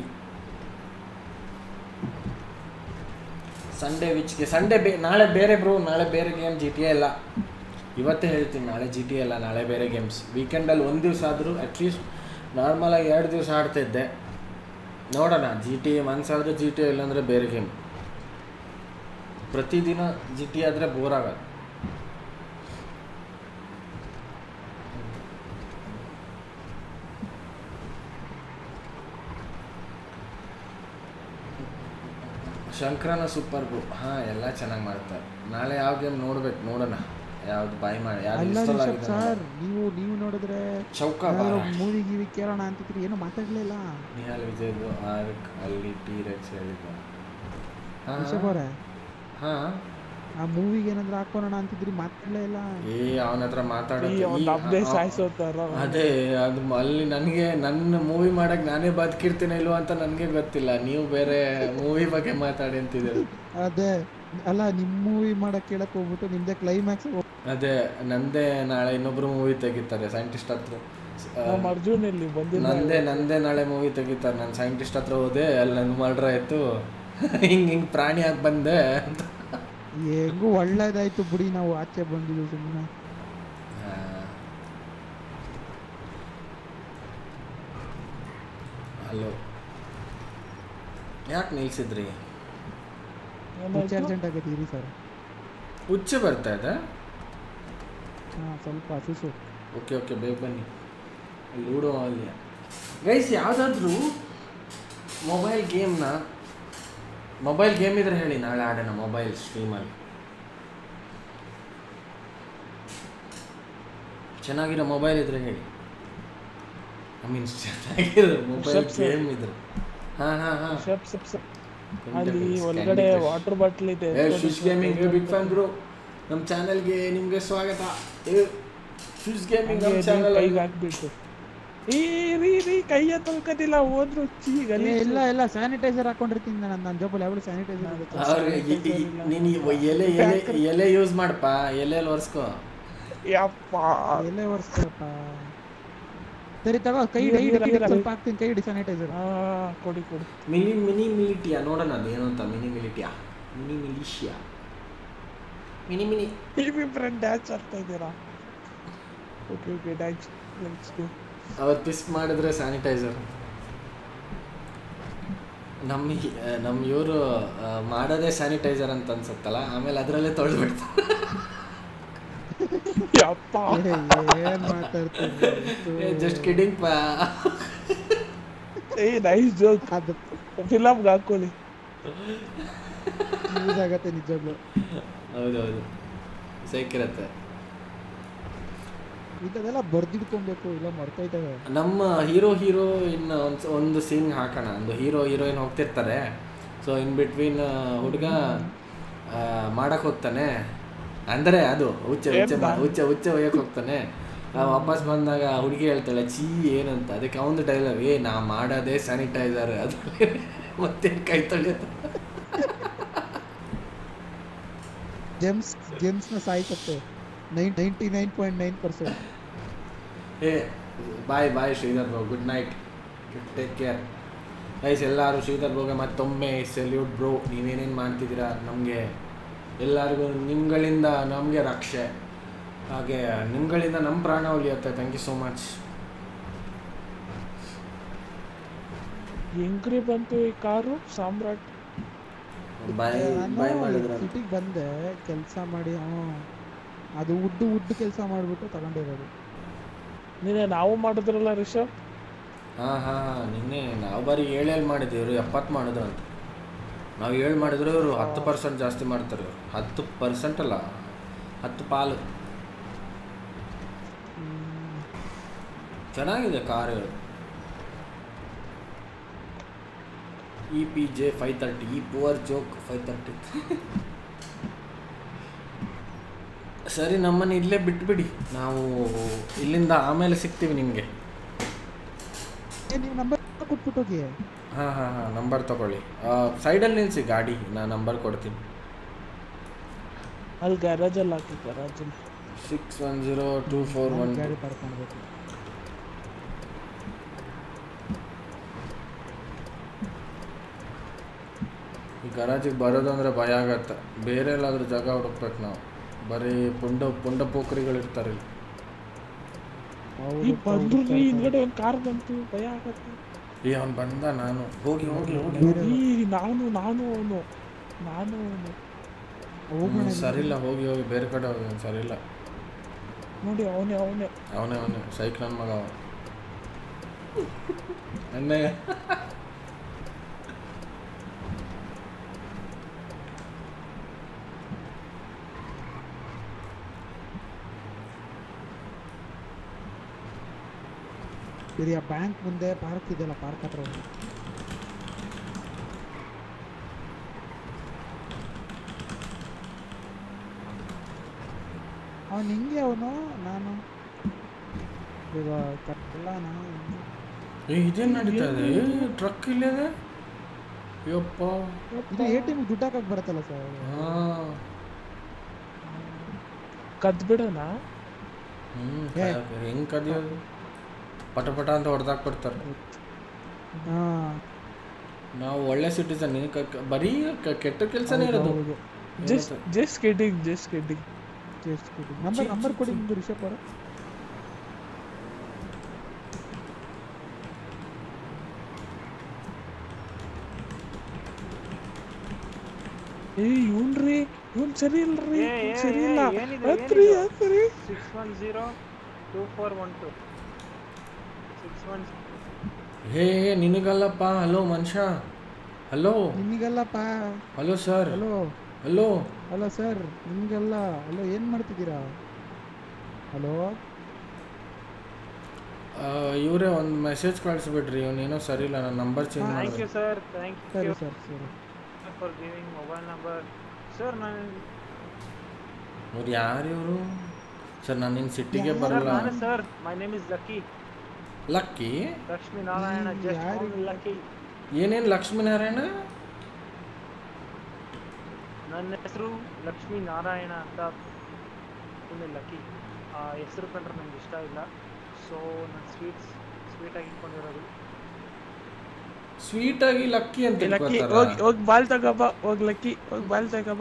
ಸಂಡೇ ವಿಚ್ಗೆ ಸಂಡೇ ಬೇ ನಾಳೆ ಬೇರೆ ಬ್ರೋ ನಾಳೆ ಬೇರೆ ಗೇಮ್ ಜಿ ಟಿ ಎಲ್ಲ ಇವತ್ತೇ ಹೇಳ್ತೀನಿ ನಾಳೆ ಜಿ ಟಿ ಎಲ್ಲ ನಾಳೆ ಬೇರೆ ಗೇಮ್ಸ್ ವೀಕೆಂಡಲ್ಲಿ ಒಂದು ದಿವಸ ಆದರೂ ಅಟ್ಲೀಸ್ಟ್ ನಾರ್ಮಲಾಗಿ ಎರಡು ದಿವಸ ಆಡ್ತಿದ್ದೆ ನೋಡೋಣ ಜಿ ಟಿ ಮನ್ಸಾದ್ರೆ ಜಿ ಟಿ ಇಲ್ಲಾಂದರೆ ಬೇರೆ ಗೇಮ್ ಪ್ರತಿದಿನ ಜಿ ಟಿ ಆದರೆ ಬೋರ್ ಆಗೋದು ಶಂಕರನ ಸೂಪರ್ ಗು ಹಾಂ ಎಲ್ಲ ಚೆನ್ನಾಗಿ ಮಾಡ್ತಾರೆ ನಾಳೆ ಯಾವ ಗೇಮ್ ನೋಡ್ಬೇಕು ನೋಡೋಣ ಯಾವ್ದು ಬಾಯ್ ಮಾಡಿ ಯಾವ್ದು ಅಲ್ಲ ಇನ್ಸ್ಟಾಲ್ ರಿಷಬ್ ಆಗಿದೆ ಸರ್ ನೀವು ನೀವು ನೋಡಿದ್ರೆ ಚೌಕ ಮೂವಿ ಗೀವಿ ಕೇಳೋಣ ಅಂತಿದ್ರಿ ಏನು ಮಾತಾಡ್ಲಿಲ್ಲ ನಿಹಾಲ್ ವಿಜಯ್ದು ಆರ್ಕ್ ಅಲ್ಲಿ ಟಿ ರೆಕ್ಸ್ ಹೇಳಿದ್ದ ರಿಷಬ್ ಅವರೇ ಹಾಂ ಆ ಮೂವಿಗೆ ಏನಾದ್ರು ಹಾಕೋಣ ಅಂತಿದ್ರಿ ಮಾತಾಡ್ಲೇ ಇಲ್ಲ ಏ ಅವನ ಹತ್ರ ಮಾತಾಡೋ ಈ ಅವ್ನ್ ನಮ್ದೇ ಸಾಯ್ಸೋತಾರ ಅದೇ ಅದು ಅಲ್ಲಿ ನನಗೆ ನನ್ನ ಮೂವಿ ಮಾಡಕ್ ನಾನೇ ಬದುಕಿರ್ತೀನಿ ಇಲ್ವೋ ಅಂತ ನನಗೆ ಗೊತ್ತಿಲ್ಲ ನೀವು ಬೇರೆ ಮೂವಿ ಬಗ್ಗೆ ಮಾತಾಡಿ ಅಂತಿದ್ದೀರಿ ಅದೇ ಅಲ್ಲ ನಿಮ್ ಮೂವಿ ಮಾಡಕ್ ಕೇಳಕ್ ಹೋಗ್ಬಿಟ್ಟು ನಿಮ್ದೇ ಕ್ಲೈಮ್ಯಾಕ್ಸ್ ಅದೇ ನಂದೇ ನಾಳೆ ಇನ್ನೊಬ್ರು ಮೂವಿ ತೆಗಿತಾರೆ ಸೈಂಟಿಸ್ಟ್ ಹತ್ರ ಆ, ನಮ್ಮ ಅರ್ಜುನ್ ಇಲ್ಲಿ ಬಂದಿಲ್ಲ ನಂದೇ ನಂದೇ ನಾಳೆ ಮೂವಿ ತೆಗಿತಾರೆ ನಾನು ಸೈಂಟಿಸ್ಟ್ ಹತ್ರ ಹೋದೆ ಅಲ್ಲಿ ನನ್ನ ಮರ್ಡ್ರ್ ಆಯ್ತು ಹಿಂಗೆ ಹಿಂಗೆ ಪ್ರಾಣಿ ಆಗಿ ಬಂದೆ ಅಂತ ಹೆಂಗೂ ಒಳ್ಳೇದಾಯ್ತು ಬಿಡಿ ನಾವು ಆಚೆ ಬಂದಿದ್ವಿ ಸುಮ್ಮನೆ ಹಲೋ ಯಾಕೆ ನಿಲ್ಸಿದ್ರಿ ಅರ್ಜೆಂಟ್ ಆಗೈತೆ ಇರಿ ಸರ್ ಹುಚ್ಚು ಬರ್ತಾ ಇದೆ ಹಾ ಸ್ವಲ್ಪ ಸುಸು ಓಕೆ ಓಕೆ ಬೇಗ ಬನ್ನಿ ಲೂಡೋ ಅಲ್ಲಿ ಗೈಸ್ ಯಾವುದಾದ್ರೂ ಮೊಬೈಲ್ ಗೇಮ್ನ ಮೊಬೈಲ್ ಗೇಮ್ ಇದ್ರೆ ಹೇಳಿ ನಾಳೆ ಆಡೋಣ ಮೊಬೈಲ್ ಸ್ಟ್ರೀಮಲ್ಲಿ ಚೆನ್ನಾಗಿರೋ ಮೊಬೈಲ್ ಇದ್ರೆ ಹೇಳಿ ಐ ಮೀನ್ ಚೆನ್ನಾಗಿರೋ ಮೊಬೈಲ್ ಸಬ್ ಸಬ್. ಗೇಮ್ ಇದ್ರೆ ಹಾಂ ಹಾಂ ಹಾಂ ಸಪ್ ಸಪ್ ಸಪ್ ಅಲ್ಲಿ ಒಳಗಡೆ ವಾಟರ್ ಬಾಟ್ಲ್ ಇದೆ ಶುಶ್ ಗೇಮಿಂಗ್ ಬಿಗ್ ಫ್ಯಾನ್ ಬ್ರೋ ನಮ್ಮ ಚಾನಲ್ಗೆ ನಿಮಗೆ ಸ್ವಾಗತ ಶುಶ್ ಗೇಮಿಂಗ್ ನಮ್ಮ ಚಾನಲ್ ಕೈಗೆ ಹಾಕ್ಬಿಟ್ಟು ಈ ರೀ ರೀ ಕೈಯ ತೊಳ್ಕದಿಲ್ಲ ಹೋದ್ರು ಚೀ ಏ, ಗಲೀಜು. ಇಲ್ಲ ಇಲ್ಲ ಸ್ಯಾನಿಟೈಸರ್ ಹಾಕೊಂಡಿರ್ತೀನಿ ನಾನು ನನ್ನ ಜೋಬಲ್ಲಿ ಯಾವಾಗಲೂ ಸ್ಯಾನಿಟೈಸರ್ ಇರುತ್ತೆ ಅವ್ರಿಗೆ ಈ- ಈ- ನೀನು ಈ ಎಲೆ ಎಲೆ ಎಲೆ ಯೂಸ್ ಮಾಡಪ್ಪ ಎಲೆಯಲ್ಲಿ ಒರೆಸ್ಕೋ ಯಪ್ಪ ಎಲ್ಲೇ ಒರೆಸ್ತಾರಪ್ಪ ಸರಿ ತಗೋ ಕೈ ನೀರು, ಕೈ ನೀರು, ಹಿಡಿ, ನೀರು. ಸ್ವಲ್ಪ ಹಾಕ್ತೀನಿ ಕೈ ಹಿಡಿ ಸ್ಯಾನಿಟೈಸರ್ ಹಾ ಕೊಡಿ ಕೊಡಿ ಮಿನಿ ಮಿನಿ ಮಿಲಿಟಿಯಾ ನೋಡೋಣ ಅದು ಏನು ಅಂತ mini militia mini militia mini mini ನೀವಿಬ್ರೆ ಡ್ಯಾನ್ಸ್ ಆಡ್ತಾ ಇದ್ದೀರಾ okay okay dance let's go ಅವತ್ತು ಪಿಸ್ ಮಾಡಿದ್ರೆ ಸ್ಯಾನಿಟೈಸರ್ ನಮ್ಮ ನಮ್ಮ ಇವರು ಮಾಡೋದೇ ಸ್ಯಾನಿಟೈಸರ್ ಅಂತ ಅನ್ಸುತ್ತಲ್ಲ ಆಮೇಲೆ ಅದರಲ್ಲೇ ತೊಳೆದ್ಬಿಡ್ತಾರೆ ಯಪ್ಪ ಏನ್ ಮಾತಾಡ್ತೀನಿ ಜಸ್ಟ್ ಕಿಡಿಂಗ್ ಪಾ ಏ ನೈಸ್ ಜೋಕ್ ಅದು ಫಿಲಮ್ಗೆ ಹಾಕೊಳ್ಳಿ ಯೂಸ್ ಆಗತ್ತೆ ನಿಜವಾಗ್ಲು ಹೌದೌದು ಸೇಕಿರತ್ತೆ ಇಂಥದ್ದೆಲ್ಲ ಬರ್ದಿಡ್ಕೊಬೇಕು ಇಲ್ಲ ಮರ್ತೈತವೆ ನಮ್ಮ ಹೀರೋ ಹೀರೋಯಿನ್ ಒಂದು ಒಂದು ಸೀನ್ ಹಾಕೋಣ ಒಂದು ಹೀರೋ ಹೀರೋಯಿನ್ ಹೋಗ್ತಿರ್ತಾರೆ ಸೊ ಇನ್ ಬಿಟ್ವೀನ್ ಹುಡುಗ ಮಾಡಕ್ಕೆ ಹೋಗ್ತಾನೆ ಅಂದರೆ ಅದು ಹುಚ್ಚೆ ಹುಚ್ಚೆ ಮಾ- ಹುಚ್ಚೆ ಹುಚ್ಚೆ ಒಯ್ಯಕ್ಕೆ ಹೋಗ್ತಾನೆ ಆ, ವಾಪಸ್ ಬಂದಾಗ ಹುಡುಗಿ ಹೇಳ್ತಾಳೆ ಚೀ ಏನಂತ ಅದಕ್ಕೆ ಅವನು ಡೈಲಾಗ್ ಏ ನಾ ಮಾಡೋದೇ ಸ್ಯಾನಿಟೈಸರ್ ಅದು ಮತ್ತೆ ಕೈ ತೊಳೆಯೋದು ಜೆಮ್ಸ್ ಜೆಮ್ಸ್ನ ಸಾಯ್ಸತ್ತೆ nine ninety nine point nine percent ಏ bye bye Sridhar bro good night take care guys ಎಲ್ಲರೂ ಶ್ರೀಧರ್ ಬ್ರೋಗೆ ಮತ್ತೊಮ್ಮೆ ಸೆಲ್ಯೂಟ್ ಬ್ರೋ ನೀವೇನೇನು ಮಾಡ್ತಿದ್ದೀರಾ ನಮಗೆ ಎಲ್ಲರಿಗೂ ನಿಮ್ಗಳಿಂದ ನಮಗೆ ರಕ್ಷೆ ಹಾಗೆ ನಿಮ್ಗಳಿಂದ ನಮ್ಮ ಪ್ರಾಣ ಉಳಿಯುತ್ತೆ ಥ್ಯಾಂಕ್ ಯು ಸೋ ಮಚ್ ಹೆಂಗ್ರಿ ಬಂತು ಈ ಕಾರು ಸಾಮ್ರಾಟ್ ಬಾಯ್ ಬಾಯ್ ಮಾಡಿದ್ರ ಸಿಟಿಗೆ ಬಂದೆ ಕೆಲಸ ಮಾಡಿ ಹ್ಞೂ ಅದು ಉಡ್ಡು ಉಡ್ಡು ಕೆಲಸ ಮಾಡಿಬಿಟ್ಟು ತಗೊಂಡಿರೋದು ನೀನೆ ನಾವು ಮಾಡಿದ್ರಲ್ಲ ರಿಷಬ್ ಹಾಂ ಹಾಂ ಹಾಂ ನಿನ್ನೆ ನಾವು ಬರೀ ಏಳು ಏಳು ಮಾಡಿದ್ದೀವಿ ಇವರು ಎಪ್ಪತ್ತು ಮಾಡಿದ್ರಂತೆ ನಾವು ಏಳು ಮಾಡಿದ್ರೆ ಇವರು ಹತ್ತು ಪರ್ಸೆಂಟ್ ಜಾಸ್ತಿ ಮಾಡ್ತಾರೆ ಇವರು ಹತ್ತು ಪರ್ಸೆಂಟ್ ಅಲ್ಲ ಹತ್ತು ಪಾಲು ಚೆನ್ನಾಗಿದೆ car E P J five thirty ಈ ಪುವರ್ ಜೋಕ್ ಫೈವ್ ತರ್ಟಿ ಸರಿ ನಮ್ಮನ್ನು ಇಲ್ಲೇ ಬಿಟ್ಬಿಡಿ ನಾವು ಇಲ್ಲಿಂದ ಆಮೇಲೆ ಸಿಗ್ತೀವಿ ನಿಮಗೆ ಏ ನೀವು ನಂಬರ್ ಕೊಟ್ಬಿಟ್ಟು ಹೋಗಿ ಹಾಂ ಹಾಂ ಹಾಂ ನಂಬರ್ ತಗೊಳ್ಳಿ ಸೈಡಲ್ಲಿ ನಿಲ್ಲಿಸಿ ಗಾಡಿ ನಾನು ನಂಬರ್ ಕೊಡ್ತೀನಿ ಅಲ್ಲಿ ಗ್ಯಾರೇಜಲ್ಲಿ ಹಾಕಿ ಗ್ಯಾರೇಜಲ್ಲಿ six one zero two four one ಗಾಡಿ ಪಡ್ಕೊಳ್ಬೇಕು ಈ ಗರಾಜಿಗೆ ಬರೋದು ಅಂದರೆ ಭಯ ಆಗತ್ತೆ ಬೇರೆ ಎಲ್ಲಾದ್ರೂ ಜಾಗ ಹುಡುಕ್ಬೇಕು ನಾವು ಬರೀ ಪುಂಡ ಪುಂಡ ಪೋಖರಿಗಳು ಇರ್ತಾರೆ ಇಲ್ಲಿ ಈ ಬಂದ್ರು ರೀ ಹಿಂದ್ಗಡೆ ಒಂದು ಕಾರ್ ಬಂತು ಭಯ ಆಗತ್ತೆ ಏ ಅವ್ನು ಬಂದ ನಾನು ಹೋಗಿ ಹೋಗಿ ಹೋಗಿ ಈ ನಾನು ನಾನು ಅವನು ನಾನು ಅವನು ಹ್ಮ್, ಸರಿಲ್ಲ ಹೋಗಿ ಹೋಗಿ ಬೇರೆ ಕಡೆ ಹೋಗಿ ಅವ್ನು ಸರಿಲ್ಲ ನೋಡಿ ಅವನೇ ಅವನೇ ಅವನೇ ಅವನೇ ಸೈಕ್ ನನ್ನ ಮಗ ಅವ ಎಣ್ಣೆ ಇದು ಆ ಬ್ಯಾಂಕ್ ಮುಂದೆ ಪಾರ್ಕ್ ಇದೆಯಲ್ಲ ಪಾರ್ಕ್ ಹತ್ರ ಹೋಗಿ ಅವನು ಹಿಂಗೆ ಅವನು ನಾನು ಈಗ ಕಟ್ಟಲ್ಲ ನಾನು ಏ ಇದೇನು ನಡೀತಾ ಇದೆ ಟ್ರಕ್ ಇಲ್ಲಿದೆ ಯಪ್ಪ ಇದು ಎ ಟಿ ಎಮ್ ದುಡ್ಡು ಹಾಕಕ್ ಬರುತ್ತಲ್ಲ ಸರ್ ಹಾಂ ಕದ್ಬಿಡೋಣ ಹ್ಞೂ ಏ. ಹೆಂಗೆ ಕದಿಯೋದು ಪಟ ಪಟ ಅಂತ ಹೊಡೆದಾಕ್ಬಿಡ್ತಾರೆ ಹಾ ನಾವು ಒಳ್ಳೆ ಸಿಟಿಸನ್ ಬರೀ ಕ- ಕೆಟ್ಟ ಕೆಲಸನೇ ಇರೋದು just just kidding just kidding number number ಕೊಡಿ ನಿಮ್ದು ರಿಷಬ್ ಅವರ ಏ ಇವ್ನ್ರಿ ಇವ್ನ್ ಸರಿ ಇಲ್ರಿ ಏ, ಏ, ಇವ್ನ್ ಸರಿ ಏ, ಇಲ್ಲ ಏನಿದು, ಹತ್ರಿ ಏನಿದು? ಹತ್ರಿ six one zero two four one two six one hey hey ನಿನಗಲ್ಲಪ್ಪ ಹಲೋ ಮನುಷ್ಯ ಹಲೋ ನಿಮಗಲ್ಲಪ್ಪ hello sir hello hello hello sir ನಿಮಗೆಲ್ಲ ಹಲೋ ಏನು ಮಾಡ್ತಿದ್ದೀರಾ ಹಲೋ ಇವರೇ ಒಂದು ಮೆಸೇಜ್ ಕಳಿಸ್ಬಿಡ್ರಿ ಇವನೇನೋ ಸರಿ ಇಲ್ಲ ನನ್ನ ನಂಬರ್ ಚೇಂಜ್ ಥ್ಯಾಂಕ್ ಮಾಡಿ ಯು ಸರ್ ಥ್ಯಾಂಕ್ ಸರಿ ಯು ಸರ್ ಸರಿ for giving mobile number sir ನಾನು ಅವ್ರು ಯಾರು ಇವರು ಸರ್ ನಾನು ನಿನ್ನ ಸಿಟ್ಟಿಗೆ ಬರಲ್ಲ ನಾನು sir my name is lucky lucky Lakshmi Narayana ಹ್ಮ್, ಜಸ್ಟ್ ಯಾರು? ಲಕ್ಕಿ ಏನೇನು ಲಕ್ಷ್ಮೀನಾರಾಯಣ ನನ್ನ ಹೆಸರು ಲಕ್ಷ್ಮೀ ನಾರಾಯಣ ಅಂತ ಸುಮ್ಮನೆ ಲಕ್ಕಿ ಆ ಹೆಸರು ಕಂಡ್ರೆ ನಂಗೆ ಇಷ್ಟ ಇಲ್ಲ ಸೊ ನಾನು ಸ್ವೀಟ್ಸ್ ಸ್ವೀಟಾಗಿ ಇಟ್ಕೊಂಡಿರೋದು ಸ್ವೀಟಾಗಿ ಲಕ್ಕಿ ಅಂತ ಲಕ್ಕಿ ಇಟ್ಕೊತಾರ? ಹೋಗಿ ಹೋಗಿ ಬಾಲ್ ತಗೋಬ ಹೋಗ್ ಲಕ್ಕಿ ಹೋಗಿ ಬಾಲ್ ತಗೋಬ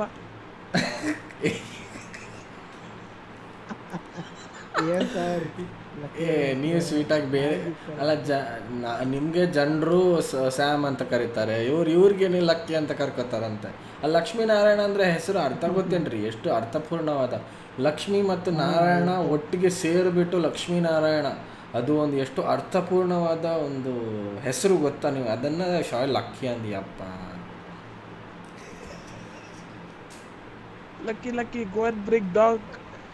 ಏನ್ ಸರ್ ಏ ನೀವು ಸ್ವೀಟಾಗಿ ಬೇರೆ ಅಲ್ಲ ಜ ನಾ- ನಿಮ್ಗೆ ಜನರು ಸ್ಯಾಮ್ ಅಂತ ಕರೀತಾರೆ ಇವ್ರು ಇವ್ರಿಗೇನೆ ಲಕ್ಕಿ ಅಂತ ಕರ್ಕೋತಾರಂತೆ ಆ ಲಕ್ಷ್ಮೀನಾರಾಯಣ ಅಂದ್ರೆ ಹೆಸರು ಅರ್ಥ ಗೊತ್ತೇನ್ರಿ ಎಷ್ಟು ಅರ್ಥಪೂರ್ಣವಾದ ಲಕ್ಷ್ಮಿ ಮತ್ತು ನಾರಾಯಣ ಒಟ್ಟಿಗೆ ಸೇರಿಬಿಟ್ಟು ಲಕ್ಷ್ಮೀನಾರಾಯಣ ಅದು ಒಂದು ಎಷ್ಟು ಅರ್ಥಪೂರ್ಣವಾದ ಒಂದು ಹೆಸರು ಗೊತ್ತಾ ನೀವು ಅದನ್ನ ಶಾಯ್ ಲಕ್ಕಿ ಅಂದಿಯಪ್ಪ lucky lucky go and break dog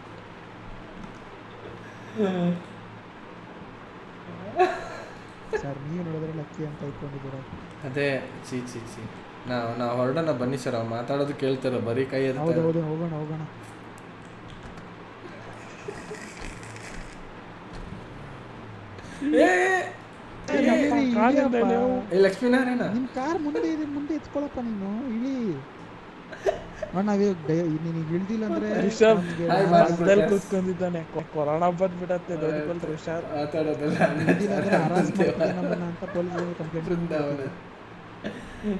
sir ನೀವು ನೋಡಿದ್ರೆ ಲಕ್ಕಿ ಅಂತ ಇಟ್ಕೊಂಡಿದ್ದೀರಾ ಅದೇ ಚೀ ಚೀ ಚಿ ನಾವು ನಾವು ಹೊರಡೋಣ ಬನ್ನಿ ಸರ್ ಅವ್ರು ಮಾತಾಡೋದು ಕೇಳ್ತಾರ ಬರೀ ಕೈ ಹೌದು ಎತ್ತಾರೆ ಹೌದು ಹೋಗೋಣ ಹೋಗೋಣ ಏ, ಇಳಿ, ಇಳಿ, ಕಾಲಿಂದ ಇಳಿಯಪ್ಪ. ನೀವು ಏ ಲಕ್ಷ್ಮೀನಾರಾಯಣ ನಿಮ್ ಕಾರ್ ಮುಂದೆ ಇದೆ ಮುಂದೆ ಎತ್ಕೊಳಪ್ಪ ನೀನು ಇಳಿ ಅಣ್ಣ ನಾವೀಗ ಡೈ- ನೀನು ಇಳ್ದಿಲ್ಲ ಅಂದ್ರೆ ರಿಷಬ್ ನಮ್ಗೆ ಹಾಯ್ ಬಾಯ್. ಮಧ್ಯದಲ್ಲಿ ಕೂತ್ಕೊಂಡಿದ್ದಾನೆ ಕೊ- ಕೊರೋನಾ ಬಂದ್ಬಿಡತ್ತೆ ನೋಡಿಕೊಳ್ ರಿಷಬ್ ಮಾತಾಡೋದಲ್ಲ ಇಳ್ದಿಲ್ಲ ಅಂದ್ರೆ ಹರಾಸ್ ಮಾಡ್ತಾರೆ ನಮ್ಮನ್ನ ಅಂತ ಪೊಲೀಸ್ ಕಂಪ್ಲೇಂಟ್ ಬೃಂದಾವನ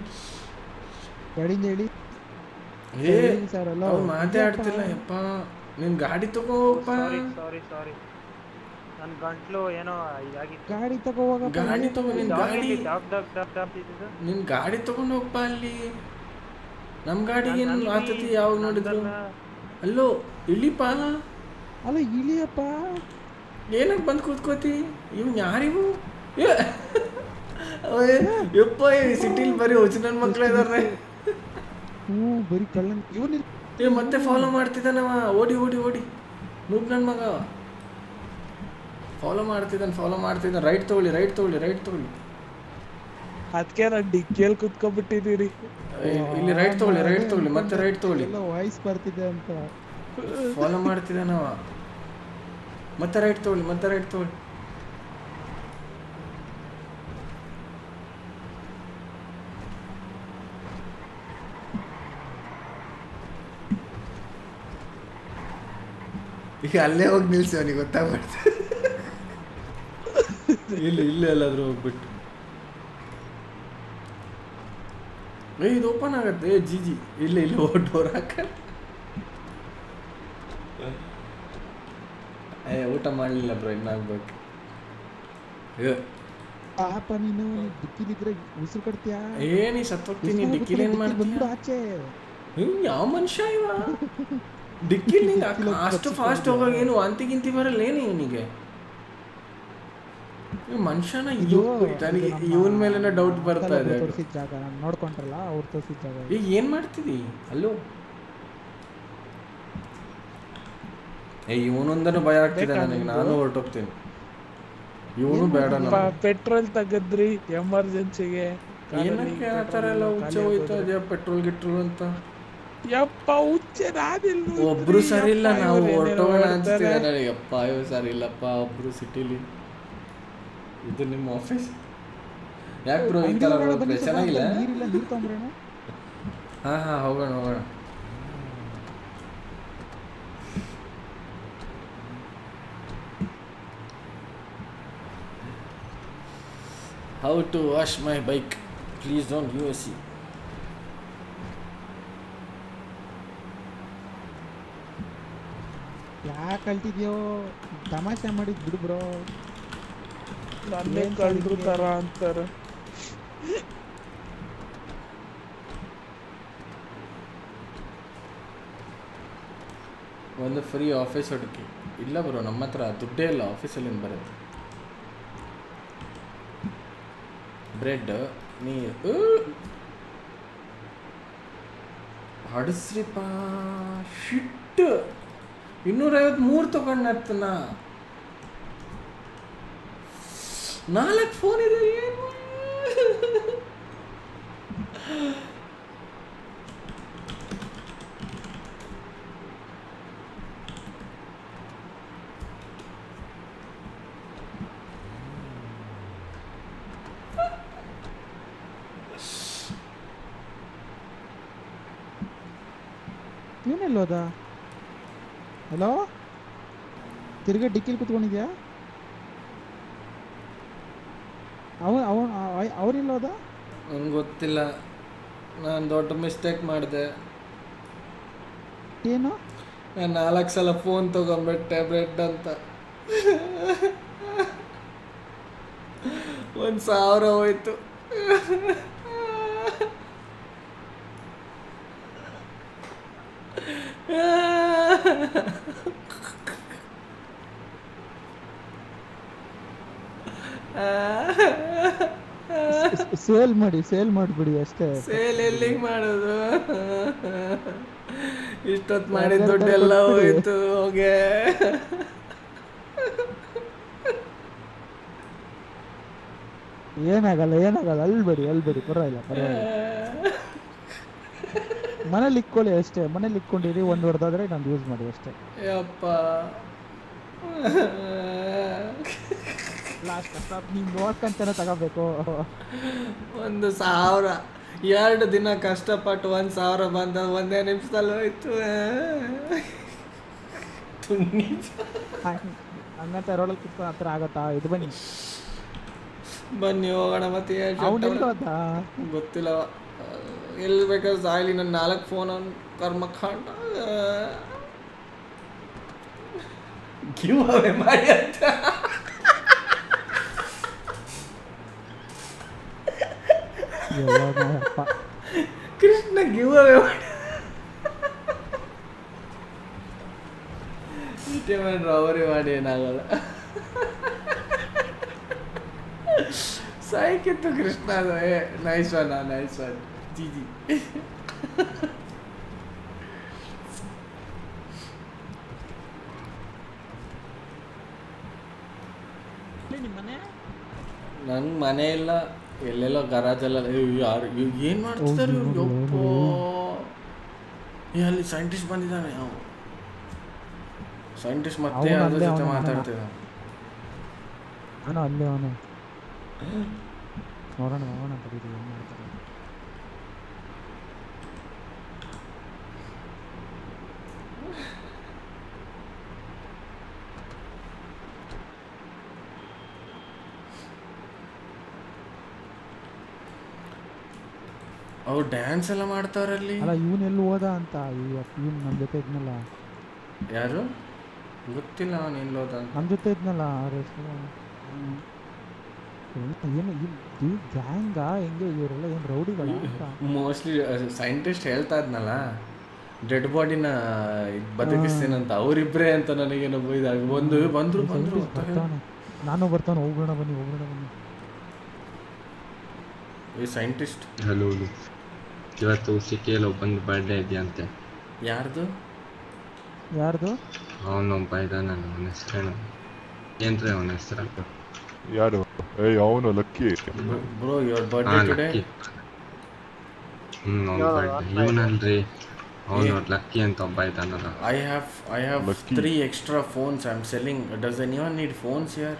ಗಾಡಿಯಿಂದ ಹೇಳಿ ಏ ಸರ್ ಅಲ್ಲ ಅವ್ನು ಮಾತಾಡ್ತಿಲ್ಲ ಯಪ್ಪ ನಿನ್ ಗಾಡಿ ತಗೋಪ್ಪ ಸಾರಿ ಸಾರಿ ಸಾರಿ ನನ್ನ ಗಂಟ್ಲು ಏನೋ ಇದಾಗಿತ್ತು ಗಾಡಿ ತಗೋ ಹೋಗಪ್ಪ ಗಾಡಿ ತಗೋ ನಿನ್ ಡಾಗ್ ಗಾಡಿ ಎಲ್ಲಿ? ಡಾಗ್ ಡಾಗ್ ಡಾಗ್ ಡಾಗ್ ಇದ್ದಿದ್ದು? ನಿನ್ ಗಾಡಿ ತಗೊಂಡು ಹೋಗ್ಪ ಅಲ್ಲಿ ನಮ್ ಗಾಡಿಗೆ ಏನ್ ನನ್- ಮಾತತಿ ಯಾವಾಗ ನೋಡಿದ್ರು ನನ್ನ- ಅಲ್ಲೋ ಇಳಿಪ ಅಲ್ಲ ಇಳಿಯಪ್ಪ ಏನಕ್ಕೆ ಬಂದು ಕೂತ್ಕೋತಿ ಇವ್ ಯಾರಿವು ಏ, ಓಯ್, ಯಪ್ಪ ಈ ಸಿಟಿಲಿ ಬರೀ ಹುಚ್ಚು ನನ್ನ ಮಕ್ಳು ಇದಾರೆ ಹ್ಞೂ ಬರೀ ಕಳ್ಳನ್ ಇವನ್ ಏ ಮತ್ತೆ ಫಾಲೋ ಮಾಡ್ತಿದ್ದಾನವ ಓಡಿ ಓಡಿ ಓಡಿ ಮೂಗ್ ನನ್ನ ಮಗ ಫಾಲೋ ಮಾಡ್ತಿದ್ದಾನೆ ಫಾಲೋ ಮಾಡ್ತಿದ್ದಾನೆ ರೈಟ್ ತಗೊಳ್ಳಿ ರೈಟ್ ತಗೊಳ್ಳಿ ರೈಟ್ ತಗೊಳ್ಳಿ ಅದಕ್ಕೆ ನಾನು ಡಿಕ್ಕಿಯಲ್ಲಿ ಕುತ್ಕೊಂಡ್ಬಿಟ್ಟಿದ್ದೀರಿ ಏ, ಇಲ್ಲಿ ರೈಟ್ ತಗೊಳ್ಳಿ ರೈಟ್ ತಗೊಳ್ಳಿ ಮತ್ತೆ ರೈಟ್ ತಗೊಳ್ಳಿ ಎಲ್ಲ ವಾಯ್ಸ್ ಬರ್ತಿದೆ ಅಂತ ಫಾಲೋ ಮಾಡ್ತಿದ್ದಾನವ ಮತ್ತೆ ರೈಟ್ ತಗೊಳ್ಳಿ ಮತ್ತೆ ರೈಟ್ ತಗೊಳ್ಳಿ ಈಗ ಅಲ್ಲೇ ಹೋಗಿ ನಿಲ್ಸಿ ಅವನಿಗೆ ಗೊತ್ತಾಗ್ಬಿಡ್ತು ಇಲ್ಲ ಇಲ್ಲೇ ಎಲ್ಲಾದ್ರೂ ಹೋಗ್ಬಿಟ್ಟು ಏ ಇದು ಓಪನ್ ಆಗತ್ತೆ ಏ ಜಿ ಜಿ ಇಲ್ಲ ಇಲ್ಲ ಡೋರ್ ಹಾಕ ಏ ಊಟ ಮಾಡಲಿಲ್ಲ ಬ್ರೋ ಇನ್ನಾಗ್ಬೇಕು ಏ ಪಾಪ ನೀನು ಡಿಕ್ಕಿಲಿದ್ರೆ ಉಸಿರು ಕಟ್ತೀಯಾ ಏನಿ ಸತ್ತೋಗ್ತೀನಿ ಡಿಕ್ಕಿಲಿ ಏನ್ ಮಾಡ್ತೀಯ ಬಂದ್ಬಿಡು ಆಚೆ ಹ್ಮ್ ಯಾವ ಮನುಷ್ಯ ಇವ ಡಿಕ್ಕಿಲಿ ನಿಂಗೆ ಅಕ್- ಅಷ್ಟು ಫಾಸ್ಟ್ ಹೋಗೋಕೆ ಏನು ವಾಂತಿ ಗಿಂತಿ ಬರಲ್ಲ ಏನು ಇವನಿಗೆ ಈ ಮನುಷ್ಯನ ಇದು ನನಗೆ ಇದು ನಮ್ಮ ಇವನ್ ಮೇಲೆನೇ ಡೌಟ್ ಬರ್ತಾ ಇದೆ ತೋರಿಸಿದ ಜಾಗ ನಾನು ನೋಡ್ಕೊಂಡ್ರಲ್ಲ ಅವ್ರು ತೋರಿಸಿದ ಜಾಗ ಈಗ ಏನ್ ಮಾಡ್ತಿದಿ ಅಲ್ಲೋ ಏ ಇವನೊಂದನು ಭಯ ಆಗ್ತಿದೆ ನನಗೆ ನಾನು ಹೊರಟೋಗ್ತೀನಿ ಇವನು ಬೇಡ ನನಗೆ. ಪೆಟ್ರೋಲ್ ತೆಗದ್ರಿ ಎಮರ್ಜೆನ್ಸಿಗೆ ಏನಕ್ಕೆ ಆ ಥರ ಎಲ್ಲ ಹುಚ್ಚ ಹೋಯ್ತಾ ಇದೆಯಾ ಪೆಟ್ರೋಲ್ ಗಿಟ್ರೋಲ್ ಅಂತ ಯಪ್ಪ ಹುಚ್ಚೆ ನಾನಿಲ್ಲ ಒಬ್ರು ಸರಿ ಇಲ್ಲ ನಾವು ಹೊರಟೋಗೋಣ ಅನ್ಸ್ತಿದೆ ನನಗೆ ಅಪ್ಪ ಅಯ್ಯೋ ಸರಿ ಇಲ್ಲಪ್ಪ ಒಬ್ರು ಸಿಟಿಲಿ ಇದು ನಿಮ್ಮ ಆಫೀಸ್ ಯಾಕೆ ಬ್ರೋ ಈ ಥರ ಹೋಗ್ಬೇಕು ಚೆನ್ನಾಗಿಲ್ಲ ನೀರಿಲ್ಲ ನೀರು ತೊಗೊಂಬ್ರೇನು ಹಾಂ ಹಾಂ ಹೋಗೋಣ ಹೋಗೋಣ how to wash my bike please don't you S C ಯಾಕೆ ಕಲ್ತಿದ್ಯೋ ತಮಾಷೆ ಮಾಡಿದ್ ಬಿಡು ಬ್ರೋ ನನ್ನೇ ಏನ್ ಕಳ್ರು ಸಾರಿಗೆ? ತರ ಅಂತಾರೆ ಒಂದು ಫ್ರೀ ಆಫೀಸ್ ಹುಡುಕಿ ಇಲ್ಲ ಬ್ರೋ ನಮ್ಮ ಹತ್ರ ದುಡ್ಡೇ ಇಲ್ಲ ಆಫೀಸಲ್ಲಿ ಬರುತ್ತೆ ಬ್ರೆಡ್ ನೀರು ಹಡಸ್ರಿಪ್ಪ ಶಿಟ್ ಇನ್ನೂರೈವತ್ತು ಮೂರು ತಗೊಂಡತ್ತನ ನಾಲ್ಕು ಫೋನ್ ಇದೆ ಏನು ನೀನೆಲ್ಲೋದ ಹಲೋ ತಿರ್ಗಾ ಡಿಕ್ಕಿಲಿ ಕುತ್ಕೊಂಡಿದ್ಯಾ ಅವ ಅವನ್ ಅವನಿಲ್ಲೋದ ನಂಗೆ ಗೊತ್ತಿಲ್ಲ ನಾನು ದೊಡ್ಡ ಮಿಸ್ಟೇಕ್ ಮಾಡಿದೆ ಏನು ನಾನು ನಾಲ್ಕು ಸಲ ಫೋನ್ ತೊಗೊಂಬಿಟ್ಟೆ ಬ್ರೆಡ್ ಅಂತ ಒಂದು ಸಾವಿರ ಹೋಯ್ತು ಸೇಲ್ ಮಾಡಿ ಸೇಲ್ ಮಾಡಿಬಿಡಿ ಅಷ್ಟೇ ಸೇಲ್ ಎಲ್ಲಿಗೆ ಮಾಡೋದು ಇಷ್ಟೊತ್ತು ಮಾಡಿದ ದುಡ್ಡೆಲ್ಲ ಹೋಯ್ತು ಹೋಗೆ ಏನಾಗಲ್ಲ ಏನಾಗಲ್ಲ ಅಲ್ಬೇಡಿ ಅಲ್ಬೇಡಿ ಪರವಾಗಿಲ್ಲ ಪರವಾಗಿಲ್ಲ ಮನೇಲಿ ಇಕ್ಕೊಳ್ಳಿ ಅಷ್ಟೇ ಮನೇಲಿ ಇಕ್ಕೊಂಡಿರಿ ಒಂದು ಹೊಡೆದಾದ್ರೆ ನಾನು ಯೂಸ್ ಮಾಡಿ ಅಷ್ಟೇ ಯಪ್ಪ ಲಾಸ್ಟ್ ಸ್ಟಾಪ್ ನೀವು ನೋಡ್ಕೊಂತಾನೆ ತಗೋಬೇಕು ಒಂದು ಸಾವಿರ ಎರಡು ದಿನ ಕಷ್ಟಪಟ್ಟು ಒಂದು ಸಾವಿರ ಬಂದ ಒಂದೇ ನಿಮಿಷದಲ್ಲಿ ಹೋಯ್ತು ತುಣ್ಣಿ ಹಂಗಂತ ರೋಡಲ್ಲಿ ಕುತ್ಕೊಂಡು ಹತ್ರ ಆಗತ್ತಾ ಇದು ಬನ್ನಿ ಬನ್ನಿ ಹೋಗೋಣ ಮತ್ತೆ ಏನ್ ಅವ್ನು ಶೆಟ್ಟ ಎಲ್ಲಿ ಹೋದ ಗೊತ್ತಿಲ್ಲ ಎಲ್ಲಿ ಬೇಕಾದ್ರೆ ಸಾಯ್ಲಿ ನನ್ನ ನಾಲ್ಕು ಫೋನ್ ಅವ್ನು ಕರ್ಮ ಕಾಂಡ ಗಿವ್ ಅವೇ ಮಾಡಿ ಅಂತ ಯವ್ವನಪ್ಪ. ಕೃಷ್ಣ ಗಿವ್ ಅವೇ ಮಾಡಿ ಇಷ್ಟೇ ಮಾಡಿ ಅವರೇ ಮಾಡಿ ಏನಾಗಲ್ಲ ಸಾಯ್ಕಿತ್ತು ಕೃಷ್ಣ ಅದು ಏ nice one nice one G G ಇಲ್ಲಿ ನಿಮ್ ಮನೆ ನನ್ನ ಮನೆ ಇಲ್ಲ ಎಲ್ಲೆಲ್ಲೋ ಗರಾಜಲ್ಲ ಯಾರು ಏನು ಮಾಡ್ತಿದ್ದಾರೆ ಇವ್ರು ಯಪ್ಪೋ ಏ ಅಲ್ಲಿ ಸೈಂಟಿಸ್ಟ್ ಬಂದಿದ್ದಾನೆ ಅವ ಸೈಂಟಿಸ್ಟ್ ಮತ್ತೆ ಅವ್ನು ಅದ್ರ ಅಲ್ಲೇ ಜೊತೆ ಅವ್ನು ಮಾತಾಡ್ತಿದ್ದ ಅವನು ಅಲ್ಲೇ ಅವನು ನೋಡೋಣ ನೋಡೋಣ ತಡೀರಿ ಏನ್ ಮಾಡ್ತಾರೆ ಅವ್ರು ಡ್ಯಾನ್ಸ್ ಎಲ್ಲ ಮಾಡ್ತಾರಲ್ಲಿ ಅಲ್ಲ ಇವನ್ ಎಲ್ಲಿ ಹೋದ ಅಂತ ಇವನ್ ನಮ್ಮ ಜೊತೆ ಇದ್ನಲ್ಲ ಯಾರು ಗೊತ್ತಿಲ್ಲ ಅವನು ಎಲ್ಲೋದ ಅಂತ ನಮ್ಮ ಜೊತೆ ಇದ್ನಲ್ಲ ಅವ್ರ ಹೆಸರು ಏನು ಈ ಗ್ಯಾಂಗ ಹೆಂಗೆ ಇವರೆಲ್ಲ ಏನು ರೌಡಿಗಳ ಅಂತ ಮೋಸ್ಟ್ಲಿ ಸೈಂಟಿಸ್ಟ್ ಹೇಳ್ತಾ ಇದ್ನಲ್ಲ ಡೆಡ್ ಬಾಡಿನ ಬದುಕಿಸ್ತೀನಂತ ಅವರಿಬ್ರೇ ಅಂತ ನನಗೇನೋ ಇದಾಗ ಬಂದು ಬಂದ್ರು ಬಂದ್ರು Scientist ಬರ್ತಾವ್ನೆ. ನಾನು ಬರ್ತಾನೆ ಹೋಗೋಣ ಬನ್ನಿ ಹೋಗೋಣ ಬನ್ನಿ ಈ ಸೈಂಟಿಸ್ಟ್ ಹಲೋ ಇವತ್ತು ಸಿಟಿಯಲ್ಲಿ ಒಬ್ಬಂದು ಬರ್ಡೇ ಇದೆಯಂತೆ ಯಾರ್ದು ಯಾರ್ದು ಅವನೊಬ್ಬ ಇದ್ದಾನೆ ಅವನ ಹೆಸರೇನು ಏನ್ರಿ ಅವನ ಹೆಸರು ಯಾರು ಏಯ್ ಅವನು ಲಕ್ಕಿ ಬ್ರೋ ಯುವರ್ ಹಾ ಬರ್ಡೇ ಟುಡೇ ಲಕ್ಕಿ ಹ್ಮ್ ಅವ್ನ ಬರ್ಡೇ ಇವನಲ್ರಿ ಅವನು ಲಕ್ಕಿ ಅಂತ ಒಬ್ಬ ಇದ್ದಾನಲ್ಲ I have I have Lucky. three extra phones I'm selling. Does anyone need phones here?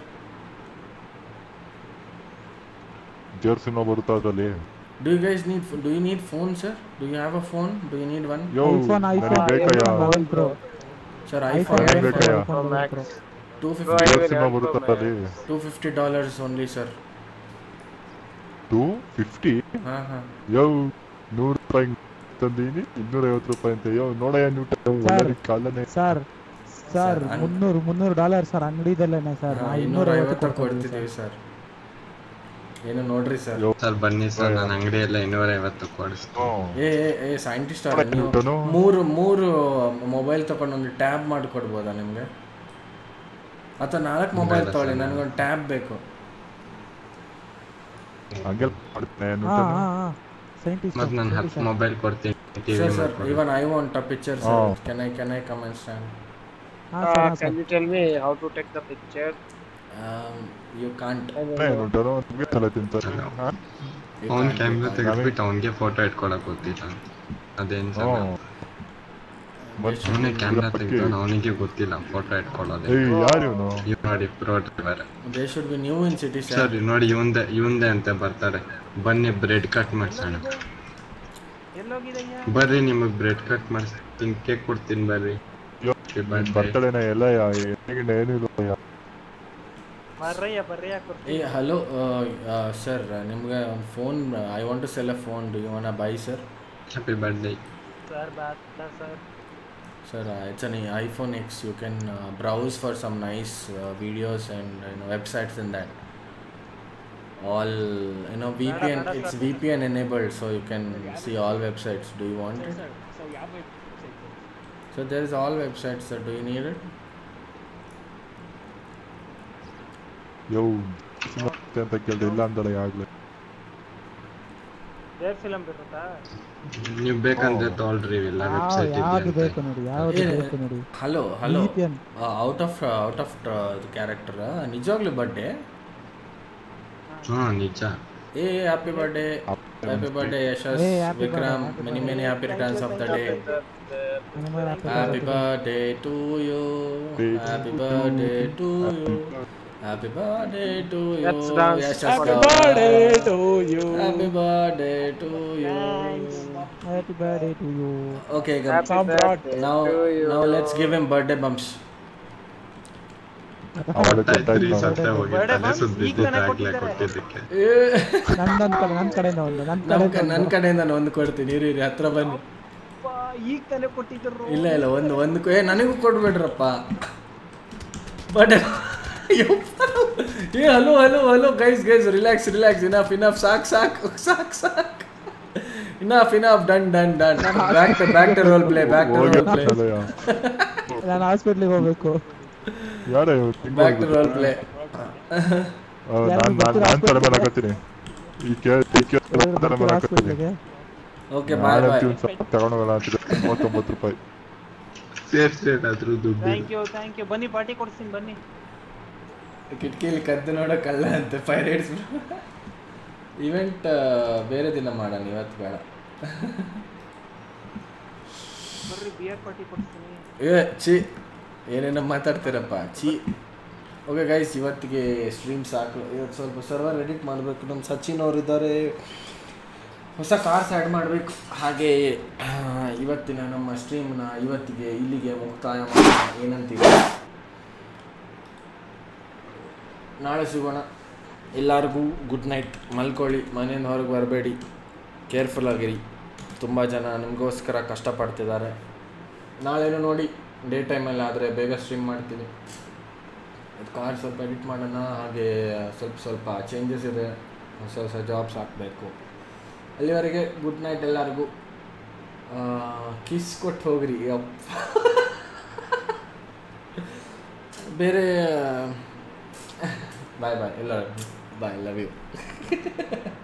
ಜರ್ಸಿನೋ ಬರುತ್ತಾ ಅದ್ರಲ್ಲಿ Do you guys need do you need phone, sir? Do you have a phone? Do you need one? Yo iPhone ನನಗೆ iPhone ಬೇಕಯ್ಯ mobile pro Sir, iPhone iPhone. ನನಗೆ ಬೇಕಯ್ಯ iPhone mobile pro Two Bro, fifty. I will ಜರ್ಸಿನೋ help ಬರುತ್ತಾ you, ಅಲ್ಲಿ Two fifty dollars only, sir. Two fifty ಹಾ ಹಾ. ಯೋ ನೂರು ರೂಪಾಯಿ ತಂದೀನಿ ಇನ್ನೂರ ಐವತ್ತು ರೂಪಾಯಿ ಅಂತ ಯೋ ನೋಡಯ್ಯ ನೀವು ಎಲ್ಲರಿಗೆ ಕಾಲನೇ ಸರ್ ಸರ್ Sir, ಅನ್- ಮುನ್ನೂರು ಮುನ್ನೂರು ಡಾಲರ್ ಸರ್ ಅಂಗಡಿದಲ್ಲೇನೆ ಸರ್ ಹಾ, ನಾವು ಇನ್ನೂರ ಇನ್ನೂರ ಐವತ್ತು ಐವತ್ತು ಕೊಡ್ತೀವಿ ಕೊಡ್ತಿದ್ದೀವಿ ಸರ್ ಏನು ನೋಡ್ರಿ ಸರ್ ಯೋ ಸರ್ ಬನ್ನಿ ಸರ್ ನನ್ನ ಅಂಗಡಿಯೆಲ್ಲ ಇನ್ನೂರ ಐವತ್ತು ಕೊಡಿಸ್ತೀನಿ ಹ್ಮ್. ಏ ಏ ಏ ಸೈಂಟಿಸ್ಟ್ ನೋಡಕ್ಕೆ ನೀವು ಉಂಟೇನು? ಮೂರು ಮೂರು ಮೊಬೈಲ್ ತಗೊಂಡು ಒಂದು ಟ್ಯಾಬ್ ಮಾಡಿ ಕೊಡ್ಬೋದಾ ನಿಮಗೆ ಅಥವಾ ನಾಲ್ಕು ಮೊಬೈಲ್ ಇಲ್ಲ ತಗೊಳ್ಳಿ sir. ನನಗೊಂದು ಟ್ಯಾಬ್ ಬೇಕು ಹಂಗೆಲ್ಲ ಮಾಡ್ತೇನೆ ಏನು ಹಾ ಹಾ ಹಾ ಸೈಂಟಿಸ್ಟ್ ಮತ್ತೆ ನಾನು ಹತ್ತು ಮೊಬೈಲ್ ಕೊಡ್ತೀನಿ ಟಿವಿ Sir, sir, ಮಾಡ್ಕೊಡಿ even I want a picture, sir. Oh. Can I can I come and stand? ಹಾ Uh, ಸರ್ ಹಾ can sir you tell me how to take the picture? Um, you can't. I will ಏನು know. ಉಂಟಾರೋ ನಿಮಗೆ ತಲೆ ತಿಂತಾರೆ Hello. ಹಾ? You ಅವ್ನ can't, camera you can't. ತೆಗೆದ್ಬಿಟ್ಟು ಅವನಿಗೆ ಫೋಟೋ ಇಟ್ಕೊಳಕ್ ಗೊತ್ತಿಲ್ಲ ಅದೇನ್ ಸರ್ ಹ್ಞೂ ಮತ್ತೆ ಅವನೇ ಕ್ಯಾಮ್ರಾ ಪಟ್ಟಿ. ತೆಗೆದು ಅವನಿಗೆ ಗೊತ್ತಿಲ್ಲ ಫೋಟೋ ಇಟ್ಕೊಳ್ಳೋದು ಏಯ್ ಯಾರು ಇವನು ಇವ್ ನೋಡಿ pro driver They should be new in city, sir. Sir ನೋಡಿ ಇವಂದೆ ಇವಂದೆ ಅಂತ ಬರ್ತಾರೆ ಬನ್ನಿ ಬ್ರೆಡ್ ಕಟ್ ಮಾಡ್ಸೋಣ ಎಲ್ಲೋಗಿದಯ್ಯ ಬರ್ರಿ ನಿಮಗೆ ಬ್ರೆಡ್ ಕಟ್ ಮಾಡಿಸ್ತೀನಿ ಕೇಕ್ ಕೊಡ್ತೀನಿ ಬರ್ರಿ Happy birthday. ಬರ್ತಡೇನ ಎಲ್ಲ ಏನಿಲ್ಲ ಏನಿಲ್ಲ ಬರ್ರಯ್ಯ ಬರ್ರಯ್ಯ Hey, ಕೊಡ್ತೀನಿ hello, uh, uh, sir. ನಿಮ್ಗೆ ಒಂದು phone I want to sell a phone do you want buy sir happy birthday sir bath sir sir it's an iPhone X you can browse for some nice videos and you know websites in that all you know V P N it's V P N enabled so you can see all websites do you want it so there is all websites sir do you need it ಯೋ ಮತ್ತೆ ಅಂತ ಕೇಳಿದೆ ಇಲ್ಲ ಅಂದಲ್ಲ ಆಗ್ಲೇ there film ಇರುತ್ತಾ ನೀವು ಬೇಕಂದ್ರೆ ತೊಗೊಳ್ರಿ ಇಲ್ಲ ಯಾವ ವೆಬ್ಸೈಟ್ ಯಾವ್ದು ಇದೆ ಬೇಕು ನೋಡಿ ಯಾವ್ದು ಏ- ಬೇಕು ನೋಡಿ hello hello VPN. Out of out of character ನಿಜವಾಗ್ಲೂ ಬರ್ಡೇ ಹಾ ನಿಜ ಏ happy birthday happy birthday Yashas Hey, happy Vikram birthday, happy many many happy returns of the day ನಿಮ್ಮ happy happy birthday. Birthday to you happy birthday to you happy birthday to you Let's dance. Yashas Happy birthday to you. Happy birthday to you Happy birthday to you. Okay Happy Samrat. birthday now to you. now let's give him birthday bumps ಅವಳು ಗೊತ್ತಾಯ್ತ್ರಿ ಗೊತ್ತಾಯ್ತು ಸತ್ತೆ ಹೋಗಿ Birthday ತಲೆ bombs ಸುದ್ದಿ ಈಗ ತಾನೇ ಆಗ್ಲೇ ಕೊಟ್ಟಿದ್ದಾರೆ. ಕೊಟ್ಟಿದ್ದಕ್ಕೆ ನನ್ ನನ್ ಕಡೆ ನನ್ ಕಡೆಯಿಂದ ಒಂದು ನನ್ ನಮ್ಮ ಕಡೆಯಿಂದ ನನ್ನ ಒಂದು. ಕಡೆಯಿಂದ ನಾನು ಒಂದು ಕೊಡ್ತೀನಿ ಇರಿ ಇರಿ ಹತ್ರ ಬನ್ನಿ ಈಗ ತಾನೇ ಕೊಟ್ಟಿದ್ರು ಇಲ್ಲ ಇಲ್ಲ ಒಂದು ಒಂದು ಏ ನನಗೂ ಕೊಡ್ಬೇಡ್ರಪ್ಪ ಬಟ್ ಏ hello hello hello guys guys relax relax enough enough ಸಾಕ್ ಸಾಕ್ ಸಾಕ್ ಸಾಕ್ enough enough done done done back to back to role play back to role play ನಾನು ಹಾಸ್ಪಿಟ್ಲಿಗೆ ಹೋಗ್ಬೇಕು ಯಾರೇ ಬ್ಯಾಕ್ ಟು ರೋಲ್ ಪ್ಲೇ ನಾನು ನಾನು ತಲೆ ಮೇಲೆ ಹಾಕತ್ತೀನಿ ಈ ಕೇ ಈ ಕೇ ತಲೆ ಮೇಲೆ ಹಾಕತ್ತೀನಿ ಹಾಸ್ಪಿಟ್ಲಿಗೆ ಓಕೆ ಬಾಯ್ ನಾಳೆ ಬಾಯ್ ಟ್ಯೂನ್ ತಗೊಂಡೋಗಲ್ಲ ಅಂತಿದ್ದೆ ಮೂವತ್ತೊಂಬತ್ತು ರೂಪಾಯಿ ಸೇರ್ಸ್ಲೇಟ್ ಆದ್ರೂ ದುಡ್ಡು ಥ್ಯಾಂಕ್ ಯು ಥ್ಯಾಂಕ್ ಯು ಬನ್ನಿ ಪಾರ್ಟಿ ಕೊಡ್ತೀನಿ ಬನ್ನಿ ಕಿಟಕಿಲಿ ಕದ್ದು ನೋಡೋಕ್ಕಲ್ಲ ಅಂತೆ ಪೈರೇಟ್ಸ್ ಇವೆಂಟ್ ಬೇರೆ ದಿನ ಮಾಡೋಣ ಇವತ್ತು ಬೇಡ ಬರ್ರಿ ಬಿಯರ್ ಪಾರ್ಟಿ ಕೊಡ್ತೀನಿ ಏ ಚಿ ಏನೇನೋ ಮಾತಾಡ್ತೀರಪ್ಪ ಚಿ ಓಕೆ ಗೈಸ್ ಇವತ್ತಿಗೆ ಸ್ಟ್ರೀಮ್ ಸಾಕು ಇವತ್ತು ಸ್ವಲ್ಪ ಸರ್ವರ್ ಎಡಿಟ್ ಮಾಡಬೇಕು ನಮ್ಮ ಸಚಿನ್ ಅವರು ಇದ್ದಾರೆ ಹೊಸ ಕಾರ್ಸ್ ಆ್ಯಡ್ ಮಾಡಬೇಕು ಹಾಗೆ ಆ, ಇವತ್ತಿನ ನಮ್ಮ ಸ್ಟ್ರೀಮ್ನ ಇವತ್ತಿಗೆ ಇಲ್ಲಿಗೆ ಮುಕ್ತಾಯ ಮಾಡೋಣ ಏನಂತೀವಿ ನಾಳೆ ಸಿಗೋಣ ಎಲ್ಲರಿಗೂ ಗುಡ್ ನೈಟ್ ಮಲ್ಕೊಳ್ಳಿ ಮನೆಯಿಂದ ಹೊರಗೆ ಬರಬೇಡಿ ಕೇರ್ಫುಲ್ ಆಗಿರಿ ತುಂಬ ಜನ ನಿಮಗೋಸ್ಕರ ಕಷ್ಟಪಡ್ತಿದ್ದಾರೆ ನಾಳೆನೂ ನೋಡಿ ಡೇ ಟೈಮಲ್ಲಿ ಆದರೆ ಬೇಗ ಸ್ಟ್ರೀಮ್ ಮಾಡ್ತೀನಿ ಅದು ಕಾರ್ ಸ್ವಲ್ಪ ಎಡಿಟ್ ಮಾಡೋಣ ಹಾಗೆ ಸ್ವಲ್ಪ ಸ್ವಲ್ಪ ಚೇಂಜಸ್ ಇದೆ ಹೊಸ ಹೊಸ ಜಾಬ್ಸ್ ಹಾಕಬೇಕು ಅಲ್ಲಿವರೆಗೆ ಗುಡ್ ನೈಟ್ ಎಲ್ಲರಿಗೂ ಕಿಸ್ ಕೊಟ್ಟು ಹೋಗ್ರಿ ಅಪ್ಪ ಬೇರೆ ಬಾಯ್ ಬಾಯ್ ಎಲ್ಲರಿಗೂ ಬಾಯ್ ಲವ್ ಯು